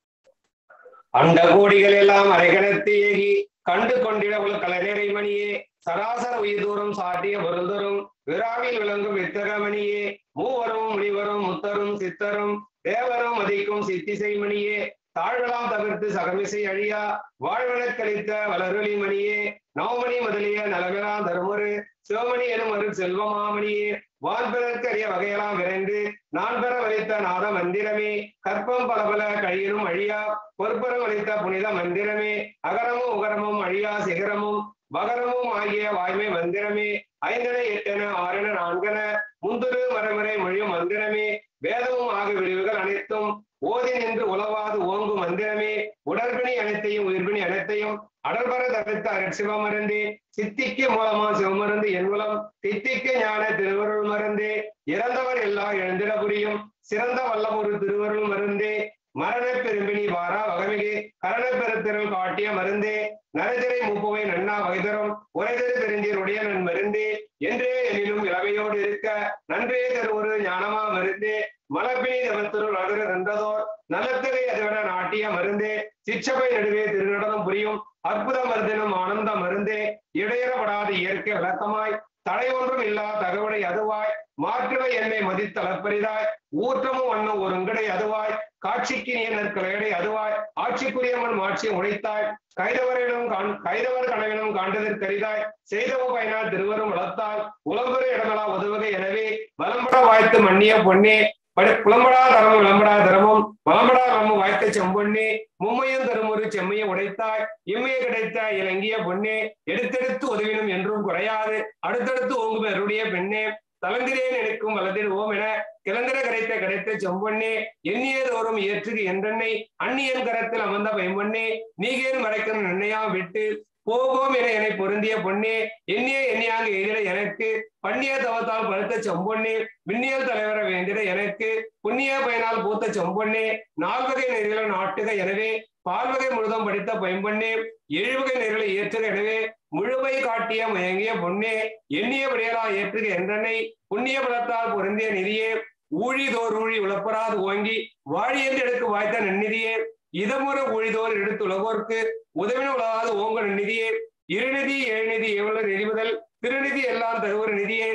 அண்ட கோடிகள் எல்லாம் அரைகணத்து ஏகி கண்டு கொண்டிட உள் கலைநெறை மணியே சராசர உயிர் தூரம் சாட்டிய பொருந்தரும் விராவில் விளங்கும் வித்தகமணியே மூவரும் முனிவரும் முத்தரும் சித்தரும் தேவரும் மதிக்கும் சித்திசை மணியே தாழ்வலாம் தவிர்த்து சகமிசை அழியா வாழ்வனக் கழித்த வளரொளி மணியே நவமணி முதலிய நலமெல்லாம் தருமரு சிவமணி எனும் ஒரு செல்வமாமணியே வான்பெறற்கு அறிய வகையெல்லாம் விரைந்து நான் பெற வலித்த நாத மந்திரமே கற்பம் பல பல கழியனும் அழியா பொற்பரம் வலித்த புனித மந்திரமே அகரமும் உகரமும் அழியா சிகரமும் பகரமும் ஆகிய வாய்மை மந்திரமே ஐந்தன எட்டென ஆறென நான்கென முந்துரு மரமறை மொழியும் மந்திரமே வேதமும் ஆக விரிவுகள் அனைத்தும் ஓதி நின்று உலவாது ஓங்கும் மந்திரமே உடற்பிணி அனைத்தையும் உயிர்பிணி அனைத்தையும் அடல்பர தவிர்த்த அருட்சிவமருந்தே சித்திக்கு மூலமா சிவமருந்து என்புலம் தித்திக்கு ஞான திருவருள் மருந்தே இறந்தவர் எல்லாம் எழுந்திட புரியும் சிறந்த வல்லமொரு திருவருள் மருந்தே மரண பெரும்பினி வாரா வகமிகு கரண பெருத்திரல் காட்டிய மருந்தே நரஜரை முப்புவை நன்னா வகைதரும் உரைதரு பெருந்தீர் உடைய நன் மருந்தே என்றே எனினும் இளமையோடு இருக்க நன்றே தருவரு ஞானமா மருந்தே மலப்பினி தவத்திருள் அகர தந்ததோர் நலத்திரை அதுவென நாட்டிய மருந்தே சிற்றபை நடுவே திருநடனம் புரியும் அற்புத மருந்தினும் ஆனந்த மருந்தே இடையறப்படாத இயற்கை விளக்கமாய் தடை ஒன்றும் இல்லா தகவலை அதுவாய் மாற்றுவை என்னை மதித்தளப்பரிதாய் ஊற்றமும் வண்ணம் ஒரு உங்கடை அதுவாய் காட்சிக்கு நீ நற்கலையடை அதுவாய் ஆட்சிக்குரியவன் மாட்சியும் உழைத்தாய் கைதவரிடம் காண் கைதவர் கனவிலும் காண்டதற்கரிதாய் செய்தவ பயனால் திருவரும் வளர்த்தால் உலம்பெற இடங்களா உதவுகை எனவே வலம்பட வாய்த்து மன்னிய பொன்னே படி புலம்படா தரமும் விளம்படா தரமும் வளம்படா வளமும் வாய்த்த செம்பொன்னே மும்மையும் தரும் ஒரு செம்மையை உடைத்தாய் இம்மையை கிடைத்த இலங்கிய பொன்னே எடுத்தெடுத்து உதவினும் என்றும் குறையாது அடுத்தடுத்து ஓங்கும் அருடைய பெண்ணே தளர்ந்திரேன் எனக்கும் வளர்ந்திடுவோம் என கிளந்திர கரைத்த கிடைத்த செம்பொன்னே எண்ணியதோறும் ஏற்றுகு என்றென்னை அந்நியன் கரத்தில் அமர்ந்த பயம்பொன்னே நீகேன் மறைக்கும் நன்னையா விட்டு போவோம் என என்னை பொருந்திய பொன்னே எண்ணிய எண்ணியாக எதிர எனக்கு பண்ணிய தவத்தால் பழுத்த செம்பொன்னே விண்ணியல் தலைவர வேண்டிட எனக்கு புண்ணிய பயனால் பூத்த செம்பொன்னே நால்வகை நெறிகளை நாட்டுக எனவே பால்வகை முழுதும் படித்த பயம்பொன்னே எழுவகை நெறிகளை ஏற்றுக எனவே முழுமை காட்டிய மயங்கிய பொன்னே எண்ணிய விடையலா ஏற்றுக என்றனை புண்ணிய பலத்தால் பொருந்திய நிதியே ஊழிதோர் ஊழி உழப்பராது ஓங்கி வாழி என்று எடுக்க வாய்த்த நன்னிதியே இதமுறை ஊழிதோர் எடுத்துலகோர்க்கு உதவின உலகாது ஓங்க நன்னிதியே இருநிதி எழுநிதி எவ்வளவு நிதிமுதல் திருநிதி எல்லாம் தருவரு நிதியே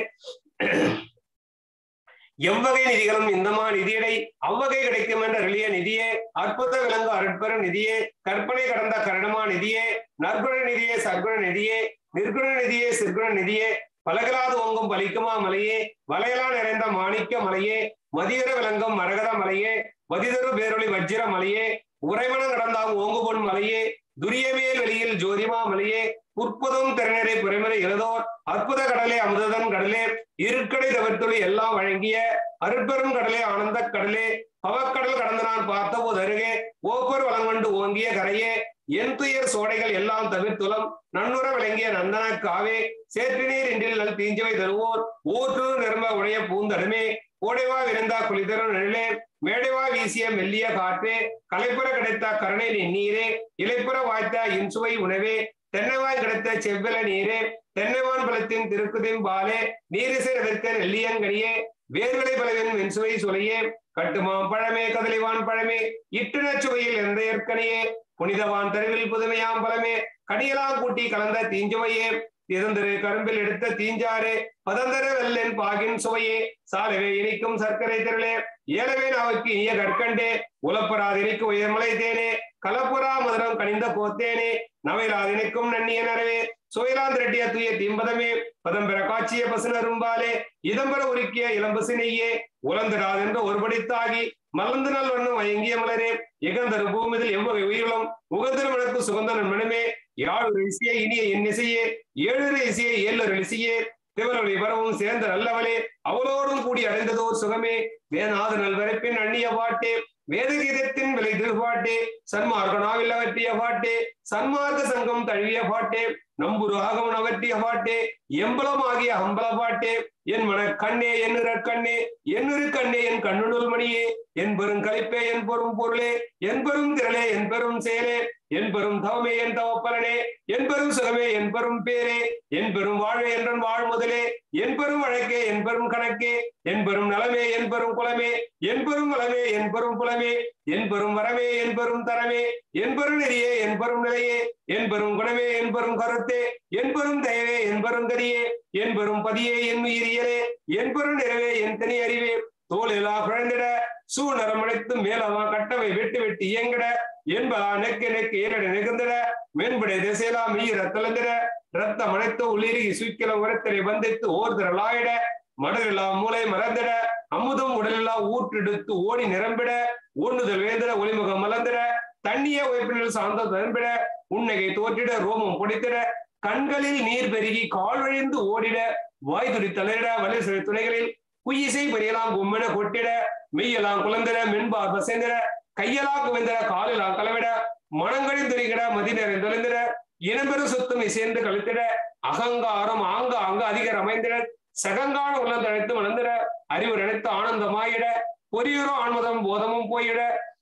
எவ்வகை நிதிகளும் இந்தமா நிதியடை அவ்வகை கிடைக்கும் என்ற எளிய நிதியே அற்புத விலங்கு அருட்பெரும் நிதியே கற்பனை கடந்த கரணமா நிதியே நற்குண நிதியே சற்குண நிதியே நிர்குண நிதியே சிற்குண நிதியே பலகலாது ஓங்கும் பலிக்குமா மலையே வளையலா நிறைந்த மாணிக்க மலையே மதியர விளங்கும் மரகத மலையே மதிதரு பேரொளி வஜ்ர மலையே உறைவனம் கடந்தாம் ஓங்குபொன் மலையே துரியமேல் வெளியில் ஜோதிமா மலையே புற்புதும் திறனரை புறமுறை எழுதோர் அற்புத கடலே அமுததன் கடலே இருக்கடை தவிர்த்துளி எல்லாம் வழங்கிய அருட்பெரும் கடலே ஆனந்த கடலே பவக்கடல் கடந்து நான் பார்த்தபோது அருகே ஓப்பர் வளங்கொண்டு ஓங்கிய கரையே என் துயர் சோடைகள் எல்லாம் தவிர்த்துலம் நன்னுற விளங்கிய நந்தன காவே சேற்றினீர் இன்றில் நல் தீஞ்சவை தருவோர் ஊற்று நிரம்ப உடைய பூந்தடுமே கோடைவா விருந்தா குளிதரும் நிழலே மேடைவா வீசிய மெல்லிய காற்றே கலைப்புற கிடைத்த கருணை நீரே இலைப்புற வாய்த்த இன்சுவை உணவே தென்னைவாய் கிடைத்த செவ்வல நீரே தென்னைவான் பலத்தின் திருக்குதின் பாலே நீரிசை எதிர்க்க நெல்லியங்கனியே வேர்களை பலவின் வெண்சுவை சுளையே கட்டுமாம் பழமே கதலிவான் பழமே இட்டுன சுவையில் எந்த ஏற்கனையே புனிதவான் தருவில் புதுமையாம் பழமே கடியலாம் கூட்டி கலந்த தீஞ்சுவையே இருந்திரு கரும்பில் எடுத்த தீஞ்சாறு பதந்தர வெள்ளன் பாகின் சுவையே சாலவே இனிக்கும் சர்க்கரை திரளே ஏலவே நாவுக்கு இனிய கற்கண்டே உலப்பராது இனிக்கு உயர்மலை தேனே கலப்புறா மதுரம் கனிந்த போத்தேனே நவைலாதினுக்கும் நன்னிய நரவே சுயலான் திரட்டிய தூய தீம்பதமே பதம் பெற காட்சிய பசுனரும்பாலே இதம்பர உருக்கிய இளம்பசு நெய்யே உலந்திராதென்று ஒருபடித்தாகி மலர்ந்து நல் வண்ணம் மயங்கிய மலரே இகந்தரு பூமிதில் எவ்வகை உயிரிலும் உகந்தரு மனக்கு சுகந்த நண்பனுமே யாழ் இசையே இனிய இன்னிசையே ஏழு இசையே ஏழு இசையே திவரொளி வரவும் சேர்ந்த நல்லவளே அவளோடும் கூடி அடைந்ததோர் சுகமே வேநாத நல்வரப்பின் அந்நிய பாட்டே வேதகீதத்தின் விலை திருபாட்டே சன்மார்க்க நாவில் அவற்றிய பாட்டே சன்மார்க்க சங்கம் தழுவிய பாட்டே நம்புரு ஆகமன் அவற்றிய பாட்டே எம்பலமாகிய அம்பல பாட்டே என் மன கண்ணே என் கண்ணே என்னுரு கண்ணே என் கண்ணுணல் மணியே என் பெரும் கலிப்பே என் பெரும் பொருளே என் பெரும் திரளே என் பெரும் செயலே என் பெரும் தவமே என் தவப்பலனே என் பெரும் சுகமே என் பெரும் பேரே என் பெரும் வாழ்வே என்றன் வாழ் முதலே என் பெரும் வழக்கே என் பெரும் கணக்கே என் பெரும் நலமே என் பெரும் குலமே என் பெரும் வளமே என் பெரும் புலமே என் பெரும் வரமே என் பெரும் தரமே என் பெரும் நெறியே என் பெரும் நிலையே என் பெரும் குணமே என் பெரும் கருத்தே என் பெரும் தயவே என் பெரும் கரியே என் பெரும் பதியே என் உயிரியலே என் பெரும் நிறைவே என் தனி அறிவே தோலெலா குழந்திட சூழ்நரம் அடைத்து மேலவா கட்டவை வெட்டு வெட்டி இயங்கிட என்பதா நெக்கு நெக்கு ஏரட நிகழ்ந்திட மேன்படை திசையெல்லாம் மெய்யிற திறந்திட ரத்தம் அனைத்து உள்ளிருகி சுய்க்கில உரத்திரை வந்தித்து ஓர்திரலாயிட மடலெல்லாம் மூளை மறந்திட அமுதம் உடலெல்லாம் ஊற்றெடுத்து ஓடி நிரம்பிட ஓண்டுதல் வேந்திர ஒளிமுகம் மலர்ந்திட தண்ணிய உழைப்பினில் சார்ந்த நிரம்பிட உன்னகை தோற்றிட ரோமம் பொடித்திட கண்களில் நீர் பெருகி கால் வழிந்து ஓடிட வாய் துடி தளரிட வலி சிறு துணைகளில் குயிசை பெரியலாம் கும்மென கொட்டிட மெய்யெல்லாம் குழந்திட மென்பார் பசைந்திட கையெல்லாம் குவிந்திட காலெல்லாம் கலவிட மனங்களில் துரிகிட மதி நேரம் தொலைந்திட இனம்பெரும் சொத்தும் இசைந்து கழித்திட அகங்காரம் ஆங்க அங்க அதிகர் அமைந்திட சகங்கான உள்ளம் தழைத்து வளர்ந்திட அறிவு நினைத்து ஆனந்தமாயிட பொறியுறும் ஆன்மதம் போதமும் போயிட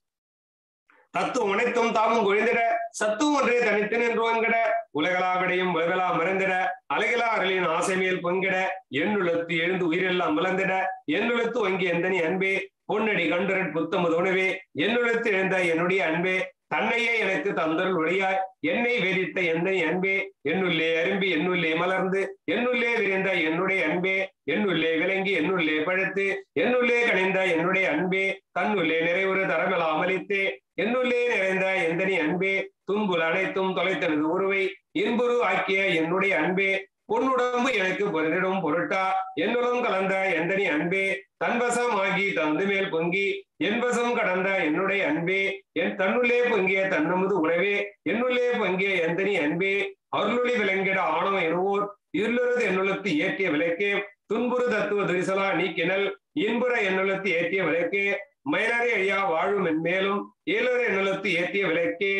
தத்துவம் அனைத்தும் தாமும் கொழிந்திட சத்துவம் ஒன்றே தனித்து நின்றோங்கிட உலகளா விடையும் உலகளா மறந்திட அலைகளா அருளின் ஆசை மேல் பொங்கிட எண்ணுலத்து எழுந்து உயிரெல்லாம் மலர்ந்திட எண்ணுலத்து வங்கி எந்தனி அன்பே பொன்னடி கண்டரன் புத்தமது உணவே என்னுள்ளத்து எழுந்த என்னுடைய அன்பே தன்னையே எனக்கு தந்தருள் வழியாய் என்னை வெறித்த எந்தனி அன்பே என்னுள்ளே அரும்பி என்னுள்ளே மலர்ந்து என்னுள்ளே விரிந்த என்னுடைய அன்பே என்னுள்ளே விளங்கி என்னுள்ளே பழுத்து என்னுள்ளே கணிந்த என்னுடைய அன்பே தன்னுள்ளே நிறைவுறு தரமெல்லாம் அமளித்தே என்னுள்ளே நிறைந்த எந்தனி அன்பே துன்புல் அனைத்தும் தொலைத்தனது உருவை இன்புரு ஆக்கிய என்னுடைய அன்பே பொன்னுடம்பு எனக்கு பொருளிடும் பொருட்டா என்னுடன் கலந்த எந்தனி அன்பே தன்வசம் ஆகி தந்து மேல் பொங்கி என்பசம் கடந்த என்னுடைய அன்பே என் தன்னுள்ளே பொங்கிய தன்னமுது உணவே என்னுள்ளே பொங்கிய எந்தனி அன்பே அருளொளி விளங்கிட ஆணவம் எனவோர் இருளது என்னுள்ளத்து ஏற்றிய விளக்கே துன்புறு தத்துவ துரிசலா நீக்கினல் இன்புற எண்ணுலத்து ஏற்றிய விளக்கே மயிலறை அழியா வாழும் மென்மேலும் ஏழுரை எண்ணுலத்து ஏற்றிய விளக்கே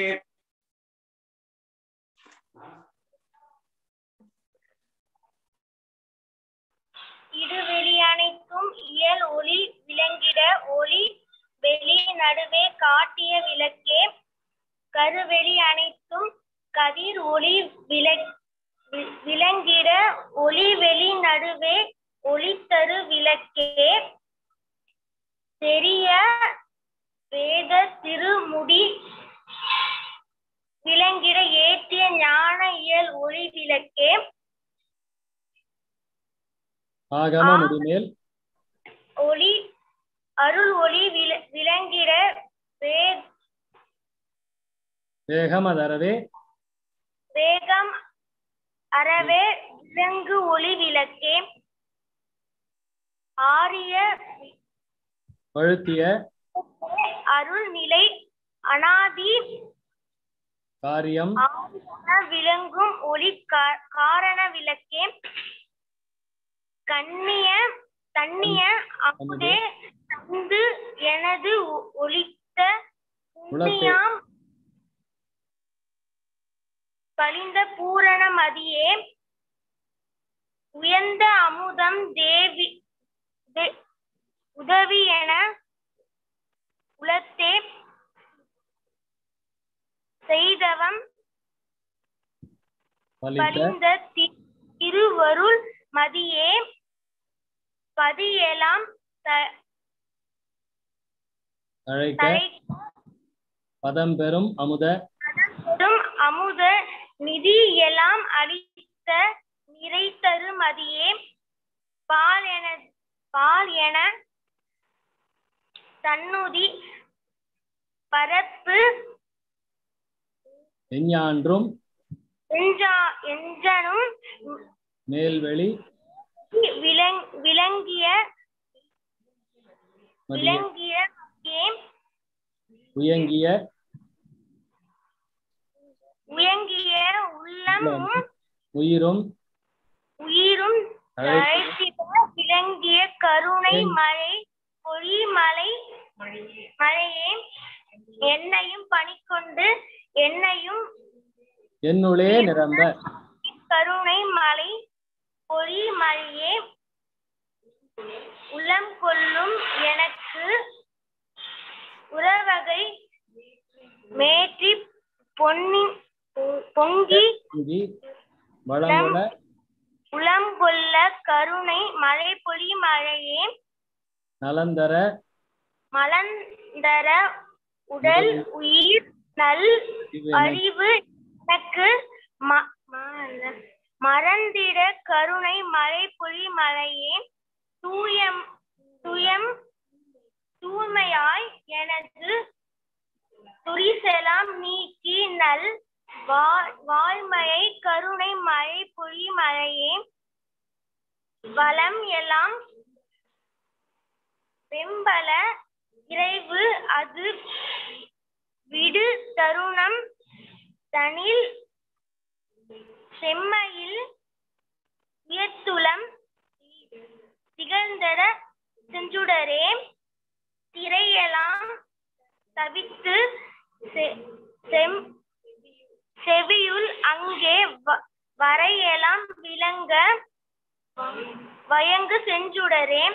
இடுவெளி அனைத்தும் இயல் ஒளி விளங்கிட ஒளி வெளி நடுவே காட்டிய விளக்கே கருவெளி அனைத்தும் கதிர் ஒளி விளக் வி- விளங்கிட ஒளி வெளி நடுவே ஒளித்தரு விளக்கே பெரிய வேத திருமுடி விளங்கிட ஏற்றிய ஞான இயல் ஒளி விளக்கே ஆகம முடிமேல் ஒளி அருள் ஒளி விள- விளங்கிட வே- வேகமதரவே வேகம் அறவே விலங்கு ஒளி விளக்கே ஆரிய வழுத்திய அருள் நிலை அனாதி காரியம் ஆரியன விளங்கும் ஒளி கா- காரண விளக்கே கண்ணிய தண்ணிய அமுதே தந்து எனது ஒ- ஒளித்த புண்ணியாம் கழிந்த பூரண மதியே உயர்ந்த அமுதம் தேவி தே- உதவி என உலத்தே செய்தவம் பலித்த கழிந்த தி- திருவருள் மதியே பதியெல்லாம் த- அழைக்க தலை பதம் பெறும் அமுத பெரும் அமுத நிதி எல்லாம் அளித்த நிறைத்தரு மதியே பால் என பால் என தன்னுதி பரப்பு எஞ்ஞான்றும் எஞ்சா எஞ்சனும் மேல்வெளி விளங் விளங்கிய மதிய விளங்கிய ஏம் உயங்கிய உயங்கிய உள்ளமும் உயிரும் உயிரும் அழைத்த அழைத்திட விளங்கிய கருணை மழை பொழிமலை மழையே என்னையும் பணிக்கொண்டு என்னையும் என்னுளே நிரம்ப கருணை மலை பொழிமழையே உளம் கொள்ளும் எனக்கு உறவகை மேற்றி பொன்னி பொங்கி இங்கி வளங்குல உளம் கொள்ள கருணை மழை பொழி மழையே நலந்தர மலர்ந்தர உடல் உயிர் நல் இவனை அறிவு எனக்கு ம- ம- மறந்திட கருணை மழை பொழி மழையே தூயம் துயம் தூய்மையாய் எனது துரிசெலாம் நீக்கி நல் வா- வாய்மையை கருணை மழை பொழி மழையே வளம் எல்லாம் வெம்பல இறைவு அது விடு தருணம் தனில் செம்மையில் உயர்த்துளம் திகழ்ந்தர செஞ்சுடரே திரையெல்லாம் தவித்து செ- செம் செவியுள் அங்கே வ- வரையெல்லாம் விளங்க வயங்கு செஞ்சுடரே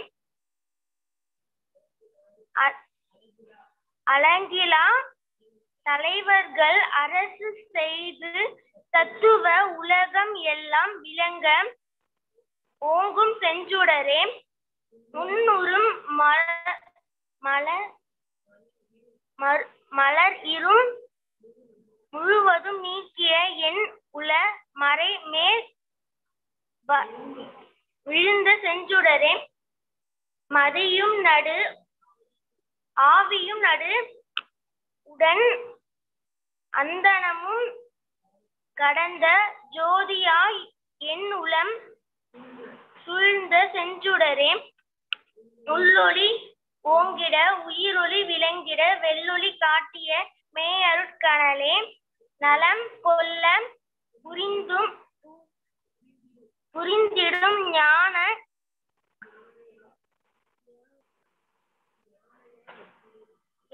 அ- அலங்கிலா தலைவர்கள் அரசு செய்து தத்துவ உலகம் எல்லாம் விளங்க ஓங்கும் செஞ்சுடரே முன்னுறும் மல- மலர் மர்- மலர் இரும் முழுவதும் நீக்கிய என் உல மறை மேல் வ- விழுந்த செஞ்சுடரே மதியும் நடு ஆவியும் நடு உடன் அந்தனமும் கடந்த ஜோதியாய் என் உளம் சூழ்ந்த செஞ்சுடரே உள்ளொளி ஓங்கிட உயிரொளி விளங்கிட வெள்ளொளி காட்டிய மேயருட்கணலே நலம் கொல்ல புரிந்தும் புரிந்திடும் ஞான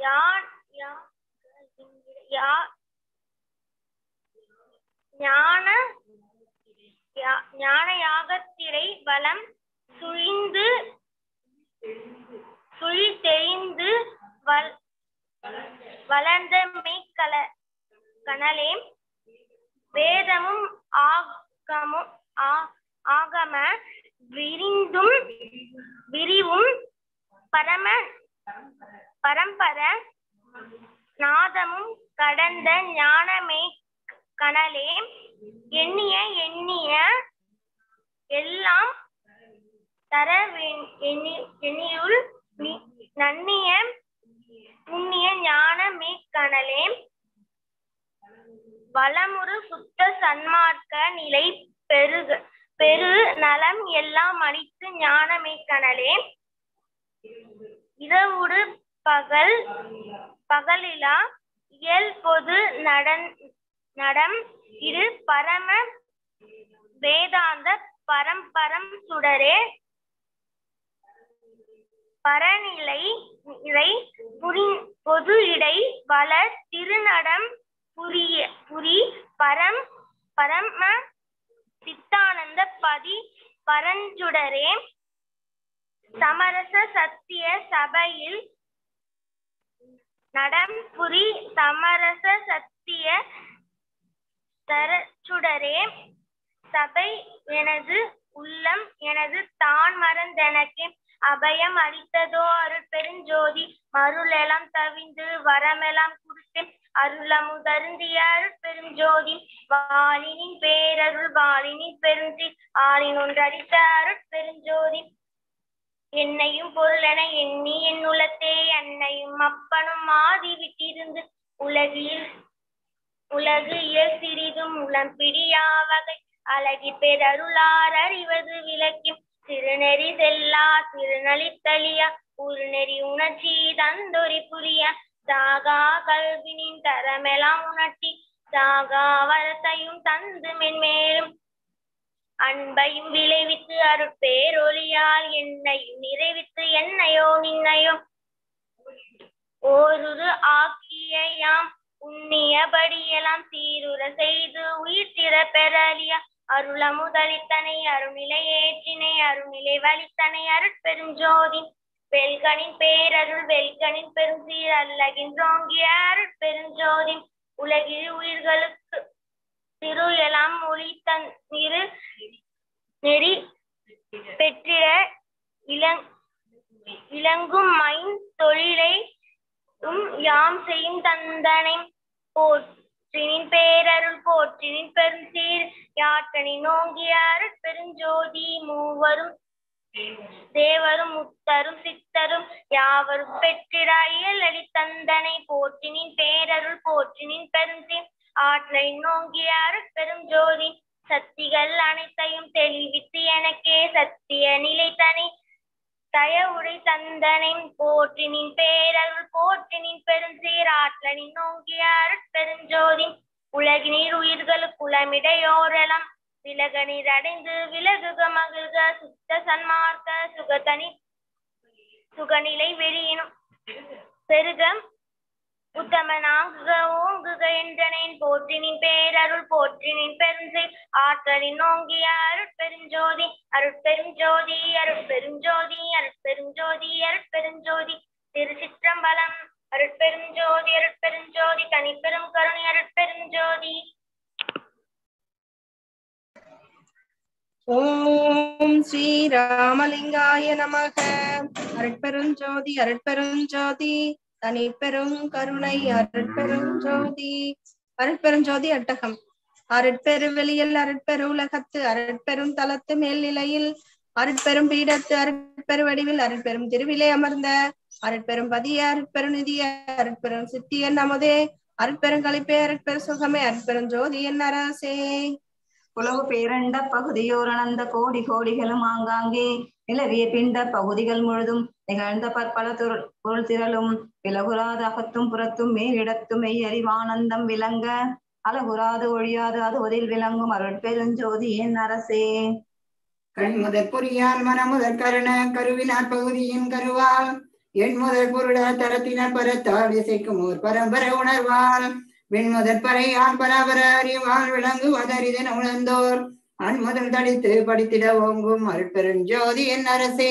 யான் யா- யா- ஞான யா- ஞான யாகத்திரை வலம் சுழிந்து சுழி தெரிந்து வல் வளர்ந்த மெய்க்கல கனலே வேதமும் ஆகமும் ஆ- ஆகம விரிந்தும் விரிவும் பரம பரம்பர நாதமும் கடந்த ஞானமே கனலே எண்ணிய எண்ணிய எல்லாம் தர வே- எண்ணி- எண்ணியுள் நி- நன்னிய புண்ணிய ஞான கனலே வளமுறு சுத்த சன்மார்க்க நிலை பெருக பெரு நலம் எல்லாம் அளித்து ஞானமே கனலே இரவுடு பகல் பகலிலா இயல் பொது நடன் நடம் இரு பரம வேதாந்த பரம்பரம் சுடரே பரநிலை இறை புரி பொது இடை வள திருநடம் புரிய புரி பரம் பரம சித்தானந்த பதி பரஞ்சுடரே சமரச சத்திய சபையில் நடம் புரி சமரச சத்திய தரச்சுடரே சபை எனது உள்ளம் எனது தான் மறந்தெனக்கே அபயம் அளித்ததோ அருட்பெருஞ்சோதி மருளெல்லாம் தவிந்து வரமெல்லாம் குடித்து அருளமுதருந்திய அருட்பெருஞ்சோதி வாலினின் பேரருள் வாலினின் பெருந்தி ஆளின் ஒன்றடித்த அருட்பெருஞ்சோதி என்னையும் பொருளென எண்ணி என் உளத்தே அன்னையும் அப்பனும் ஆதி விட்டிருந்து உலகில் உலகு இயல் சிறிதும் உளம் பிடியா வகை அழகி பெருளார் அறிவது விளக்கும் திருநெறி செல்லா திருநலித்தலியா உருநெறி உணர்ச்சி தந்தொரி புரிய சாகா கல்வினின் தரமெல்லாம் உணர்த்தி சாகா வரத்தையும் தந்து மென்மேலும் அன்பையும் விளைவித்து அருட்பேரொழியால் என்னையும் நிறைவித்து என்னையோ நின்னையோ ஓருரு ஆக்கியாம் உண்ணியபடியெல்லாம் சீருற செய்து உயிர்த்திர பெறலியா அருள முதலித்தனை அருணிலை ஏற்றினை அருணிலை வலித்தனை அருட்பெருஞ்சோதி வெல்கனின் பேரருள் வெல்கனின் பெருஞ்சீர் அல்லகின்றோங்கிய அருட்பெருஞ்சோதி உலகில் உயிர்களுக்கு திரு எலாம் ஒளி தன் இரு நெறி பெற்றிட இளங் இளங்கும் மைன் தொழிலை உம் யாம் செய்யும் தந்தனை போற்றினின் பேரருள் போற்றினின் பெருஞ்சீர் யாற்றனின் நோங்கிய அருட்பெருஞ்சோதி மூவரும் தேவரும் முத்தரும் சித்தரும் யாவரும் பெற்றிடா இயலடி தந்தனை போற்றினின் பேரருள் போற்றினின் பெருஞ்சீர் ஆற்றலை நோங்கிய அருட்பெரும் ஜோதி சக்திகள் அனைத்தையும் தெளிவித்து எனக்கே சத்திய நிலை தனி தயவுடை தந்தனை போற்றினின் பேரருள் போற்றினின் பெருஞ்சீராற்றலின் நோங்கிய அருட்பெருஞ்சோதி உலகினீர் உயிர்களுக்கு குலமிடையோரெல்லாம் விலக நீர் அடைந்து விலகுக மகிழ்க சுத்த சன்மார்க்க சுகதனி சுகநிலை வெளியினும் பெருக உத்தமனாகுக ஓங்குக என்றனேன் போற்றினின் பேரருள் போற்றினின் பெருஞ்சை ஆற்றலின் நோங்கிய அருட்பெருஞ்சோதி அருட்பெருஞ்சோதி அருட்பெருஞ்சோதி அருட்பெருஞ்சோதி அருட்பெருஞ்சோதி திருச்சிற்றம்பலம் அருட்பெருஞ்சோதி அருட்பெருஞ்சோதி தனிப்பெரும் கருணை அருட்பெருஞ்சோதி ஓம் ஸ்ரீராமலிங்காய நமக அருட்பெருஞ்சோதி அருட்பெருஞ்சோதி தனிப்பெரும் கருணை அருட்பெருஞ்சோதி அருட்பெருஞ்சோதி அட்டகம் அருட்பெருவெளியில் அருட்பெரு உலகத்து அருட்பெரும் தலத்து மேல்நிலையில் அருட்பெரும் பீடத்து அருட்பெரு வடிவில் அருட்பெரும் திருவிலே அமர்ந்த அருட்பெரும் பதிய அருட்பெரும் நிதிய அருட்பெரும் சித்தியன் அமுதே அருட்பெரும் கழிப்பே அருட்பெரு சுகமே அருட்பெரும் ஜோதி என் அரசே உலகு பேரண்ட பகுதியோர் அனந்த கோடி கோடிகளும் ஆங்காங்கே நிலவிய பிண்ட பகுதிகள் முழுதும் நிகழ்ந்த பற்பல துரு- பொருள் திரளும் விலகுறாது அகத்தும் புறத்தும் மேலிடத்தும் மெய் அறிவானந்தம் விளங்க அழகுறாது ஒழியாது அது ஒதில் விளங்கும் அருட்பெருஞ்சோதி என் அரசே கண்முதற் பொறியால் மனமுதற் கருண கருவினார் பகுதியின் கருவால் என் முதல் பொருளா தரத்தினர் பரத்தால் இசைக்கும் ஓர் பரம்பரை உணர்வால் விண்முதற் பறையால் பராபர அறிவால் விளங்குவதறிதன் உணர்ந்தோர் அன்முதல் தடித்து படித்திட ஓங்கும் அருட்பெருஞ்சோதி என் அரசே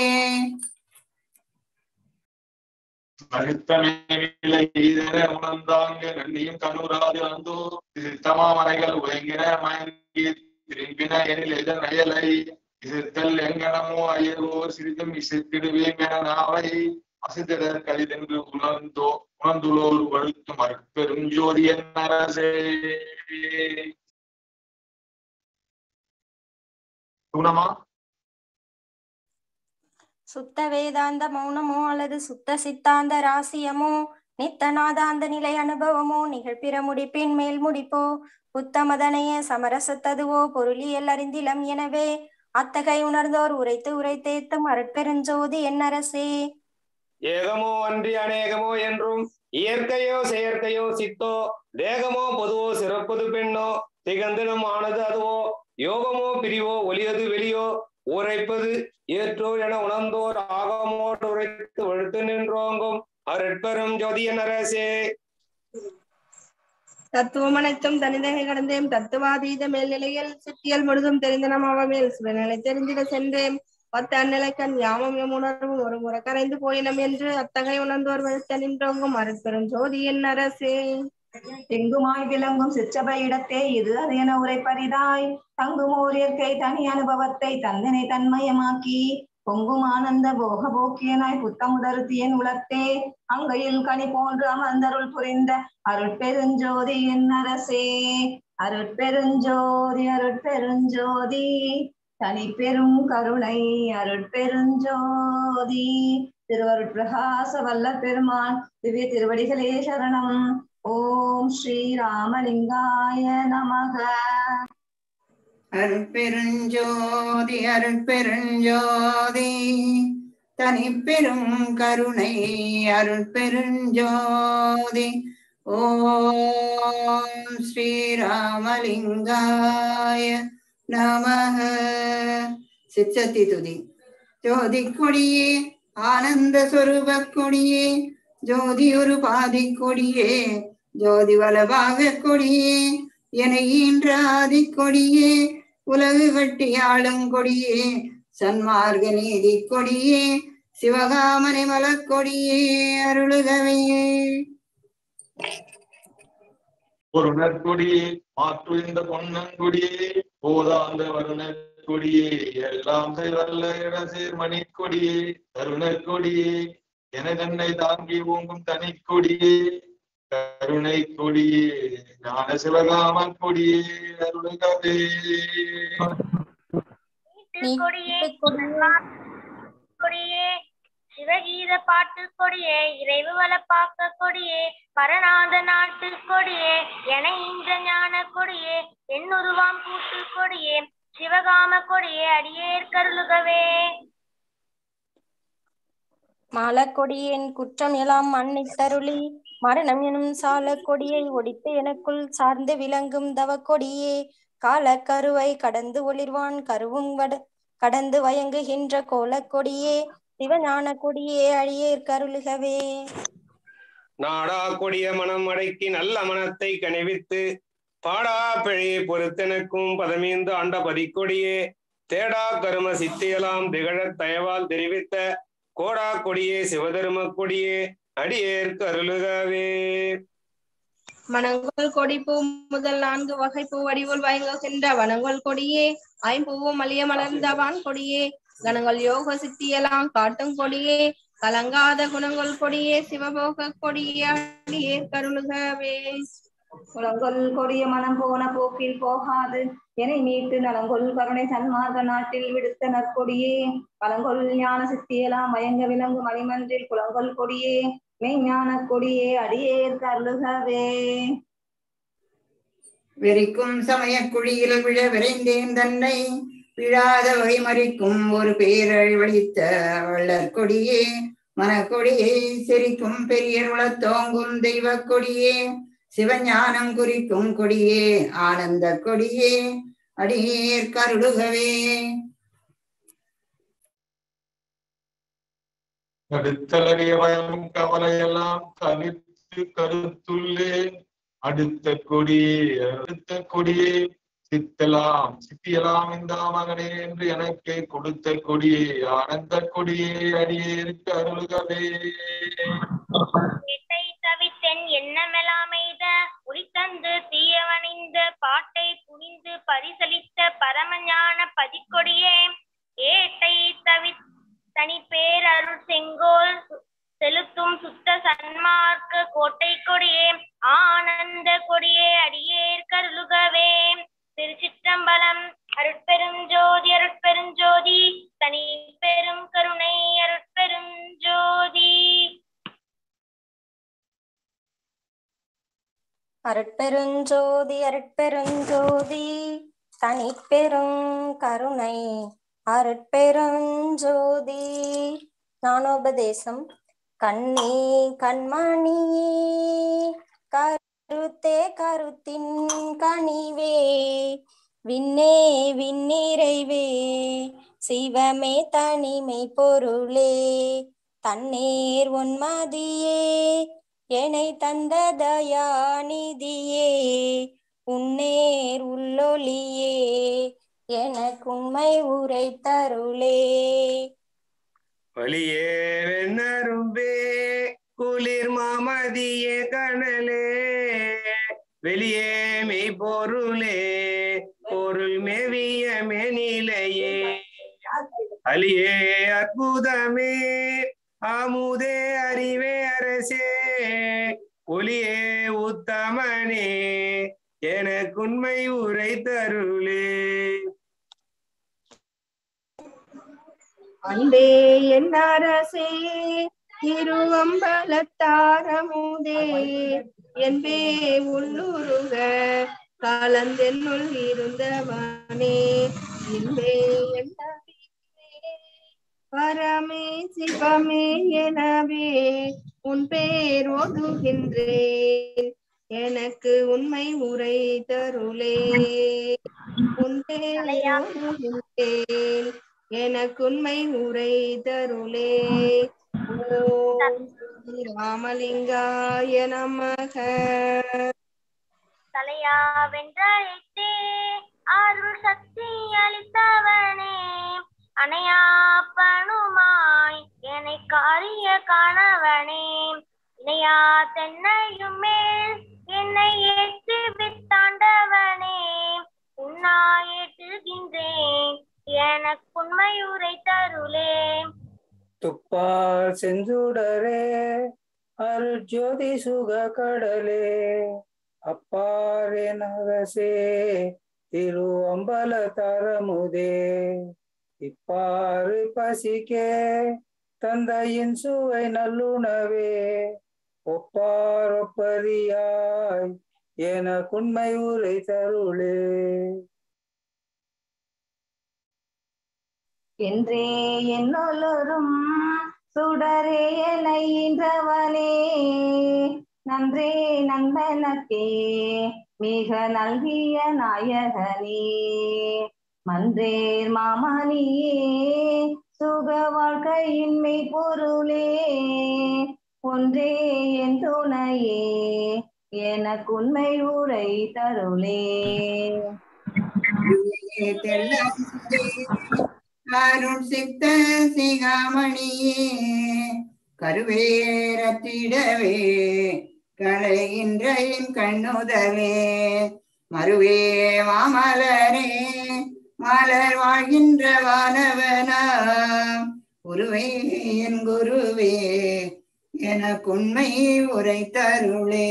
அழுத்தமேலை ஈதர உணர்ந்தாங்க நன்னியும் கண்ணூராது அந்தோ சித்தமாமரைகள் உலங்கின மயங்கி திரும்பின எனில் எதன் அயலை இசித்தல் எங்கனமோ அயர்வோர் சிறிதும் இசைத்திடுவேன் என நாவை அசிதர் கலிதென்று உணர்ந்தோ உணர்ந்துள்ளோர் வழுத்தும் அற்பெரும் ஜோதி என் அரசே குணமா சுத்த வேதாந்த மௌனமோ அல்லது சுத்த சித்தாந்த ராசியமோ நித்தநாதாந்த நிலை அனுபவமோ நிகழ்பிற முடிப்பின் மேல் முடிப்போ புத்தமதனைய சமரசத்ததுவோ பொருளியல் அறிந்திலம் எனவே அத்தகை உணர்ந்தோர் உரைத்து உரைத்தேத்தும் அருட்பெருஞ்சோதி என்னரசே ஏகமோ அன்றி அநேகமோ என்றும் இயற்கையோ செயற்கையோ சித்தோ தேகமோ பொதுவோ சிறப்பது பெண்ணோ திகந்தினும் ஆனது அதுவோ யோகமோ பிரிவோ ஒளியது வெளியோ உரைப்பது ஏற்றோ என உணர்ந்தோர் ஆகமோடு உரைத்து வழுத்து நின்றோங்கும் அருட்பெரும் ஜோதியன் அரசே தத்துவம் அனைத்தும் தனிதகை கடந்தேன் தத்துவாதீத மேல்நிலையில் சித்தியல் முழுதும் தெரிந்த நம்ம மேல் சிவநிலை தெரிந்திட சென்றேன் பத்து அந்நிலைக்கண் யாமம் எம் உணர்வும் ஒரு முறை கரைந்து போயினம் என்று அத்தகை உணர்ந்தோர் வெளுத்த நின்றோங்கும் அருட்பெரும் ஜோதி என் அரசே எங்குமாய் விளங்கும் சிற்றபை இடத்தே இது அது என உரைப்பரிதாய் தங்கும் ஓர் இயற்கை தனி அனுபவத்தை தந்தனை தன்மயமாக்கி பொங்கும் ஆனந்த போக போக்கியனாய் புத்தமுதருத்தியன் உலத்தே அங்கையில் கனி போன்று அமர்ந்தருள் புரிந்த அருட்பெருஞ்சோதி என் அரசே அருட்பெருஞ்சோதி அருட்பெருஞ்சோதி தனி பெரும் கருணை அருட்பெருஞ்சோதி திருவருட்பிரகாச வல்ல பெருமான் திவ்ய திருவடிகளே சரணம் ஓம் ஸ்ரீ ராமலிங்காய நமக அருட்பெருஞ்சோதி அருட்பெருஞ்சோதி தனிப்பெரும் கருணை அருட்பெருஞ்சோதி ஓம் ஸ்ரீராமலிங்காய நமக சிச்சத்தி துதி ஜோதி கொடியே ஆனந்த சொரூப கொடியே ஜோதி ஒரு பாதி கொடியே ஜோதி வலபாக கொடியே என ஈன்ற ஆதி கொடியே உலகு கட்டி ஆளும் கொடியே சன்மார்க்க நீதி கொடியே சிவகாமனை மலக்கொடியே அருளுகவே ஒரு நற்கொடியே மாற்று இந்த பொன்னங்குடியே போதாந்த வருணக்கொடியே எல்லாம் செய்வல்ல இடசேர் மணிக்கொடியே தருணக்கொடியே எனதன்னை தாங்கி ஓங்கும் தனிக்கொடியே கருணை கொடியே ஞான சிவகாமன் கொடியே அருளுகவே கொடியே கொடியே சிவகீத பாட்டு கொடியே இறைவு வளப்பாக்க கொடியே பரநாத நாட்டு கொடியே என இன்ற ஞான கொடியே எண்ணுருவாம் கூட்டு கொடியே சிவகாம கொடியே அடியேற் கருளுகவே மாலக்கொடியேன் குற்றம் எல்லாம் மன்னித்தருளி மரணம் எனும் சால கொடியை ஒடித்து எனக்குள் சார்ந்து விளங்கும் தவ கொடியே காலக்கருவை கடந்து ஒளிர்வான் கருவும் வட கடந்து வயங்குகின்ற கோலக்கொடியே சிவஞான கொடியே அழியேற் கருளுகவே நாடா கொடிய மனம் அடக்கி நல்ல மனத்தை கனிவித்து பாடா பிழையை பொறுத்தெனக்கும் பதமீந்து ஆண்ட பதிக்கொடியே தேடா கரும சித்தியலாம் திகழத் தயவால் தெரிவித்த கோடா கொடியே சிவதரும கொடியே அடியேற்கு அருளுகவே மணங்கோல் கொடி பூ முதல் நான்கு வகை பூ வடிவுள் வயங்குகின்ற வனங்கோல் கொடியே ஐம்பூவும் மலிய மலர்ந்தவான் கொடியே கணங்கள் யோக சித்தியெல்லாம் காட்டும் கொடியே கலங்காத குணங்கொள் கொடியே சிவபோக கொடியே அடியே கருளுகவே குளங்கொல் கொடிய மனம் போன போக்கில் போகாது என்னை மீட்டு நலங்கொல் கருணை சன்மார்க்க நாட்டில் விடுத்த நற்கொடியே பழங்கொல் ஞான சித்தியெல்லாம் மயங்க விளங்கு மணிமன்றில் குளங்கொல் கொடியே மெய்ஞான கொடியே அடியேற் கருளுகவே வெறிக்கும் சமய குழியில் விழ விரைந்தேன் தன்னை விழாத வகை மறிக்கும் ஒரு பேரழிவழித்த வள்ளற் கொடியே மனக்கொடியே சிரிக்கும் பெரிய உளத்தோங்கும் தெய்வ கொடியே சிவஞானம் குறிக்கும் கொடியே ஆனந்த கொடியே அடியேற் கருளுகவே கடுத்தலகிய பயம் கவலையெல்லாம் தனித்து கருத்துள்ளே அடுத்த கொடியே அடுத்த கொடியே சித்தலாம் சித்தியலாம் இந்த மகனே என்று எனக்கு கொடுத்த கொடியே ஆனந்த கொடியே அடியேற்கு அருள்கவே கேட்டை தவித்தென் எண்ணமெல்லாம் எய்த ஒளித்தந்து தீயவனிந்த பாட்டை புனிந்து பரிசலித்த பரமஞான பதிக்கொடியே ஏட்டை தவி தனி பேரருள் செங்கோல் செலுத்தும் சுத்த சன்மார்க்க கோட்டை கொடியே ஆனந்த கொடியே அடியேர் கருளுகவே திருச்சிற்றம்பலம் அருட்பெரும் ஜோதி அருட்பெரும் ஜோதி தனி பெரும் கருணை அருட்பெரும் ஜோதி அருட்பெருஞ்சோதி அருட்பெருஞ்சோதி தனிப்பெரும் கருணை அருட்பெருஞ்சோதி ஞானோபதேசம் கண்ணே கண்மணியே கருத்தே கருத்தின் கனிவே விண்ணே விண்ணிறைவே சிவமே தனிமை பொருளே தன்னேர் உன்மதியே என்னை தந்த தயாநிதியே உன்னேர் உள்ளொளியே எனக்குண்மை உரை தருளே வழியே வெண்ணரும்பே குளிர் மாமதியே கணலே வெளியே மெய் பொருளே பொருள் மெவிய மெனிலையே அலியே அற்புதமே அமுதே அறிவே அரசே ஒளியே உத்தமனே எனக்குண்மை உரை தருளே அன்பே என் அரசே திருவம்பலத்தாரமுதே என்பே உள்ளுருக கலந்தென்னுள் இருந்தவனே இன்பே என் பரமே சிவமே எனவே உன் பேர் ஒதுகின்றேன் எனக்கு உண்மை உரை தருளே உன் பேர் ஒதுகின்றேன் எனக்கு உண்மை உரை தருளே ஓம் ஸ்ரீ ராமலிங்காய நமக தலையா வென்றழைத்தே அருள் சக்தி அளித்தவனே அணையா பணுமாய் என்னை காரிய கணவனே இணையா தென்னையும் மேல் என்னை ஏற்றி வித்தாண்டவனே உன்னா ஏற்றுகின்றேன் எனக்குண்மை உரை தருளே துப்பால் செஞ்சுடரே அருஜோதி சுக கடலே அப்பாரே நரசே திரு அம்பல தரமுதே இப்பாறு பசிக்கே தந்தையின் சுவை நல்லுணவே ஒப்பார் ஒப்பதியாய் எனக்குண்மை உரை தருளே என்றே என்னொலரும் சுடரே எனைன்றவனே நன்றே நண்பனக்கே மிக நல்கிய நாயகனே மன்றேர் மாமணியே சுக வாழ்க்கையின்மை பொருளே ஒன்றே என் துணையே எனக்குண்மை உரை தருளே அருள் சித்த சிகாமணியே கருவேரத்திடவே களைகின்ற என் கண்ணுதலே மறுவே மாமலரே மலர் வாழ்கின்ற வானவனாம் குருவே என் குருவே எனக்குண்மை உரை தருளே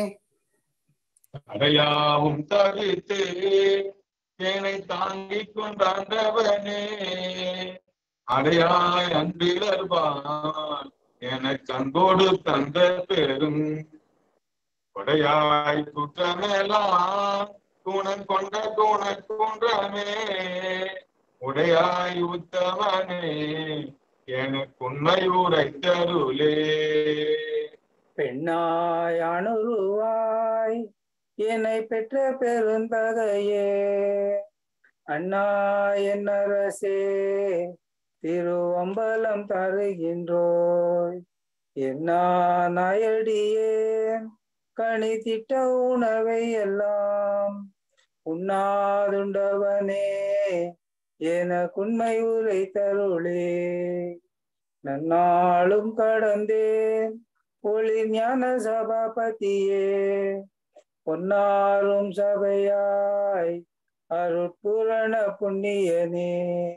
அடையாவும் தவித்து என்னை தாங்கிக் கொண்டாண்டவனே அடையாய் அன்பிலர்வான் எனக்கு அன்போடு தந்த பெரும் கொடையாய் குற்றமெல்லாம் குணம் கொண்ட குண குன்றமே உடையாய் உத்தமனே எனக்கு உண்மை உரைத்தருளே பெண்ணாய் அணுருவாய் என்னை பெற்ற பெருந்தகையே அண்ணா என் அரசே திருவம்பலம் தருகின்றோய் என்ன நாயடியேன் கணித்திட்ட உணவை எல்லாம் உண்ணாதுண்டவனே எனக்குண்மை உரை தருளே நன்னாளும் கடந்தேன் ஒளி ஞான சபாபதியே பொன்னாரும் சபையாய் அருட்புரண புண்ணியனே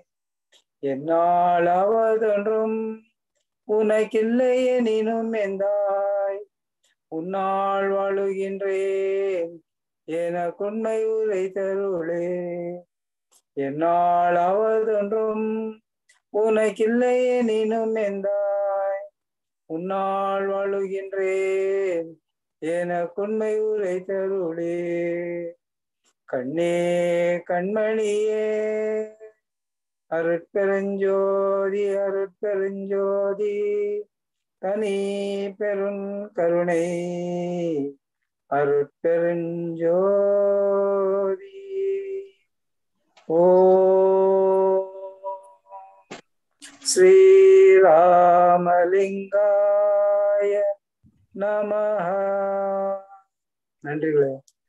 என்னாலாவதொன்றும் உனக்கில்லை எனினும் எந்தாய் உன்னால் வாழுகின்றேன் எனக்குண்மை உரை தருளே என்னால் அவதொன்றும் உனக்கில்லை எனினும் எந்தாய் உன்னால் வாழுகின்றேன் எனக்குண்மை உரை தருளே கண்ணே கண்மணியே அருட்பெருஞ்சோதி அருட்பெருஞ்சோதி தனி பெருங் கருணை அருட்பெருஞ்சோதி ஓ ஸ்ரீராமலிங்காய நமஹ நன்றிகளே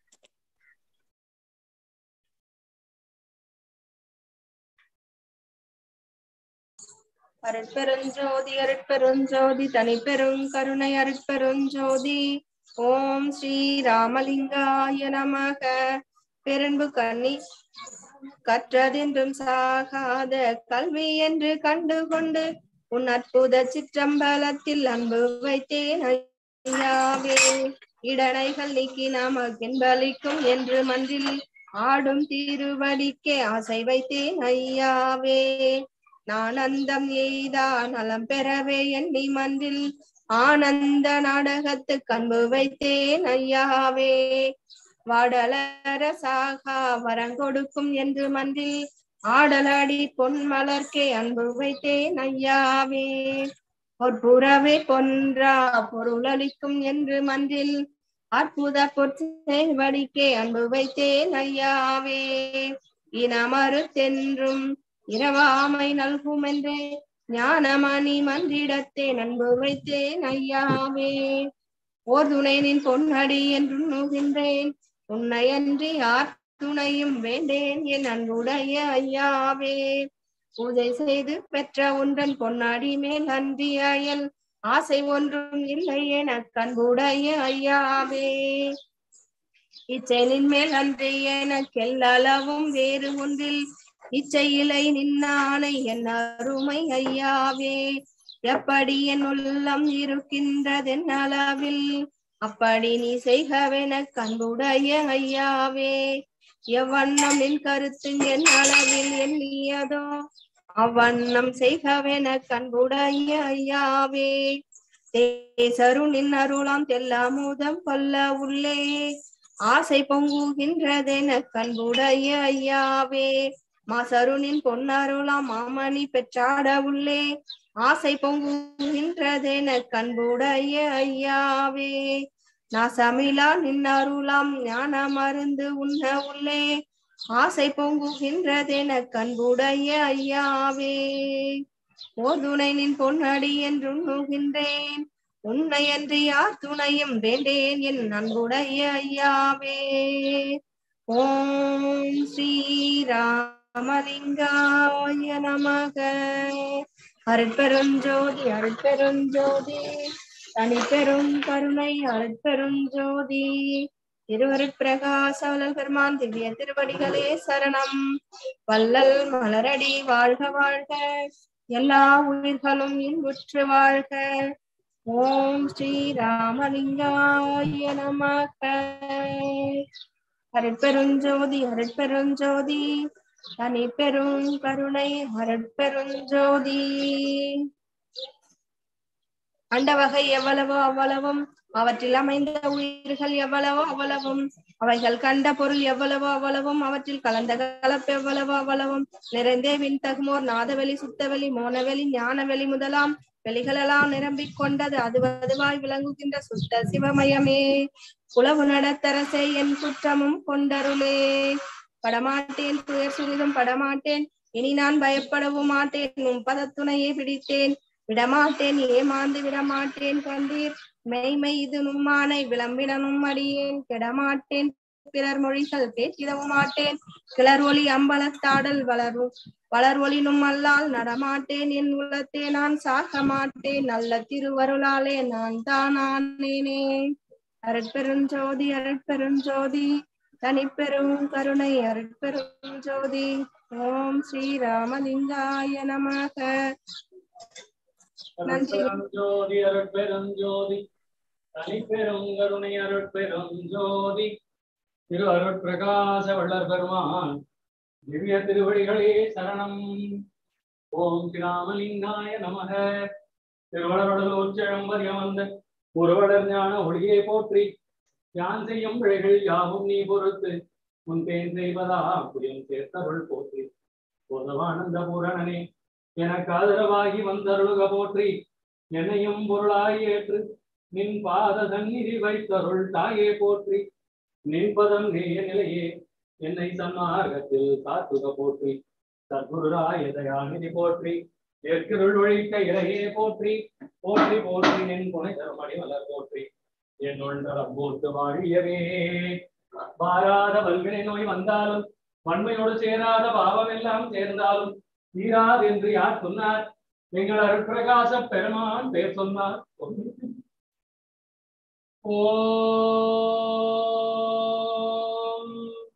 அருட்பெருஞ்சோதி அருட்பெருஞ்சோதி தனிப்பெரும் கருணை அருட்பெருஞ்சோதி ஓம் ஸ்ரீ ராமலிங்காய நமக பெருன்பு கண்ணி கற்றதென்றும் சாகாத கல்வி என்று கண்டு கொண்டு உன் அற்புத சிற்றம்பலத்தில் அன்பு வைத்தேன் ஐயாவே இடனைகள் நீக்கி நமக்கென்பளிக்கும் என்று மன்றில் ஆடும் திருவடிக்கே ஆசை வைத்தேன் ஐயாவே நான் அந்தம் எய்தா நலம் பெறவே எண்ணி மன்றில் ஆனந்த நாடகத்து கண்பு வைத்தேன் ஐயாவே வாடலர சாகா வரங்கொடுக்கும் என்று மன்றில் ஆடலடி பொன் மலர்க்கே அன்பு வைத்தேன் ஐயாவே பொற்புறவே பொன்றா பொருளளிக்கும் என்று மன்றில் அற்புத பொற்சேவடிக்கே அன்பு வைத்தேன் ஐயாவே இனமறுத்தென்றும் இரவாமை நல்கும் என்றே ஞானமணி மன்றிடத்தே நண்பு வைத்தேன் ஐயாவே ஓர் துணை நின் பொன்னடி என்று நுகின்றேன் உன்னையன்றி யார் துணையும் வேண்டேன் என் அன்புடைய ஐயாவே பூஜை செய்து பெற்ற ஒன்றன் பொன்னாடி மேல் அன்றி அயல் ஆசை ஒன்றும் இல்லை என கண்புடைய ஐயாவே இச்செயலின் மேல் அன்றி எனக்கெல்லளவும் வேறு ஒன்றில் இச்சையிலை நின்னானை என் அருமை ஐயாவே எப்படி என் உள்ளம் இருக்கின்றதென் அளவில் அப்படி நீ செய்கவென கண்புடைய ஐயாவே எவ்வண்ணம் நின் கருத்து என் அளவில் எண்ணியதோ அவ்வண்ணம் செய்கவென கண்புடைய ஐயாவே தேசரு நின் அருளாம் தெல்லாமுதம் கொல்ல உள்ளே ஆசை பொங்குகின்றதென கண்புடைய ஐயாவே மாசருனின் பொன்னருளாம் மாமணி பெற்றாட உள்ளே ஆசை பொங்குகின்றதென கண்புடைய ஐயாவே நாசமிலா நின்னருளாம் ஞான மருந்து உண்ண உள்ளே ஆசை பொங்குகின்றதென கண்புடைய ஐயாவே ஓதுணை நின் பொன்னடி என்று உண்ணுகின்றேன் உன்னை அன்றி யார் துணையும் வேண்டேன் என் அன்புடைய ஐயாவே ஓம் ஸ்ரீராமலிங்காய நமக அருட்பெருஞ்சோதி அருட்பெருஞ்சோதி தனிப்பெரும் கருணை அருட்பெருஞ்சோதி திருவருட்பிரகாச வள்ளல் பெருமான் திவ்ய திருவடிகளே சரணம் வள்ளல் மலரடி வாழ்க வாழ்க எல்லா உயிர்களும் இன்புற்று வாழ்க ஓம் ஸ்ரீ ராமலிங்காய நமக அருட்பெருஞ்சோதி அருட்பெருஞ்சோதி தனி பெரும் கருணை அருட்பெருஞ்சோதி அண்டவகை எவ்வளவோ அவ்வளவும் அவற்றில் அமைந்த உயிர்கள் எவ்வளவோ அவ்வளவும் அவைகள் கண்ட பொருள் எவ்வளவோ அவ்வளவும் அவற்றில் கலந்த கலப்பு எவ்வளவோ அவ்வளவும் நிறைந்தே விண் தகுமோர் நாதவெளி சுத்தவெளி மோனவெளி ஞானவெளி முதலாம் வெளிகளெல்லாம் நிரம்பிக் கொண்டது அது அதுவாய் விளங்குகின்ற சுத்த சிவமயமே உளவு நடத்தரசே என் குற்றமும் கொண்டருளே படமாட்டேன் துயர் சிறிதும் படமாட்டேன் இனி நான் பயப்படவும் மாட்டேன் உன் பதத்துணையை பிடித்தேன் விடமாட்டேன் ஏமாந்து விடமாட்டேன் கண்டீர் மெய்மை இது நும்மானை விளம்பிடனும் அடியேன் கெடமாட்டேன் பிறர் மொழிகள் பேசிடவும் மாட்டேன் கிளர் ஒளி அம்பலத்தாடல் வளரும் வளர் ஒளினும் அல்லால் நடமாட்டேன் என் உள்ளத்தே நான் சாக மாட்டேன் நல்ல திருவருளாலே நான் தான் ஆனேனே அருட்பெருஞ்சோதி அருட்பெருஞ்சோதி தனிப்பெரும் கருணை அருட்பெரும் ஜோதி ஓம் ஸ்ரீ ராமலிங்காய நமக நன்றி ஜோதி அருட்பெரும் ஜோதி தனிப்பெரும் கருணை அருட்பெரும் ஜோதி திரு அருட்பிரகாச வள்ளர் பெருமான் திவ்ய திருவடிகளே சரணம் ஓம் ஸ்ரீராமலிங்காய நமக திருவளவடல் உச்சழம்பதி அமர்ந்த ஒருவடர் ஞான ஒளியை போற்றி யான் செய்யும் பிழைகள் யாவும் நீ பொறுத்து உன் தேன் செய்வதா புரியும் சேர்த்தருள் போற்றி பொதுவானந்த பூரணனே எனக்கு ஆதரவாகி வந்தருளுக போற்றி என்னையும் பொருளாய் ஏற்று நின் பாத சந்நிதி வைத்தருள் தாயே போற்றி நின் பதம் நேய நிலையே என்னை சன்மார்க்கத்தில் காத்துக போற்றி சத்குருராய தயாநிதி போற்றி எற்கிருள் ஒழிக்க இலையே போற்றி போற்றி போற்றி நின் புனை தருமணி மலர் போற்றி என்னுள் நலம் போட்டு வாழியவே வாராத வல்வினை நோய் வந்தாலும் வன்மையோடு சேராத பாவம் எல்லாம் சேர்ந்தாலும் தீராது என்று யார் சொன்னார் எங்கள் அருட்பிரகாச பெருமான் பேர் சொன்னார் ஓம்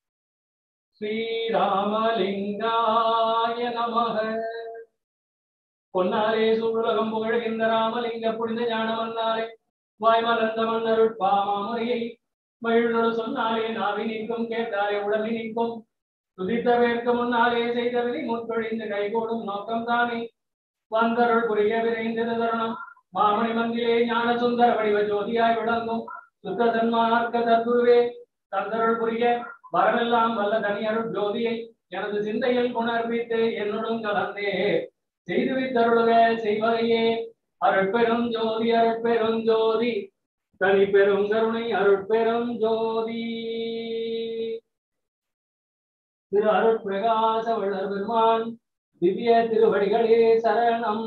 ஸ்ரீராமலிங்காய நமக பொன்னாலே சூழலகம் புகழ்கின்ற ராமலிங்க புனித ஞானமன்னாலே வாய்மலர்ந்த மன்னருட் பாமாமுறையை மகிழ்நொடு சொன்னாலே நாவி நிற்கும் கேட்டாலே உடம்பி நிற்கும் துதித்த வேட்க முன்னாலே செய்த விதி முற்கொழிந்து கைகூடும் நோக்கம் தானே வந்தருள் புரிய விரைந்தது தருணம் மாமணி மந்திலே ஞான சுந்தர வடிவ ஜோதியாய் விளங்கும் சுத்த சன்மார்க்க தத்துருவே தந்தருள் புரிய வரமெல்லாம் வல்ல தனியருள் ஜோதியை எனது சிந்தையில் உணர்வித்து என்னுடன் கலந்தே செய்து வைத்தருளுக செய்வதையே அருட்பெரும் ஜோதி அருட்பெரும் ஜோதி தனி பெரும் கருணை அருட்பெரும் ஜோதி திரு அருட்பிரகாச வள்ளர் பெருமான் திவ்ய திருவடிகளே சரணம்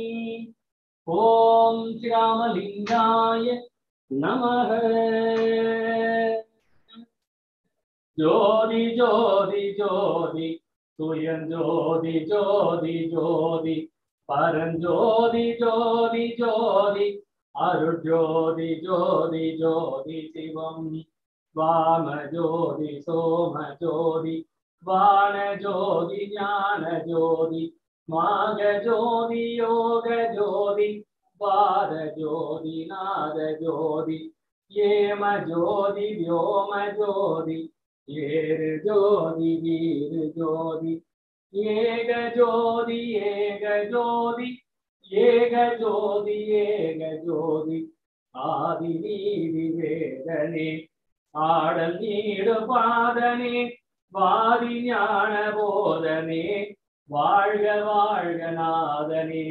ஓம் ஸ்ரீராமலிங்காய நமக ஜோதி ஜோதி ஜோதி சுயஞ்சோதி ஜோதி ஜோதி பரஞ்சோதி ஜோதி ஜோதி அருஜோதி ஜோதி ஜோதி சிவம் வாம ஜோதி சோம ஜோதி வான ஜோதி ஞான ஜோதி மாக ஜோதி யோக ஜோதி வாத ஜோதி நாத ஜோதி ஏம ஜோதி வியோம ஜோதி ஏறு ஜோதி வீரு ஜோதி ஏக ஜோதி ஏக ஜோதி ஏக ஜோதி ஏக ஜோதி ஆதி நீதி வேதனே ஆடல் நீடு பாதனே வாதி ஞான போதனே வாழ்க வாழ்க நாதனே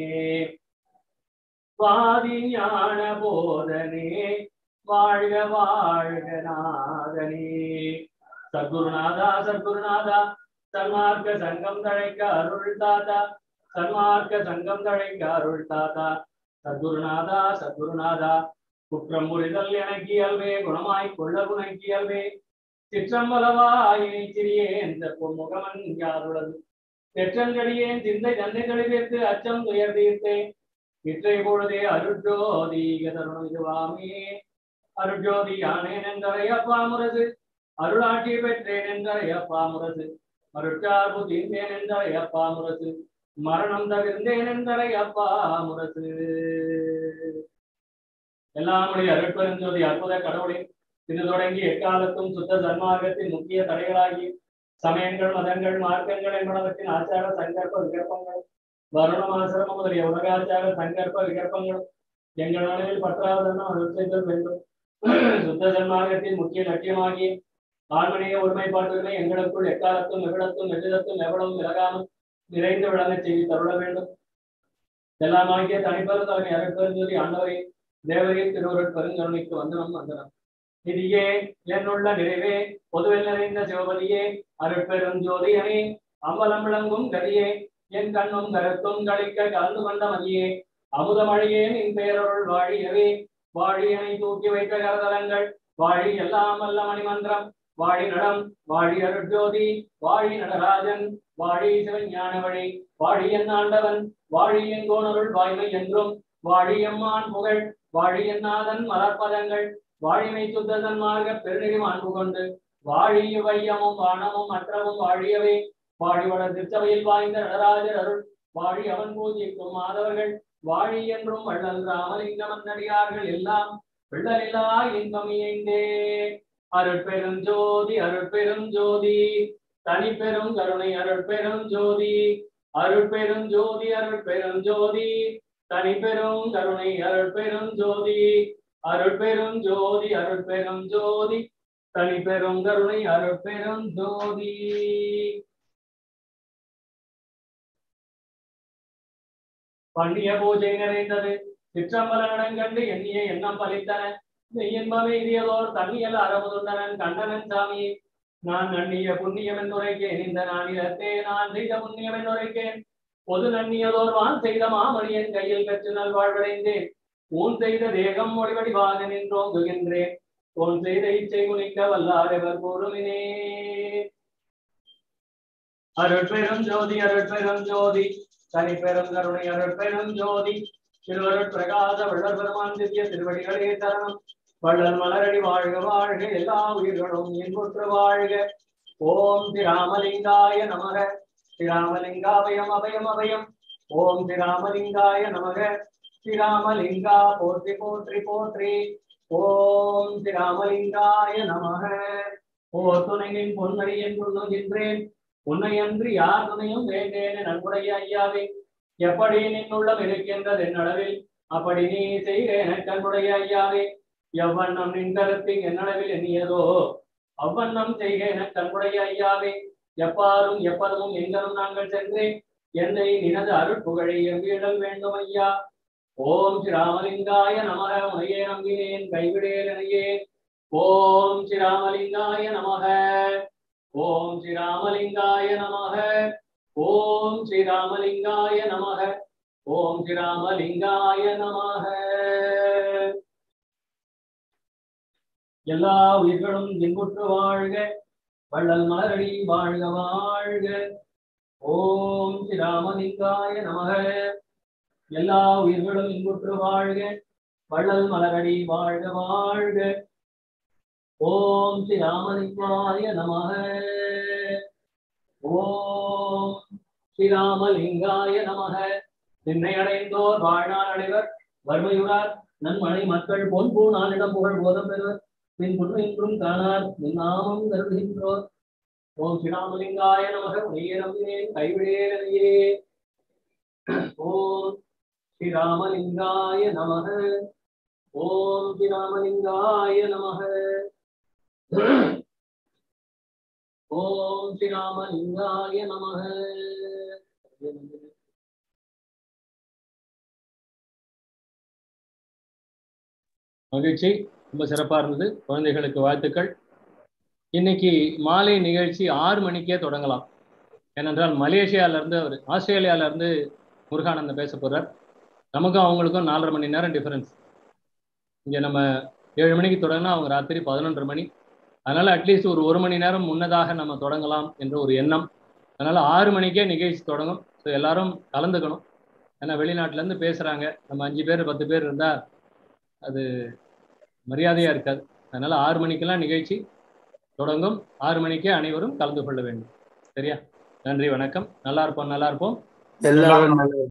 வாதி ஞான போதனே வாழ்க வாழ்க நாதனே சத்குருநாதா சத்குருநாதா சன்மார்க்க சங்கம் தழைக்க அருள் தாத்தா சன்மார்க்க சங்கம் தழைக்க அருள் தாத்தா சத்குருநாதா சத்குருநாதா குற்றம் புரிதல் எனக்கு இயல்பே குணமாய் கொள்ள குணக்கு இயல்பே சிற்றம்பலவாயினை சிறியேன் முகமன் யாருளது தெற்றங்கடியேன் சிந்தை தன்னை தெளிவித்து அச்சம் துயர் தீர்த்தேன் இற்றை பொழுதே அருட்ஜோதி தருணம் இதுவாமே அருட்ஜோதி யானேன் என்றரை அப்பா முரசு அருளாட்சி பெற்றேன் என்றரை அப்பா முரசு மருட்சார்பு தீர்ந்தேன் என்றரை அப்பா முரசு மரணம் தவிர்ந்தேன் என்றரை அப்பா முரசு எல்லாமுடைய அருட்பெருஞ்சோதி அற்புத கடவுளின் இது தொடங்கி எக்காலத்தும் சுத்த சன்மார்க்கத்தின் முக்கிய தடைகளாகி சமயங்கள் மதங்கள் மார்க்கங்கள் என்பனவற்றின் ஆச்சார சங்கற்ப விகற்பங்கள் வருணம் ஆசிரமம் முதலிய உலகாச்சார சங்கற்ப விகற்பங்களும் எங்கள் அளவில் பற்றாவதெல்லாம் அருள் செய்தல் வேண்டும் சுத்த சன்மார்க்கத்தின் முக்கிய லட்சியமாகி ஆன்மீக ஒருமைப்பாட்டுகளை எங்களுக்குள் எக்காலத்தும் எவ்விடத்தும் எவ்விதத்தும் எவ்வளவும் விலகாமல் நிறைந்து விளங்க செய்து தருள வேண்டும் எல்லாமாகிய தனிப்பெரும் தலைமை அருட்பெருஞ்சொலி ஆண்டவரை தேவரின் திருவருட் பெருங்கருணைக்கு வந்தனம் வந்தனம் நிதியே என்னுள்ள நிறைவே பொதுவில் நிறைந்த சிவபதியே அருட்பெரும் ஜோதியனே அம்பலம் விளங்கும் கதியே என் கண்ணும் கருத்தும் களிக்க கலந்து கொண்ட மதியே அமுதமழியே நின் பேரருள் வாழியவே வாழியனை தூக்கி வைத்த கரதலங்கள் வாழி எல்லாம் வல்ல மணிமந்திரம் வாழி நடம் வாழி அருட்ஜோதி வாழி நடராஜன் வாழி சிவஞான வழி வாழி என் ஆண்டவன் வாழி என் கோணருள் வாய்மை என்றும் வாழி எம்மான் புகழ் வாழி என் நாதன் மலர்பதங்கள் வாழிமை சுத்ததன் மார்க்க பெருநிதி மாண்பு கொண்டு வாழி வையமும் வானமும் மற்றமும் வாழியவே வாழி வளர் திருச்சபையில் வாய்ந்த நடராஜர் அருள் வாழி அவன் பூஜிக்கும் மாதவர்கள் வாழி என்றும் வள்ளல் ராமலிங்கம் நடிகார்கள் எல்லாம் விள்ளலில்லா இன்பம் இயைந்தே அருட்பெரும் ஜோதி அருட்பெரும் ஜோதி தனிப்பெரும் கருணை அருட்பெரும் ஜோதி அருட்பெரும் ஜோதி அருட்பெரும் ஜோதி தனிப்பெரும் கருணை அருட்பெரும் ஜோதி அருட்பெரும் ஜோதி அருட்பெரும் ஜோதி தனிப்பெரும் கருணை அருட்பெரும் ஜோதி பண்ணிய பூஜை நிறைந்தது சிற்றம்பலனிடம் கண்டு எண்ணிய எண்ணம் பலித்தன இன்பமே இதயதோர் தண்ணியல் அறமுதுண்டனன் கண்டனன் சாமி நான் நன்னிய புண்ணியம் என்றுரைக்கேன் இந்த நாளிலத்தே நான் செய்த புண்ணியம் என்றுரைக்கேன் பொது நன்னியதோர் வான் செய்த மாமணியன் கையில் பெற்று நல்வாழ்வடைந்தேன் ஊன் செய்த தேகம் ஒளிவடிவாக நின்றோங்குகின்றேன் உன் செய்த இச்சை குனிக்க வல்லாரவர் கூறுமினே அருட்பெரும் ஜோதி அருட்பெரும் ஜோதி தனிப்பெரும் கருணை அருட்பெரும் ஜோதி திருவருட் பிரகாச வள்ளல் பெருமான் திவ்ய திருவடிகளே தரணம் வள்ளல் மலரடி வாழ்க வாழ்க எல்லா உயிர்களும் இன்புற்று வாழ்க ஓம் திராமலிங்காய நமக ஸ்ரீராமலிங்காபயம் அபயம் அபயம் ஓம் ஸ்ரீராமலிங்காய நமக ஸ்ரீராமலிங்கா போற்றி போற்றி போற்றி ஓம் ஸ்ரீராமலிங்காய நமக ஓ துணையின் பொன்மணியன் துண்ணுகின்றேன் உன்னை அன்று யார் துணையும் வேண்டேன் நன்குடைய ஐயாவே எப்படி நின்னுள்ளம் இருக்கின்றது என்னளவில் அப்படி நீ செய்க எனக்கு அன்புடைய ஐயாவே எவ்வண்ணம் நின் கருத்தின் என்னளவில் எண்ணியதோ அவ்வண்ணம் செய்க எனக்கு அன்புடைய ஐயாவே எப்பாரும் எப்பதும் எங்கனும் நாங்கள் சென்று என்னை நினது அருட்புகழை எவ்விடல் வேண்டும் ஐயா ஓம் ஸ்ரீ ராமலிங்காய நமக உனையே நம்பினேன் கைவிடேன் எனையேன் ஓம் ஸ்ரீ ராமலிங்காய நமக ஓம் ஸ்ரீ ராமலிங்காய நமக ஓம் ஸ்ரீ ராமலிங்காய நமக ஓம் ஸ்ரீ ராமலிங்காய நமக எல்லா உயிர்களும் இன்புற்று வாழ்க வள்ளல் மலரடி வாழ்க வாழ்க ஓம் ஸ்ரீ ராமலிங்காய நமக எல்லா உயிர்களும் இன்புற்று வாழ்க வள்ளல் மலரடி வாழ்க வாழ்க ஓம் ஸ்ரீ ராமலிங்காய நமக ஓம் ஸ்ரீராமலிங்காய நமக நின்னை அடைந்தோர் வாழ்நாள் அடைவர் வறுமையுறார் நன்மனை மக்கள் பொன் பூ நாளிடம் புகழ் போதம் பெறுவர் பின் புன்றும் காணார் நின் நாமம் கருதுகின்றோர் ஓம் ஸ்ரீராமலிங்காய நமக உனையே நம்பினேன் கைவிடேனையே ஓம் ஸ்ரீராமலிங்காய நமக ஓம் ஸ்ரீராமலிங்காய நமக ஓம் ஸ்ரீராமலிங்காய நமக மகிழ்ச்சி ரொம்ப சிறப்பா இருந்தது குழந்தைகளுக்கு வாழ்த்துக்கள் இன்னைக்கு மாலை நிகழ்ச்சி ஆறு மணிக்கே தொடங்கலாம் ஏனென்றால் மலேசியால இருந்து அவர் ஆஸ்திரேலியால இருந்து முருகானந்தம் பேச போறார் நமக்கும் அவங்களுக்கும் நாலரை மணி நேரம் டிஃபரன்ஸ் இங்க நம்ம ஏழு மணிக்கு தொடங்கினா அவங்க ராத்திரி பதினொன்றரை மணி அதனால அட்லீஸ்ட் ஒரு ஒரு மணி நேரம் முன்னதாக நம்ம தொடங்கலாம் என்ற ஒரு எண்ணம் அதனால ஆறு மணிக்கே நிகழ்ச்சி தொடங்கும் ஸோ எல்லாரும் கலந்துக்கணும் ஏன்னா வெளிநாட்டுல இருந்து பேசுறாங்க நம்ம அஞ்சு பேர் பத்து பேர் இருந்தா அது மரியாதையா இருக்காது அதனால ஆறு மணிக்கெல்லாம் நிகழ்ச்சி தொடங்கும் ஆறு மணிக்கே அனைவரும் கலந்து கொள்ள வேண்டும் சரியா நன்றி வணக்கம் நல்லா இருப்போம் நல்லா இருப்போம் எல்லாரும்